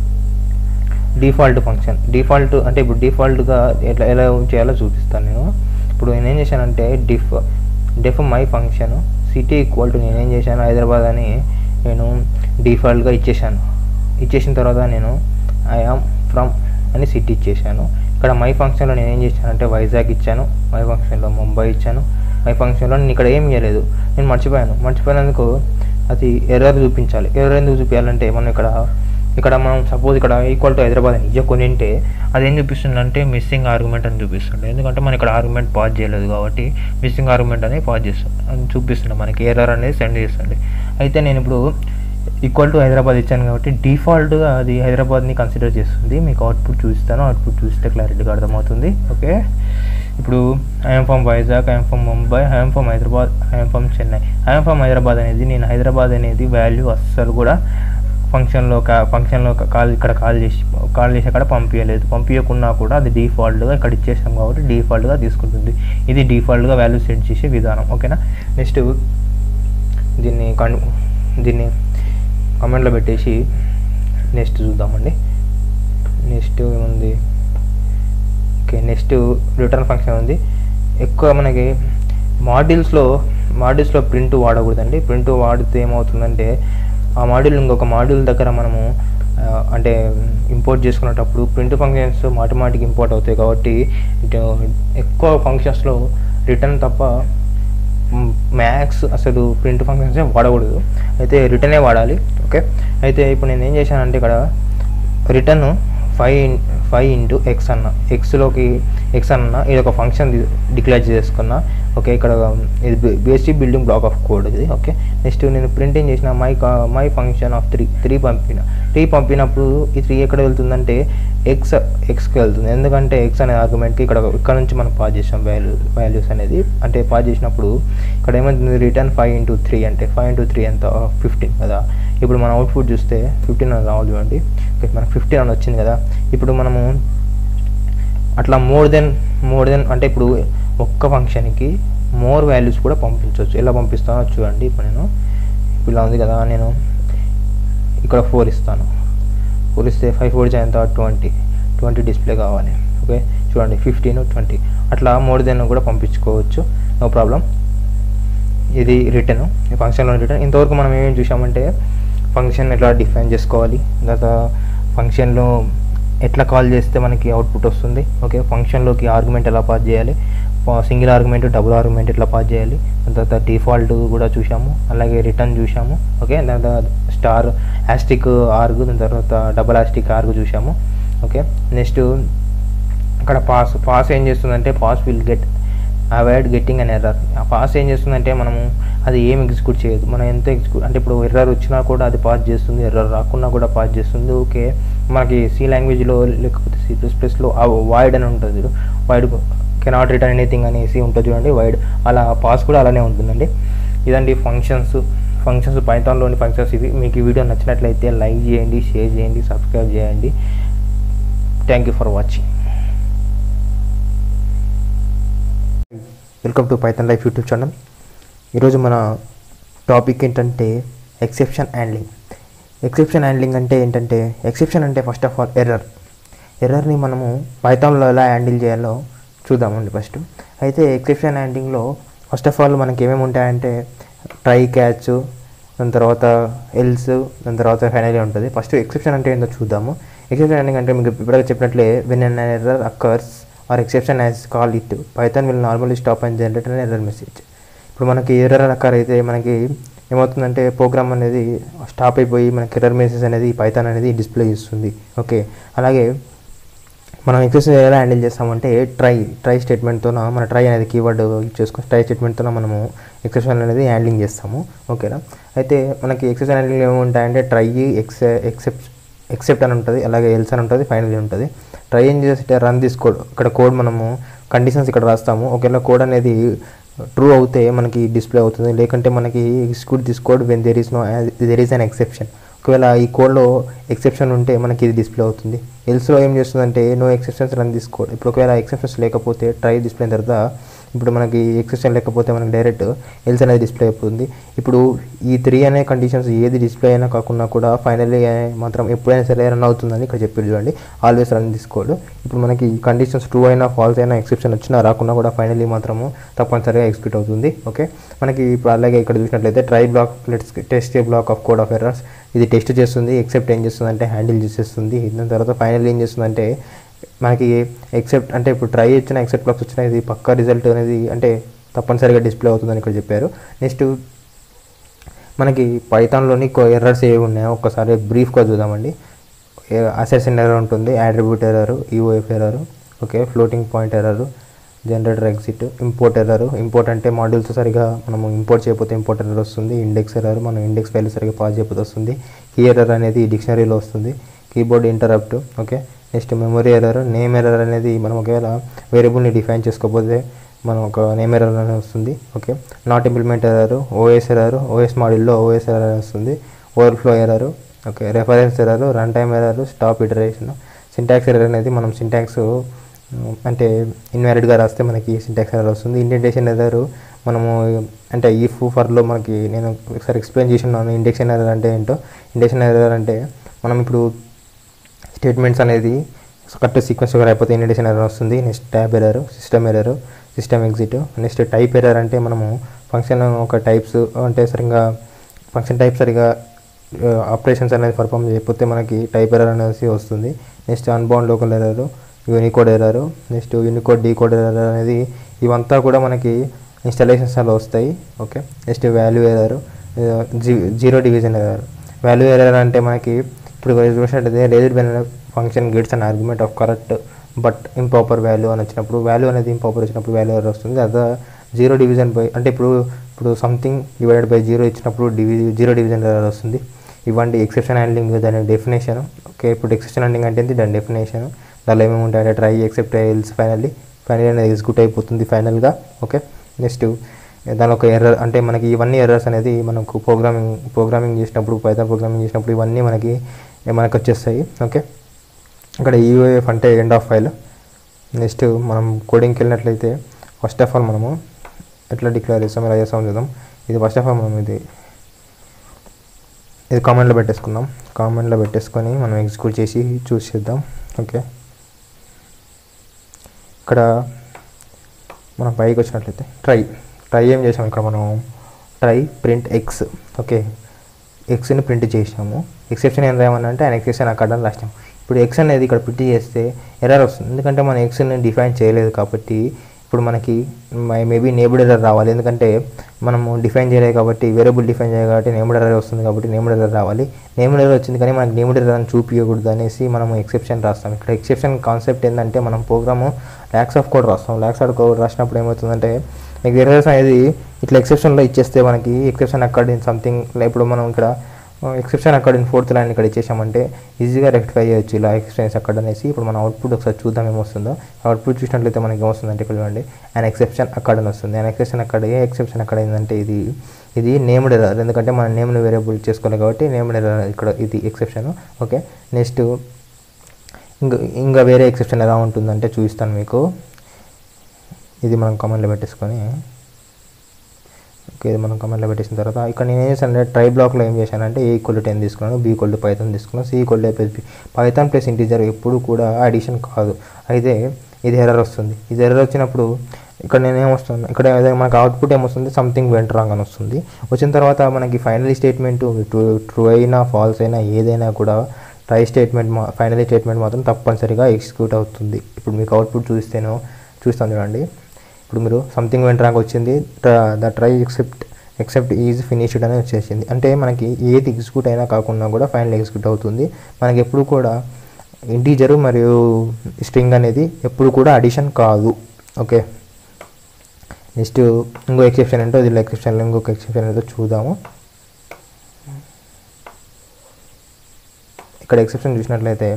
default function default అంటే ఇప్పుడు డిఫాల్ట్గా ఎట్లా ఎలా చేయాలో చూపిస్తాను నేను ఇప్పుడు నేను ఏం చేశానంటే def def my function city equal to నేను ఏం చేశాను హైదరాబాద్ అని నేను డిఫాల్ట్గా ఇచ్చేసాను ఇచ్చేసిన తర్వాత నేను ఐఆమ్ ఫ్రమ్ అని సిటీ ఇచ్చేసాను ఇక్కడ మై ఫంక్షన్లో నేను ఏం చేశానంటే వైజాగ్ ఇచ్చాను మై ఫంక్షన్లో ముంబై ఇచ్చాను మై ఫంక్షన్లో నేను ఇక్కడ ఏం ఇవ్వలేదు నేను మర్చిపోయాను మర్చిపోయినందుకు అది ఎర్రర్ చూపించాలి ఎర్రర్ ఎందుకు చూపించాలంటే మనం ఇక్కడ ఇక్కడ మనం సపోజ్ ఇక్కడ ఈక్వల్ టు హైదరాబాద్ అని ఇవ్వకొని ఉంటే అది ఏం చూపిస్తుంది అంటే మిస్సింగ్ ఆర్గ్యుమెంట్ అని చూపిస్తుంది ఎందుకంటే మనం ఇక్కడ ఆర్గ్యుమెంట్ పాస్ చేయలేదు కాబట్టి మిస్సింగ్ ఆర్గ్యుమెంట్ అనేది పాస్ చేస్తుంది అని చూపిస్తుంది మనకి ఎర్రర్ అనేది సెండ్ చేస్తుంది అయితే నేను ఇప్పుడు ఈక్వల్ టు హైదరాబాద్ ఇచ్చాను కాబట్టి డిఫాల్ట్గా అది హైదరాబాద్ని కన్సిడర్ చేస్తుంది మీకు అవుట్పుట్ చూస్తాను అవుట్పుట్ చూస్తే క్లారిటీగా అర్థమవుతుంది ఓకే ఇప్పుడు I'm from Vizag I'm from Mumbai I'm from Hyderabad I'm from Chennai I'm from Hyderabad అనేది నేను హైదరాబాద్ అనేది వాల్యూ అస్సలు కూడా ఫంక్షన్లో కా ఫంక్షన్లో కాల్ ఇక్కడ కాల్ చేసి కాల్ చేసి అక్కడ పంపించలేదు పంపించకున్నా కూడా అది డిఫాల్ట్గా ఇక్కడ ఇచ్చేసాం కాబట్టి డిఫాల్ట్గా తీసుకుంటుంది ఇది డిఫాల్ట్గా వాల్యూ సెట్ చేసే విధానం ఓకేనా నెక్స్ట్ దీన్ని కన్ దీన్ని కమెంట్లో పెట్టేసి నెక్స్ట్ చూద్దామండి నెక్స్ట్ ఏముంది ఓకే నెక్స్ట్ రిటర్న్ ఫంక్షన్ ఉంది ఎక్కువ మనకి మాడ్యూల్స్లో మాడ్యూల్స్లో ప్రింట్ వాడకూడదండి ప్రింట్ వాడితే ఏమవుతుందంటే ఆ మాడ్యూల్ ఇంకొక మాడ్యూల్ దగ్గర మనము ఆ, అంటే ఇంపోర్ట్ చేసుకునేటప్పుడు ప్రింట్ ఫంక్షన్స్ మాటిమాటికి ఇంపోర్ట్ అవుతాయి కాబట్టి ఇటు ఎక్కువ ఫంక్షన్స్లో రిటర్న్ తప్ప మ్యాక్స్ అసలు ప్రింట్ ఫంక్షన్స్ వాడకూడదు అయితే రిటర్నే వాడాలి ఓకే అయితే ఇప్పుడు నేను ఏం చేశానంటే ఇక్కడ return five five into X అన్న ఎక్స్లోకి ఎక్స్ అన్న ఇది ఒక ఫంక్షన్ డిక్లేర్ చేసుకున్నా ఓకే ఇక్కడ ఇది basic building block of code ఇది ఓకే నెక్స్ట్ నేను ప్రింటింగ్ చేసిన my my function of three three పంపిన త్రీ పంపినప్పుడు ఈ త్రీ ఎక్కడ వెళ్తుందంటే ఎక్స్ ఎక్స్కి వెళ్తుంది ఎందుకంటే ఎక్స్ అనే ఆర్గ్యుమెంట్కి ఇక్కడ ఇక్కడ నుంచి మనం పాస్ చేసాం వాల్యూ వాల్యూస్ అనేది అంటే పాస్ చేసినప్పుడు ఇక్కడ ఏమవుతుంది రిటర్న్ ఫైవ్ ఇంటూ త్రీ అంటే ఫైవ్ ఇంటూ త్రీ ఎంత ఫిఫ్టీన్ కదా ఇప్పుడు మన అవుట్పుట్ చూస్తే ఫిఫ్టీన్ అని రావాలి చూడండి ఓకే మనకు ఫిఫ్టీన్ అని వచ్చింది కదా ఇప్పుడు మనము అట్లా మోర్ దెన్ మోర్ దెన్ అంటే ఇప్పుడు ఒక్క ఫంక్షన్కి మోర్ వాల్యూస్ కూడా పంపించవచ్చు ఎలా పంపిస్తానో చూడండి ఇప్పుడు నేను ఇప్పుడు ఇలా ఉంది కదా నేను ఇక్కడ ఫోర్ ఇస్తాను ఫోర్ ఇస్తే ఫైవ్ ఫోర్ ఎంత ట్వంటీ ట్వంటీ డిస్ప్లే కావాలి ఓకే చూడండి ఫిఫ్టీన్ ట్వంటీ అట్లా మోర్ దెన్ కూడా పంపించుకోవచ్చు నో ప్రాబ్లం ఇది రిటర్న్ ఈ ఫంక్షన్లో రిటర్న్ ఇంతవరకు మనం ఏమేమి చూసామంటే ఫంక్షన్ ఎట్లా డిఫైన్ చేసుకోవాలి తర్వాత ఫంక్షన్లో ఎట్లా కాల్ చేస్తే మనకి అవుట్పుట్ వస్తుంది ఓకే ఫంక్షన్లోకి ఆర్గ్యుమెంట్ ఎలా పాస్ చేయాలి సింగిల్ ఆర్గ్యుమెంట్ డబుల్ ఆర్గ్యుమెంట్ ఎట్లా పాస్ చేయాలి దాని తర్వాత డిఫాల్ట్ కూడా చూసాము అలాగే రిటర్న్ చూసాము ఓకే దాని తర్వాత స్టార్ యాస్టిక్ ఆర్గ్ దాని తర్వాత డబుల్ యాస్టిక్ ఆర్గ్ చూసాము ఓకే నెక్స్ట్ అక్కడ పాస్ పాస్ ఏం చేస్తుందంటే pass will get avoid getting an error ఆ పాస్ ఏం చేస్తుందంటే మనము అది ఏం ఎగ్జిక్యూట్ చేయదు మనం ఎంత ఎగ్జిక్యూట్ అంటే ఇప్పుడు ఎర్రర్ వచ్చినా కూడా అది పాస్ చేస్తుంది ఎర్రర్ రాకున్నా కూడా పాస్ చేస్తుంది ఓకే మనకి సి లాంగ్వేజ్లో లేకపోతే సి ప్లస్ ప్లస్లో వైడ్ అని ఉంటుంది చూడు వైడ్ కెనాట్ రిటర్న్ ఎనీథింగ్ అనేసి ఉంటుంది చూడండి వైడ్ అలా పాస్ కూడా అలానే ఉంటుందండి ఇదండి ఫంక్షన్స్ ఫంక్షన్స్ పైథాన్లోని ఫంక్షన్స్ ఇవి మీకు ఈ వీడియో నచ్చినట్లయితే లైక్ చేయండి షేర్ చేయండి సబ్స్క్రైబ్ చేయండి thank you for watching welcome to Python life YouTube channel ఈరోజు మన టాపిక్ ఏంటంటే ఎక్సెప్షన్ హ్యాండ్లింగ్ ఎక్సెప్షన్ హ్యాండ్లింగ్ అంటే ఏంటంటే ఎక్సెప్షన్ అంటే ఫస్ట్ ఆఫ్ ఆల్ ఎర్రర్ ఎర్రర్ని మనము పైథాన్లో ఎలా హ్యాండిల్ చేయాలో చూద్దామండి ఫస్ట్ అయితే ఎక్సెప్షన్ హ్యాండ్లింగ్లో ఫస్ట్ ఆఫ్ ఆల్ మనకి ఏమేమి ఉంటాయంటే ట్రై క్యాచ్ దాని తర్వాత ఎల్స్ దాని తర్వాత ఫైనల్ ఉంటుంది ఫస్ట్ ఎక్సెప్షన్ అంటే ఏంటో చూద్దాము ఎక్సెప్షన్ హ్యాండ్లింగ్ అంటే మీకు ఇప్పటికే చెప్పినట్లే when an error occurs or exception as call it Python will normally stop and generate an error message ఇప్పుడు మనకి ఎర్రర్ అక్కర్ అయితే మనకి ఏమవుతుందంటే ప్రోగ్రామ్ అనేది స్టాప్ అయిపోయి మనకి ఎర్రర్ మెసేజ్ అనేది పైథాన్ అనేది డిస్ప్లే చేస్తుంది ఓకే అలాగే మనం ఎక్సెస్ ఎలా హ్యాండిల్ చేస్తామంటే ట్రై ట్రై స్టేట్మెంట్తో మన ట్రై అనేది కీవర్డ్ యూజ్ చేసుకొని ట్రై స్టేట్మెంట్తో మనము ఎక్సెప్షన్ అనేది హ్యాండ్లింగ్ చేస్తాము ఓకేనా అయితే మనకి ఎక్సెప్షన్ హ్యాండ్లింగ్ ఏముంటాయంటే ట్రై ఎక్సె ఎక్సెప్ట్ ఎక్సెప్ట్ అని ఉంటుంది అలాగే ఎల్స్ అని ఉంటుంది ఫైనల్ ఉంటుంది ట్రై ఏం చేస్తే రన్ దిస్ కోడ్ ఇక్కడ కోడ్ మనము కండిషన్స్ ఇక్కడ రాస్తాము ఒకవేళ కోడ్ అనేది ట్రూ అవుతే మనకి డిస్ప్లే అవుతుంది లేకంటే మనకి execute this code when there is no there is an exception ఒకవేళ ఈ కోడ్లో ఎక్సెప్షన్ ఉంటే మనకి ఇది డిస్ప్లే అవుతుంది ఎల్స్లో ఏం చేస్తుందంటే no exceptions run this code ఇప్పుడు ఒకవేళ ఎక్సెప్షన్స్ లేకపోతే ట్రై డిస్ప్లే అయిన తర్వాత ఇప్పుడు మనకి ఎక్సెప్షన్ లేకపోతే మనకి డైరెక్ట్ ఎల్స్ అనేది డిస్ప్లే అయిపోతుంది ఇప్పుడు ఈ త్రీ అనే కండిషన్స్ ఏది డిస్ప్లే అయినా కాకుండా కూడా ఫైనల్లీ మాత్రం ఎప్పుడైనా సరే రన్ అవుతుందని ఇక్కడ చెప్పి చూడండి ఆల్వేస్ రన్ దిస్ కోడ్ ఇప్పుడు మనకి కండిషన్స్ ట్రూ అయినా ఫాల్స్ అయినా ఎక్సెప్షన్ వచ్చినా రాకుండా కూడా ఫైనల్లీ మాత్రము తప్పనిసరిగా ఎగ్జిక్యూట్ అవుతుంది ఓకే మనకి ఇప్పుడు అలాగే ఇక్కడ చూసినట్లయితే try block let's test a block of code of errors ఇది టెస్ట్ చేస్తుంది ఎక్సెప్ట్ ఏం చేస్తుంది అంటే హ్యాండిల్ చేసేస్తుంది దాని తర్వాత ఫైనల్ ఏం చేస్తుందంటే మనకి ఎక్సెప్ట్ అంటే ఇప్పుడు ట్రై వచ్చిన ఎక్సెప్ట్ బ్లాక్స్ వచ్చిన ఇది పక్కా రిజల్ట్ అనేది అంటే తప్పనిసరిగా డిస్ప్లే అవుతుందని ఇక్కడ చెప్పారు నెక్స్ట్ మనకి పైథాన్లోని ఎర్రర్స్ ఏవి ఉన్నాయో ఒక్కసారి బ్రీఫ్గా చూద్దామండి అసెసిన్ ఎర్రర్ ఉంటుంది attribute error EOF error okay floating point error generator exit import error import అంటే మాడ్యూల్స్ సరిగా మనము ఇంపోర్ట్ చేయకపోతే ఇంపోర్ట్ ఎర్రర్ వస్తుంది ఇండెక్స్ ఎర్రర్ మనం ఇండెక్స్ ఫైల్ సరిగా పాస్ చేయకపోతే వస్తుంది కీ ఎర్రర్ అనేది డిక్షనరీలో వస్తుంది keyboard interrupt okay next memory error name error అనేది మనం ఒకవేళ వేరియబుల్ని డిఫైన్ చేసుకోకపోతే మనం ఒక నేమ్ ఎర్రర్ అనేది వస్తుంది okay not implement error OS error OS మాడ్యూల్లో ఓఎస్ ఎర్రర్ వస్తుంది overflow error okay reference error runtime error stop iteration syntax error అనేది మనం సింటాక్స్ అంటే ఇన్వాలిడ్గా రాస్తే మనకి సింటాక్స్ ఎర్రర్ వస్తుంది ఇండెంటేషన్ ఎర్రర్ మనము అంటే ఈ ఫర్లో మనకి నేను ఒకసారి ఎక్స్ప్లెయిన్ చేసి ఉన్నాను ఇండెక్షన్ ఎర్రర్ అంటే ఏంటో ఇండెక్షన్ ఎర్రర్ అంటే మనం ఇప్పుడు స్టేట్మెంట్స్ అనేది కరెక్ట్ సీక్వెన్స్ అయిపోతే ఇండెక్షన్ ఎర్రర్ వస్తుంది next tab error system error system exit next type error అంటే మనము ఫంక్షన్ ఒక టైప్స్ అంటే సరిగ్గా ఫంక్షన్ టైప్ సరిగా ఆపరేషన్స్ అనేది పర్ఫామ్ చేయకపోతే మనకి టైప్ ఎర్రర్ అనేది వస్తుంది next unbound local error unicode error next unicode decode error అనేది ఇవంతా కూడా మనకి ఇన్స్టాలేషన్స్ అలా వస్తాయి okay next value error zero division error value error అంటే మనకి ఇప్పుడు చూసినట్టయితే RayZR Ben function gets an argument of correct but improper value అని వచ్చినప్పుడు వాల్యూ అనేది ఇంపాపర్ వచ్చినప్పుడు వాల్యూ ఎర్రర్ వస్తుంది అదే జీరో డివిజన్ బై అంటే ఇప్పుడు ఇప్పుడు సంథింగ్ డివైడెడ్ బై జీరో ఇచ్చినప్పుడు డివి జీరో డివిజన్ ఎర్రర్ వస్తుంది ఇవ్వండి ఎక్సెప్షన్ హ్యాండ్లింగ్ దాని డెఫినేషన్ ఓకే ఇప్పుడు ఎక్సెప్షన్ హ్యాండ్లింగ్ అంటే ఏంటి? దాని డెఫినేషన్ దానిలో ఏమేమి ఉంటాయంటే try except else finally final అనేది ఎగ్జిక్యూట్ అయిపోతుంది ఫైనల్గా ఓకే నెక్స్ట్ దాని ఒక ఎర్రర్ అంటే మనకి ఇవన్నీ ఎర్రర్స్ అనేది మనకు ప్రోగ్రామింగ్ ప్రోగ్రామింగ్ చేసినప్పుడు పైథాన్ ప్రోగ్రామింగ్ చేసినప్పుడు ఇవన్నీ మనకి మనకు వచ్చేస్తాయి ఓకే ఇక్కడ ఈఓఎఫ్ అంటే ఎండ్ ఆఫ్ ఫైల్ నెక్స్ట్ మనం కోడింగ్కి వెళ్ళినట్లయితే ఫస్ట్ ఆఫ్ ఆల్ మనము ఎట్లా డిక్లేర్ చేస్తాం ఎలా చేస్తాం చూద్దాం ఇది ఫస్ట్ ఆఫ్ ఆల్ మనం ఇది ఇది కామెంట్లో పెట్టేసుకుందాం కామెంట్లో పెట్టేసుకొని మనం ఎగ్జిక్యూట్ చేసి చూస్ చేద్దాం ఓకే ఇక్కడ మనం పైకి వచ్చినట్లయితే ట్రై ట్రై ఏం చేసాం ఇక్కడ మనం ట్రై ప్రింట్ ఎక్స్ ఓకే ఎక్స్ని ప్రింట్ చేసినాము ఎక్సెప్షన్ ఏం రాయమని అంటే ఆయన ఎక్సెప్షన్ అక్కడ అని రాసినాం ఇప్పుడు ఎక్స్ అనేది ఇక్కడ ప్రింట్ చేస్తే ఎర్రర్ వస్తుంది ఎందుకంటే మనం ఎక్స్ని డిఫైన్ చేయలేదు కాబట్టి ఇప్పుడు మనకి మేబీ నేబుడ్ ఎర్రర్ రావాలి ఎందుకంటే మనము డిఫైన్ చేయలేదు కాబట్టి వేరియబుల్ డిఫైన్ చేయలేదు కాబట్టి నేమ్డ్ ఎర్రర్ వస్తుంది కాబట్టి నేమ్డ్ ఎర్రర్ రావాలి నేమ్డ్ ఎర్రర్ వచ్చింది కానీ మనకి నేమ్డ్ ఎర్రర్ అని చూపించకూడదు అనేసి మనం ఎక్సెప్షన్ రాస్తాం ఇక్కడ ఎక్సెప్షన్ కాన్సెప్ట్ ఏంటంటే మనం ప్రోగ్రాము ల్యాక్స్ ఆఫ్ కోడ్ రాస్తాం ల్యాక్స్ ఆఫ్ కోడ్ రాసినప్పుడు ఏమవుతుందంటే మీకు ఎర్రర్స్ అనేది ఇట్లా ఎక్సెప్షన్లో ఇచ్చేస్తే మనకి ఎక్సెప్షన్ అక్కడ సంథింగ్ ఇప్పుడు మనం ఇక్కడ ఎక్సెప్షన్ అక్కడ ఫోర్త్ లైన్ ఇక్కడ ఇచ్చేసామంటే ఈజీగా రెక్టిఫై చేయొచ్చు ఇలా ఎక్స్పీరియన్స్ అక్కడ అనేసి ఇప్పుడు మన అవుట్పుట్ ఒకసారి చూద్దాం ఏమొస్తుందో అవుట్పుట్ చూసినట్లయితే మనకి ఏమొస్తుందంటే ఇక్కడ చూడండి అండ్ ఎక్సెప్షన్ అక్కడ అని వస్తుంది అండ్ ఎక్సెప్షన్ అక్కడ ఏ ఎక్సెప్షన్ అక్కడ ఏంటంటే ఇది ఇది నేమ్డ్ ఎర్రర్ ఎందుకంటే మనం నేమ్ని వేరియబుల్ చేసుకోవాలి కాబట్టి నేమ్డ్ ఎర్రర్ ఇక్కడ ఇది ఎక్సెప్షన్ ఓకే నెక్స్ట్ ఇంకా ఇంకా వేరే ఎక్సెప్షన్ ఎలా ఉంటుందంటే చూపిస్తాను మీకు ఇది మనం కమెంట్లో పెట్టేసుకొని ఓకే ఇది మనం కమెంట్లో పెట్టేసిన తర్వాత ఇక్కడ నేను ఏం చేశానంటే ట్రై బ్లాక్లో ఏం చేశానంటే ఏ ఈక్వల్ టెన్ తీసుకున్నాను బీ ఈక్వల్ టు పైథాన్ తీసుకున్నాను C equal to plus B Python plus integer ఎప్పుడు కూడా అడిషన్ కాదు అయితే ఇది ఎర్రర్ వస్తుంది ఇది ఎర్రర్ వచ్చినప్పుడు ఇక్కడ నేను ఏమొస్తుంది ఇక్కడ అదే మనకు అవుట్పుట్ ఏమొస్తుంది సంథింగ్ వెంట రాంగ్ అని వస్తుంది వచ్చిన తర్వాత మనకి ఫైనల్ స్టేట్మెంట్ ట్రూ ట్రూ అయినా ఫాల్స్ అయినా ఏదైనా కూడా ట్రై స్టేట్మెంట్ మా ఫైనల్ స్టేట్మెంట్ మాత్రం తప్పనిసరిగా ఎగ్జిక్యూట్ అవుతుంది ఇప్పుడు మీకు అవుట్పుట్ చూస్తేనో చూస్తాను చూడండి ఇప్పుడు ఇప్పుడు మీరు సంథింగ్ వెంట ర్యాంక్ వచ్చింది the try except except is finished అని వచ్చేసింది అంటే మనకి ఏది ఎగ్జిక్యూట్ అయినా కాకుండా కూడా ఫైనల్ ఎగ్జిక్యూట్ అవుతుంది మనకి ఎప్పుడు కూడా ఇంటీజర్ మరియు స్ట్రింగ్ అనేది ఎప్పుడు కూడా అడిషన్ కాదు ఓకే నెక్స్ట్ ఇంకో ఎక్సెప్షన్ ఏంటో ఇది ఎక్సెప్షన్ ఇంకొక ఎక్సెప్షన్ ఏంటో చూద్దాము ఇక్కడ ఎక్సెప్షన్ చూసినట్లయితే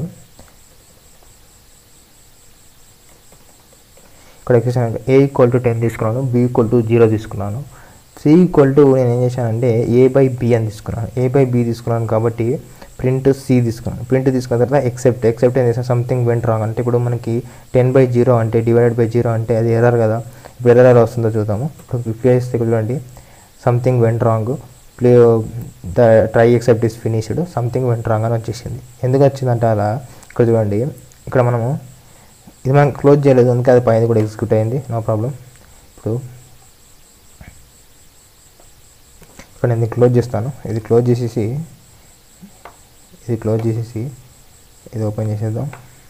ఇక్కడ exception A equal to ten తీసుకున్నాను బి ఈక్వల్ టు జీరో తీసుకున్నాను సి ఈక్వల్ టు నేను ఏం చేశానంటే ఏ బై బి అని తీసుకున్నాను ఏ బై బి తీసుకున్నాను కాబట్టి ప్రింట్ సి తీసుకున్నాను ప్రింట్ తీసుకున్న తర్వాత ఎక్సెప్ట్ ఎక్సెప్ట్ ఏం చేసాను సంథింగ్ వెంట్ రాంగ్ అంటే ఇప్పుడు మనకి టెన్ బై జీరో అంటే డివైడెడ్ బై జీరో అంటే అది ఎర్రర్ కదా ఇప్పుడు ఎర్రర్ ఎలా వస్తుందో చూద్దాము ఇప్పుడు ప్లే చేస్తే చూడండి something went wrong play the try except is finished something went wrong అని వచ్చేసింది ఎందుకు వచ్చిందంటే అలా ఇక్కడ చూడండి ఇక్కడ మనము ఇది మనం క్లోజ్ చేయలేదు అందుకే అది పైన కూడా ఎగ్జిక్యూట్ అయింది నో ప్రాబ్లం ఇప్పుడు ఇక్కడ నేను క్లోజ్ చేస్తాను ఇది క్లోజ్ చేసేసి ఇది క్లోజ్ చేసేసి ఇది ఓపెన్ చేసేద్దాం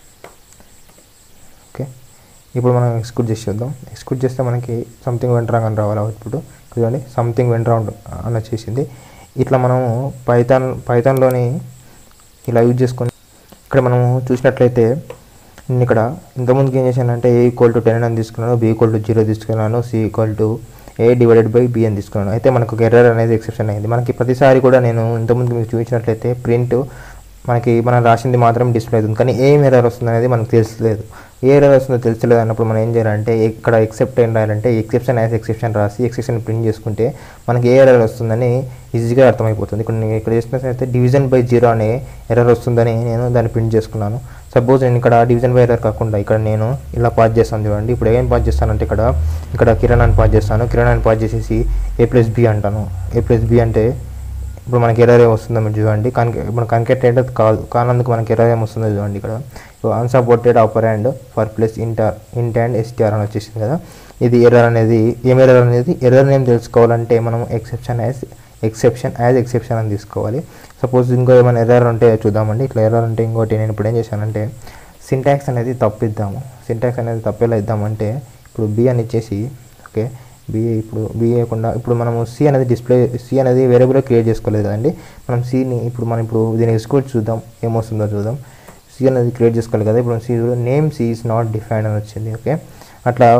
ఓకే ఇప్పుడు మనం ఎక్స్క్యూట్ చేసేద్దాం ఎక్స్క్యూట్ చేస్తే మనకి సంథింగ్ వెంట రాంగ్ అని రావాలి అవుట్పుట్ చూడండి సంథింగ్ వెంట రాంగ్ అని వచ్చేసింది ఇట్లా మనము పైథాన్ పైథాన్లోని ఇలా యూజ్ చేసుకొని ఇక్కడ మనము చూసినట్లయితే నేను ఇక్కడ ఇంతకుముందుకు ఏం చేశానంటే ఏ ఈక్వల్ టు టెన్ అని తీసుకున్నాను బి ఈక్వల్ టు జీరో తీసుకున్నాను C equal to A divided by B అని తీసుకున్నాను అయితే మనకు ఒక ఎర్రర్ అనేది ఎక్సెప్షన్ అయింది మనకి ప్రతిసారి కూడా నేను ఇంతకుముందు మీకు చూపించినట్లయితే ప్రింట్ మనకి మనం రాసింది మాత్రం డిస్ప్లే అవుతుంది కానీ ఏం ఎర్రర్ వస్తుంది అనేది మనకు తెలుసలేదు ఏ ఎర్రర్ వస్తుందో తెలుసలేదు అన్నప్పుడు మనం ఏం చేయాలంటే ఇక్కడ ఎక్సెప్ట్ ఏం రాయాలంటే ఎక్సెప్షన్ యాజ్ ఎక్సెప్షన్ రాసి ఎక్సెప్షన్ ప్రింట్ చేసుకుంటే మనకి ఏ ఎర్రర్ వస్తుందని ఈజీగా అర్థమైపోతుంది ఇక్కడ నేను ఇక్కడ చేసినట్లయితే డివిజన్ బై జీరో అనే ఎర్రర్ వస్తుందని నేను దాన్ని ప్రింట్ చేసుకున్నాను సపోజ్ నేను ఇక్కడ డివిజన్ బై ఎర్రర్ కాకుండా ఇక్కడ నేను ఇలా పాస్ చేస్తాను చూడండి ఇప్పుడు ఏం పాస్ చేస్తానంటే ఇక్కడ ఇక్కడ కిరణ్ అని పాస్ చేస్తాను కిరణ్ అని పాస్ చేసేసి ఏ ప్లస్ బి అంటాను ఏ ప్లస్ బి అంటే ఇప్పుడు మనకి ఎర్రర్ ఏం వస్తుందో మీరు చూడండి కనుక ఇప్పుడు కన్కెటేటెడ్ కాదు కానందుకు మనకి ఎర్రర్ ఏం వస్తుందో చూడండి ఇక్కడ unsupported operand for plus ఇంటర్ ఇంట్ అండ్ ఎస్టీఆర్ అని వచ్చేసింది కదా ఇది ఎర్రర్ అనేది ఏం ఎర్రర్ అనేది ఎర్రర్ నేమ్ తెలుసుకోవాలంటే మనం exception as exception as exception అని తీసుకోవాలి సపోజ్ ఇంకో ఏమైనా ఎర్రర్ ఉంటే చూద్దామండి ఇట్లా ఎర్రర్ అంటే ఇంకోటి నేను ఇప్పుడు ఏం చేశానంటే సింటాక్స్ అనేది తప్పిద్దాము సింటాక్స్ అనేది తప్పేలా ఇద్దామంటే ఇప్పుడు బి అని ఇచ్చేసి ఓకే బి ఇప్పుడు బి వేయకుండా ఇప్పుడు మనము సి అనేది డిస్ప్లే సి అనేది వేరియబుల్ క్రియేట్ చేసుకోలేదు కదండి మనం సిని ఇప్పుడు మనం ఇప్పుడు దీన్ని ఎక్స్క్యూట్ చూద్దాం ఏమొస్తుందో చూద్దాం సి అనేది క్రియేట్ చేసుకోవాలి కదా ఇప్పుడు C name C is not defined అని వచ్చింది ఓకే అట్లా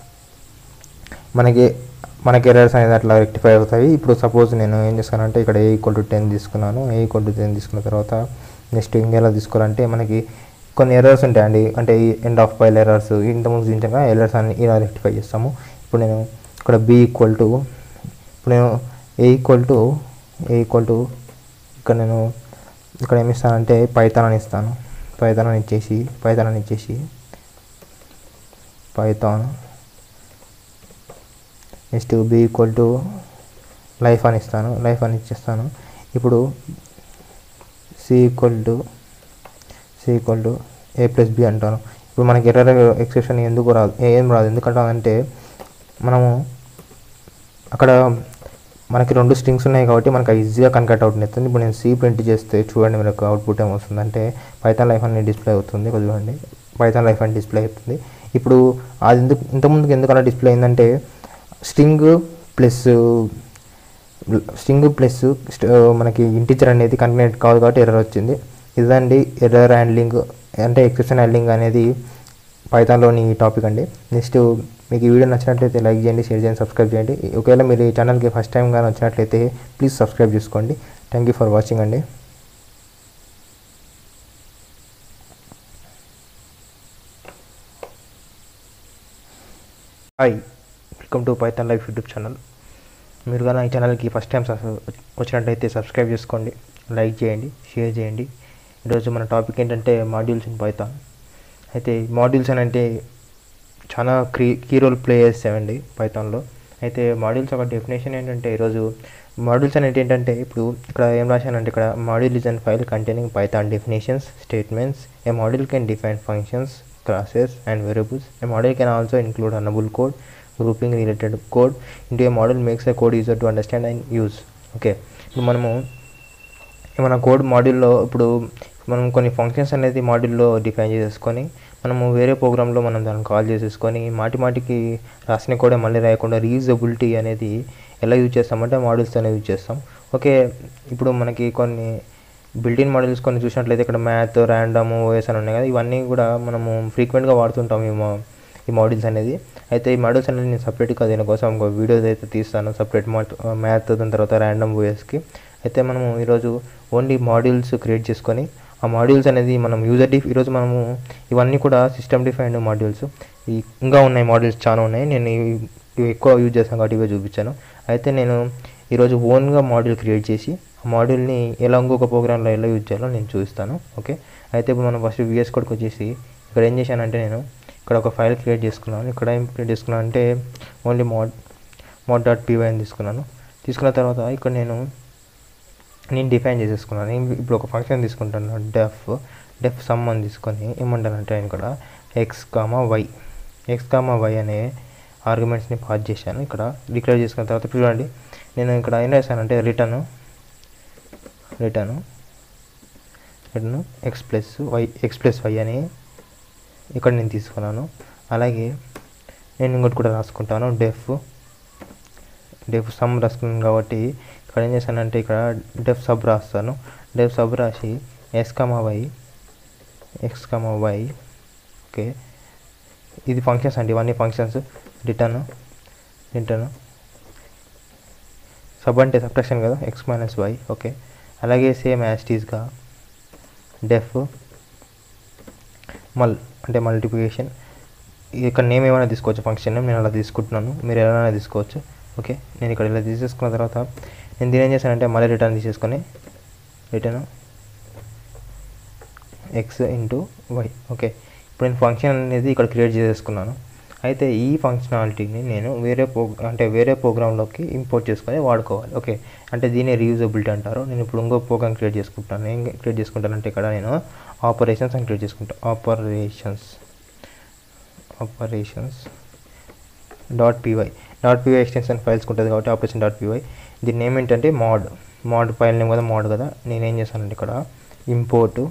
మనకి మనకి ఎర్రర్స్ అనేది అట్లా రెక్టిఫై అవుతాయి ఇప్పుడు సపోజ్ నేను ఏం చేస్తానంటే ఇక్కడ ఏ ఈక్వల్ టు టెన్ తీసుకున్నాను ఏ ఈక్వల్ టు టెన్ తీసుకున్న తర్వాత నెక్స్ట్ ఇంకెలా తీసుకోవాలంటే మనకి కొన్ని ఎర్రర్స్ ఉంటాయండి అంటే ఎండ్ ఆఫ్ పైల్ ఎర్రర్స్ ఇంతకుముందు చూపించగా ఎర్రర్స్ అన్ని ఇలా రెక్టిఫై చేస్తాము ఇప్పుడు నేను ఇక్కడ బి ఈక్వల్ టు ఇప్పుడు నేను A equal to A equal to ఇక్కడ నేను ఇక్కడ ఏమి ఇస్తానంటే పైథాన్ అని ఇస్తాను పైథాన్ అని ఇచ్చేసి పైథాన్ అని ఇచ్చేసి Python next B equal to life అని ఇస్తాను లైఫ్ అని ఇచ్చేస్తాను ఇప్పుడు C equal to C equal to A plus B అంటాను ఇప్పుడు మనకి ఎర్రర్ ఎక్సెప్షన్ ఎందుకు రాదు ఏం రాదు ఎందుకంటే మనము అక్కడ మనకి రెండు స్ట్రింగ్స్ ఉన్నాయి కాబట్టి మనకు ఈజీగా కన్కట్ అవుట్ అవుతుంది ఇప్పుడు నేను సి ప్రింట్ చేస్తే చూడండి మనకు అవుట్పుట్ ఏమొస్తుందంటే పైథాన్ లైఫ్ అని డిస్ప్లే అవుతుంది ఇక్కడ చూడండి పైథాన్ లైఫ్ అని డిస్ప్లే అవుతుంది ఇప్పుడు అది ఎందుకు ఇంతకుముందుకు ఎందుకలా డిస్ప్లే అయిందంటే స్ట్రింగ్ ప్లస్ స్ట్రింగ్ ప్లస్ మనకి ఇంటీజర్ అనేది కన్వీనెంట్ కాదు కాబట్టి ఎర్రర్ వచ్చింది ఇదండి ఎర్రర్ హ్యాండ్లింగ్ అంటే ఎక్సెప్షన్ హ్యాండ్లింగ్ అనేది పైథాన్లోని టాపిక్ అండి నెక్స్ట్ మీకు ఈ వీడియో నచ్చినట్లయితే లైక్ చేయండి షేర్ చేయండి సబ్స్క్రైబ్ చేయండి ఒకవేళ మీరు ఈ ఛానల్కి ఫస్ట్ టైం కానీ వచ్చినట్లయితే ప్లీజ్ సబ్స్క్రైబ్ చేసుకోండి థ్యాంక్ యూ ఫర్ వాచింగ్ అండి hi welcome to Python life YouTube channel మీరు కానీ ఈ ఛానల్కి ఫస్ట్ టైం వచ్చినట్లయితే సబ్స్క్రైబ్ చేసుకోండి లైక్ చేయండి షేర్ చేయండి ఈరోజు మన టాపిక్ ఏంటంటే మాడ్యూల్స్ ఇన్ పైథాన్ అయితే మాడ్యూల్స్ అని అంటే చాలా క్రీ కీ రోల్ ప్లే చేస్తామండి పైథాన్లో అయితే మాడ్యూల్స్ ఒక డెఫినేషన్ ఏంటంటే ఈరోజు మాడ్యూల్స్ అనేది ఏంటంటే ఇప్పుడు ఇక్కడ ఏం రాశానంటే ఇక్కడ module is and file containing Python definitions statements a module can define functions classes and variables a module can also include runnable code grouping related code into a model makes a code user to understand and use okay ఇప్పుడు మనము మన కోడ్ మాడ్యూల్లో ఇప్పుడు మనం కొన్ని ఫంక్షన్స్ అనేది మాడ్యూల్లో డిఫైన్ చేసేసుకొని మనము వేరే ప్రోగ్రాంలో మనం దాన్ని కాల్ చేసేసుకొని మాటి మాటికి రాసిన కూడా మళ్ళీ రాయకుండా రీయూజబిలిటీ అనేది ఎలా యూజ్ చేస్తామంటే మాడ్యూల్స్ అనేవి యూజ్ చేస్తాం ఓకే ఇప్పుడు మనకి కొన్ని బిల్డిన్ మాడ్యూల్స్ కొన్ని చూసినట్లయితే ఇక్కడ మ్యాథ్ ర్యాండమ్ ఓఎస్ అని ఉన్నాయి కదా ఇవన్నీ కూడా మనము ఫ్రీక్వెంట్గా వాడుతుంటాం ఈ మా ఈ మాడ్యూల్స్ అనేది అయితే ఈ మాడ్యూల్స్ అనేది నేను సపరేట్గా దీనికోసం ఇంకో వీడియోస్ అయితే తీస్తాను సపరేట్ మ్యాథ్ దాని తర్వాత ర్యాండమ్ ఓఎస్కి అయితే మనము ఈరోజు ఓన్లీ మాడ్యూల్స్ క్రియేట్ చేసుకొని ఆ మాడ్యూల్స్ అనేది మనం యూజర్ డిఫ్ ఈరోజు మనము ఇవన్నీ కూడా సిస్టమ్ డిఫైన్డ్ మాడ్యూల్స్ ఈ ఇంకా ఉన్నాయి మాడ్యూల్స్ చాలా ఉన్నాయి నేను ఇవి ఇవి ఎక్కువ యూజ్ చేస్తాను కాబట్టి ఇవే చూపించాను అయితే నేను ఈరోజు ఓన్గా మాడ్యూల్ క్రియేట్ చేసి ఆ మాడ్యూల్ని ఎలా ఇంకొక ప్రోగ్రాంలో ఎలా యూజ్ చేయాలో నేను చూపిస్తాను ఓకే అయితే ఇప్పుడు మనం ఫస్ట్ విఎస్ కోడ్కి వచ్చేసి ఇక్కడ ఏం చేశానంటే నేను ఇక్కడ ఒక ఫైల్ క్రియేట్ చేసుకున్నాను ఇక్కడ ఏం క్రియేట్ చేసుకున్నాను అంటే only mod mod dot PY అని తీసుకున్నాను తీసుకున్న తర్వాత ఇక్కడ నేను నేను డిఫైన్ చేసేసుకున్నాను నేను ఇప్పుడు ఒక ఫంక్షన్ తీసుకుంటాను డెఫ్ డెఫ్ సమ్ అని తీసుకొని ఏమంటానంటే నేను ఇక్కడ X comma Y X comma Y అనే ఆర్గ్యుమెంట్స్ని పాస్ చేశాను ఇక్కడ డిక్లేర్ చేసుకున్న తర్వాత చూడండి నేను ఇక్కడ ఏం చేశానంటే return return return X plus Y X plus Y అని ఇక్కడ నేను తీసుకున్నాను అలాగే నేను ఇంకోటి కూడా రాసుకుంటాను డెఫ్ డెఫ్ సమ్ రాసుకున్నాను కాబట్టి ఇక్కడ ఏం చేశానంటే ఇక్కడ డెఫ్ సబ్ రాస్తాను డెఫ్ సబ్ రాసి X comma Y X comma Y okay ఇది ఫంక్షన్స్ అండి ఇవన్నీ ఫంక్షన్స్ రిటర్న్ రిటర్న్ సబ్ అంటే సబ్ట్రాక్షన్ కదా ఎక్స్ మైనస్ వై ఓకే అలాగే సేమ్ యాస్టీస్గా డెఫ్ మల్ అంటే మల్టిప్లికేషన్ ఇక్కడ నేమ్ ఏమైనా తీసుకోవచ్చు ఫంక్షన్ నేమ్ నేను అలా తీసుకుంటున్నాను మీరు ఎలా తీసుకోవచ్చు ఓకే నేను ఇక్కడ ఇలా తీసేసుకున్న తర్వాత నేను దీని ఏం చేశానంటే మళ్ళీ రిటర్న్ తీసేసుకొని return X into Y okay ఇప్పుడు నేను ఫంక్షన్ అనేది ఇక్కడ క్రియేట్ చేసేసుకున్నాను అయితే ఈ ఫంక్షనాలిటీని నేను వేరే ప్రో అంటే వేరే ప్రోగ్రాంలోకి ఇంపోర్ట్ చేసుకొని వాడుకోవాలి ఓకే అంటే దీన్ని రీయూజబిలిటీ అంటారు నేను ఇప్పుడు ఇంకో ప్రోగ్రామ్ క్రియేట్ చేసుకుంటాను ఏం క్రియేట్ చేసుకుంటానంటే ఇక్కడ నేను ఆపరేషన్స్ అని క్రియేట్ చేసుకుంటాను operations operations dot PY dot PY extension files ఉంటుంది కాబట్టి ఆపరేషన్ డాట్ పీవై దీని నేమ్ ఏంటంటే మాడ్ మాడ్ ఫైల్ నేమ్ కదా మాడ్ కదా నేను ఏం చేశానంటే ఇక్కడ ఇంపోర్టు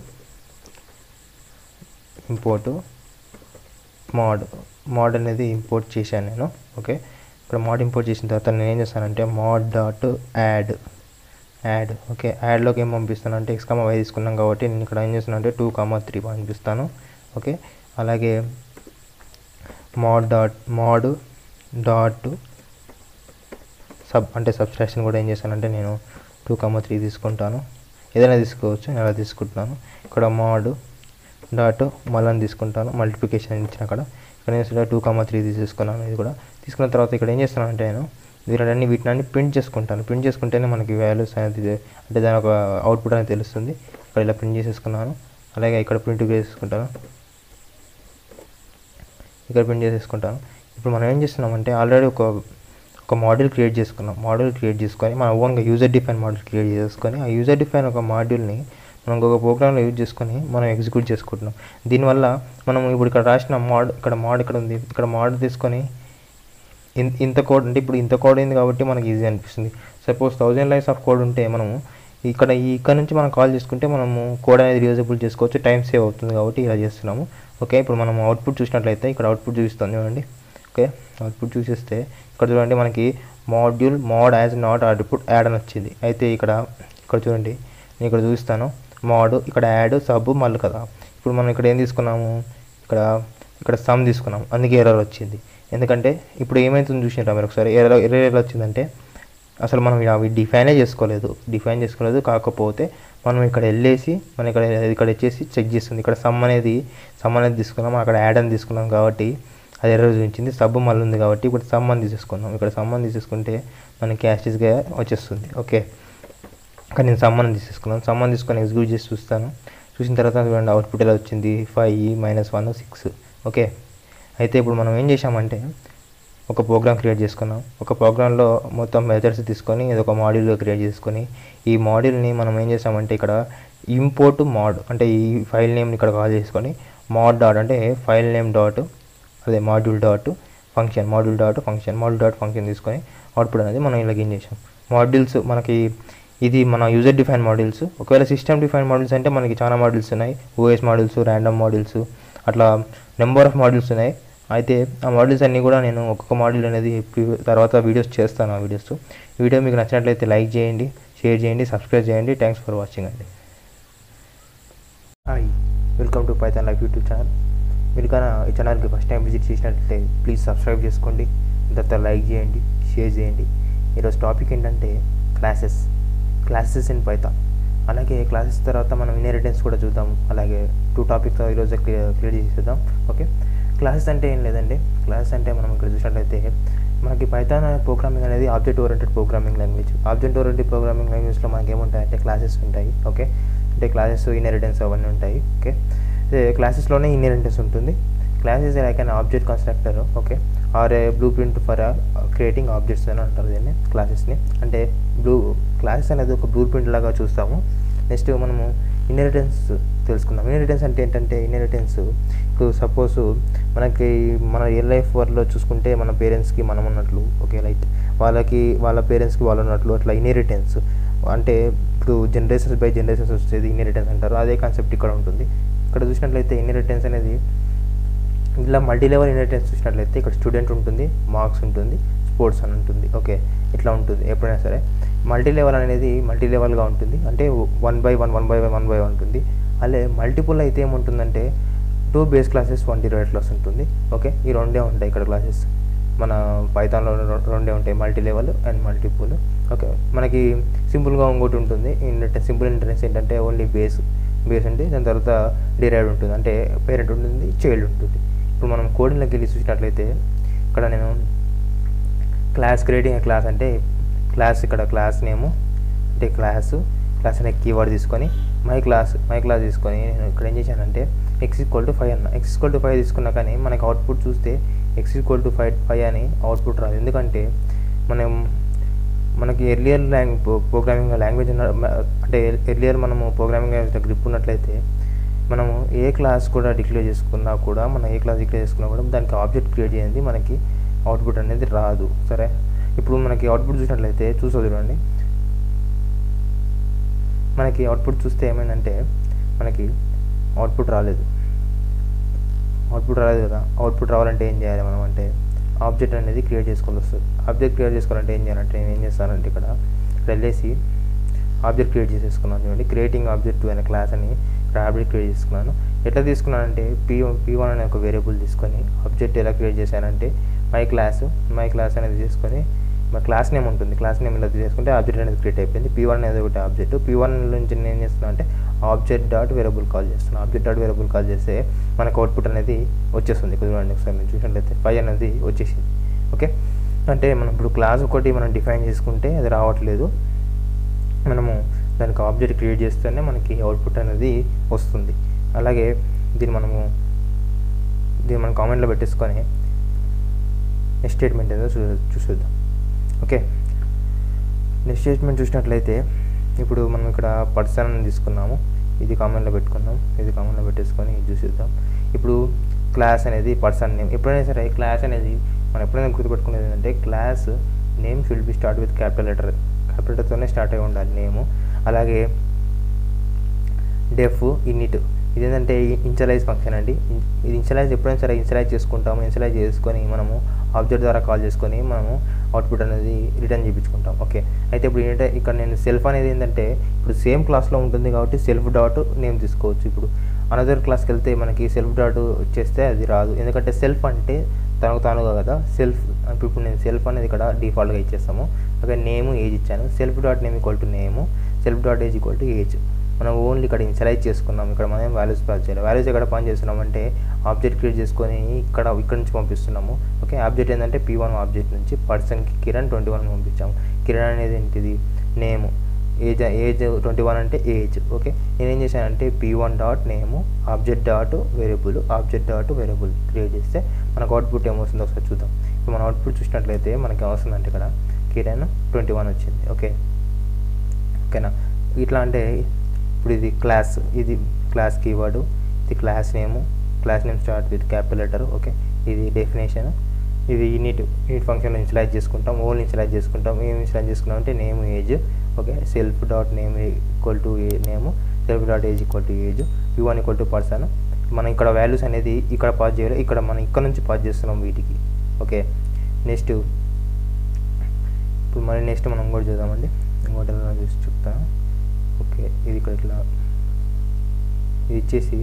ఇంపోర్టు మాడ్ మాడ్ అనేది ఇంపోర్ట్ చేశాను నేను ఓకే ఇక్కడ మాడ్ ఇంపోర్ట్ చేసిన తర్వాత నేను ఏం చేస్తానంటే mod dot add add okay యాడ్లోకి ఏం పంపిస్తాను అంటే ఎక్స్ కామా వై తీసుకున్నాం కాబట్టి నేను ఇక్కడ ఏం చేస్తాను అంటే టూ కామా త్రీ పంపిస్తాను ఓకే అలాగే mod dot mod dot sub అంటే సబ్స్ట్రాక్షన్ కూడా ఏం చేశానంటే నేను టూ కామా త్రీ తీసుకుంటాను ఏదైనా తీసుకోవచ్చు నేను అలా తీసుకుంటున్నాను ఇక్కడ మాడ్ డాట్ మళ్ళీ తీసుకుంటాను మల్టిప్లికేషన్ ఇచ్చిన అక్కడ ఇక్కడ నేను టూ కామా త్రీ తీసేసుకున్నాను ఇది కూడా తీసుకున్న తర్వాత ఇక్కడ ఏం చేస్తాను అంటే నేను వీటిని వీటిని ప్రింట్ చేసుకుంటాను ప్రింట్ చేసుకుంటేనే మనకి వాల్యూస్ అనేది అంటే దాని ఒక అవుట్పుట్ అనేది తెలుస్తుంది ఇక్కడ ఇలా ప్రింట్ చేసేసుకున్నాను అలాగే ఇక్కడ ప్రింట్ చేసుకుంటాను ఇక్కడ ప్రింట్ చేసేసుకుంటాను ఇప్పుడు మనం ఏం చేస్తున్నామంటే ఆల్రెడీ ఒక ఒక మోడల్ క్రియేట్ చేసుకున్నాం మోడల్ క్రియేట్ చేసుకొని మన ఓన్గా యూజర్ డిఫైన్ మోడల్ క్రియేట్ చేసుకొని ఆ యూజర్ డిఫైన్ ఒక మాడ్యూల్ని మనం ఇంకొక ప్రోగ్రామ్లో యూజ్ చేసుకొని మనం ఎగ్జిక్యూట్ చేసుకుంటున్నాం దీనివల్ల మనం ఇప్పుడు ఇక్కడ రాసిన మోడ్ ఇక్కడ మోడ్ ఇక్కడ ఉంది ఇక్కడ మోడ్ తీసుకొని ఇన్- ఇంత కోడ్ అంటే ఇప్పుడు ఇంత కోడ్ అయింది కాబట్టి మనకి ఈజీ అనిపిస్తుంది suppose thousand lines of code ఉంటే మనము ఇక్కడ ఈ ఇక్కడ నుంచి మనం కాల్ చేసుకుంటే మనము కోడ్ అనేది రియూజబుల్ చేసుకోవచ్చు టైం సేవ్ అవుతుంది కాబట్టి ఇలా చేస్తున్నాము ఓకే ఇప్పుడు మనం అవుట్పుట్ చూసినట్లయితే ఇక్కడ అవుట్పుట్ చూపిస్తాను చూడండి ఓకే అవుట్పుట్ చూసేస్తే ఇక్కడ చూడండి మనకి module mod has not output add అని వచ్చింది అయితే ఇక్కడ ఇక్కడ చూడండి నేను ఇక్కడ చూపిస్తాను మోడ్ ఇక్కడ యాడ్ సబ్ మళ్ళీ కదా ఇప్పుడు మనం ఇక్కడ ఏం తీసుకున్నాము ఇక్కడ ఇక్కడ సమ్ తీసుకున్నాం అందుకే ఎర్రర్ వచ్చింది ఎందుకంటే ఇప్పుడు ఏమైతుంది చూసినారా మీరు ఒకసారి ఎర్రర్ ఎర్రర్ ఎలా వచ్చిందంటే అసలు మనం అవి డిఫైనే చేసుకోలేదు డిఫైన్ చేసుకోలేదు కాకపోతే మనం ఇక్కడ వెళ్ళేసి మనం ఇక్కడ ఇక్కడ వచ్చేసి చెక్ చేస్తుంది ఇక్కడ సమ్ అనేది సమ్ అనేది తీసుకున్నాం అక్కడ యాడ్ అని తీసుకున్నాం కాబట్టి అది ఎర్రర్ చూపించింది సబ్ మళ్ళీ ఉంది కాబట్టి ఇప్పుడు సమ్ అని తీసేసుకున్నాం ఇక్కడ సమ్ అని తీసేసుకుంటే మనకి యాస్టిస్గా వచ్చేస్తుంది ఓకే కానీ నేను సమ్మన్ తీసేసుకున్నాను సమ్మన్ తీసుకొని ఎగ్జిక్యూట్ చేసి చూస్తాను చూసిన తర్వాత చూడండి అవుట్పుట్ ఎలా వచ్చింది five minus one six okay అయితే ఇప్పుడు మనం ఏం చేసామంటే ఒక ప్రోగ్రామ్ క్రియేట్ చేసుకున్నాం ఒక ప్రోగ్రాంలో మొత్తం మెథడ్స్ తీసుకొని ఇది ఒక మాడ్యూల్గా క్రియేట్ చేసుకొని ఈ మాడ్యూల్ని మనం ఏం చేసామంటే ఇక్కడ ఇంపోర్ట్ మాడ్ అంటే ఈ ఫైల్ నేమ్ని ఇక్కడ కాల్ చేసుకొని మాడ్ డాట్ అంటే ఫైల్ నేమ్ డాట్ అదే module dot function module dot function module dot function తీసుకొని అవుట్పుట్ అనేది మనం ఇలా గెయిన్ చేసాం మాడ్యూల్స్ మనకి ఇది మన యూజర్ డిఫైన్ మోడల్స్ ఒకవేళ సిస్టమ్ డిఫైన్ మోడల్స్ అంటే మనకి చాలా మోడల్స్ ఉన్నాయి ఓఎస్ మోడల్స్ ర్యాండమ్ మోడల్స్ అట్లా నెంబర్ ఆఫ్ మోడల్స్ ఉన్నాయి అయితే ఆ మోడల్స్ అన్నీ కూడా నేను ఒక్కొక్క మోడల్ అనేది ప్రివ్యూ తర్వాత వీడియోస్ చేస్తాను ఆ వీడియోస్ ఈ వీడియో మీకు నచ్చినట్లయితే లైక్ చేయండి షేర్ చేయండి సబ్స్క్రైబ్ చేయండి థ్యాంక్స్ ఫర్ వాచింగ్ అండి hi welcome to Python life YouTube channel మీరు కానీ ఈ ఛానల్కి ఫస్ట్ టైం విజిట్ చేసినట్లయితే ప్లీజ్ సబ్స్క్రైబ్ చేసుకోండి తర్వాత లైక్ చేయండి షేర్ చేయండి ఈరోజు టాపిక్ ఏంటంటే క్లాసెస్ క్లాసెస్ ఇన్ పైథాన్ అలాగే క్లాసెస్ తర్వాత మనం ఇన్హెరిటెన్స్ కూడా చూద్దాం అలాగే టూ టాపిక్స్ ఈరోజు క్లియర్ క్లియర్ చేసేద్దాం ఓకే క్లాసెస్ అంటే ఏం లేదండి క్లాసెస్ అంటే మనం ఇక్కడ చూసినట్లయితే మనకి పైథాన్ ప్రోగ్రామింగ్ అనేది object oriented programming language object oriented programming లాంగ్వేజ్లో మనకి ఏముంటాయంటే క్లాసెస్ ఉంటాయి ఓకే అంటే క్లాసెస్ ఇన్హెరిటెన్స్ అవన్నీ ఉంటాయి ఓకే క్లాసెస్లోనే ఇన్హెరిటెన్స్ ఉంటుంది classes like an object constructor okay or a blueprint for creating objects అని అంటారు దీన్ని క్లాసెస్ని అంటే బ్లూ క్లాసెస్ అనేది ఒక బ్లూ ప్రింట్ లాగా చూస్తాము నెక్స్ట్ మనము ఇన్హెరిటెన్స్ తెలుసుకుందాం ఇన్హెరిటెన్స్ అంటే ఏంటంటే ఇన్హెరిటెన్స్ ఇప్పుడు సపోజ్ మనకి మన రియల్ లైఫ్ వరల్డ్లో చూసుకుంటే మన పేరెంట్స్కి మనం ఉన్నట్లు ఓకే లైక్ వాళ్ళకి వాళ్ళ పేరెంట్స్కి వాళ్ళు ఉన్నట్లు అట్లా ఇన్హెరిటెన్స్ అంటే ఇప్పుడు జనరేషన్స్ బై జనరేషన్స్ వచ్చేది ఇన్హెరిటెన్స్ అంటారు అదే కాన్సెప్ట్ ఇక్కడ ఉంటుంది ఇక్కడ చూసినట్లయితే ఇన్హెరిటెన్స్ అనేది ఇలా మల్టీ లెవెల్ ఇన్హెరిటెన్స్ చూసినట్లయితే ఇక్కడ స్టూడెంట్ ఉంటుంది మార్క్స్ ఉంటుంది స్పోర్ట్స్ అని ఉంటుంది ఓకే ఇట్లా ఉంటుంది ఎప్పుడైనా సరే మల్టీ లెవెల్ అనేది మల్టీ లెవెల్గా ఉంటుంది అంటే one by one one by one one by one ఉంటుంది అలాగే మల్టిపుల్ అయితే ఏముంటుందంటే two base classes one divide class ఉంటుంది ఓకే ఈ రెండే ఉంటాయి ఇక్కడ క్లాసెస్ మన పైథాన్లో రెండే ఉంటాయి multi level and multiple okay మనకి సింపుల్గా ఇంకోటి ఉంటుంది ఇంటర్నెట్ సింపుల్ ఇంటర్నెస్ ఏంటంటే ఓన్లీ బేస్ బేస్ అంటే దాని తర్వాత డిరైవ్డ్ ఉంటుంది అంటే పేరెంట్ ఉంటుంది చైల్డ్ ఉంటుంది ఇప్పుడు మనం కోడింగ్లోకి వెళ్ళి చూసినట్లయితే ఇక్కడ నేను క్లాస్ క్రియేటింగ్ క్లాస్ అంటే క్లాస్ ఇక్కడ క్లాస్ నేము అంటే క్లాసు క్లాస్ అనే కీవర్డ్ తీసుకొని మై క్లాస్ మై క్లాస్ తీసుకొని నేను ఇక్కడ ఏం చేశానంటే ఎక్స్ ఈక్వల్ టు ఫైవ్ అన్న ఎక్స్ ఈక్వల్ టు ఫైవ్ తీసుకున్నా కానీ మనకి అవుట్పుట్ చూస్తే x equal to five five అని అవుట్పుట్ రాదు ఎందుకంటే మనం మనకి ఎర్లియర్ లాంగ్ ప్రోగ్రామింగ్ లాంగ్వేజ్ అంటే ఎర్లియర్ మనము ప్రోగ్రామింగ్ గ్రిప్ ఉన్నట్లయితే మనము ఏ క్లాస్ కూడా డిక్లేర్ చేసుకున్నా కూడా మనం ఏ క్లాస్ డిక్లేర్ చేసుకున్నా కూడా దానికి ఆబ్జెక్ట్ క్రియేట్ చేయండి మనకి అవుట్పుట్ అనేది రాదు సరే ఇప్పుడు మనకి అవుట్పుట్ చూసినట్లయితే చూసా చూడండి మనకి అవుట్పుట్ చూస్తే ఏమైందంటే మనకి అవుట్పుట్ రాలేదు అవుట్పుట్ రాలేదు కదా అవుట్పుట్ రావాలంటే ఏం చేయాలి మనం అంటే ఆబ్జెక్ట్ అనేది క్రియేట్ చేసుకోవాలి వస్తుంది ఆబ్జెక్ట్ క్రియేట్ చేసుకోవాలంటే ఏం చేయాలంటే నేను ఏం చేస్తానంటే ఇక్కడ ఇక్కడ వెళ్ళేసి ఆబ్జెక్ట్ క్రియేట్ చేసేసుకున్నాను చూడండి క్రియేటింగ్ ఆబ్జెక్ట్ అనే క్లాస్ అని ఇక్కడ ఆబ్జెక్ట్ క్రియేట్ చేసుకున్నాను ఎట్లా తీసుకున్నానంటే పీ పీ వన్ అనే ఒక వేరియబుల్ తీసుకొని ఆబ్జెక్ట్ ఎలా క్రియేట్ చేశానంటే మై క్లాస్ మై క్లాస్ అనేది తీసుకొని మా క్లాస్ నేమ్ ఉంటుంది క్లాస్ నేమ్ ఇలా తీసుకుంటే ఆబ్జెక్ట్ అనేది క్రియేట్ అయిపోయింది పీ వన్ అనేది ఒకటి ఆబ్జెక్ట్ పీ వన్ నుంచి నేను ఏం చేస్తున్నా అంటే ఆబ్జెక్ట్ డాట్ వేరియబుల్ కాల్ చేస్తున్నాను ఆబ్జెక్ట్ డాట్ వేరియబుల్ కాల్ చేస్తే మనకు అవుట్పుట్ అనేది వచ్చేస్తుంది చూడండి ఒకసారి మీరు చూసినట్లయితే ఫైవ్ అనేది వచ్చేసింది ఓకే అంటే మనం ఇప్పుడు క్లాస్ ఒకటి మనం డిఫైన్ చేసుకుంటే అది రావట్లేదు మనము దానికి ఆబ్జెక్ట్ క్రియేట్ చేస్తేనే మనకి అవుట్పుట్ అనేది వస్తుంది అలాగే దీన్ని మనము దీన్ని మనం కామెంట్లో పెట్టేసుకొని నెక్స్ట్ స్టేట్మెంట్ ఏదో చూ చూసేద్దాం ఓకే నెక్స్ట్ స్టేట్మెంట్ చూసినట్లయితే ఇప్పుడు మనం ఇక్కడ పర్సన్ తీసుకున్నాము ఇది కామెంట్లో పెట్టుకున్నాం ఇది కామెంట్లో పెట్టేసుకొని ఇది చూసేద్దాం ఇప్పుడు క్లాస్ అనేది పర్సన్ నేమ్ ఎప్పుడైనా సరే క్లాస్ అనేది మనం ఎప్పుడైనా గుర్తుపెట్టుకునేది ఏంటంటే class name should be start with capital letter capital లెటర్తోనే స్టార్ట్ అయి ఉండాలి నేము అలాగే డెఫ్ ఇన్నిట్ ఇదేంటంటే ఇన్షియలైజ్ ఫంక్షన్ అండి ఇది ఇన్షియలైజ్ ఎప్పుడైనా సరే ఇన్షియలైజ్ చేసుకుంటాము ఇన్షియలైజ్ చేసుకొని మనము ఆబ్జెక్ట్ ద్వారా కాల్ చేసుకొని మనము అవుట్పుట్ అనేది రిటర్న్ చేయించుకుంటాం ఓకే అయితే ఇప్పుడు ఏంటంటే ఇక్కడ నేను సెల్ఫ్ అనేది ఏంటంటే ఇప్పుడు సేమ్ క్లాస్లో ఉంటుంది కాబట్టి సెల్ఫ్ డాట్ నేమ్ తీసుకోవచ్చు ఇప్పుడు అనదర్ క్లాస్కి వెళ్తే మనకి సెల్ఫ్ డాట్ వచ్చేస్తే అది రాదు ఎందుకంటే సెల్ఫ్ అంటే తనకు తానుగా కదా సెల్ఫ్ ఇప్పుడు నేను సెల్ఫ్ అనేది ఇక్కడ డిఫాల్ట్గా ఇచ్చేస్తాము ఓకే నేమ్ ఏజ్ ఇచ్చాను self dot name equal to name self dot age equal to age మనం ఓన్లీ ఇక్కడ ఇన్సలైజ్ చేసుకున్నాం ఇక్కడ మనం వాల్యూస్ పాస్ చేయాలి వాల్యూస్ ఎక్కడ పాస్ చేస్తున్నామంటే ఆబ్జెక్ట్ క్రియేట్ చేసుకొని ఇక్కడ ఇక్కడ నుంచి పంపిస్తున్నాము ఓకే ఆబ్జెక్ట్ ఏంటంటే పీ వన్ ఆబ్జెక్ట్ నుంచి పర్సన్కి కిరణ్ ట్వంటీ వన్ పంపించాము కిరణ్ అనేది ఏంటిది name age age twenty one అంటే ఏజ్ ఓకే నేనేం చేశానంటే పీ వన్ డాట్ నేము object dot variable object dot variable create చేస్తే మనకు అవుట్పుట్ ఏమొస్తుందో ఒకసారి చూద్దాం ఇప్పుడు మన అవుట్పుట్ చూసినట్లయితే మనకి ఏమొస్తుందంటే ఇక్కడ కిరణ్ ట్వంటీ వన్ వచ్చింది ఓకే ఓకేనా ఇట్లా అంటే ఇప్పుడు ఇది క్లాస్ ఇది క్లాస్ కీవర్డ్ ఇది class name class name start with capital letter okay ఇది డెఫినేషన్ ఇది యూనిట్ యూనిట్ ఫంక్షన్ ఇన్షియలైజ్ చేసుకుంటాం ఓన్లీ ఇన్షియలైజ్ చేసుకుంటాం ఏం ఇన్షియలైజ్ చేసుకున్నాం అంటే name age okay self dot name equal to a name self dot age equal to age P one equal to person మనం ఇక్కడ వాల్యూస్ అనేది ఇక్కడ పాస్ చేయాలి ఇక్కడ మనం ఇక్కడ నుంచి పాస్ చేస్తున్నాం వీటికి ఓకే నెక్స్ట్ ఇప్పుడు మళ్ళీ నెక్స్ట్ మనం ఇంకోటి చూద్దామండి ఇంకోటి ఎలా చూసి చెప్తాను ఓకే ఇది ఇక్కడ ఇట్లా ఇది ఇచ్చేసి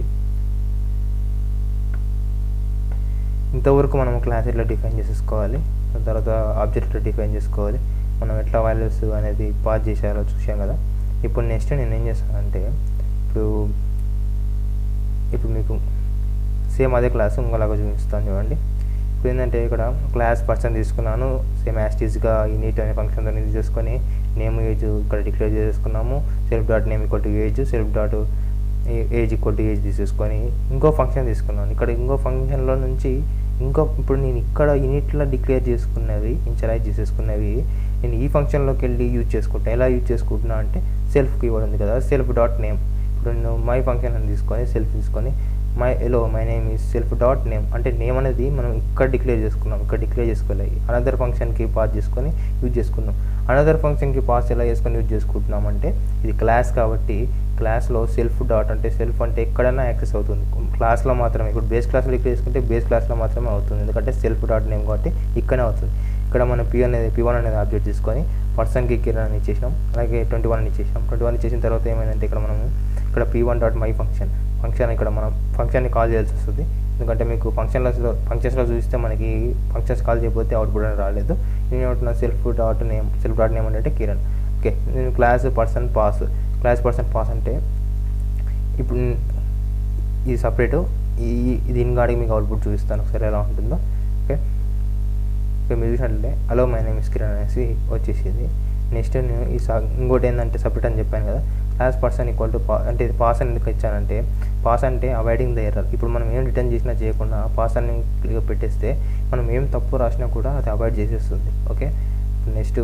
ఇంతవరకు మనం క్లాస్ ఎట్లా డిఫైన్ చేసేసుకోవాలి దాని తర్వాత ఆబ్జెక్ట్ ఎట్లా డిఫైన్ చేసుకోవాలి మనం ఎట్లా వాల్యూస్ అనేది పాస్ చేసేయాలో చూసాం కదా ఇప్పుడు నెక్స్ట్ నేను ఏం చేస్తానంటే ఇప్పుడు ఇప్పుడు మీకు సేమ్ అదే క్లాస్ ఇంకోలాగా చూపిస్తాను చూడండి ఇప్పుడు ఏంటంటే ఇక్కడ క్లాస్ పర్సన్ తీసుకున్నాను సేమ్ యాస్టీస్గా ఈ నీట్ అనే ఫంక్షన్ అనేది చేసుకొని నేమ్ ఏజ్ ఇక్కడ డిక్లేర్ చేసుకున్నాము self dot name equal to age self dot age equal to age తీసేసుకొని ఇంకో ఫంక్షన్ తీసుకున్నాను ఇక్కడ ఇంకో ఫంక్షన్లో నుంచి ఇంకో ఇప్పుడు నేను ఇక్కడ యూనిట్లో డిక్లేర్ చేసుకున్నవి ఇన్షియలైజ్ చేసేసుకున్నవి నేను ఈ ఫంక్షన్లోకి వెళ్ళి యూజ్ చేసుకుంటాను ఎలా యూజ్ చేసుకుంటున్నా అంటే సెల్ఫ్ కీవర్డ్ ఉంది కదా సెల్ఫ్ డాట్ నేమ్ ఇప్పుడు నేను మై ఫంక్షన్ అని తీసుకొని సెల్ఫ్ తీసుకొని మై ఎలో మై నేమ్ ఈ సెల్ఫ్ డాట్ నేమ్ అంటే నేమ్ అనేది మనం ఇక్కడ డిక్లేర్ చేసుకున్నాం ఇక్కడ డిక్లేర్ చేసుకోలేదు అనదర్ ఫంక్షన్కి పాస్ చేసుకొని యూజ్ చేసుకున్నాం అనదర్ ఫంక్షన్కి పాస్ ఎలా చేసుకొని యూజ్ చేసుకుంటున్నాం అంటే ఇది క్లాస్ కాబట్టి క్లాస్లో సెల్ఫ్ డాట్ అంటే సెల్ఫ్ అంటే ఎక్కడైనా యాక్సెస్ అవుతుంది క్లాస్లో మాత్రమే ఇప్పుడు బేస్ క్లాస్లో డిక్లేర్ చేసుకుంటే బేస్ క్లాస్లో మాత్రమే అవుతుంది ఎందుకంటే సెల్ఫ్ డాట్ నేమ్ కాబట్టి ఇక్కడనే అవుతుంది ఇక్కడ మనం పి అనేది పి వన్ అనేది ఆబ్జెక్ట్ తీసుకొని పర్సన్కి కిరణ్ అని ఇచ్చేసినాం అలాగే ట్వంటీ వన్ అని ఇచ్చేసినాం ట్వంటీ వన్ ఇచ్చేసిన తర్వాత ఏమైందంటే ఇక్కడ మనము ఇక్కడ P one dot my function function ఇక్కడ మనం ఫంక్షన్ని కాల్ చేయాల్సి వస్తుంది ఎందుకంటే మీకు ఫంక్షన్లో ఫంక్షన్స్లో చూస్తే మనకి ఫంక్షన్స్ కాల్ చేయకపోతే అవుట్పుట్ అనేది రాలేదు నేను ఏమంటున్నా self dot name self dot name అంటే కిరణ్ ఓకే నేను class person pass class person pass అంటే ఇప్పుడు ఇది సపరేట్ ఈ దీని కాడికి మీకు అవుట్పుట్ చూపిస్తాను ఒకసారి ఎలా ఉంటుందో ఓకే ఓకే మీరు చూసినట్లయితే hello my name is Kiran అనేసి వచ్చేసింది నెక్స్ట్ నేను ఈ సా ఇంకోటి ఏంటంటే సపరేట్ అని చెప్పాను కదా క్లాస్ పర్సన్ ఈక్వల్ టు పా అంటే పాస్ అని ఎందుకు ఇచ్చానంటే పాస్ అంటే అవాయిడింగ్ ద ఎర్రర్ ఇప్పుడు మనం ఏం రిటర్న్ చేసినా చేయకుండా పాస్ అని క్లియర్ పెట్టేస్తే మనం ఏం తప్పు రాసినా కూడా అది అవాయిడ్ చేసేస్తుంది ఓకే నెక్స్ట్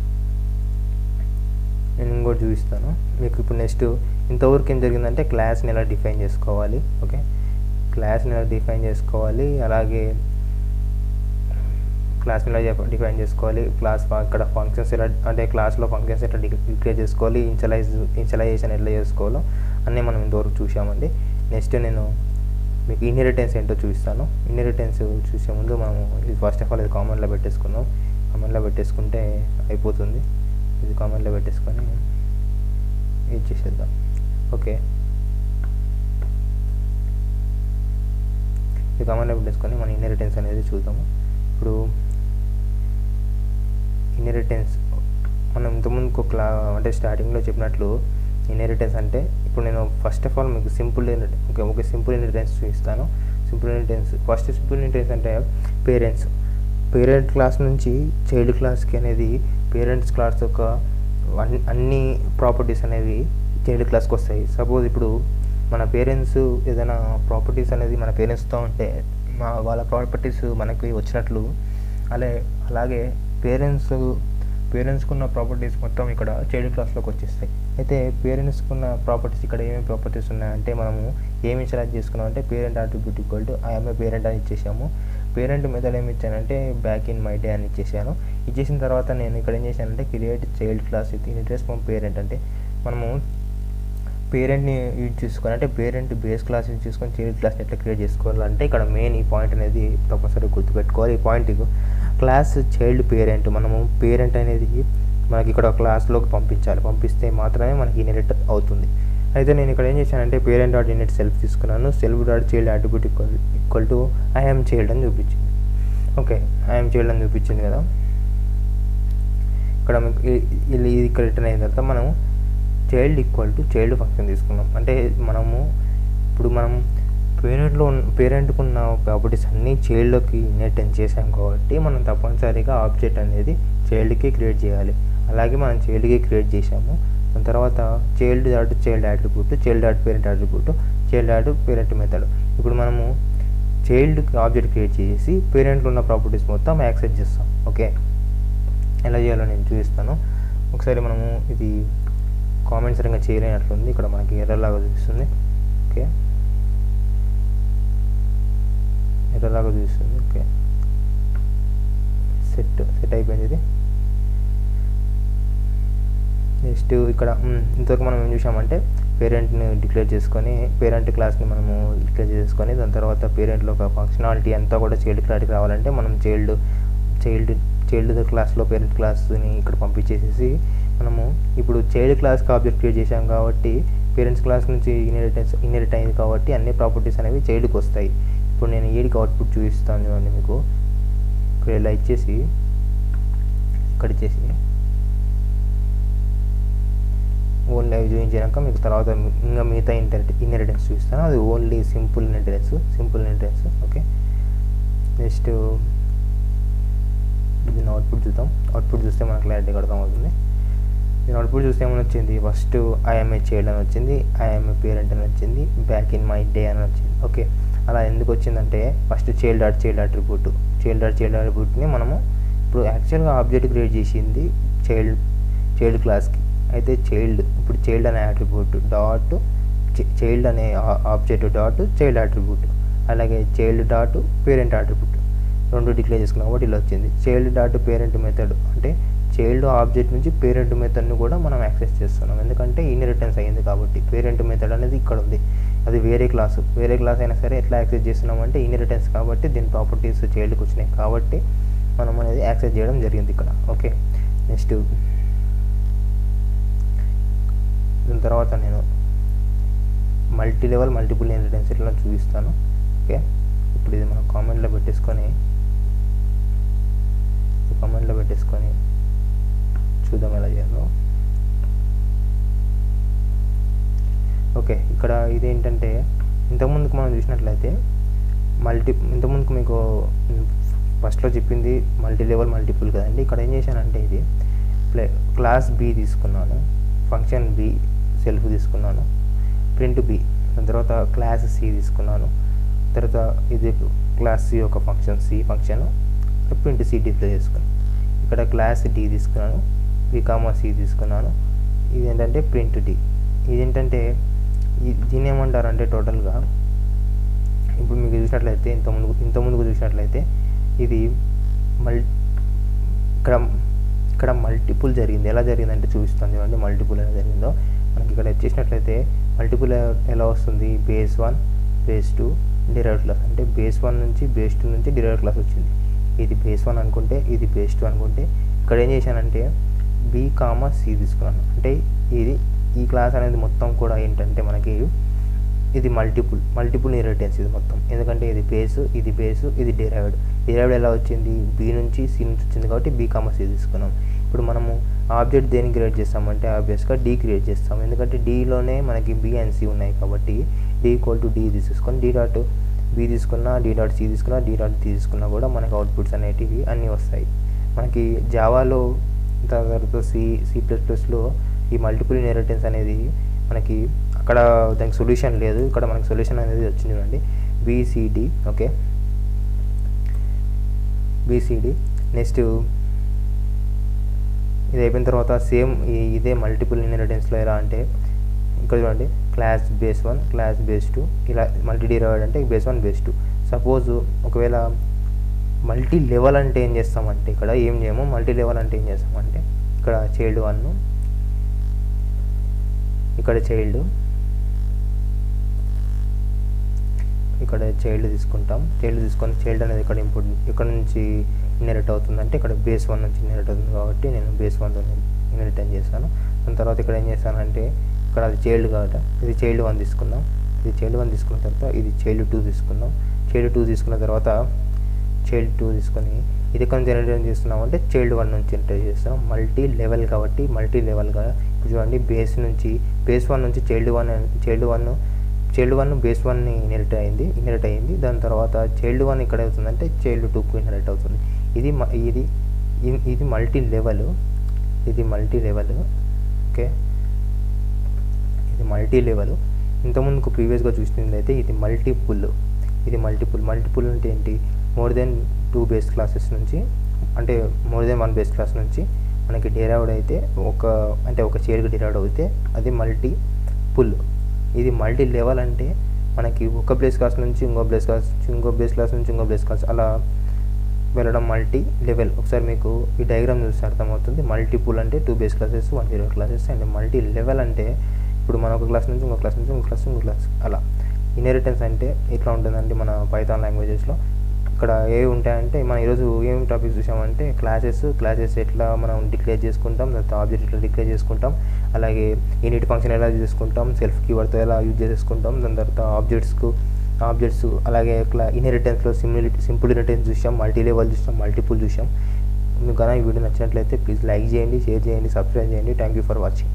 నేను ఇంకోటి చూపిస్తాను మీకు ఇప్పుడు నెక్స్ట్ ఇంతవరకు ఏం జరిగిందంటే క్లాస్ని ఎలా డిఫైన్ చేసుకోవాలి ఓకే క్లాస్ని ఎలా డిఫైన్ చేసుకోవాలి అలాగే క్లాస్ని ఎలా డిఫైన్ చేసుకోవాలి క్లాస్ ఇక్కడ ఫంక్షన్స్ ఎలా అంటే క్లాస్లో ఫంక్షన్స్ ఎట్లా డిక్లేర్ చేసుకోవాలి ఇన్షలైజ్ ఇన్షలైజేషన్ ఎట్లా చేసుకోవాలో అన్నీ మనం ఇంతవరకు చూసామండి నెక్స్ట్ నేను మీకు ఇన్హెరిటెన్స్ ఏంటో చూపిస్తాను ఇన్హెరిటెన్స్ చూసే ముందు మనం ఇది ఫస్ట్ ఆఫ్ ఆల్ ఇది కామన్లో పెట్టేసుకుందాం కామన్లో పెట్టేసుకుంటే అయిపోతుంది ఇది కామన్లో పెట్టేసుకొని ఇది చేసేద్దాం ఓకే ఇది కామన్లో పెట్టేసుకొని మన ఇన్హెరిటెన్స్ అనేది చూద్దాము ఇప్పుడు ఇన్హెరిటెన్స్ మనం ఇంతకుముందు ఒక అంటే స్టార్టింగ్లో చెప్పినట్లు ఇన్హెరిటెన్స్ అంటే ఇప్పుడు నేను ఫస్ట్ ఆఫ్ ఆల్ మీకు సింపుల్ ఓకే ఒక సింపుల్ ఇన్హెరిటెన్స్ చూపిస్తాను simple inheritance first simple inheritance అంటే పేరెంట్స్ పేరెంట్ క్లాస్ నుంచి చైల్డ్ క్లాస్కి అనేది పేరెంట్స్ క్లాస్ యొక్క అన్ని ప్రాపర్టీస్ అనేవి చైల్డ్ క్లాస్కి వస్తాయి సపోజ్ ఇప్పుడు మన పేరెంట్స్ ఏదైనా ప్రాపర్టీస్ అనేది మన పేరెంట్స్తో ఉంటే మా వాళ్ళ ప్రాపర్టీస్ మనకి వచ్చినట్లు అలా అలాగే పేరెంట్స్ పేరెంట్స్కి ఉన్న ప్రాపర్టీస్ మొత్తం ఇక్కడ చైల్డ్ క్లాస్లోకి వచ్చేస్తాయి అయితే పేరెంట్స్కి ఉన్న ప్రాపర్టీస్ ఇక్కడ ఏమేమి ప్రాపర్టీస్ ఉన్నాయంటే మనము ఏమి ఇన్షియలైజ్ చేసుకున్నాం అంటే parent attribute equal to I'm parent అని ఇచ్చేసాము పేరెంట్ మెథడ్ ఏమి ఇచ్చానంటే బ్యాక్ ఇన్ మై డే అని ఇచ్చేసాను ఇచ్చేసిన తర్వాత నేను ఇక్కడ ఏం చేశానంటే create child class with interest from parent అంటే మనము పేరెంట్ని యూజ్ చేసుకొని అంటే పేరెంట్ బేస్ క్లాస్ యూజ్ చేసుకొని చైల్డ్ క్లాస్ని ఎట్లా క్రియేట్ చేసుకోవాలంటే ఇక్కడ మెయిన్ ఈ పాయింట్ అనేది తప్పనిసరిగా గుర్తుపెట్టుకోవాలి ఈ పాయింట్ క్లాస్ చైల్డ్ పేరెంట్ మనము పేరెంట్ అనేది మనకి ఇక్కడ క్లాస్లోకి పంపించాలి పంపిస్తే మాత్రమే మనకి ఇన్హెరిట్ అవుతుంది అయితే నేను ఇక్కడ ఏం చేశానంటే పేరెంట్ డాట్ ఇన్హెట్ సెల్ఫ్ తీసుకున్నాను self dot child attribute equal equal to I'm child అని చూపించింది ఓకే ఐఎమ్ చైల్డ్ అని చూపించింది కదా ఇక్కడ మీకు ఇది ఇక్కడ రిటర్న్ అయిన తర్వాత మనం child equal to child function తీసుకున్నాం అంటే మనము ఇప్పుడు మనం పేరెంట్లో ఉన్న పేరెంట్కి ఉన్న ప్రాపర్టీస్ అన్నీ చైల్డ్లోకి ఇన్హెరిటెన్స్ చేసాం కాబట్టి మనం తప్పనిసరిగా ఆబ్జెక్ట్ అనేది చైల్డ్కి క్రియేట్ చేయాలి అలాగే మనం చైల్డ్కి క్రియేట్ చేసాము దాని తర్వాత child dot child attribute child dot parent attribute child dot parent method ఇప్పుడు మనము చైల్డ్ ఆబ్జెక్ట్ క్రియేట్ చేసి పేరెంట్లో ఉన్న ప్రాపర్టీస్ మొత్తం యాక్సెస్ చేస్తాం ఓకే ఎలా చేయాలో నేను చూపిస్తాను ఒకసారి మనము ఇది కామెంట్స్ సరిగ్గా చేయలేనట్లుంది ఇక్కడ మనకి ఎర్రలాగా చూపిస్తుంది ఓకే ఎర్రలాగా చూపిస్తుంది ఓకే సెట్ సెట్ అయిపోయింది ఇది నెక్స్ట్ ఇక్కడ మ్, ఇంతవరకు మనం ఏం చూసామంటే పేరెంట్ని డిక్లేర్ చేసుకొని పేరెంట్ క్లాస్ని మనము డిక్లేర్ చేసుకొని దాని తర్వాత పేరెంట్లో ఒక ఫంక్షనాలిటీ అంతా కూడా చైల్డ్ క్లాస్కి రావాలంటే మనం చైల్డ్ చైల్డ్ చైల్డ్ క్లాస్లో పేరెంట్ క్లాస్ని ఇక్కడ పంపించేసేసి మనము ఇప్పుడు చైల్డ్ క్లాస్కి ఆబ్జెక్ట్ క్రియేట్ చేసాం కాబట్టి పేరెంట్స్ క్లాస్ నుంచి ఇన్హెరిటెన్స్ ఇన్హెరిట్ అయింది కాబట్టి అన్ని ప్రాపర్టీస్ అనేవి చైల్డ్కి వస్తాయి ఇప్పుడు నేను ఏడికి అవుట్పుట్ చూపిస్తాను చూడండి మీకు ఇక్కడ ఇలా ఇచ్చేసి ఇక్కడ ఇచ్చేసి ఓన్లీ అవి చూపించాక మీకు తర్వాత ఇంకా మిగతా ఇంటర్ ఇన్హెరిటెన్స్ చూపిస్తాను అది only simple inheritance simple inheritance okay next దీని అవుట్పుట్ చూద్దాం అవుట్పుట్ చూస్తే మనకు క్లారిటీగా అర్థమవుతుంది దీని అవుట్పుట్ చూస్తే ఏమైనా వచ్చింది ఫస్ట్ ఐఎంఏ చైల్డ్ అని వచ్చింది ఐఎంఏ పేరెంట్ అని వచ్చింది బ్యాక్ ఇన్ మై డే అని వచ్చింది ఓకే అలా ఎందుకు వచ్చిందంటే first child dot child attribute child dot child అట్రిబ్యూట్ని మనము ఇప్పుడు యాక్చువల్గా ఆబ్జెక్ట్ క్రియేట్ చేసింది చైల్డ్ చైల్డ్ క్లాస్కి అయితే చైల్డ్ ఇప్పుడు చైల్డ్ అనే అట్రిబ్యూట్ డాట్ చైల్డ్ అనే ఆబ్జెక్ట్ డాట్ చైల్డ్ అట్రిబ్యూట్ అలాగే చైల్డ్ డాట్ పేరెంట్ అట్రిబ్యూట్ రెండు డిక్లేర్ చేసుకున్నాం కాబట్టి ఇలా వచ్చింది చైల్డ్ డాట్ పేరెంట్ మెథడ్ అంటే చైల్డ్ ఆబ్జెక్ట్ నుంచి పేరెంట్ మెథడ్ని కూడా మనం యాక్సెస్ చేస్తున్నాం ఎందుకంటే ఇన్హెరిటెన్స్ అయ్యింది కాబట్టి పేరెంట్ మెథడ్ అనేది ఇక్కడ ఉంది అది వేరే క్లాసు వేరే క్లాస్ అయినా సరే ఎట్లా యాక్సెస్ చేస్తున్నాం అంటే ఇన్హెరిటెన్స్ కాబట్టి దీని ప్రాపర్టీస్ చైల్డ్కి వచ్చినాయి కాబట్టి మనం అనేది యాక్సెస్ చేయడం జరిగింది ఇక్కడ ఓకే నెక్స్ట్ దాని తర్వాత నేను మల్టీ లెవెల్ మల్టిపుల్ ఇన్హెరిటెన్స్ ఇట్లా చూపిస్తాను ఓకే ఇప్పుడు ఇది మనం కామెంట్లో పెట్టేసుకొని కామెంట్లో పెట్టేసుకొని చూద్దాం ఎలా చేయాలో ఓకే ఇక్కడ ఇదేంటంటే ఇంతకుముందుకు మనం చూసినట్లయితే మల్టీ ఇంతకుముందుకు మీకు ఫస్ట్లో చెప్పింది మల్టీ లెవెల్ మల్టిపుల్ కదండి ఇక్కడ ఏం చేశానంటే ఇది ప్లే క్లాస్ బి తీసుకున్నాను ఫంక్షన్ బి సెల్ఫ్ తీసుకున్నాను ప్రింట్ బి దాని తర్వాత క్లాస్ సి తీసుకున్నాను తర్వాత ఇది క్లాస్ సి ఒక function C function print C display చేసుకున్నాను ఇక్కడ క్లాస్ డి తీసుకున్నాను బి కామా సి తీసుకున్నాను ఇది ఏంటంటే ప్రింట్ డి ఇదేంటంటే ఈ- దీన్ని ఏమంటారంటే టోటల్గా ఇప్పుడు మీకు చూసినట్లయితే ఇంత ముందు ఇంత ముందుకు చూసినట్లయితే ఇది మల్ ఇక్కడ ఇక్కడ మల్టిపుల్ జరిగింది ఎలా జరిగిందంటే చూపిస్తాను చూడండి మల్టిపుల్ ఎలా జరిగిందో మనకి ఇక్కడ వచ్చేసినట్లయితే మల్టిపుల్ ఎలా వస్తుంది base one base two derive class అంటే బేస్ వన్ నుంచి బేస్ టూ నుంచి డిరైవ్ క్లాస్ వచ్చింది ఇది బేస్ వన్ అనుకుంటే ఇది బేస్ టూ అనుకుంటే ఇక్కడ ఏం చేశానంటే బి కామా సి తీసుకున్నాను అంటే ఇది ఈ క్లాస్ అనేది మొత్తం కూడా ఏంటంటే మనకి ఇది మల్టిపుల్ మల్టిపుల్ ఇన్హెరిటెన్స్ ఇది మొత్తం ఎందుకంటే ఇది బేస్ ఇది బేస్ ఇది డిరైవ్డ్ డిరైవ్డ్ ఎలా వచ్చింది బి నుంచి సి నుంచి వచ్చింది కాబట్టి బి కామర్స్ సి తీసుకున్నాం ఇప్పుడు మనము ఆబ్జెక్ట్ దేని క్రియేట్ చేస్తామంటే ఆబ్వియస్గా డి క్రియేట్ చేస్తాం ఎందుకంటే డీలోనే మనకి బి అండ్ సి ఉన్నాయి కాబట్టి డి ఈక్వల్ టు డి తీసేసుకొని డి డాట్ బి తీసుకున్నా డి డాట్ సి తీసుకున్నా డి డాట్ డి తీసుకున్నా కూడా మనకి అవుట్పుట్స్ అనేటివి అన్నీ వస్తాయి మనకి జావాలో తర్వాత సి సి ప్లస్ ప్లస్లో ఈ మల్టిపుల్ ఇన్హెరిటెన్స్ అనేది మనకి అక్కడ దానికి సొల్యూషన్ లేదు ఇక్కడ మనకి సొల్యూషన్ అనేది వచ్చింది చూడండి బీసీడి ఓకే బీసీడి నెక్స్ట్ ఇది అయిపోయిన తర్వాత సేమ్ ఇదే మల్టిపుల్ ఇన్హెరిటెన్స్లో ఎలా అంటే ఇక్కడ చూడండి class base one class base two ఇలా మల్టీ డిరైవ్డ్ అంటే base one base two suppose ఒకవేళ మల్టీ లెవెల్ అంటే ఏం చేస్తామంటే ఇక్కడ ఏం చేయము మల్టీ లెవెల్ అంటే ఏం చేస్తామంటే ఇక్కడ చైల్డ్ వన్ ఇక్కడ చైల్డ్ ఇక్కడ చైల్డ్ తీసుకుంటాం చైల్డ్ తీసుకొని చైల్డ్ అనేది ఇక్కడ ఇంపుట్ ఇక్కడ నుంచి ఇన్హెరిట్ అవుతుందంటే ఇక్కడ బేస్ వన్ నుంచి ఇన్హెరిట్ అవుతుంది కాబట్టి నేను బేస్ వన్తో ఇన్హెరిట్ అని చేస్తాను దాని తర్వాత ఇక్కడ ఏం చేస్తానంటే ఇక్కడ అది చైల్డ్ కాబట్టి ఇది చైల్డ్ వన్ తీసుకుందాం ఇది చైల్డ్ వన్ తీసుకున్న తర్వాత ఇది చైల్డ్ టూ తీసుకుందాం చైల్డ్ టూ తీసుకున్న తర్వాత చైల్డ్ టూ తీసుకొని ఇది ఎక్కడ నుంచి జనరేట్ చేస్తున్నాం అంటే చైల్డ్ వన్ నుంచి జనరేట్ చేస్తున్నాం మల్టీ లెవెల్ కాబట్టి మల్టీ లెవెల్గా ఇప్పుడు చూడండి బేస్ నుంచి బేస్ వన్ నుంచి child one child one child one base వన్ని ఇన్హెరిట్ అయింది ఇన్హెరిట్ అయింది దాని తర్వాత చైల్డ్ వన్ ఇక్కడ అవుతుందంటే చైల్డ్ టూకు ఇన్హెరిట్ అవుతుంది ఇది మ- ఇది ఇ- ఇది మల్టీ లెవెల్ ఇది మల్టీ లెవెల్ ఓకే ఇది మల్టీ లెవెల్ ఇంతకుముందుకు ప్రీవియస్గా చూసింది అయితే ఇది మల్టిపుల్ ఇది మల్టిపుల్ మల్టిపుల్ అంటే ఏంటి more than two base classes నుంచి అంటే more than one base class నుంచి మనకి డిరైవ్డ్ అయితే ఒక అంటే ఒక చైర్కి డిరైవ్డ్ అయితే అది మల్టీ పుల్ ఇది మల్టీ లెవెల్ అంటే మనకి ఒక బేస్ క్లాస్ నుంచి ఇంకో బేస్ క్లాస్ నుంచి ఇంకో బేస్ క్లాస్ నుంచి ఇంకో బేస్ క్లాస్ అలా వెళ్ళడం మల్టీ లెవెల్ ఒకసారి మీకు ఈ డయాగ్రామ్ చూస్తే అర్థమవుతుంది మల్టిపుల్ అంటే two base classes one zero classes and multi level అంటే ఇప్పుడు మన ఒక క్లాస్ నుంచి ఇంకో క్లాస్ నుంచి ఇంకో క్లాస్ ఇంకో క్లాస్ అలా ఇన్హెరిటెన్స్ అంటే ఇట్లా ఉంటుందండి మన పైథాన్ లాంగ్వేజెస్లో ఇక్కడ ఏవి ఉంటాయంటే మనం ఈరోజు ఏం టాపిక్స్ చూసామంటే క్లాసెస్ క్లాసెస్ ఎట్లా మనం డిక్లేర్ చేసుకుంటాం తర్వాత ఆబ్జెక్ట్ ఎట్లా డిక్లేర్ చేసుకుంటాం అలాగే యూనిట్ ఫంక్షన్ ఎలా యూజ్ చేసుకుంటాం సెల్ఫ్ కీవర్డ్తో ఎలా యూజ్ చేసుకుంటాం దాని తర్వాత ఆబ్జెక్ట్స్కు ఆబ్జెక్ట్స్ అలాగే ఇట్లా ఇన్హెరిటెన్స్లో సిమ్యులిటీ సింపుల్ ఇన్హెరిటెన్స్ చూసాం మల్టీ లెవెల్ చూసాం మల్టిపుల్ చూసాం మీకు కానీ ఈ వీడియో నచ్చినట్లయితే ప్లీజ్ లైక్ చేయండి షేర్ చేయండి సబ్స్క్రైబ్ చేయండి thank you for watching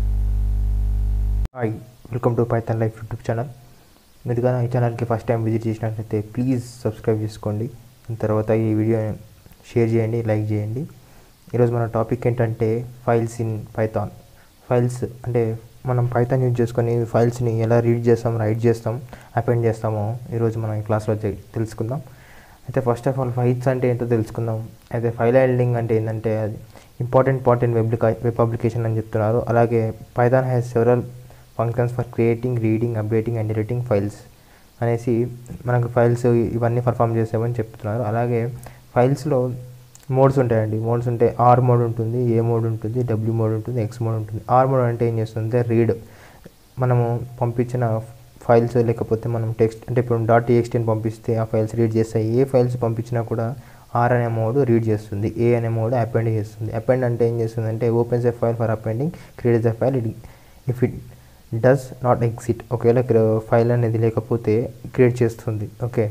hi welcome to Python life YouTube channel మీరు కానీ ఈ ఛానల్కి ఫస్ట్ టైం విజిట్ చేసినట్లయితే ప్లీజ్ సబ్స్క్రైబ్ చేసుకోండి దాని తర్వాత ఈ వీడియో షేర్ చేయండి లైక్ చేయండి ఈరోజు మన టాపిక్ ఏంటంటే ఫైల్స్ ఇన్ పైథాన్ ఫైల్స్ అంటే మనం పైథాన్ యూజ్ చేసుకొని ఫైల్స్ని ఎలా రీడ్ చేస్తాం రైట్ చేస్తాం అపెండ్ చేస్తామో ఈరోజు మనం ఈ క్లాస్లో తె- తెలుసుకుందాం అయితే ఫస్ట్ ఆఫ్ ఆల్ ఫైల్స్ అంటే ఏంటో తెలుసుకుందాం అయితే ఫైల్ హైల్డింగ్ అంటే ఏంటంటే అది important part in web web application అని చెప్తున్నారు అలాగే Python has several functions for creating reading updating and editing files అనేసి మనకు ఫైల్స్ ఇవన్నీ పర్ఫామ్ చేసామని చెప్తున్నారు అలాగే ఫైల్స్లో మోడ్స్ ఉంటాయండి మోడ్స్ ఉంటాయి ఆర్ మోడ్ ఉంటుంది ఏ మోడ్ ఉంటుంది డబ్ల్యూ మోడ్ ఉంటుంది ఎక్స్ మోడ్ ఉంటుంది ఆర్ మోడ్ అంటే ఏం చేస్తుంది రీడ్ మనము పంపించిన ఫైల్స్ లేకపోతే మనం టెక్స్ట్ అంటే ఇప్పుడు డాట్ టీఎక్స్టీని పంపిస్తే ఆ ఫైల్స్ రీడ్ చేస్తాయి ఏ ఫైల్స్ పంపించినా కూడా ఆర్ అనే మోడ్ రీడ్ చేస్తుంది ఏ అనే మోడ్ అపెండ్ చేస్తుంది అపెండ్ అంటే ఏం చేస్తుంది అంటే opens a file for appending create the file if it does not exit ఒకవేళ ఫైల్ అనేది లేకపోతే క్రియేట్ చేస్తుంది ఓకే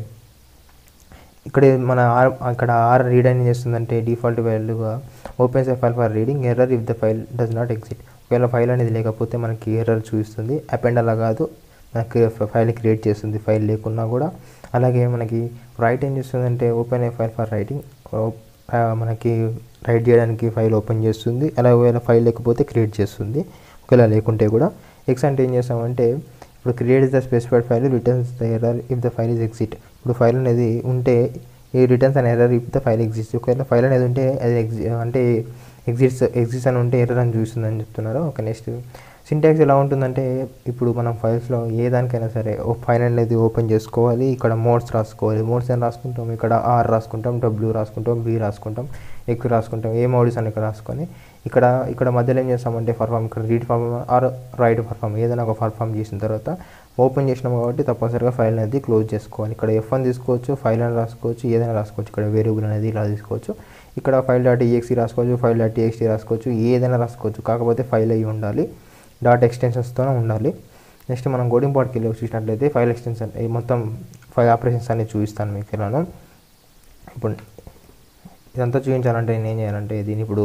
ఇక్కడ మన ఆర్ అక్కడ ఆర్ రీడ్ అని చేస్తుందంటే డిఫాల్ట్ వాల్యూగా opens a file for reading error if the file does not exit ఒకవేళ ఫైల్ అనేది లేకపోతే మనకి ఎర్రర్ చూపిస్తుంది అపెండ్ అలా కాదు మనకి ఫైల్ క్రియేట్ చేస్తుంది ఫైల్ లేకున్నా కూడా అలాగే మనకి రైట్ ఏం చేస్తుందంటే open a file for writing మనకి రైట్ చేయడానికి ఫైల్ ఓపెన్ చేస్తుంది అలా ఒకవేళ ఫైల్ లేకపోతే క్రియేట్ చేస్తుంది ఒకవేళ లేకుంటే కూడా ఎక్స్ అంటే ఏం చేస్తామంటే ఇప్పుడు create the specified file returns the error if the file is exit ఇప్పుడు ఫైల్ అనేది ఉంటే ఈ returns an error if the file exist ఒకవేళ ఫైల్ అనేది ఉంటే అది ఎగ్జి అంటే ఎగ్జిట్స్ ఎగ్జిట్స్ అని ఉంటే ఎర్రర్ అని చూస్తుందని చెప్తున్నారు ఓకే నెక్స్ట్ సింటాక్స్ ఎలా ఉంటుందంటే ఇప్పుడు మనం ఫైల్స్లో ఏ దానికైనా సరే ఓ ఫైల్ అనేది ఓపెన్ చేసుకోవాలి ఇక్కడ మోడ్స్ రాసుకోవాలి మోడ్స్ అని రాసుకుంటాం ఇక్కడ ఆర్ రాసుకుంటాం డబ్ల్యూ రాసుకుంటాం బి రాసుకుంటాం ఎక్ రాసుకుంటాం ఏ మోడ్స్ అని ఇక్కడ రాసుకొని ఇక్కడ ఇక్కడ మధ్యలో ఏం చేస్తామంటే పర్ఫామ్ ఇక్కడ read perform or write perform ఏదైనా ఒక పర్ఫామ్ చేసిన తర్వాత ఓపెన్ చేసినాం కాబట్టి తప్పనిసరిగా ఫైల్ అనేది క్లోజ్ చేసుకోవాలి ఇక్కడ ఎఫ్ అని తీసుకోవచ్చు ఫైల్ అని రాసుకోవచ్చు ఏదైనా రాసుకోవచ్చు ఇక్కడ వేరియబుల్ అనేది ఇలా తీసుకోవచ్చు ఇక్కడ ఫైల్ డాట్ ఈఎక్సీ రాసుకోవచ్చు ఫైల్ డాట్ టీఎక్స్టీ రాసుకోవచ్చు ఏదైనా రాసుకోవచ్చు కాకపోతే ఫైల్ అయ్యి ఉండాలి డాట్ ఎక్స్టెన్షన్స్తోనే ఉండాలి నెక్స్ట్ మనం కోడింగ్ పార్ట్కి వెళ్ళి చూసినట్లయితే ఫైల్ ఎక్స్టెన్షన్ ఈ మొత్తం ఫైల్ ఆపరేషన్స్ అన్ని చూపిస్తాను మీకు ఇలాను ఇప్పుడు ఇదంతా చూపించాలంటే నేను ఏం చేయాలంటే దీన్ని ఇప్పుడు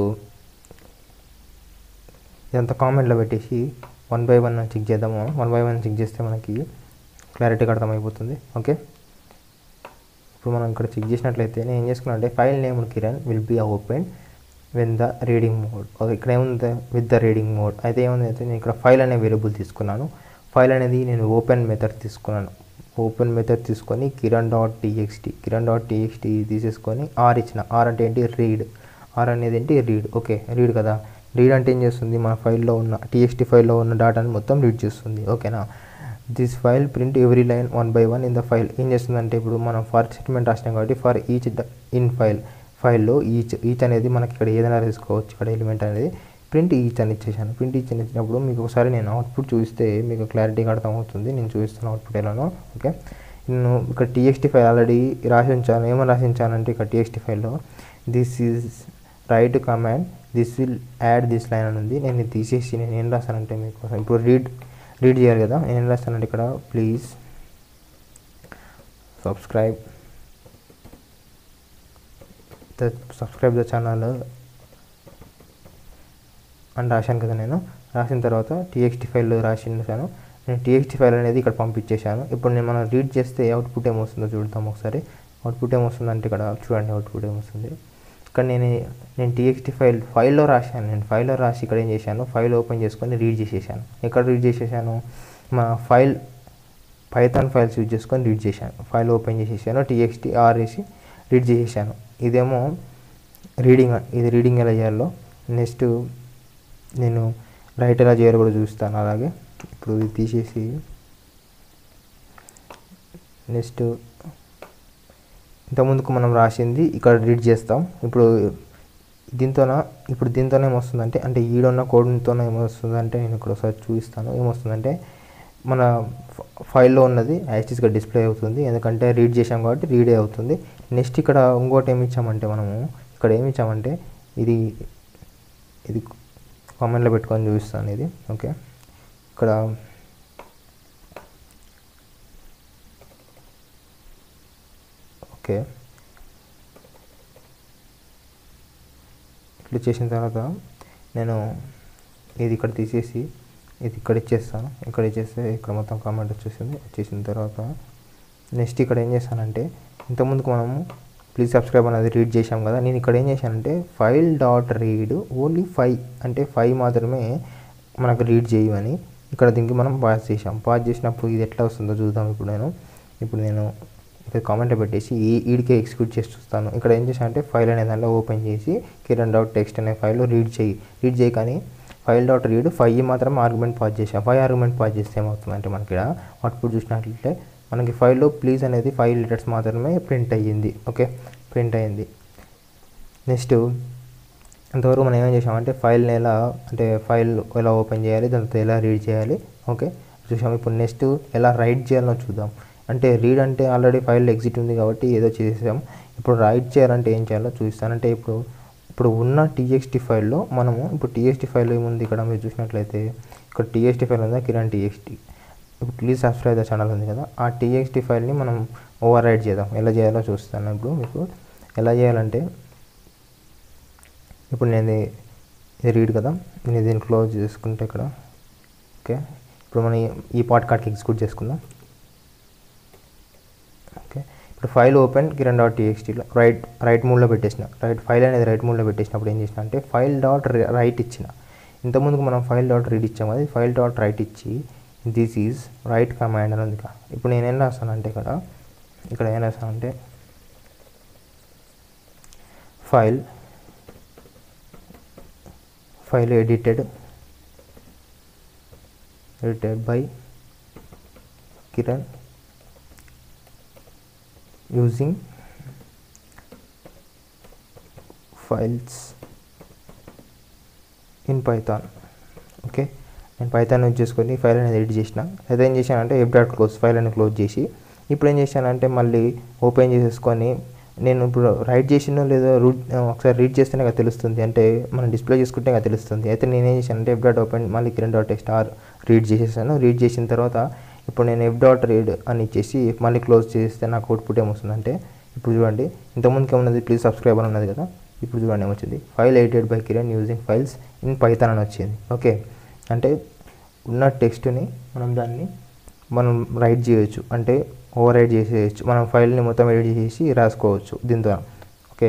ఇదంతా కామెంట్లో పెట్టేసి వన్ బై వన్ చెక్ చేద్దాము వన్ బై వన్ చెక్ చేస్తే మనకి క్లారిటీగా అర్థమైపోతుంది ఓకే ఇప్పుడు మనం ఇక్కడ చెక్ చేసినట్లయితే నేను ఏం చేసుకున్నా అంటే file name Kiran will be open with the reading mode okay ఇక్కడ ఏముంది విత్ ద రీడింగ్ మోడ్ అయితే ఏముంది అయితే నేను ఇక్కడ ఫైల్ అనే వేరియబుల్ తీసుకున్నాను ఫైల్ అనేది నేను ఓపెన్ మెథడ్ తీసుకున్నాను ఓపెన్ మెథడ్ తీసుకొని Kiran dot TXT Kiran dot TXT తీసేసుకొని ఆర్ ఇచ్చిన ఆర్ అంటే ఏంటి రీడ్ ఆర్ అనేది ఏంటి రీడ్ ఓకే రీడ్ కదా రీడ్ అంటే ఏం చేస్తుంది మన ఫైల్లో ఉన్న టీఎక్స్టీ ఫైల్లో ఉన్న డేటాని మొత్తం రీడ్ చేస్తుంది ఓకేనా this file print every line one by one in the file ఏం చేస్తుందంటే ఇప్పుడు మనం ఫర్ స్టేట్మెంట్ రాసినాం కాబట్టి ఫర్ ఈచ్ ఇన్ ఫైల్ ఫైల్లో ఈచ్ ఈచ్ అనేది మనకి ఇక్కడ ఏదైనా తీసుకోవచ్చు ఇక్కడ ఎలిమెంట్ అనేది ప్రింట్ ఈచ్ అని ఇచ్చేసాను ప్రింట్ ఈచ్ అని ఇచ్చినప్పుడు మీకు ఒకసారి నేను అవుట్పుట్ చూస్తే మీకు క్లారిటీగా అర్థమవుతుంది నేను చూపిస్తాను అవుట్పుట్ ఎలానో ఓకే నేను ఇక్కడ టీఎక్స్టీ ఫైల్ ఆల్రెడీ రాసి ఉంచాను ఏమని రాసి ఉంచానంటే ఇక్కడ టీఎక్స్టీ ఫైల్లో this is write command this will add this line అని ఉంది నేను ఇది తీసేసి నేను ఏం రాస్తానంటే మీకోసం ఇప్పుడు రీడ్ రీడ్ చేయాలి కదా నేను ఏం రాస్తానంటే ఇక్కడ please subscribe the subscribe the channel అని రాశాను కదా నేను రాసిన తర్వాత టీఎక్స్టీ ఫైల్ రాసినాను నేను టీఎక్స్టీ ఫైల్ అనేది ఇక్కడ పంపించేశాను ఇప్పుడు నేను మనం రీడ్ చేస్తే అవుట్పుట్ ఏమొస్తుందో చూద్దాం ఒకసారి అవుట్పుట్ ఏమొస్తుందంటే ఇక్కడ చూడండి అవుట్పుట్ ఏమొస్తుంది ఇక్కడ నేను నేను టీఎక్స్టీ ఫైల్ ఫైల్లో రాశాను నేను ఫైల్లో రాసి ఇక్కడ ఏం చేశాను ఫైల్ ఓపెన్ చేసుకొని రీడ్ చేసేసాను ఎక్కడ రీడ్ చేసేసాను మా ఫైల్ పైథాన్ ఫైల్స్ యూజ్ చేసుకొని రీడ్ చేశాను ఫైల్ ఓపెన్ చేసేసాను టీఎక్స్టీ ఆర్ వేసి రీడ్ చేసేసాను ఇదేమో రీడింగ్ ఇది రీడింగ్ ఎలా చేయాలో నెక్స్ట్ నేను రైట్ ఎలా చేయాలో కూడా చూస్తాను అలాగే ఇప్పుడు ఇది తీసేసి నెక్స్ట్ ఇంతకుముందుకు మనం రాసింది ఇక్కడ రీడ్ చేస్తాం ఇప్పుడు దీంతోన ఇప్పుడు దీంతోనే ఏమొస్తుందంటే అంటే ఈడున్న కోడ్తోనే ఏమొస్తుందంటే నేను ఇక్కడ ఒకసారి చూపిస్తాను ఏమొస్తుందంటే మన ఫ- ఫైల్లో ఉన్నది యాక్సిస్గా డిస్ప్లే అవుతుంది ఎందుకంటే రీడ్ చేసాం కాబట్టి రీడే అవుతుంది నెక్స్ట్ ఇక్కడ ఇంకోటి ఏమి ఇచ్చామంటే మనము ఇక్కడ ఏమి ఇచ్చామంటే ఇది ఇది కామెంట్లో పెట్టుకొని చూపిస్తాను ఇది ఓకే ఇక్కడ ఓకే ఇట్లా చేసిన తర్వాత నేను ఇది ఇక్కడ తీసేసి ఇది ఇక్కడ ఇచ్చేస్తాను ఇక్కడ ఇచ్చేస్తే ఇక్కడ మొత్తం కామెంట్ వచ్చేసింది వచ్చేసిన తర్వాత నెక్స్ట్ ఇక్కడ ఏం చేస్తానంటే ఇంతకుముందుకు మనము ప్లీజ్ సబ్స్క్రైబ్ అనేది రీడ్ చేశాం కదా నేను ఇక్కడ ఏం చేశానంటే file dot read only five అంటే ఫైవ్ మాత్రమే మనకు రీడ్ చేయమని ఇక్కడ దీనికి మనం పాస్ చేసాం పాస్ చేసినప్పుడు ఇది ఎట్లా వస్తుందో చూద్దాం ఇప్పుడు నేను ఇప్పుడు నేను ఇక్కడ కామెంట్ పెట్టేసి ఈ ఈడికే ఎగ్జిక్యూట్ చేసి చూస్తాను ఇక్కడ ఏం చేశాను అంటే ఫైల్ అనే దాంట్లో ఓపెన్ చేసి కిరణ్ డాట్ టెక్స్ట్ అనే ఫైల్లో రీడ్ చేయి రీడ్ చేయి కానీ ఫైల్ డాట్ రీడ్ ఫైవ్ మాత్రం ఆర్గ్యుమెంట్ పాస్ చేసాం ఫైవ్ ఆర్గ్యుమెంట్ పాస్ చేస్తే ఏమవుతుందంటే మనకి ఇక్కడ అవుట్పుట్ చూసినట్లయితే మనకి ఫైల్లో ప్లీజ్ అనేది ఫైవ్ లీటర్స్ మాత్రమే ప్రింట్ అయ్యింది ఓకే ప్రింట్ అయ్యింది నెక్స్ట్ అంతవరకు మనం ఏం చేసామంటే ఫైల్ని ఎలా అంటే ఫైల్ ఎలా ఓపెన్ చేయాలి దాంతో ఎలా రీడ్ చేయాలి ఓకే చూసాం ఇప్పుడు నెక్స్ట్ ఎలా రైట్ చేయాలో చూద్దాం అంటే రీడ్ అంటే ఆల్రెడీ ఫైల్ ఎగ్జిట్ ఉంది కాబట్టి ఏదో చేసాం ఇప్పుడు రైట్ చేయాలంటే ఏం చేయాలో చూపిస్తానంటే ఇప్పుడు ఇప్పుడు ఉన్న టీఎక్స్టీ ఫైల్లో మనము ఇప్పుడు టీఎక్స్టీ ఫైల్ ఏముంది ఇక్కడ మీరు చూసినట్లయితే ఇక్కడ టీఎక్స్టీ ఫైల్ ఉందా కిరణ్ టీఎక్స్టీ ఇప్పుడు ప్లీజ్ సబ్స్క్రైబ్ ద ఛానల్ ఉంది కదా ఆ టీఎక్స్టీ ఫైల్ని మనం ఓవర్ రైడ్ చేద్దాం ఎలా చేయాలో చూస్తాను ఇప్పుడు మీకు ఎలా చేయాలంటే ఇప్పుడు నేను ఇది- ఇది రీడ్ కదా నేను దీన్ని క్లోజ్ చేసుకుంటే ఇక్కడ ఓకే ఇప్పుడు మనం ఈ- ఈ పార్ట్ కార్డ్కి ఎగ్జిక్యూట్ చేసుకుందాం ఓకే ఇప్పుడు ఫైల్ ఓపెన్ కిరణ్ డాట్ టీఎక్స్టీలో రైట్ రైట్ మూడ్లో పెట్టేసిన రైట్ ఫైల్ అనేది రైట్ మూడ్లో పెట్టేసినప్పుడు ఏం చేసిన అంటే ఫైల్ డాట్ రైట్ ఇచ్చిన ఇంతకుముందుకు మనం ఫైల్ డాట్ రీడ్ ఇచ్చాం అది ఫైల్ డాట్ రైట్ ఇచ్చి దిస్ ఈజ్ రైట్ కమాండ్ అని ఉంది కదా. ఇప్పుడు నేను ఏం రాస్తానంటే ఇక్కడ ఇక్కడ ఏం రాస్తానంటే file file edited edited by Kiran using files in Python okay నేను పైథాన్ యూజ్ చేసుకొని ఫైల్ అనేది ఎడిట్ చేసిన అయితే ఏం చేశానంటే ఎఫ్ డాట్ క్లోజ్ ఫైల్ అని క్లోజ్ చేసి ఇప్పుడు ఏం చేశానంటే మళ్ళీ ఓపెన్ చేసేసుకొని నేను ఇప్పుడు రైట్ చేసినో లేదో రూట్ ఒకసారి రీడ్ చేస్తేనే కదా తెలుస్తుంది అంటే మనం డిస్ప్లే చేసుకుంటే కదా తెలుస్తుంది అయితే నేను ఏం చేశానంటే ఎఫ్ డాట్ ఓపెన్ మళ్ళీ Kiran dot text R read చేసేసాను రీడ్ చేసిన తర్వాత ఇప్పుడు నేను ఎఫ్ డాట్ రీడ్ అని ఇచ్చేసి మళ్ళీ క్లోజ్ చేస్తే నాకు అవుట్పుట్ ఏమొస్తుందంటే ఇప్పుడు చూడండి ఇంతకుముందుకు ఏమన్నది ప్లీజ్ సబ్స్క్రైబ్ అని ఉన్నది కదా ఇప్పుడు చూడండి ఏమొచ్చింది file edited by Kiran using files in Python అని వచ్చింది ఓకే అంటే ఉన్న టెక్స్ట్ని మనం దాన్ని మనం రైట్ చేయొచ్చు అంటే ఓవర్ రైట్ చేసేయచ్చు మనం ఫైల్ని మొత్తం ఎడిట్ చేసి రాసుకోవచ్చు దీంతో ఓకే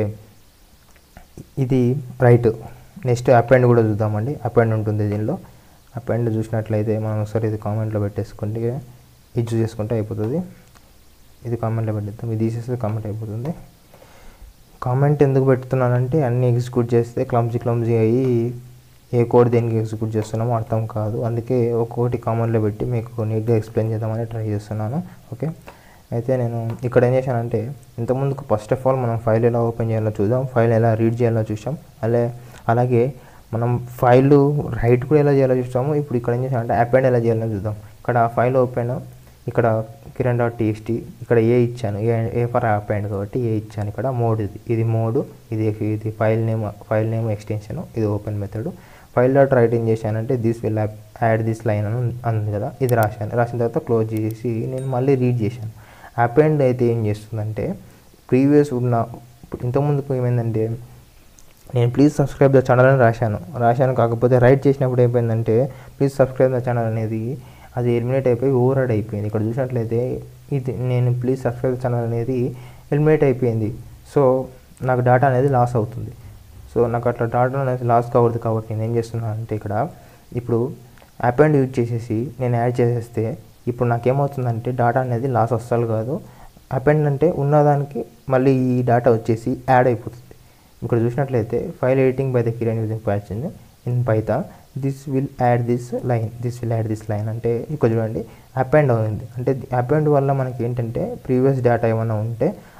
ఇది రైట్ నెక్స్ట్ అపెండ్ కూడా చూద్దామండి అపెండ్ ఉంటుంది దీనిలో అపెండ్ చూసినట్లయితే మనం ఒకసారి ఇది కామెంట్లో పెట్టేసుకుంటే ఇది చూసేసుకుంటే అయిపోతుంది ఇది కామెంట్లో పెట్టేద్దాం ఇది తీసేస్తే కామెంట్ అయిపోతుంది కామెంట్ ఎందుకు పెడుతున్నానంటే అన్నీ ఎగ్జిక్యూట్ చేస్తే క్లమ్జీ క్లమ్జీ అయ్యి ఏ కోడ్ దేనికి ఎగ్జిక్యూట్ చేస్తున్నామో అర్థం కాదు అందుకే ఒక్కొక్కటి కామన్లో పెట్టి మీకు నీట్గా ఎక్స్ప్లెయిన్ చేద్దామని ట్రై చేస్తున్నాను ఓకే అయితే నేను ఇక్కడ ఏం చేశానంటే ఇంతకుముందుకు ఫస్ట్ ఆఫ్ ఆల్ మనం ఫైల్ ఎలా ఓపెన్ చేయాలో చూద్దాం ఫైల్ ఎలా రీడ్ చేయాలో చూసాం అలా అలాగే మనం ఫైల్ రైట్ కూడా ఎలా చేయాలో చూస్తాము ఇప్పుడు ఇక్కడ ఏం చేసామంటే అపెండ్ ఎలా చేయాలో చూద్దాం ఇక్కడ ఫైల్ ఓపెన్ ఇక్కడ కిరణ్ డాట్ టీఎస్టీ ఇక్కడ ఏ ఇచ్చాను ఏ ఏ ఫర్ అపెండ్ కాబట్టి ఏ ఇచ్చాను ఇక్కడ మోడ్ ఇది ఇది మోడ్ ఇది ఇది file name file name extension ఇది open method file dot write ఏం చేశానంటే this will add this line అని అంది కదా ఇది రాశాను రాసిన తర్వాత క్లోజ్ చేసి నేను మళ్ళీ రీడ్ చేశాను అపెండ్ అయితే ఏం చేస్తుందంటే ప్రీవియస్ ఉన్న ఇంతకుముందుకు ఏమైందంటే నేను ప్లీజ్ సబ్స్క్రైబ్ ద ఛానల్ అని రాశాను రాశాను కాకపోతే రైట్ చేసినప్పుడు ఏమైందంటే ప్లీజ్ సబ్స్క్రైబ్ ద ఛానల్ అనేది అది ఎలిమినేట్ అయిపోయి ఓవర్ రైడ్ అయిపోయింది ఇక్కడ చూసినట్లయితే ఇది నేను ప్లీజ్ సబ్స్క్రైబ్ ద ఛానల్ అనేది ఎలిమినేట్ అయిపోయింది సో నాకు డేటా అనేది లాస్ అవుతుంది సో నాకు అట్లా డేటా అనేది లాస్ కావద్దు కాబట్టి నేను ఏం చేస్తున్నాను అంటే ఇక్కడ ఇప్పుడు అపెండ్ యూజ్ చేసేసి నేను యాడ్ చేసేస్తే ఇప్పుడు నాకేమవుతుందంటే డేటా అనేది లాస్ అస్సలు కాదు అపెండ్ అంటే ఉన్నదానికి మళ్ళీ ఈ డేటా వచ్చేసి యాడ్ అయిపోతుంది ఇక్కడ చూసినట్లయితే file editing by the Kiran using patch in Python this will add this line this will add this line అంటే ఇక్కడ చూడండి అపెండ్ అయింది అంటే అపెండ్ వల్ల మనకి ఏంటంటే ప్రీవియస్ డేటా ఏమైనా ఉంటే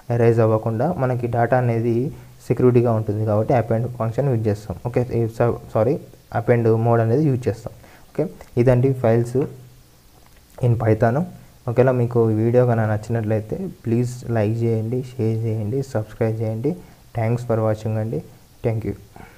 ఎరైజ్ అవ్వకుండా మనకి డేటా అనేది సెక్యూరిటీగా ఉంటుంది కాబట్టి అపెండ్ ఫంక్షన్ యూజ్ చేస్తాం ఓకే సారీ అపెండ్ మోడ్ అనేది యూజ్ చేస్తాం ఓకే ఇదండి ఫైల్స్ ఇన్ పైతాను ఒకవేళ మీకు ఈ వీడియో కనుక నచ్చినట్లయితే ప్లీజ్ లైక్ చేయండి షేర్ చేయండి సబ్స్క్రైబ్ చేయండి థ్యాంక్స్ ఫర్ వాచింగ్ అండి థ్యాంక్ యూ